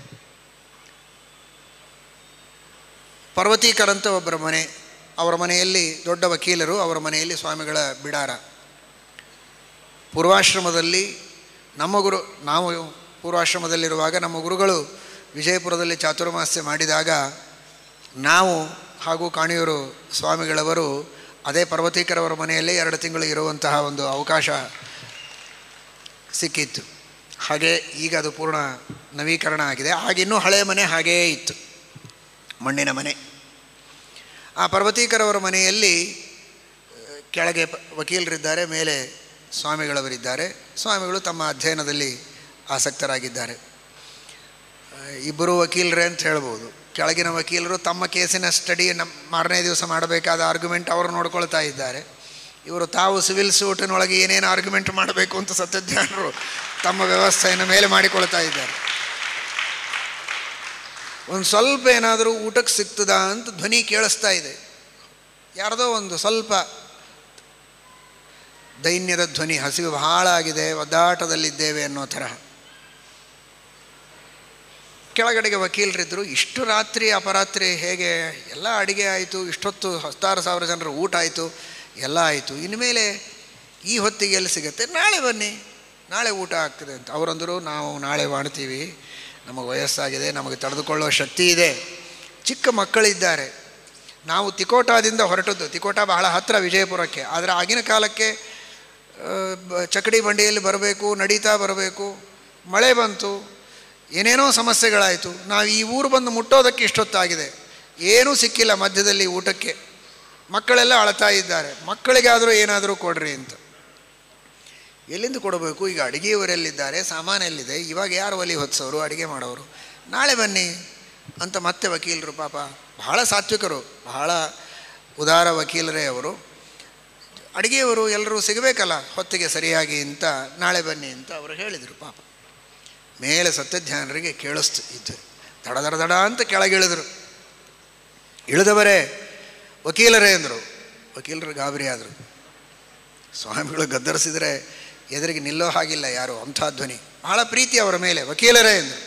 ಪರ್ವತೀಕರಂತ ಒಬ್ಬರ ಮನೆ ಅವರ ಮನೆಯಲ್ಲಿ ದೊಡ್ಡ ವಕೀಲರು ಅವರ ಮನೆಯಲ್ಲಿ ಸ್ವಾಮಿಗಳ ಬಿಡಾರ ಪೂರ್ವಾಶ್ರಮದಲ್ಲಿ ನಮ್ಮ ಗುರು ನಾವು ಪೂರ್ವಾಶ್ರಮದಲ್ಲಿರುವಾಗ ನಮ್ಮ ಗುರುಗಳು ವಿಜಯಪುರದಲ್ಲಿ ಚಾತುರ್ಮಾಸ್ಯ ಮಾಡಿದಾಗ ನಾವು ಹಾಗೂ ಕಾಣಿಯೂರು ಸ್ವಾಮಿಗಳವರು ಅದೇ ಪರ್ವತೀಕರವರ ಮನೆಯಲ್ಲೇ ಎರಡು ತಿಂಗಳು ಇರುವಂತಹ ಒಂದು ಅವಕಾಶ ಸಿಕ್ಕಿತ್ತು ಹಾಗೆ ಈಗ ಅದು ಪೂರ್ಣ ನವೀಕರಣ ಆಗಿದೆ ಆಗಿನ್ನೂ ಹಳೆಯ ಮನೆ ಹಾಗೇ ಇತ್ತು ಮಣ್ಣಿನ ಮನೆ ಆ ಪರ್ವತೀಕರವರ ಮನೆಯಲ್ಲಿ ಕೆಳಗೆ ಪ ವಕೀಲರಿದ್ದಾರೆ ಮೇಲೆ ಸ್ವಾಮಿಗಳವರಿದ್ದಾರೆ ಸ್ವಾಮಿಗಳು ತಮ್ಮ ಅಧ್ಯಯನದಲ್ಲಿ ಆಸಕ್ತರಾಗಿದ್ದಾರೆ ಇಬ್ಬರು ವಕೀಲರೇ ಅಂತ ಹೇಳ್ಬೋದು ಕೆಳಗಿನ ವಕೀಲರು ತಮ್ಮ ಕೇಸಿನ ಸ್ಟಡಿ ನಮ್ಮ ಮಾರನೇ ದಿವಸ ಮಾಡಬೇಕಾದ ಆರ್ಗ್ಯುಮೆಂಟ್ ಅವರು ನೋಡ್ಕೊಳ್ತಾ ಇದ್ದಾರೆ ಇವರು ತಾವು ಸಿವಿಲ್ ಸೂಟಿನೊಳಗೆ ಏನೇನು ಆರ್ಗ್ಯುಮೆಂಟ್ ಮಾಡಬೇಕು ಅಂತ ಸತ್ಯಜ್ಞಾನರು ತಮ್ಮ ವ್ಯವಸ್ಥೆಯನ್ನು ಮೇಲೆ ಮಾಡಿಕೊಳ್ತಾ ಇದ್ದಾರೆ ಒಂದು ಸ್ವಲ್ಪ ಏನಾದರೂ ಊಟಕ್ಕೆ ಸಿಗ್ತದಾ ಅಂತ ಧ್ವನಿ ಕೇಳಿಸ್ತಾ ಇದೆ ಯಾರ್ದೋ ಒಂದು ಸ್ವಲ್ಪ ದೈನ್ಯದ ಧ್ವನಿ ಹಸಿವು ಬಹಳ ಆಗಿದೆ ಒದ್ದಾಟದಲ್ಲಿದ್ದೇವೆ ಅನ್ನೋ ತರಹ ಕೆಳಗಡೆಗೆ ವಕೀಲರಿದ್ದರು ಇಷ್ಟು ರಾತ್ರಿ ಅಪರಾತ್ರಿ ಹೇಗೆ ಎಲ್ಲ ಅಡಿಗೆ ಆಯಿತು ಇಷ್ಟೊತ್ತು ಹತ್ತಾರು ಸಾವಿರ ಜನರ ಊಟ ಆಯಿತು ಎಲ್ಲ ಆಯಿತು ಇನ್ಮೇಲೆ ಈ ಹೊತ್ತಿಗೆ ಎಲ್ಲಿ ಸಿಗುತ್ತೆ ನಾಳೆ ಬನ್ನಿ ನಾಳೆ ಊಟ ಆಗ್ತದೆ ಅಂತ ಅವರಂದರು ನಾವು ನಾಳೆ ಮಾಡ್ತೀವಿ ನಮಗೆ ವಯಸ್ಸಾಗಿದೆ ನಮಗೆ ತಡೆದುಕೊಳ್ಳುವ ಶಕ್ತಿ ಇದೆ ಚಿಕ್ಕ ಮಕ್ಕಳಿದ್ದಾರೆ ನಾವು ತಿಕೋಟಾದಿಂದ ಹೊರಟದ್ದು ತಿಕೋಟ ಬಹಳ ಹತ್ತಿರ ವಿಜಯಪುರಕ್ಕೆ ಆದರೆ ಆಗಿನ ಕಾಲಕ್ಕೆ ಚಕಡಿ ಬಂಡಿಯಲ್ಲಿ ಬರಬೇಕು ನಡೀತಾ ಬರಬೇಕು ಮಳೆ ಬಂತು ಏನೇನೋ ಸಮಸ್ಯೆಗಳಾಯಿತು ನಾವು ಈ ಊರು ಬಂದು ಮುಟ್ಟೋದಕ್ಕೆ ಇಷ್ಟೊತ್ತಾಗಿದೆ ಏನೂ ಸಿಕ್ಕಿಲ್ಲ ಮಧ್ಯದಲ್ಲಿ ಊಟಕ್ಕೆ ಮಕ್ಕಳೆಲ್ಲ ಅಳ್ತಾ ಇದ್ದಾರೆ ಮಕ್ಕಳಿಗಾದರೂ ಏನಾದರೂ ಕೊಡ್ರಿ ಅಂತ ಎಲ್ಲಿಂದ ಕೊಡಬೇಕು ಈಗ ಅಡುಗೆಯವರೆಲ್ಲಿದ್ದಾರೆ ಸಾಮಾನೆಲ್ಲಿದೆ ಇವಾಗ ಯಾರು ಒಲಿ ಹೊತ್ಸೋರು ಅಡುಗೆ ಮಾಡೋರು ನಾಳೆ ಬನ್ನಿ ಅಂತ ಮತ್ತೆ ವಕೀಲರು ಪಾಪ ಬಹಳ ಸಾತ್ವಿಕರು ಬಹಳ ಉದಾರ ವಕೀಲರೇ ಅವರು ಅಡುಗೆಯವರು ಎಲ್ಲರೂ ಸಿಗಬೇಕಲ್ಲ ಹೊತ್ತಿಗೆ ಸರಿಯಾಗಿ ಅಂತ ನಾಳೆ ಬನ್ನಿ ಅಂತ ಅವರು ಹೇಳಿದರು ಪಾಪ ಮೇಲೆ ಸತ್ಯಧ್ಯಾನರಿಗೆ ಕೇಳಿಸ್ತು ಇದ್ದು ದಡ ದಡ ದಡ ಅಂತ ಕೆಳಗಿಳಿದ್ರು ಇಳಿದವರೇ ವಕೀಲರೇ ಅಂದರು ವಕೀಲರು ಗಾಬರಿ ಆದರು ಸ್ವಾಮಿಗಳು ಗದ್ದರಿಸಿದರೆ ಎದುರಿಗೆ ನಿಲ್ಲೋ ಹಾಗಿಲ್ಲ ಯಾರು ಅಂಥ ಧ್ವನಿ ಬಹಳ ಪ್ರೀತಿ ಅವರ ಮೇಲೆ ವಕೀಲರೇ ಎಂದರು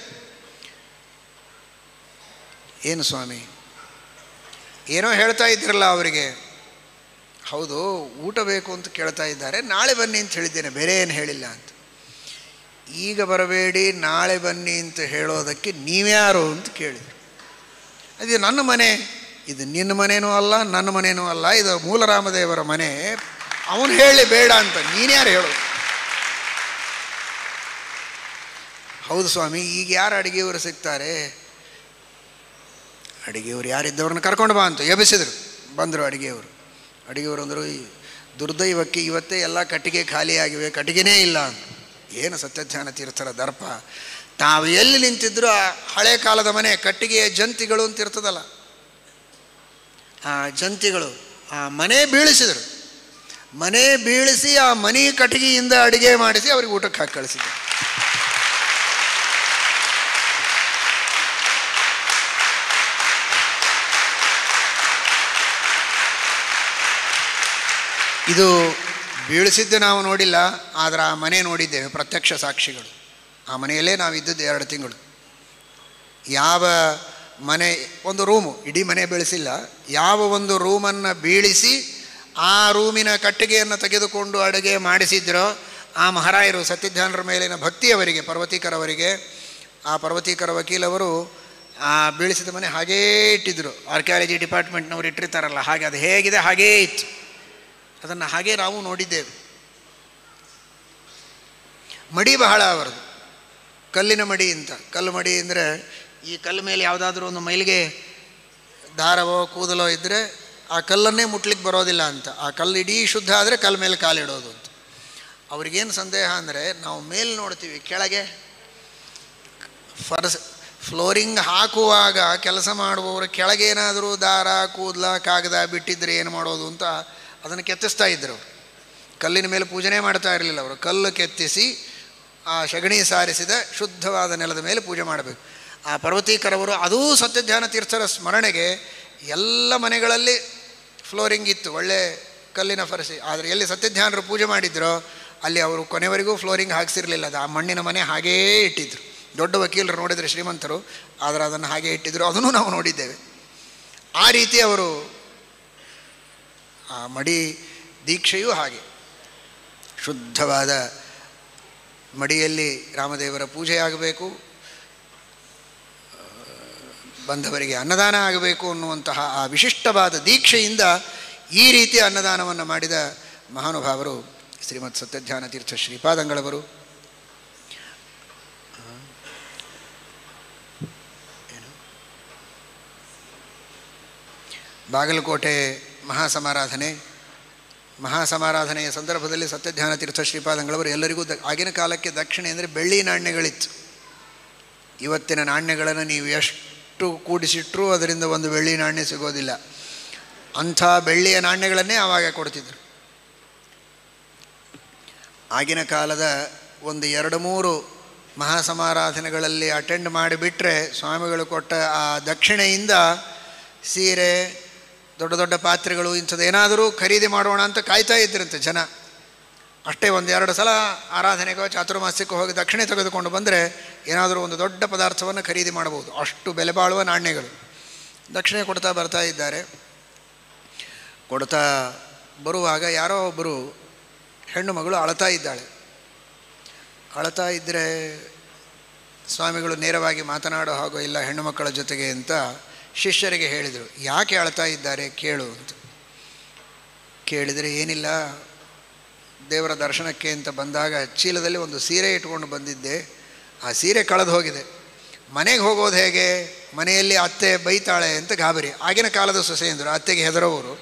ಏನು ಸ್ವಾಮಿ ಏನೋ ಹೇಳ್ತಾ ಇದ್ದಿರಲ್ಲ ಅವರಿಗೆ ಹೌದು ಊಟ ಬೇಕು ಅಂತ ಕೇಳ್ತಾ ಇದ್ದಾರೆ ನಾಳೆ ಬನ್ನಿ ಅಂತ ಹೇಳಿದ್ದೇನೆ ಬೇರೆ ಏನು ಹೇಳಿಲ್ಲ ಅಂತ ಈಗ ಬರಬೇಡಿ ನಾಳೆ ಬನ್ನಿ ಅಂತ ಹೇಳೋದಕ್ಕೆ ನೀವ್ಯಾರು ಅಂತ ಕೇಳಿದರು ಅದು ನನ್ನ ಮನೆ ಇದು ನಿನ್ನ ಮನೇನೂ ಅಲ್ಲ ನನ್ನ ಮನೇನೂ ಅಲ್ಲ ಇದು ಮೂಲರಾಮದೇವರ ಮನೆ ಅವನು ಹೇಳಿ ಬೇಡ ಅಂತ ನೀನ್ಯಾರು ಹೇಳು ಹೌದು ಸ್ವಾಮಿ ಈಗ ಯಾರು ಅಡುಗೆಯವರು ಸಿಗ್ತಾರೆ ಅಡುಗೆಯವರು ಯಾರಿದ್ದವ್ರನ್ನ ಕರ್ಕೊಂಡು ಬಾ ಅಂತ ಎಬ್ಬಿಸಿದ್ರು ಬಂದರು ಅಡುಗೆಯವರು ಅಡುಗೆಯವರು ಅಂದರು ಈ ದುರ್ದೈವಕ್ಕೆ ಇವತ್ತೇ ಎಲ್ಲ ಕಟ್ಟಿಗೆ ಖಾಲಿಯಾಗಿವೆ ಕಟ್ಟಿಗೆನೇ ಇಲ್ಲ ಅಂತ ಏನು ಸತ್ಯಧ್ಯಾನ ತೀರ್ಥರ ದರ್ಪ ತಾವು ಎಲ್ಲಿ ನಿಂತಿದ್ರು ಆ ಹಳೆ ಕಾಲದ ಮನೆ ಕಟ್ಟಿಗೆಯ ಜಂತಿಗಳು ಅಂತ ಇರ್ತದಲ್ಲ ಆ ಜಂತಿಗಳು ಆ ಮನೆ ಬೀಳಿಸಿದರು ಮನೆ ಬೀಳಿಸಿ ಆ ಮನೆ ಕಟ್ಟಿಗೆಯಿಂದ ಅಡುಗೆ ಮಾಡಿಸಿ ಅವ್ರಿಗೆ ಊಟಕ್ಕೆ ಹಾಕಿ ಕಳಿಸಿದ್ರು ಇದು ಬೀಳಿಸಿದ್ದು ನಾವು ನೋಡಿಲ್ಲ ಆದರೆ ಆ ಮನೆ ನೋಡಿದ್ದೇವೆ ಪ್ರತ್ಯಕ್ಷ ಸಾಕ್ಷಿಗಳು ಆ ಮನೆಯಲ್ಲೇ ನಾವು ಇದ್ದದ್ದು ಎರಡು ತಿಂಗಳು ಯಾವ ಮನೆ ಒಂದು ರೂಮು ಇಡೀ ಮನೆ ಬೆಳೆಸಿಲ್ಲ ಯಾವ ಒಂದು ರೂಮನ್ನು ಬೀಳಿಸಿ ಆ ರೂಮಿನ ಕಟ್ಟಿಗೆಯನ್ನು ತೆಗೆದುಕೊಂಡು ಅಡುಗೆ ಮಾಡಿಸಿದ್ರೋ ಆ ಮಹಾರಾಯರು ಸತ್ಯಧ್ಯಾನರ ಮೇಲಿನ ಭಕ್ತಿಯವರಿಗೆ ಪರ್ವತೀಕರವರಿಗೆ ಆ ಪರ್ವತೀಕರ ವಕೀಲವರು ಆ ಬೀಳಿಸಿದ ಮನೆ ಹಾಗೇ ಇಟ್ಟಿದ್ದರು ಆರ್ಕಿಯಾಲಜಿ ಡಿಪಾರ್ಟ್ಮೆಂಟ್ನವರು ಇಟ್ಟಿರ್ತಾರಲ್ಲ ಹಾಗೆ ಅದು ಹೇಗಿದೆ ಹಾಗೇ ಇತ್ತು ಅದನ್ನು ಹಾಗೇ ನಾವು ನೋಡಿದ್ದೇವೆ ಮಡಿ ಬಹಳ ಅವರದು ಕಲ್ಲಿನ ಮಡಿ ಅಂತ ಕಲ್ಲು ಮಡಿ ಅಂದರೆ ಈ ಕಲ್ಲು ಮೇಲೆ ಯಾವುದಾದ್ರೂ ಒಂದು ಮೈಲಿಗೆ ದಾರವೋ ಕೂದಲೋ ಇದ್ದರೆ ಆ ಕಲ್ಲನ್ನೇ ಮುಟ್ಲಿಕ್ಕೆ ಬರೋದಿಲ್ಲ ಅಂತ ಆ ಕಲ್ಲು ಇಡೀ ಶುದ್ಧ ಆದರೆ ಕಲ್ಲು ಮೇಲೆ ಕಾಲಿಡೋದು ಅಂತ ಅವ್ರಿಗೇನು ಸಂದೇಹ ಅಂದರೆ ನಾವು ಮೇಲೆ ನೋಡ್ತೀವಿ ಕೆಳಗೆ ಫರ್ಸ್ ಫ್ಲೋರಿಂಗ್ ಹಾಕುವಾಗ ಕೆಲಸ ಮಾಡುವವರು ಕೆಳಗೇನಾದರೂ ದಾರ ಕೂದಲ ಕಾಗದ ಬಿಟ್ಟಿದ್ರೆ ಏನು ಮಾಡೋದು ಅಂತ ಅದನ್ನು ಕೆತ್ತಿಸ್ತಾ ಇದ್ದರು ಅವರು ಕಲ್ಲಿನ ಮೇಲೆ ಪೂಜನೆ ಮಾಡ್ತಾ ಇರಲಿಲ್ಲ ಅವರು ಕಲ್ಲು ಕೆತ್ತಿಸಿ ಆ ಸಗಣಿ ಸಾರಿಸಿದ ಶುದ್ಧವಾದ ನೆಲದ ಮೇಲೆ ಪೂಜೆ ಮಾಡಬೇಕು ಆ ಪರ್ವತೀಕರವರು ಅದೂ ಸತ್ಯಧ್ಯಾನ ತೀರ್ಥರ ಸ್ಮರಣೆಗೆ ಎಲ್ಲ ಮನೆಗಳಲ್ಲಿ ಫ್ಲೋರಿಂಗ್ ಇತ್ತು ಒಳ್ಳೆ ಕಲ್ಲಿನ ಫರಸಿ ಆದರೆ ಎಲ್ಲಿ ಸತ್ಯಧ್ಯಾನರು ಪೂಜೆ ಮಾಡಿದ್ರೋ ಅಲ್ಲಿ ಅವರು ಕೊನೆವರೆಗೂ ಫ್ಲೋರಿಂಗ್ ಹಾಕ್ಸಿರ್ಲಿಲ್ಲ ಅದು ಆ ಮಣ್ಣಿನ ಮನೆ ಹಾಗೇ ಇಟ್ಟಿದ್ರು ದೊಡ್ಡ ವಕೀಲರು ನೋಡಿದರೆ ಶ್ರೀಮಂತರು ಆದರೆ ಅದನ್ನು ಹಾಗೆ ಇಟ್ಟಿದ್ರು ಅದನ್ನು ನಾವು ನೋಡಿದ್ದೇವೆ ಆ ರೀತಿ ಅವರು ಆ ಮಡಿ ದೀಕ್ಷೆಯೂ ಹಾಗೆ ಶುದ್ಧವಾದ ಮಡಿಯಲ್ಲಿ ರಾಮದೇವರ ಪೂಜೆಯಾಗಬೇಕು ಬಂಧವರಿಗೆ ಅನ್ನದಾನ ಆಗಬೇಕು ಅನ್ನುವಂತಹ ಆ ವಿಶಿಷ್ಟವಾದ ದೀಕ್ಷೆಯಿಂದ ಈ ರೀತಿ ಅನ್ನದಾನವನ್ನು ಮಾಡಿದ ಮಹಾನುಭಾವರು ಶ್ರೀಮತ್ ಸತ್ಯಧ್ಯಾನ ತೀರ್ಥ ಶ್ರೀಪಾದಂಗಳವರು ಬಾಗಲಕೋಟೆ ಮಹಾಸಮಾರಾಧನೆ ಮಹಾಸಮಾರಾಧನೆಯ ಸಂದರ್ಭದಲ್ಲಿ ಸತ್ಯಧ್ಯಾನ ತೀರ್ಥ ಶ್ರೀಪಾದಂಗಳವರು ಎಲ್ಲರಿಗೂ ದ ಆಗಿನ ಕಾಲಕ್ಕೆ ದಕ್ಷಿಣೆ ಅಂದರೆ ಬೆಳ್ಳಿ ನಾಣ್ಯಗಳಿತ್ತು ಇವತ್ತಿನ ನಾಣ್ಯಗಳನ್ನು ನೀವು ಎಷ್ಟು ಕೂಡಿಸಿಟ್ರೂ ಅದರಿಂದ ಒಂದು ಬೆಳ್ಳಿ ನಾಣ್ಯ ಸಿಗೋದಿಲ್ಲ ಅಂಥ ಬೆಳ್ಳಿಯ ನಾಣ್ಯಗಳನ್ನೇ ಆವಾಗ ಕೊಡ್ತಿದ್ರು ಆಗಿನ ಕಾಲದ ಒಂದು ಎರಡು ಮೂರು ಮಹಾಸಮಾರಾಧನೆಗಳಲ್ಲಿ ಅಟೆಂಡ್ ಮಾಡಿಬಿಟ್ರೆ ಸ್ವಾಮಿಗಳು ಕೊಟ್ಟ ಆ ದಕ್ಷಿಣೆಯಿಂದ ಸೀರೆ ದೊಡ್ಡ ದೊಡ್ಡ ಪಾತ್ರೆಗಳು ಇಂಥದ್ದೇನಾದರೂ ಖರೀದಿ ಮಾಡೋಣ ಅಂತ ಕಾಯ್ತಾ ಇದ್ರಂತೆ ಜನ ಅಷ್ಟೇ ಒಂದು ಎರಡು ಸಲ ಆರಾಧನೆಗೋ ಚಾತುರ್ಮಾಸ್ಯಕ್ಕೋ ಹೋಗಿ ದಕ್ಷಿಣೆ ತೆಗೆದುಕೊಂಡು ಬಂದರೆ ಏನಾದರೂ ಒಂದು ದೊಡ್ಡ ಪದಾರ್ಥವನ್ನು ಖರೀದಿ ಮಾಡಬಹುದು ಅಷ್ಟು ಬೆಲೆ ಬಾಳುವ ನಾಣ್ಯಗಳು ದಕ್ಷಿಣೆ ಕೊಡ್ತಾ ಬರ್ತಾ ಇದ್ದಾರೆ ಕೊಡ್ತಾ ಬರುವಾಗ ಯಾರೋ ಒಬ್ಬರು ಹೆಣ್ಣು ಮಗಳು ಅಳತಾ ಇದ್ದಾಳೆ ಅಳತಾ ಇದ್ದರೆ ಸ್ವಾಮಿಗಳು ನೇರವಾಗಿ ಮಾತನಾಡೋ ಹಾಗೋ ಇಲ್ಲ ಹೆಣ್ಣು ಮಕ್ಕಳ ಜೊತೆಗೆ ಅಂತ ಶಿಷ್ಯರಿಗೆ ಹೇಳಿದರು ಯಾಕೆ ಅಳ್ತಾ ಇದ್ದಾರೆ ಕೇಳು ಅಂತ ಕೇಳಿದರೆ ಏನಿಲ್ಲ ದೇವರ ದರ್ಶನಕ್ಕೆ ಅಂತ ಬಂದಾಗ ಚೀಲದಲ್ಲಿ ಒಂದು ಸೀರೆ ಇಟ್ಕೊಂಡು ಬಂದಿದ್ದೆ ಆ ಸೀರೆ ಕಳೆದು ಹೋಗಿದೆ ಮನೆಗೆ ಹೋಗೋದು ಹೇಗೆ ಮನೆಯಲ್ಲಿ ಅತ್ತೆ ಬೈತಾಳೆ ಅಂತ ಗಾಬರಿ ಆಗಿನ ಕಾಲದ ಸೊಸೆಯಂದರು ಅತ್ತೆಗೆ ಹೆದರೋವರು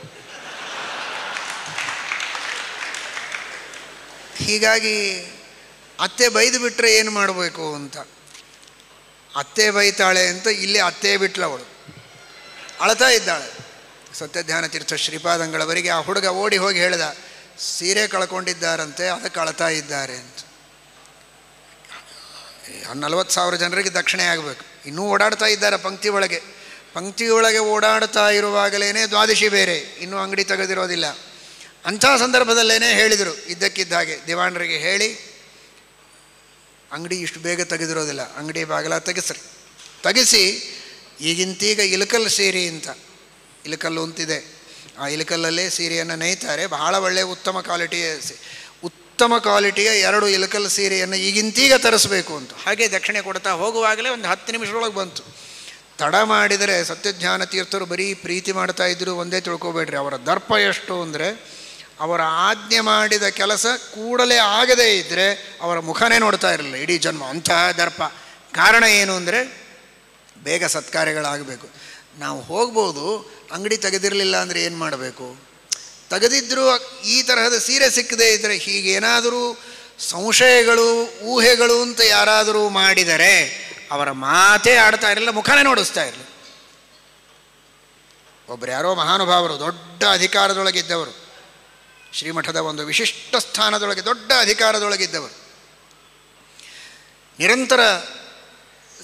ಹೀಗಾಗಿ ಅತ್ತೆ ಬೈದು ಬಿಟ್ಟರೆ ಏನು ಮಾಡಬೇಕು ಅಂತ ಅತ್ತೆ ಬೈತಾಳೆ ಅಂತ ಇಲ್ಲಿ ಅತ್ತೆ ಬಿಟ್ಲವಳು ಅಳ್ತಾ ಇದ್ದಾಳೆ ಸತ್ಯಧ್ಯಾನ ತೀರ್ಥ ಶ್ರೀಪಾದಂಗಳವರಿಗೆ ಆ ಹುಡುಗ ಓಡಿ ಹೋಗಿ ಹೇಳಿದ ಸೀರೆ ಕಳ್ಕೊಂಡಿದ್ದಾರಂತೆ ಅದಕ್ಕೆ ಅಳ್ತಾ ಇದ್ದಾರೆ ಅಂತ ನಲವತ್ತು ಸಾವಿರ ಜನರಿಗೆ ದಕ್ಷಿಣೆ ಆಗಬೇಕು ಇನ್ನೂ ಓಡಾಡ್ತಾ ಇದ್ದಾರೆ ಪಂಕ್ತಿ ಒಳಗೆ ಪಂಕ್ತಿ ಒಳಗೆ ಓಡಾಡ್ತಾ ಇರುವಾಗಲೇ ದ್ವಾದಶಿ ಬೇರೆ ಇನ್ನೂ ಅಂಗಡಿ ತೆಗೆದಿರೋದಿಲ್ಲ ಅಂಥ ಸಂದರ್ಭದಲ್ಲೇ ಹೇಳಿದರು ಇದ್ದಕ್ಕಿದ್ದ ಹಾಗೆ ದಿವಾಣರಿಗೆ ಹೇಳಿ ಅಂಗಡಿ ಇಷ್ಟು ಬೇಗ ತೆಗೆದಿರೋದಿಲ್ಲ ಅಂಗಡಿ ಬಾಗಿಲ ತೆಗೆಸ್ರಿ ತೆಗೆಸಿ ಈಗಿಂತೀಗ ಇಲಕಲ್ ಸೀರೆ ಅಂತ ಇಲಕಲ್ಲು ಅಂತಿದೆ ಆ ಇಲಕಲ್ಲಲ್ಲೇ ಸೀರೆಯನ್ನು ನೇಯ್ತಾರೆ ಬಹಳ ಒಳ್ಳೆಯ ಉತ್ತಮ ಕ್ವಾಲಿಟಿಯ ಸಿ- ಉತ್ತಮ ಕ್ವಾಲಿಟಿಯ ಎರಡು ಇಲಕಲ್ ಸೀರೆಯನ್ನು ಈಗಿಂತೀಗ ತರಿಸ್ಬೇಕು ಅಂತ ಹಾಗೆ ದಕ್ಷಿಣೆ ಕೊಡ್ತಾ ಹೋಗುವಾಗಲೇ ಒಂದು ಹತ್ತು ನಿಮಿಷದೊಳಗೆ ಬಂತು ತಡ ಮಾಡಿದರೆ ಸತ್ಯಜ್ಞಾನ ತೀರ್ಥರು ಬರೀ ಪ್ರೀತಿ ಮಾಡ್ತಾ ಇದ್ದರು ಒಂದೇ ತಿಳ್ಕೊಬೇಡ್ರಿ ಅವರ ದರ್ಪ ಎಷ್ಟು ಅಂದರೆ ಅವರ ಆಜ್ಞೆ ಮಾಡಿದ ಕೆಲಸ ಕೂಡಲೇ ಆಗದೇ ಇದ್ದರೆ ಅವರ ಮುಖನೇ ನೋಡ್ತಾ ಇರಲಿಲ್ಲ ಇಡೀ ಜನ್ಮ ಅಂತಹ ದರ್ಪ ಕಾರಣ ಏನು ಅಂದರೆ ಬೇಗ ಸತ್ಕಾರ್ಯಗಳಾಗಬೇಕು ನಾವು ಹೋಗ್ಬೋದು ಅಂಗಡಿ ತೆಗೆದಿರಲಿಲ್ಲ ಅಂದರೆ ಏನು ಮಾಡಬೇಕು ತೆಗೆದಿದ್ದರೂ ಈ ತರಹದ ಸೀರೆ ಸಿಕ್ಕದೇ ಇದ್ದರೆ ಹೀಗೇನಾದರೂ ಸಂಶಯಗಳು ಊಹೆಗಳು ಅಂತ ಯಾರಾದರೂ ಮಾಡಿದರೆ ಅವರ ಮಾತೇ ಆಡ್ತಾ ಇರಲಿಲ್ಲ ಮುಖನೇ ನೋಡಿಸ್ತಾ ಇರಲಿಲ್ಲ ಒಬ್ಬರು ಯಾರೋ ಮಹಾನುಭಾವರು ದೊಡ್ಡ ಅಧಿಕಾರದೊಳಗಿದ್ದವರು ಶ್ರೀಮಠದ ಒಂದು ವಿಶಿಷ್ಟ ಸ್ಥಾನದೊಳಗೆ ದೊಡ್ಡ ಅಧಿಕಾರದೊಳಗಿದ್ದವರು ನಿರಂತರ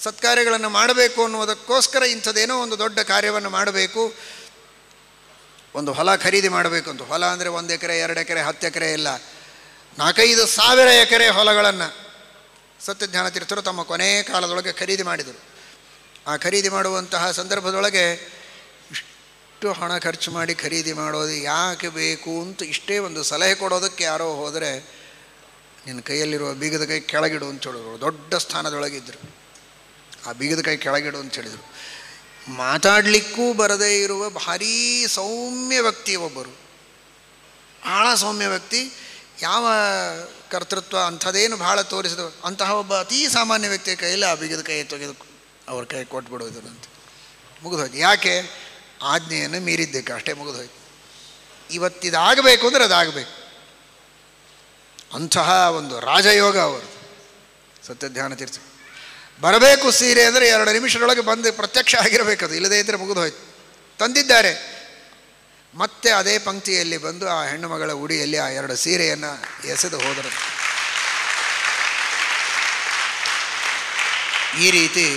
ಸತ್ಕಾರ್ಯಗಳನ್ನು ಮಾಡಬೇಕು ಅನ್ನುವುದಕ್ಕೋಸ್ಕರ ಇಂಥದ್ದೇನೋ ಒಂದು ದೊಡ್ಡ ಕಾರ್ಯವನ್ನು ಮಾಡಬೇಕು ಒಂದು ಹೊಲ ಖರೀದಿ ಮಾಡಬೇಕು ಅಂತ ಹೊಲ ಅಂದರೆ ಒಂದು ಎಕರೆ ಎರಡು ಎಕರೆ ಹತ್ತು ಎಕರೆ ಇಲ್ಲ ನಾಲ್ಕೈದು ಸಾವಿರ ಎಕರೆ ಹೊಲಗಳನ್ನು ಸತ್ಯಜ್ಞಾನ ತೀರ್ಥರು ತಮ್ಮ ಕೊನೆಯ ಕಾಲದೊಳಗೆ ಖರೀದಿ ಮಾಡಿದರು ಆ ಖರೀದಿ ಮಾಡುವಂತಹ ಸಂದರ್ಭದೊಳಗೆ ಇಷ್ಟು ಹಣ ಖರ್ಚು ಮಾಡಿ ಖರೀದಿ ಮಾಡೋದು ಯಾಕೆ ಬೇಕು ಅಂತ ಇಷ್ಟೇ ಒಂದು ಸಲಹೆ ಕೊಡೋದಕ್ಕೆ ಯಾರೋ ಹೋದರೆ ನಿನ್ನ ಕೈಯಲ್ಲಿರುವ ಬೀಗದ ಕೈ ಕೆಳಗಿಡು ಅಂತ ಹೇಳಿದ್ರು ದೊಡ್ಡ ಸ್ಥಾನದೊಳಗಿದ್ದರು ಆ ಬೀಗದ ಕೈ ಕೆಳಗಿಡು ಅಂತ ಹೇಳಿದರು ಮಾತಾಡಲಿಕ್ಕೂ ಬರದೇ ಇರುವ ಭಾರೀ ಸೌಮ್ಯ ವ್ಯಕ್ತಿ ಒಬ್ಬರು ಭಾಳ ಸೌಮ್ಯ ವ್ಯಕ್ತಿ ಯಾವ ಕರ್ತೃತ್ವ ಅಂಥದ್ದೇನು ಭಾಳ ತೋರಿಸಿದ ಅಂತಹ ಒಬ್ಬ ಅತೀ ಸಾಮಾನ್ಯ ವ್ಯಕ್ತಿಯ ಕೈಯಲ್ಲಿ ಆ ಬೀಗದ ಕೈ ತೆಗೆದು ಅವ್ರ ಕೈ ಕೊಟ್ಬಿಡೋದು ಅಂತ ಮುಗಿದೋಯ್ತು ಯಾಕೆ ಆಜ್ಞೆಯನ್ನು ಮೀರಿದ್ದಕ್ಕೆ ಅಷ್ಟೇ ಮುಗಿದೋಯ್ತು ಇವತ್ತಿದಾಗಬೇಕು ಅಂದರೆ ಅದಾಗಬೇಕು ಅಂತಹ ಒಂದು ರಾಜಯೋಗ ಅವರು ಸತ್ಯಧ್ಯಾನ ತೀರ್ಥ ಬರಬೇಕು ಸೀರೆ ಅಂದರೆ ಎರಡು ನಿಮಿಷದೊಳಗೆ ಬಂದು ಪ್ರತ್ಯಕ್ಷ ಆಗಿರಬೇಕದು ಇಲ್ಲದೇ ಇದ್ದರೆ ಮುಗಿದೋಯ್ತು ತಂದಿದ್ದಾರೆ ಮತ್ತೆ ಅದೇ ಪಂಕ್ತಿಯಲ್ಲಿ ಬಂದು ಆ ಹೆಣ್ಣು ಮಗಳ ಉಡಿಯಲ್ಲಿ ಆ ಎರಡು ಸೀರೆಯನ್ನು ಎಸೆದು ಹೋದರು ಈ ರೀತಿ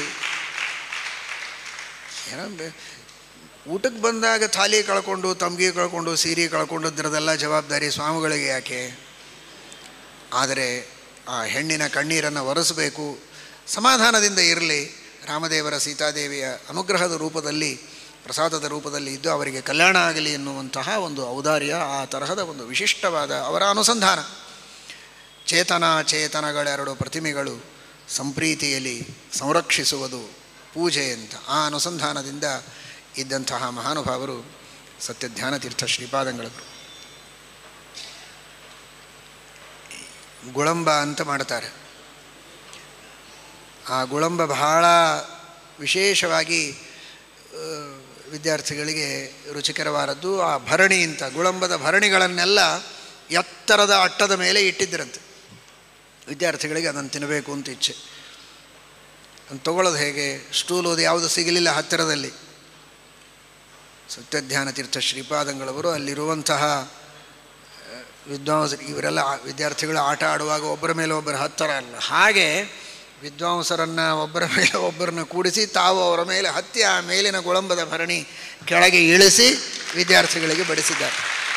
ಏನೋ ಬೆ- ಊಟಕ್ಕೆ ಬಂದಾಗ ಥಾಲಿ ಕಳ್ಕೊಂಡು ತಮ್ಗಿ ಕಳ್ಕೊಂಡು ಸೀರೆ ಕಳ್ಕೊಂಡದ್ರದೆಲ್ಲ ಜವಾಬ್ದಾರಿ ಸ್ವಾಮಿಗಳಿಗೆ ಯಾಕೆ ಆದರೆ ಆ ಹೆಣ್ಣಿನ ಕಣ್ಣೀರನ್ನು ಒರೆಸಬೇಕು ಸಮಾಧಾನದಿಂದ ಇರಲಿ ರಾಮದೇವರ ಸೀತಾದೇವಿಯ ಅನುಗ್ರಹದ ರೂಪದಲ್ಲಿ ಪ್ರಸಾದದ ರೂಪದಲ್ಲಿ ಇದ್ದು ಅವರಿಗೆ ಕಲ್ಯಾಣ ಆಗಲಿ ಎನ್ನುವಂತಹ ಒಂದು ಔದಾರ್ಯ ಆ ತರಹದ ಒಂದು ವಿಶಿಷ್ಟವಾದ ಅವರ ಅನುಸಂಧಾನ ಚೇತನ ಚೇತನಗಳೆರಡು ಪ್ರತಿಮೆಗಳು ಸಂಪ್ರೀತಿಯಲ್ಲಿ ಸಂರಕ್ಷಿಸುವುದು ಪೂಜೆ ಅಂತ ಆ ಅನುಸಂಧಾನದಿಂದ ಇದ್ದಂತಹ ಮಹಾನುಭಾವರು ಸತ್ಯಧ್ಯಾನ ತೀರ್ಥ ಶ್ರೀಪಾದಂಗಳವರು ಗುಳಂಬ ಅಂತ ಮಾಡ್ತಾರೆ ಆ ಗುಳಂಬ ಬಹಳ ವಿಶೇಷವಾಗಿ ಆ, ವಿದ್ಯಾರ್ಥಿಗಳಿಗೆ ರುಚಿಕರವಾದದ್ದು ಆ ಭರಣಿ ಅಂತ ಗುಳಂಬದ ಭರಣಿಗಳನ್ನೆಲ್ಲ ಎತ್ತರದ ಅಟ್ಟದ ಮೇಲೆ ಇಟ್ಟಿದ್ದರಂತೆ ವಿದ್ಯಾರ್ಥಿಗಳಿಗೆ ಅದನ್ನು ತಿನ್ನಬೇಕು ಅಂತ ಇಚ್ಛೆ ಅದನ್ನು ತಗೊಳ್ಳೋದು ಹೇಗೆ ಸ್ಟೂಲ್ ಓದಿ ಯಾವುದು ಸಿಗಲಿಲ್ಲ ಹತ್ತಿರದಲ್ಲಿ ಸತ್ಯಧ್ಯಾನ ತೀರ್ಥ ಶ್ರೀಪಾದಂಗಳವರು ಅಲ್ಲಿರುವಂತಹ ಆ, ವಿದ್ವಾಂಸರು ಇವರೆಲ್ಲ ಆ- ವಿದ್ಯಾರ್ಥಿಗಳು ಆಟ ಆಡುವಾಗ ಒಬ್ಬರ ಮೇಲೆ ಒಬ್ಬರು ಹತ್ತರ ಅಲ್ಲ ಹಾಗೆ ವಿದ್ವಾಂಸರನ್ನು ಒಬ್ಬರ ಮೇಲೆ ಒಬ್ಬರನ್ನ ಕೂಡಿಸಿ ತಾವು ಅವರ ಮೇಲೆ ಹತ್ತಿ ಆ ಮೇಲಿನ ಗುಳಂಬದ ಭರಣಿ ಕೆಳಗೆ ಇಳಿಸಿ ವಿದ್ಯಾರ್ಥಿಗಳಿಗೆ ಬಡಿಸಿದ್ದಾರೆ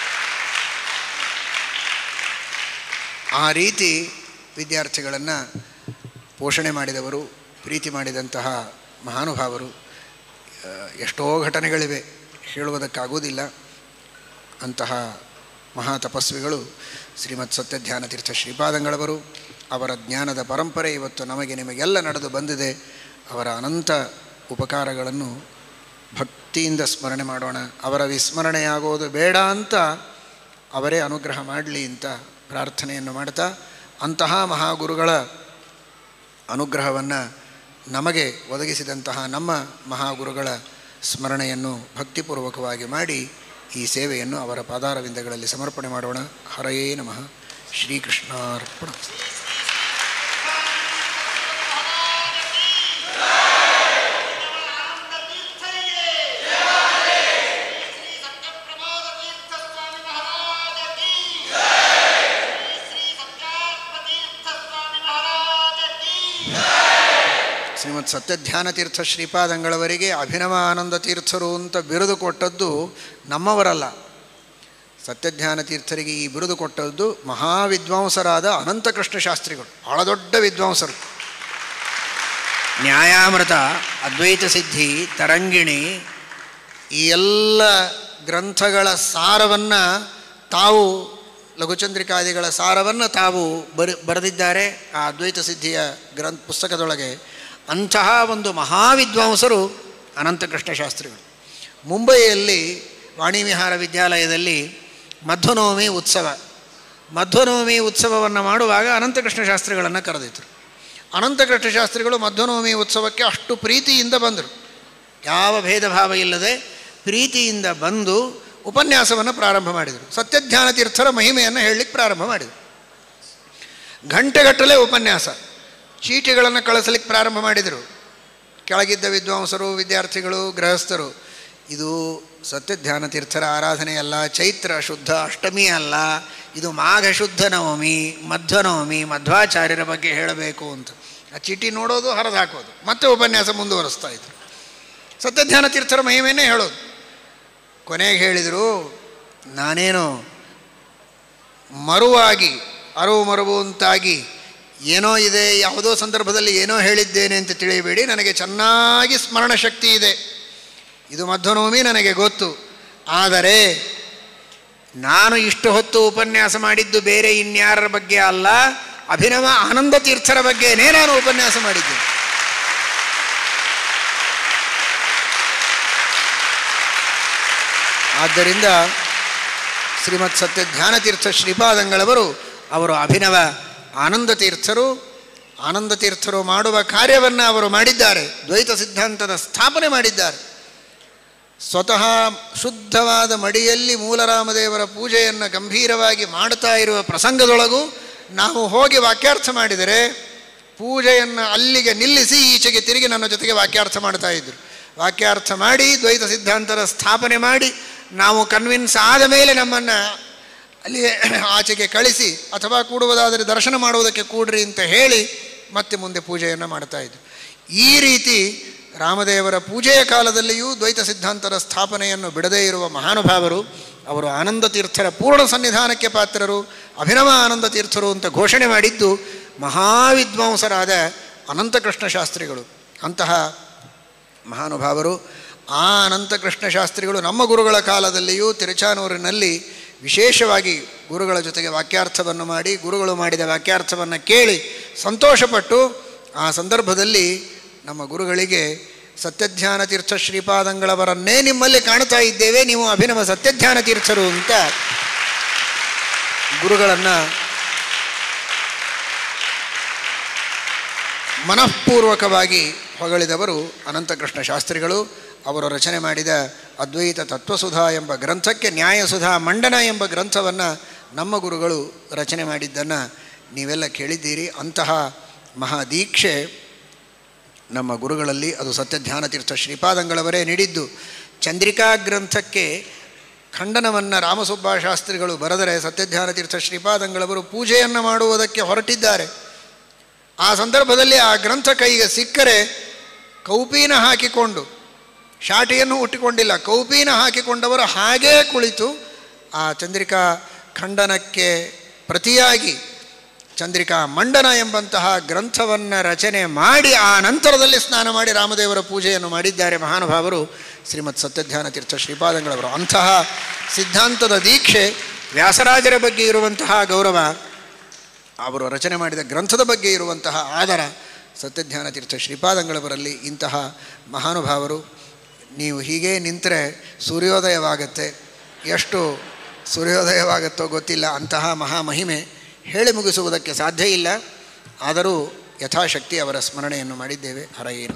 ಆ ರೀತಿ ವಿದ್ಯಾರ್ಥಿಗಳನ್ನು ಪೋಷಣೆ ಮಾಡಿದವರು ಪ್ರೀತಿ ಮಾಡಿದಂತಹ ಮಹಾನುಭಾವರು ಆ, ಎಷ್ಟೋ ಘಟನೆಗಳಿವೆ ಹೇಳುವುದಕ್ಕಾಗೋದಿಲ್ಲ ಅಂತಹ ಮಹಾ ತಪಸ್ವಿಗಳು ಶ್ರೀಮತ್ ಸತ್ಯಧ್ಯಾನ ತೀರ್ಥ ಶ್ರೀಪಾದಂಗಳವರು ಅವರ ಜ್ಞಾನದ ಪರಂಪರೆ ಇವತ್ತು ನಮಗೆ ನಿಮಗೆಲ್ಲ ನಡೆದು ಬಂದಿದೆ ಅವರ ಅನಂತ ಉಪಕಾರಗಳನ್ನು ಭಕ್ತಿಯಿಂದ ಸ್ಮರಣೆ ಮಾಡೋಣ ಅವರ ವಿಸ್ಮರಣೆಯಾಗೋದು ಬೇಡ ಅಂತ ಅವರೇ ಅನುಗ್ರಹ ಮಾಡಲಿ ಅಂತ ಪ್ರಾರ್ಥನೆಯನ್ನು ಮಾಡ್ತಾ ಅಂತಹ ಮಹಾಗುರುಗಳ ಅನುಗ್ರಹವನ್ನು ನಮಗೆ ಒದಗಿಸಿದಂತಹ ನಮ್ಮ ಮಹಾಗುರುಗಳ ಸ್ಮರಣೆಯನ್ನು ಭಕ್ತಿಪೂರ್ವಕವಾಗಿ ಮಾಡಿ ಈ ಸೇವೆಯನ್ನು ಅವರ ಪಾದಾರವಿಂದಗಳಲ್ಲಿ ಸಮರ್ಪಣೆ ಮಾಡೋಣ ಹರಯೇ ನಮಃ ಶ್ರೀಕೃಷ್ಣಾರ್ಪಣ ಶ್ರೀಮತ್ ಸತ್ಯಧ್ಯಾನ ತೀರ್ಥ ಶ್ರೀಪಾದಂಗಳವರಿಗೆ ಅಭಿನವ ಆನಂದ ತೀರ್ಥರು ಅಂತ ಬಿರುದು ಕೊಟ್ಟದ್ದು ನಮ್ಮವರಲ್ಲ ಸತ್ಯಧ್ಯಾನ ತೀರ್ಥರಿಗೆ ಈ ಬಿರುದು ಕೊಟ್ಟದ್ದು ಮಹಾವಿದ್ವಾಂಸರಾದ ಅನಂತಕೃಷ್ಣ ಶಾಸ್ತ್ರಿಗಳು ಬಹಳ ದೊಡ್ಡ ವಿದ್ವಾಂಸರು ನ್ಯಾಯಾಮೃತ ಅದ್ವೈತ ಸಿದ್ಧಿ ತರಂಗಿಣಿ ಈ ಎಲ್ಲ ಗ್ರಂಥಗಳ ಸಾರವನ್ನು ತಾವು ಲಘುಚಂದ್ರಿಕಾದಿಗಳ ಸಾರವನ್ನು ತಾವು ಬರಿ ಬರೆದಿದ್ದಾರೆ ಆ ಅದ್ವೈತ ಸಿದ್ಧಿಯ ಗ್ರಂಥ ಪುಸ್ತಕದೊಳಗೆ ಅಂತಹ ಒಂದು ಮಹಾವಿದ್ವಾಂಸರು ಅನಂತಕೃಷ್ಣ ಶಾಸ್ತ್ರಿಗಳು ಮುಂಬಯಿಯಲ್ಲಿ ವಾಣಿವಿಹಾರ ವಿದ್ಯಾಲಯದಲ್ಲಿ ಮಧ್ವನವಮಿ ಉತ್ಸವ ಮಧ್ವನವಮಿ ಉತ್ಸವವನ್ನು ಮಾಡುವಾಗ ಅನಂತಕೃಷ್ಣ ಶಾಸ್ತ್ರಿಗಳನ್ನು ಕರೆದಿದ್ರು ಅನಂತಕೃಷ್ಣ ಶಾಸ್ತ್ರಿಗಳು ಮಧ್ವನವಮಿ ಉತ್ಸವಕ್ಕೆ ಅಷ್ಟು ಪ್ರೀತಿಯಿಂದ ಬಂದರು ಯಾವ ಭೇದ ಭಾವ ಇಲ್ಲದೆ ಪ್ರೀತಿಯಿಂದ ಬಂದು ಉಪನ್ಯಾಸವನ್ನು ಪ್ರಾರಂಭ ಮಾಡಿದರು ಸತ್ಯಧ್ಯಾನ ತೀರ್ಥರ ಮಹಿಮೆಯನ್ನು ಹೇಳಲಿಕ್ಕೆ ಪ್ರಾರಂಭ ಮಾಡಿದರು ಗಂಟೆಗಟ್ಟಲೆ ಉಪನ್ಯಾಸ ಚೀಟಿಗಳನ್ನು ಕಳಿಸಲಿಕ್ಕೆ ಪ್ರಾರಂಭ ಮಾಡಿದರು ಕೆಳಗಿದ್ದ ವಿದ್ವಾಂಸರು ವಿದ್ಯಾರ್ಥಿಗಳು ಗೃಹಸ್ಥರು ಇದು ಸತ್ಯಧ್ಯಾನ ತೀರ್ಥರ ಆರಾಧನೆ ಅಲ್ಲ ಚೈತ್ರ ಶುದ್ಧ ಅಷ್ಟಮಿ ಅಲ್ಲ ಇದು ಮಾಘ ಶುದ್ಧ ನವಮಿ ಮಧ್ವನವಮಿ ಮಧ್ವಾಚಾರ್ಯರ ಬಗ್ಗೆ ಹೇಳಬೇಕು ಅಂತ ಆ ಚೀಟಿ ನೋಡೋದು ಹರಿದು ಹಾಕೋದು ಮತ್ತೆ ಉಪನ್ಯಾಸ ಮುಂದುವರಿಸ್ತಾ ಇದ್ರು ಸತ್ಯಧ್ಯಾನ ತೀರ್ಥರ ಮಹಿಮೆಯನ್ನೇ ಹೇಳೋದು ಕೊನೆಗೆ ಹೇಳಿದರು ನಾನೇನು ಮರುವಾಗಿ ಅರವು ಮರುವು ಅಂತಾಗಿ ಏನೋ ಇದೆ ಯಾವುದೋ ಸಂದರ್ಭದಲ್ಲಿ ಏನೋ ಹೇಳಿದ್ದೇನೆ ಅಂತ ತಿಳಿಯಬೇಡಿ ನನಗೆ ಚೆನ್ನಾಗಿ ಸ್ಮರಣ ಶಕ್ತಿ ಇದೆ ಇದು ಮಧ್ವನವಮಿ ನನಗೆ ಗೊತ್ತು ಆದರೆ ನಾನು ಇಷ್ಟು ಹೊತ್ತು ಉಪನ್ಯಾಸ ಮಾಡಿದ್ದು ಬೇರೆ ಇನ್ಯಾರರ ಬಗ್ಗೆ ಅಲ್ಲ ಅಭಿನವ ಆನಂದ ತೀರ್ಥರ ಬಗ್ಗೆನೇ ನಾನು ಉಪನ್ಯಾಸ ಮಾಡಿದ್ದೇನೆ ಆದ್ದರಿಂದ ಶ್ರೀಮತ್ ಸತ್ಯ ಧ್ಯಾನ ತೀರ್ಥ ಶ್ರೀಪಾದಂಗಳವರು ಅವರು ಅಭಿನವ ಆನಂದ ತೀರ್ಥರು ಆನಂದ ತೀರ್ಥರು ಮಾಡುವ ಕಾರ್ಯವನ್ನು ಅವರು ಮಾಡಿದ್ದಾರೆ ದ್ವೈತ ಸಿದ್ಧಾಂತದ ಸ್ಥಾಪನೆ ಮಾಡಿದ್ದಾರೆ ಸ್ವತಃ ಶುದ್ಧವಾದ ಮಡಿಯಲ್ಲಿ ಮೂಲರಾಮದೇವರ ಪೂಜೆಯನ್ನು ಗಂಭೀರವಾಗಿ ಮಾಡ್ತಾ ಇರುವ ಪ್ರಸಂಗದೊಳಗೂ ನಾವು ಹೋಗಿ ವಾಕ್ಯಾರ್ಥ ಮಾಡಿದರೆ ಪೂಜೆಯನ್ನು ಅಲ್ಲಿಗೆ ನಿಲ್ಲಿಸಿ ಈಚೆಗೆ ತಿರುಗಿ ನನ್ನ ಜೊತೆಗೆ ವಾಕ್ಯಾರ್ಥ ಮಾಡ್ತಾ ಇದ್ದರು ವಾಕ್ಯಾರ್ಥ ಮಾಡಿ ದ್ವೈತ ಸಿದ್ಧಾಂತದ ಸ್ಥಾಪನೆ ಮಾಡಿ ನಾವು ಕನ್ವಿನ್ಸ್ ಆದ ಮೇಲೆ ನಮ್ಮನ್ನು ಅಲ್ಲಿ ಆಚೆಗೆ ಕಳಿಸಿ ಅಥವಾ ಕೂಡುವುದಾದರೆ ದರ್ಶನ ಮಾಡುವುದಕ್ಕೆ ಕೂಡ್ರಿ ಅಂತ ಹೇಳಿ ಮತ್ತೆ ಮುಂದೆ ಪೂಜೆಯನ್ನು ಮಾಡ್ತಾ ಇದ್ರು ಈ ರೀತಿ ರಾಮದೇವರ ಪೂಜೆಯ ಕಾಲದಲ್ಲಿಯೂ ದ್ವೈತ ಸಿದ್ಧಾಂತದ ಸ್ಥಾಪನೆಯನ್ನು ಬಿಡದೇ ಇರುವ ಮಹಾನುಭಾವರು ಅವರು ಆನಂದ ತೀರ್ಥರ ಪೂರ್ಣ ಸನ್ನಿಧಾನಕ್ಕೆ ಪಾತ್ರರು ಅಭಿನವ ಆನಂದ ತೀರ್ಥರು ಅಂತ ಘೋಷಣೆ ಮಾಡಿದ್ದು ಮಹಾವಿದ್ವಾಂಸರಾದ ಅನಂತಕೃಷ್ಣ ಶಾಸ್ತ್ರಿಗಳು ಅಂತಹ ಮಹಾನುಭಾವರು ಆ ಅನಂತಕೃಷ್ಣ ಶಾಸ್ತ್ರಿಗಳು ನಮ್ಮ ಗುರುಗಳ ಕಾಲದಲ್ಲಿಯೂ ತಿರುಚಾನೂರಿನಲ್ಲಿ ವಿಶೇಷವಾಗಿ ಗುರುಗಳ ಜೊತೆಗೆ ವಾಕ್ಯಾರ್ಥವನ್ನು ಮಾಡಿ ಗುರುಗಳು ಮಾಡಿದ ವಾಕ್ಯಾರ್ಥವನ್ನು ಕೇಳಿ ಸಂತೋಷಪಟ್ಟು ಆ ಸಂದರ್ಭದಲ್ಲಿ ನಮ್ಮ ಗುರುಗಳಿಗೆ ಸತ್ಯಧ್ಯಾನ ತೀರ್ಥ ಶ್ರೀಪಾದಂಗಳವರನ್ನೇ ನಿಮ್ಮಲ್ಲಿ ಕಾಣ್ತಾ ಇದ್ದೇವೆ ನೀವು ಅಭಿನವ ಸತ್ಯಧ್ಯಾನ ತೀರ್ಥರು ಅಂತ ಗುರುಗಳನ್ನು ಮನಃಪೂರ್ವಕವಾಗಿ ಹೊಗಳಿದವರು ಅನಂತಕೃಷ್ಣ ಶಾಸ್ತ್ರಿಗಳು ಅವರು ರಚನೆ ಮಾಡಿದ ಅದ್ವೈತ ತತ್ವಸುಧಾ ಎಂಬ ಗ್ರಂಥಕ್ಕೆ ನ್ಯಾಯಸುಧಾ ಮಂಡನ ಎಂಬ ಗ್ರಂಥವನ್ನು ನಮ್ಮ ಗುರುಗಳು ರಚನೆ ಮಾಡಿದ್ದನ್ನು ನೀವೆಲ್ಲ ಕೇಳಿದ್ದೀರಿ ಅಂತಹ ಮಹಾದೀಕ್ಷೆ ನಮ್ಮ ಗುರುಗಳಲ್ಲಿ ಅದು ಸತ್ಯಧ್ಯಾನ ತೀರ್ಥ ಶ್ರೀಪಾದಂಗಳವರೇ ನೀಡಿದ್ದು ಚಂದ್ರಿಕಾ ಗ್ರಂಥಕ್ಕೆ ಖಂಡನವನ್ನು ರಾಮಸುಬ್ಬ ಶಾಸ್ತ್ರಿಗಳು ಬರೆದರೆ ಸತ್ಯಧ್ಯಾನ ತೀರ್ಥ ಶ್ರೀಪಾದಂಗಳವರು ಪೂಜೆಯನ್ನು ಮಾಡುವುದಕ್ಕೆ ಹೊರಟಿದ್ದಾರೆ ಆ ಸಂದರ್ಭದಲ್ಲಿ ಆ ಗ್ರಂಥ ಕೈಗೆ ಸಿಕ್ಕರೆ ಕೌಪೀನ ಹಾಕಿಕೊಂಡು ಶಾಟಿಯನ್ನು ಹುಟ್ಟಿಕೊಂಡಿಲ್ಲ ಕೌಪೀನ ಹಾಕಿಕೊಂಡವರು ಹಾಗೇ ಕುಳಿತು ಆ ಚಂದ್ರಿಕಾ ಖಂಡನಕ್ಕೆ ಪ್ರತಿಯಾಗಿ ಚಂದ್ರಿಕಾ ಮಂಡನ ಎಂಬಂತಹ ಗ್ರಂಥವನ್ನು ರಚನೆ ಮಾಡಿ ಆ ನಂತರದಲ್ಲಿ ಸ್ನಾನ ಮಾಡಿ ರಾಮದೇವರ ಪೂಜೆಯನ್ನು ಮಾಡಿದ್ದಾರೆ ಮಹಾನುಭಾವರು ಶ್ರೀಮತ್ ಸತ್ಯಧ್ಯಾನ ತೀರ್ಥ ಶ್ರೀಪಾದಂಗಳವರು ಅಂತಹ ಸಿದ್ಧಾಂತದ ದೀಕ್ಷೆ ವ್ಯಾಸರಾಜರ ಬಗ್ಗೆ ಇರುವಂತಹ ಗೌರವ ಅವರು ರಚನೆ ಮಾಡಿದ ಗ್ರಂಥದ ಬಗ್ಗೆ ಇರುವಂತಹ ಆದರ ಸತ್ಯಧ್ಯಾನ ತೀರ್ಥ ಶ್ರೀಪಾದಂಗಳವರಲ್ಲಿ ಇಂತಹ ಮಹಾನುಭಾವರು ನೀವು ಹೀಗೆ ನಿಂತರೆ ಸೂರ್ಯೋದಯವಾಗತ್ತೆ ಎಷ್ಟು ಸೂರ್ಯೋದಯವಾಗುತ್ತೋ ಗೊತ್ತಿಲ್ಲ ಅಂತಹ ಮಹಾಮಹಿಮೆ ಹೇಳಿ ಮುಗಿಸುವುದಕ್ಕೆ ಸಾಧ್ಯ ಇಲ್ಲ ಆದರೂ ಯಥಾಶಕ್ತಿ ಅವರ ಸ್ಮರಣೆಯನ್ನು ಮಾಡಿದ್ದೇವೆ ಹರಯೇನು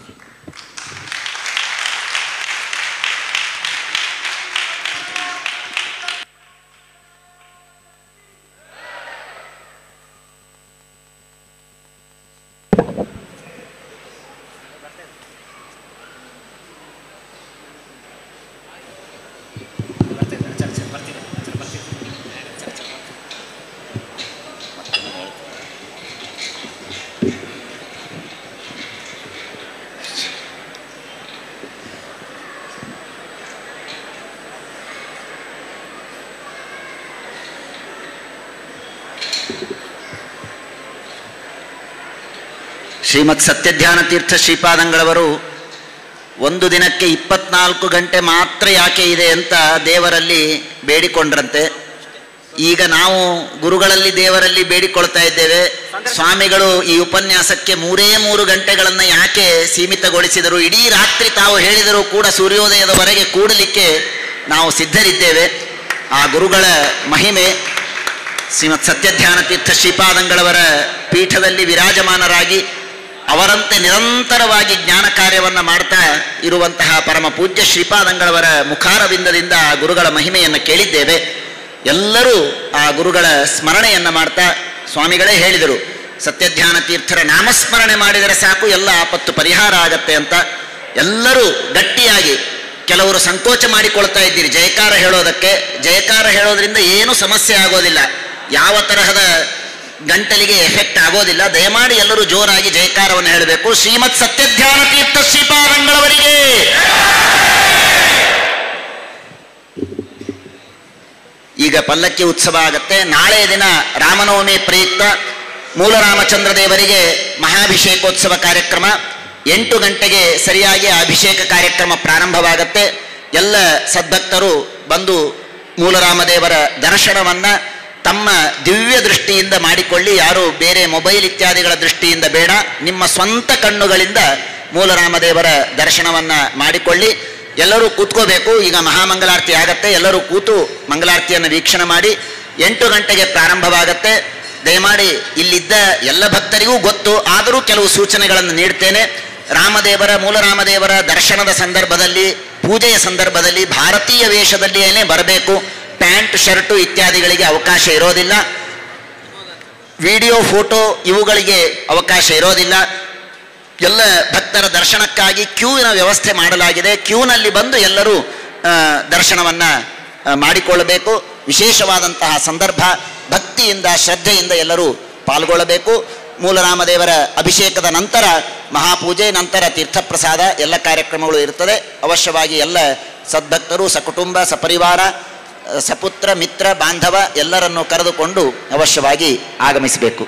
ಶ್ರೀಮತ್ ಸತ್ಯಧ್ಯಾನ ತೀರ್ಥ ಶ್ರೀಪಾದಂಗಳವರು ಒಂದು ದಿನಕ್ಕೆ ಇಪ್ಪತ್ನಾಲ್ಕು ಗಂಟೆ ಮಾತ್ರ ಯಾಕೆ ಇದೆ ಅಂತ ದೇವರಲ್ಲಿ ಬೇಡಿಕೊಂಡ್ರಂತೆ ಈಗ ನಾವು ಗುರುಗಳಲ್ಲಿ ದೇವರಲ್ಲಿ ಬೇಡಿಕೊಳ್ತಾ ಇದ್ದೇವೆ ಸ್ವಾಮಿಗಳು ಈ ಉಪನ್ಯಾಸಕ್ಕೆ ಮೂರೇ ಮೂರು ಗಂಟೆಗಳನ್ನು ಯಾಕೆ ಸೀಮಿತಗೊಳಿಸಿದರು ಇಡೀ ರಾತ್ರಿ ತಾವು ಹೇಳಿದರೂ ಕೂಡ ಸೂರ್ಯೋದಯದವರೆಗೆ ಕೂಡಲಿಕ್ಕೆ ನಾವು ಸಿದ್ಧರಿದ್ದೇವೆ ಆ ಗುರುಗಳ ಮಹಿಮೆ ಶ್ರೀಮತ್ ಸತ್ಯಧ್ಯಾನ ತೀರ್ಥ ಶ್ರೀಪಾದಂಗಳವರ ಪೀಠದಲ್ಲಿ ವಿರಾಜಮಾನರಾಗಿ ಅವರಂತೆ ನಿರಂತರವಾಗಿ ಜ್ಞಾನ ಕಾರ್ಯವನ್ನು ಮಾಡ್ತಾ ಇರುವಂತಹ ಪರಮ ಪೂಜ್ಯ ಶ್ರೀಪಾದಂಗಳವರ ಮುಖಾರವಿಂದದಿಂದ ಆ ಗುರುಗಳ ಮಹಿಮೆಯನ್ನು ಕೇಳಿದ್ದೇವೆ ಎಲ್ಲರೂ ಆ ಗುರುಗಳ ಸ್ಮರಣೆಯನ್ನು ಮಾಡ್ತಾ ಸ್ವಾಮಿಗಳೇ ಹೇಳಿದರು ಸತ್ಯಧ್ಯಾನ ತೀರ್ಥರ ನಾಮಸ್ಮರಣೆ ಮಾಡಿದರೆ ಸಾಕು ಎಲ್ಲ ಆಪತ್ತು ಪರಿಹಾರ ಆಗತ್ತೆ ಅಂತ ಎಲ್ಲರೂ ಗಟ್ಟಿಯಾಗಿ ಕೆಲವರು ಸಂಕೋಚ ಮಾಡಿಕೊಳ್ತಾ ಇದ್ದೀರಿ ಜಯಕಾರ ಹೇಳೋದಕ್ಕೆ ಜಯಕಾರ ಹೇಳೋದ್ರಿಂದ ಏನೂ ಸಮಸ್ಯೆ ಆಗೋದಿಲ್ಲ ಯಾವ ತರಹದ ಗಂಟಲಿಗೆ ಎಫೆಕ್ಟ್ ಆಗೋದಿಲ್ಲ ದಯಮಾಡಿ ಎಲ್ಲರೂ ಜೋರಾಗಿ ಜಯಕಾರವನ್ನು ಹೇಳಬೇಕು ಶ್ರೀಮತ್ ಸತ್ಯಧ್ಯಾನ ತೀರ್ಥ ಶ್ರೀಪಾದಂಗಳವರಿಗೆ ಈಗ ಪಲ್ಲಕ್ಕಿ ಉತ್ಸವ ಆಗತ್ತೆ ನಾಳೆ ದಿನ ರಾಮನವಮಿ ಪ್ರಯುಕ್ತ ಮೂಲರಾಮಚಂದ್ರ ದೇವರಿಗೆ ಮಹಾಭಿಷೇಕೋತ್ಸವ ಕಾರ್ಯಕ್ರಮ ಎಂಟು ಗಂಟೆಗೆ ಸರಿಯಾಗಿ ಆ ಅಭಿಷೇಕ ಕಾರ್ಯಕ್ರಮ ಪ್ರಾರಂಭವಾಗತ್ತೆ ಎಲ್ಲ ಸದ್ಭಕ್ತರು ಬಂದು ಮೂಲರಾಮದೇವರ ದರ್ಶನವನ್ನ ತಮ್ಮ ದಿವ್ಯ ದೃಷ್ಟಿಯಿಂದ ಮಾಡಿಕೊಳ್ಳಿ ಯಾರು ಬೇರೆ ಮೊಬೈಲ್ ಇತ್ಯಾದಿಗಳ ದೃಷ್ಟಿಯಿಂದ ಬೇಡ ನಿಮ್ಮ ಸ್ವಂತ ಕಣ್ಣುಗಳಿಂದ ಮೂಲರಾಮದೇವರ ದರ್ಶನವನ್ನ ಮಾಡಿಕೊಳ್ಳಿ ಎಲ್ಲರೂ ಕೂತ್ಕೋಬೇಕು ಈಗ ಮಹಾಮಂಗಲಾರತಿ ಆಗತ್ತೆ ಎಲ್ಲರೂ ಕೂತು ಮಂಗಲಾರತಿಯನ್ನು ವೀಕ್ಷಣೆ ಮಾಡಿ ಎಂಟು ಗಂಟೆಗೆ ಪ್ರಾರಂಭವಾಗತ್ತೆ ದಯಮಾಡಿ ಇಲ್ಲಿದ್ದ ಎಲ್ಲ ಭಕ್ತರಿಗೂ ಗೊತ್ತು ಆದರೂ ಕೆಲವು ಸೂಚನೆಗಳನ್ನು ನೀಡ್ತೇನೆ ರಾಮದೇವರ ಮೂಲರಾಮದೇವರ ದರ್ಶನದ ಸಂದರ್ಭದಲ್ಲಿ ಪೂಜೆಯ ಸಂದರ್ಭದಲ್ಲಿ ಭಾರತೀಯ ವೇಷದಲ್ಲಿಯೇ ಬರಬೇಕು ಪ್ಯಾಂಟ್ ಶರ್ಟು ಇತ್ಯಾದಿಗಳಿಗೆ ಅವಕಾಶ ಇರೋದಿಲ್ಲ ವಿಡಿಯೋ ಫೋಟೋ ಇವುಗಳಿಗೆ ಅವಕಾಶ ಇರೋದಿಲ್ಲ ಎಲ್ಲ ಭಕ್ತರ ದರ್ಶನಕ್ಕಾಗಿ ಕ್ಯೂವಿನ ವ್ಯವಸ್ಥೆ ಮಾಡಲಾಗಿದೆ ಕ್ಯೂನಲ್ಲಿ ಬಂದು ಎಲ್ಲರೂ ಆ, ದರ್ಶನವನ್ನ ಆ, ಮಾಡಿಕೊಳ್ಳಬೇಕು ವಿಶೇಷವಾದಂತಹ ಸಂದರ್ಭ ಭಕ್ತಿಯಿಂದ ಶ್ರದ್ಧೆಯಿಂದ ಎಲ್ಲರೂ ಪಾಲ್ಗೊಳ್ಳಬೇಕು ಮೂಲರಾಮದೇವರ ಅಭಿಷೇಕದ ನಂತರ ಮಹಾಪೂಜೆ ನಂತರ ತೀರ್ಥಪ್ರಸಾದ ಎಲ್ಲ ಕಾರ್ಯಕ್ರಮಗಳು ಇರ್ತದೆ ಅವಶ್ಯವಾಗಿ ಎಲ್ಲ ಸದ್ಭಕ್ತರು ಸಕುಟುಂಬ ಸಪರಿವಾರ ಆ, ಸಪುತ್ರ ಮಿತ್ರ ಬಾಂಧವ ಎಲ್ಲರನ್ನು ಕರೆದುಕೊಂಡು ಅವಶ್ಯವಾಗಿ ಆಗಮಿಸಬೇಕು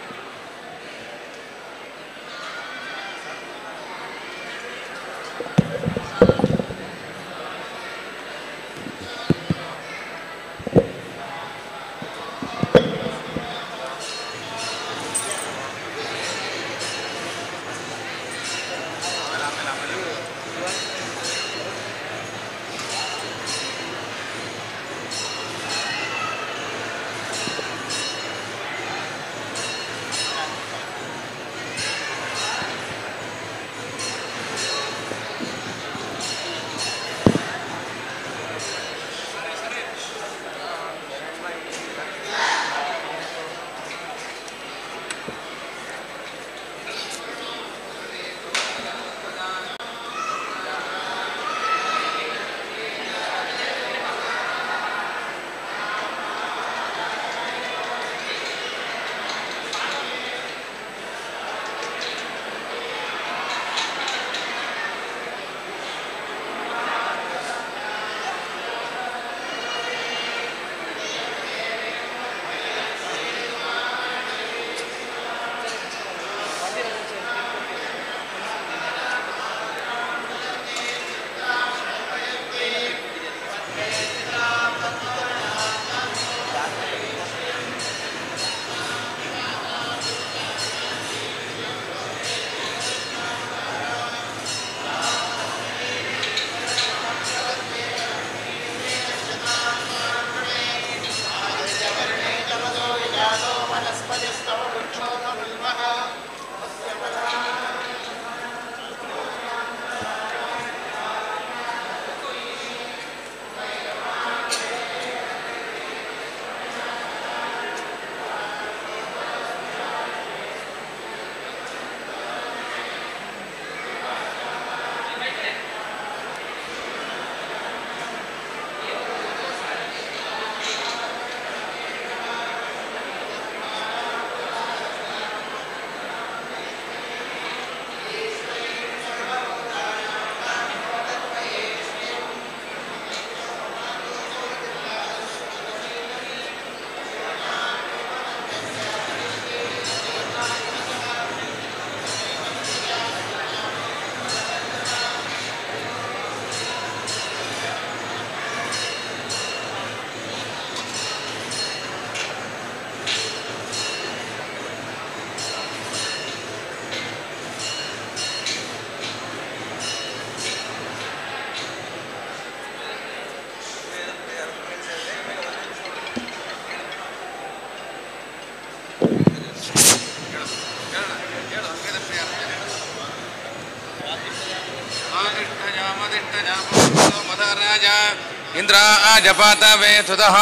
ಮದರಾಜ ಇಂದ್ರ ಜಪಾತವೇ ಸುತಃ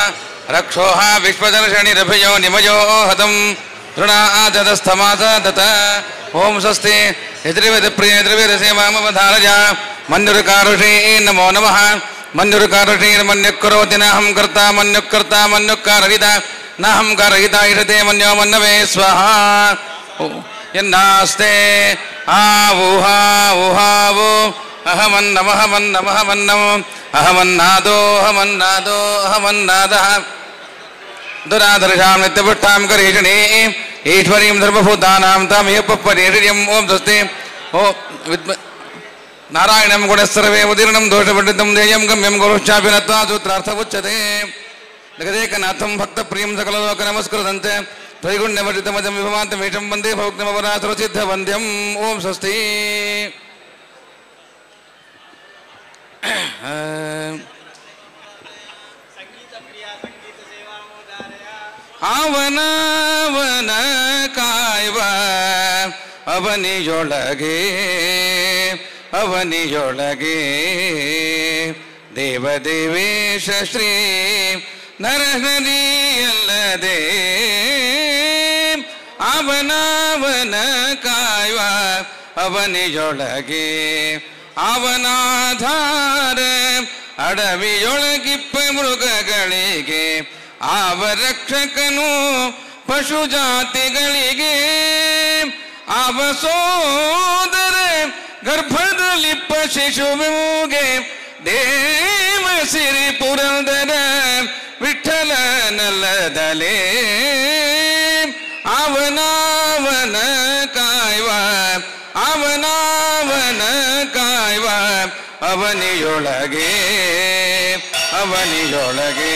ರಕ್ಷೋಹ ವಿಶ್ವದರ್ಶನಿರಭಯೋ ನಿಮಯೋ ಹತಂ ತೃಣಾದಸ್ತಮಾಸ ತತ ಓಂ ಸ್ವಸ್ತಿ ಎದುರಿವೇದ ಪ್ರಿಯ ಎದುರಿವೇದ ಸೇವಾಮವಧಾರಜ ಮನ್ಯುರುಕಾರುಷೇ ನಮೋ ನಮಃ ಮನ್ಯುರುಕಾರುಷೇರ್ಮನ್ಯುಃ ನಾಹಂ ಕರ್ತ ಮನ್ಯುಃ ಕರ್ತ ಮನ್ಯುಃ ಕಾರಯಿತ ನಾಹಂ ಕಾರಯಿತ ಇಷತೆ ಮನ್ಯೋ ಮನ್ನವೇ ಸ್ವಹ ಎನ್ನಾಸ್ತೆ ಆವು ಹಾವು ಹಾವು ಅಹಮನ್ನಮಹಮನ್ನಮಹಮನ್ನಮ ಅಹಮನ್ನಾದೋ ಅಹಮನ್ನಾದೋ ಅಹಮನ್ನಾದಃ ದುರಾದರ್ಶಾಂ ನಿತ್ಯಪುಷ್ಟಾಂ ಕರೀಷಣಿ ಈಶ್ವರೀಂ ಧರ್ಮಭೂತಾನಾಂ ತಾಮೇವ ಪರಿಹರಿಯಂ ಓಂ ಸ್ವಸ್ತಿ ಓ ವಿದ್ಮ ನಾರಾಯಣಂ ಗುಣಸ್ಸರ್ವೇ ಉದೀರ್ಣಂ ದೋಷಪಂಡಿತಂ ಧ್ಯೇಯಂ ಗಮ್ಯಂ ಗುರುಶ್ಚಾಪಿ ನತ್ವಾ ಸೂತ್ರಾರ್ಥ ಉಚ್ಯತೆ ಜಗದೇಕನಾಥಂ ಭಕ್ತ ಪ್ರಿಯಂ ಸಕಲಲೋಕ ನಮಸ್ಕೃತಂತೆ ತ್ರೈಗುಣ್ಯಮರ್ಜಿತಮಜಂ ವಿಭವಾಂತಮೀಶಂ ವಂದೇ ಭೌಕ್ತಿಮಪರಾಸುರಸಿದ್ಧ ವಂದ್ಯಂ ಓಂ ಸ್ವಸ್ತಿ ಅವನವನ ಕಾಯ್ವ ಅವನಿಯೊಳಗೆ ಅವನಿಯೊಳಗೆ ದೇವದೇವೇಶ ಶ್ರೀ ನರಹರಿಯಲ್ಲದೆ ಅವನವನ ಕಾಯ್ವ ಅವನಿಯೊಳಗೆ ಅವನಾಧಾರ ಅಡವಿಯೊಳಗಿಪ್ಪ ಮೃಗಗಳಿಗೆ ಆವ ರಕ್ಷಕನು ಪಶು ಜಾತಿಗಳಿಗೆ ಅವ ಸೋದರ ಗರ್ಭದಲ್ಲಿಪ್ಪ ಶಿಶುವಿಗೆ ದೇವ ಸಿರಿ ಪುರಂದರ ವಿಠಲನಲ್ಲದಲೇ ಅವನಾವನ ಕಾಯ್ವ ಅವನಾವನ ಕಾಯ್ವ ಅವನಿಯೊಳಗೆ ಅವನಿಯೊಳಗೆ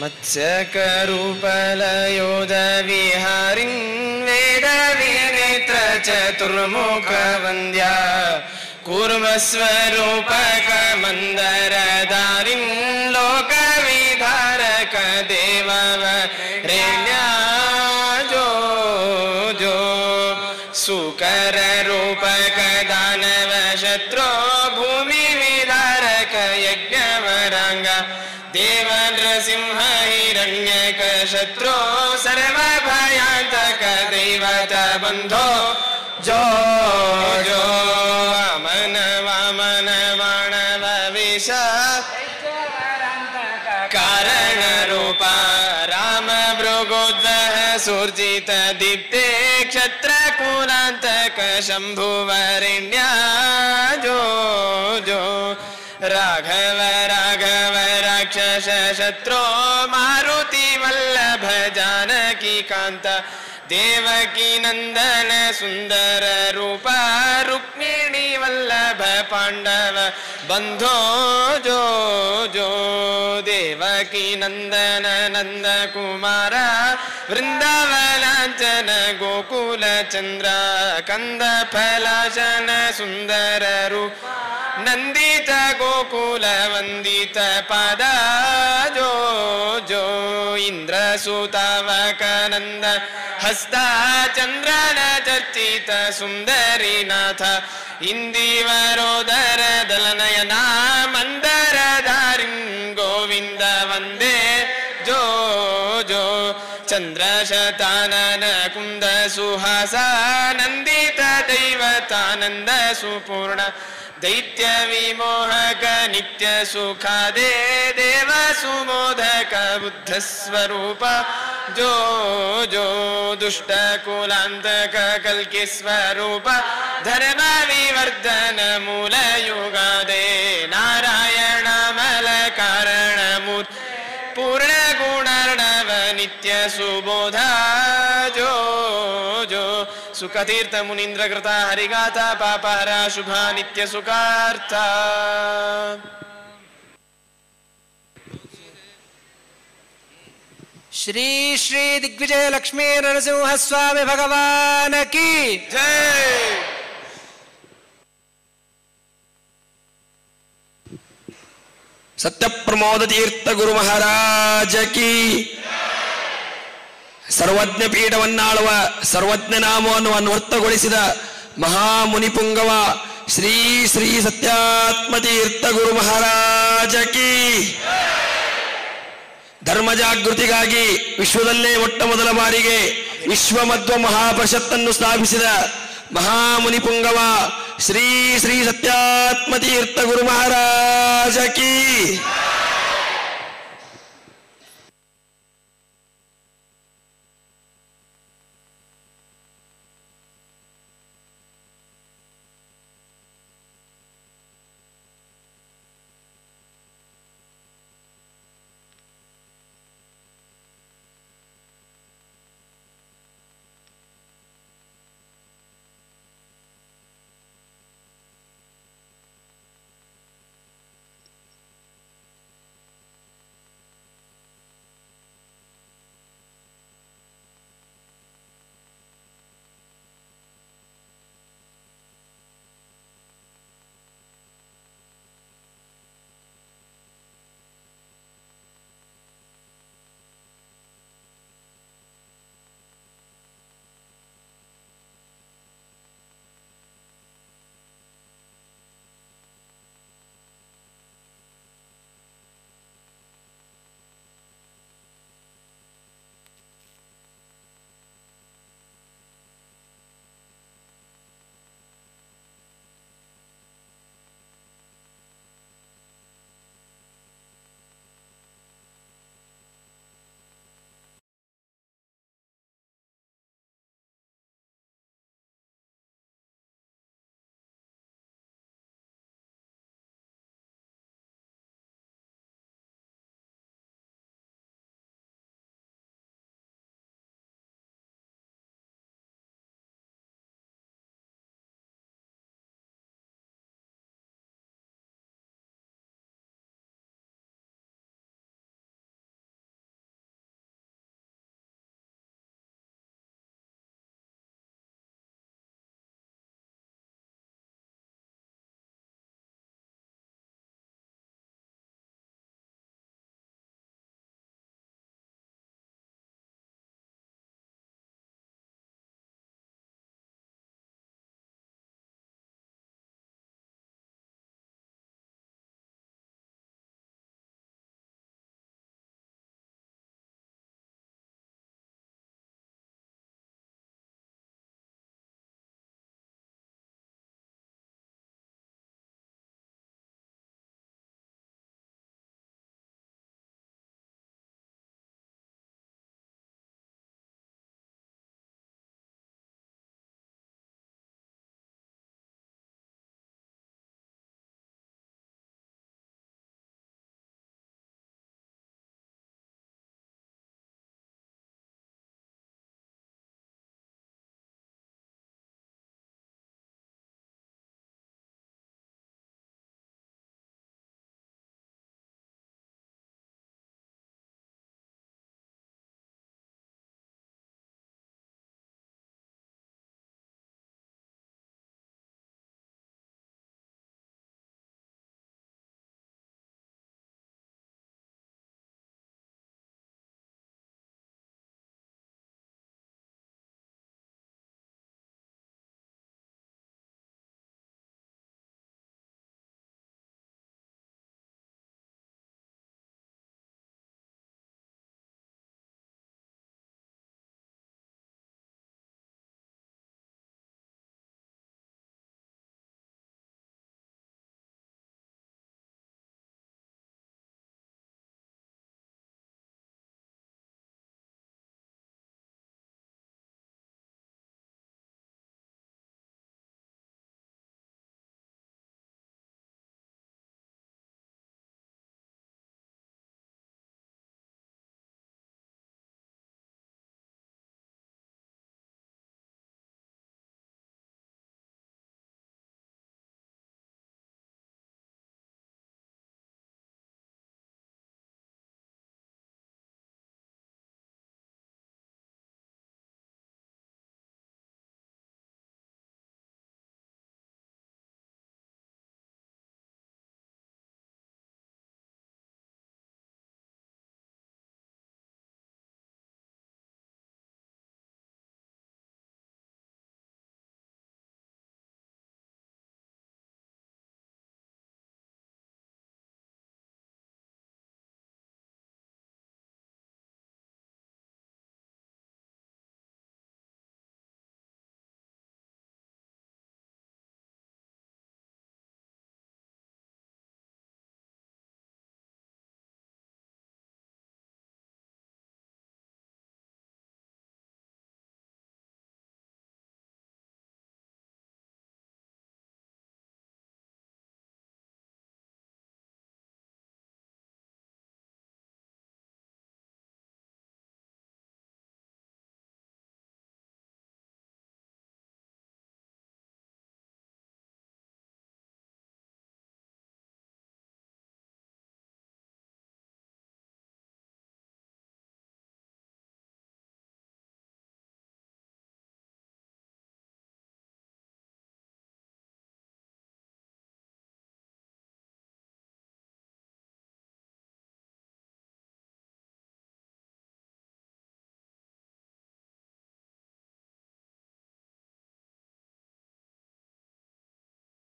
मत्स्यकरूपलयोधविहारिं वेदविनेत्रचतुर्मुखवन्द्या कूर्मस्वरूपकमन्दरदारिं लोकविधारकदेववरेण्या जो जो सुकररूपकदानवशत्रो भूमिविधारक यज्ञवराङ्ग देव नृसिंह हिरण्यकशत्रो सर्वभयान्तक दैवत बन्धो जो जो वामन वामन वाणव विष कारणरूप राम भृगोद्वह सूर्जित दीप्ते क्षत्रकुलान्तक शम्भुवरेण्या जो जो राघव राघव राक्षस शत्रो मारुति वल्लभ जानकी कान्त देवकी नन्दन सुन्दर रूप रुक्मिणी वल्लभ पाण्डव बन्धो जो जो देवकी नन्दन नन्द कुमार वृन्दावनाञ्चन गोकुल चन्द्र कन्द फलाशन सुन्दर रूप नन्दित गोकुल वन्दित पाद जो जो इन्द्रसुतावकनन्द हस्ता चन्द्रन चर्चित सुन्दरीनाथ इन्दीवरोदर दलनयना मन्दरधारिं गोविन्द वन्दे जो जो चन्द्रशतानन कुन्द सुहासा नन्दित दैवतानन्द सुपूर्ण दैत्य विमोहक नित्य सुखादे देव सुमोदक बुद्ध स्वरूप जो जो दुष्ट कुलान्तक कल्कि स्वरूप धर्म विवर्धन मूल युगादे नारायण मल कारण मूर्ति पूर्ण गुणार्णव नित्य सुबोध जो जो सुखतीर्थ मुनीन्द्र कृता हरिगाथा पापहरा शुभा नित्य सुखार्थ ಶ್ರೀ ಶ್ರೀ ದಿಗ್ವಿಜಯ ಲಕ್ಷ್ಮೀ ನರಸಿಂಹ ಸ್ವಾಮಿ ಭಗವಾನ ಕಿ जय ಸತ್ಯಪ್ರಮೋದ ತೀರ್ಥ ಗುರು ಮಹಾರಾಜ ಕಿ ಸರ್ವಜ್ಞ ಪೀಠವನ್ನಾಳುವ ಸರ್ವಜ್ಞ ನಾಮವನ್ನು ಅನ್ವರ್ಥಗೊಳಿಸಿದ ಮಹಾಮುನಿಪುಂಗವ ಶ್ರೀ ಶ್ರೀ ಸತ್ಯಾತ್ಮ ತೀರ್ಥ ಗುರು ಮಹಾರಾಜ ಕಿ ಧರ್ಮ ಜಾಗೃತಿಗಾಗಿ ವಿಶ್ವದಲ್ಲೇ ಮೊಟ್ಟ ಮೊದಲ ಬಾರಿಗೆ ವಿಶ್ವ ಮಧ್ವ ಮಹಾಪರಿಷತ್ತನ್ನು ಸ್ಥಾಪಿಸಿದ ಮಹಾಮುನಿ ಪುಂಗವ ಶ್ರೀ ಶ್ರೀ ಸತ್ಯಾತ್ಮ ತೀರ್ಥ ಗುರು ಮಹಾರಾಜ ಕಿ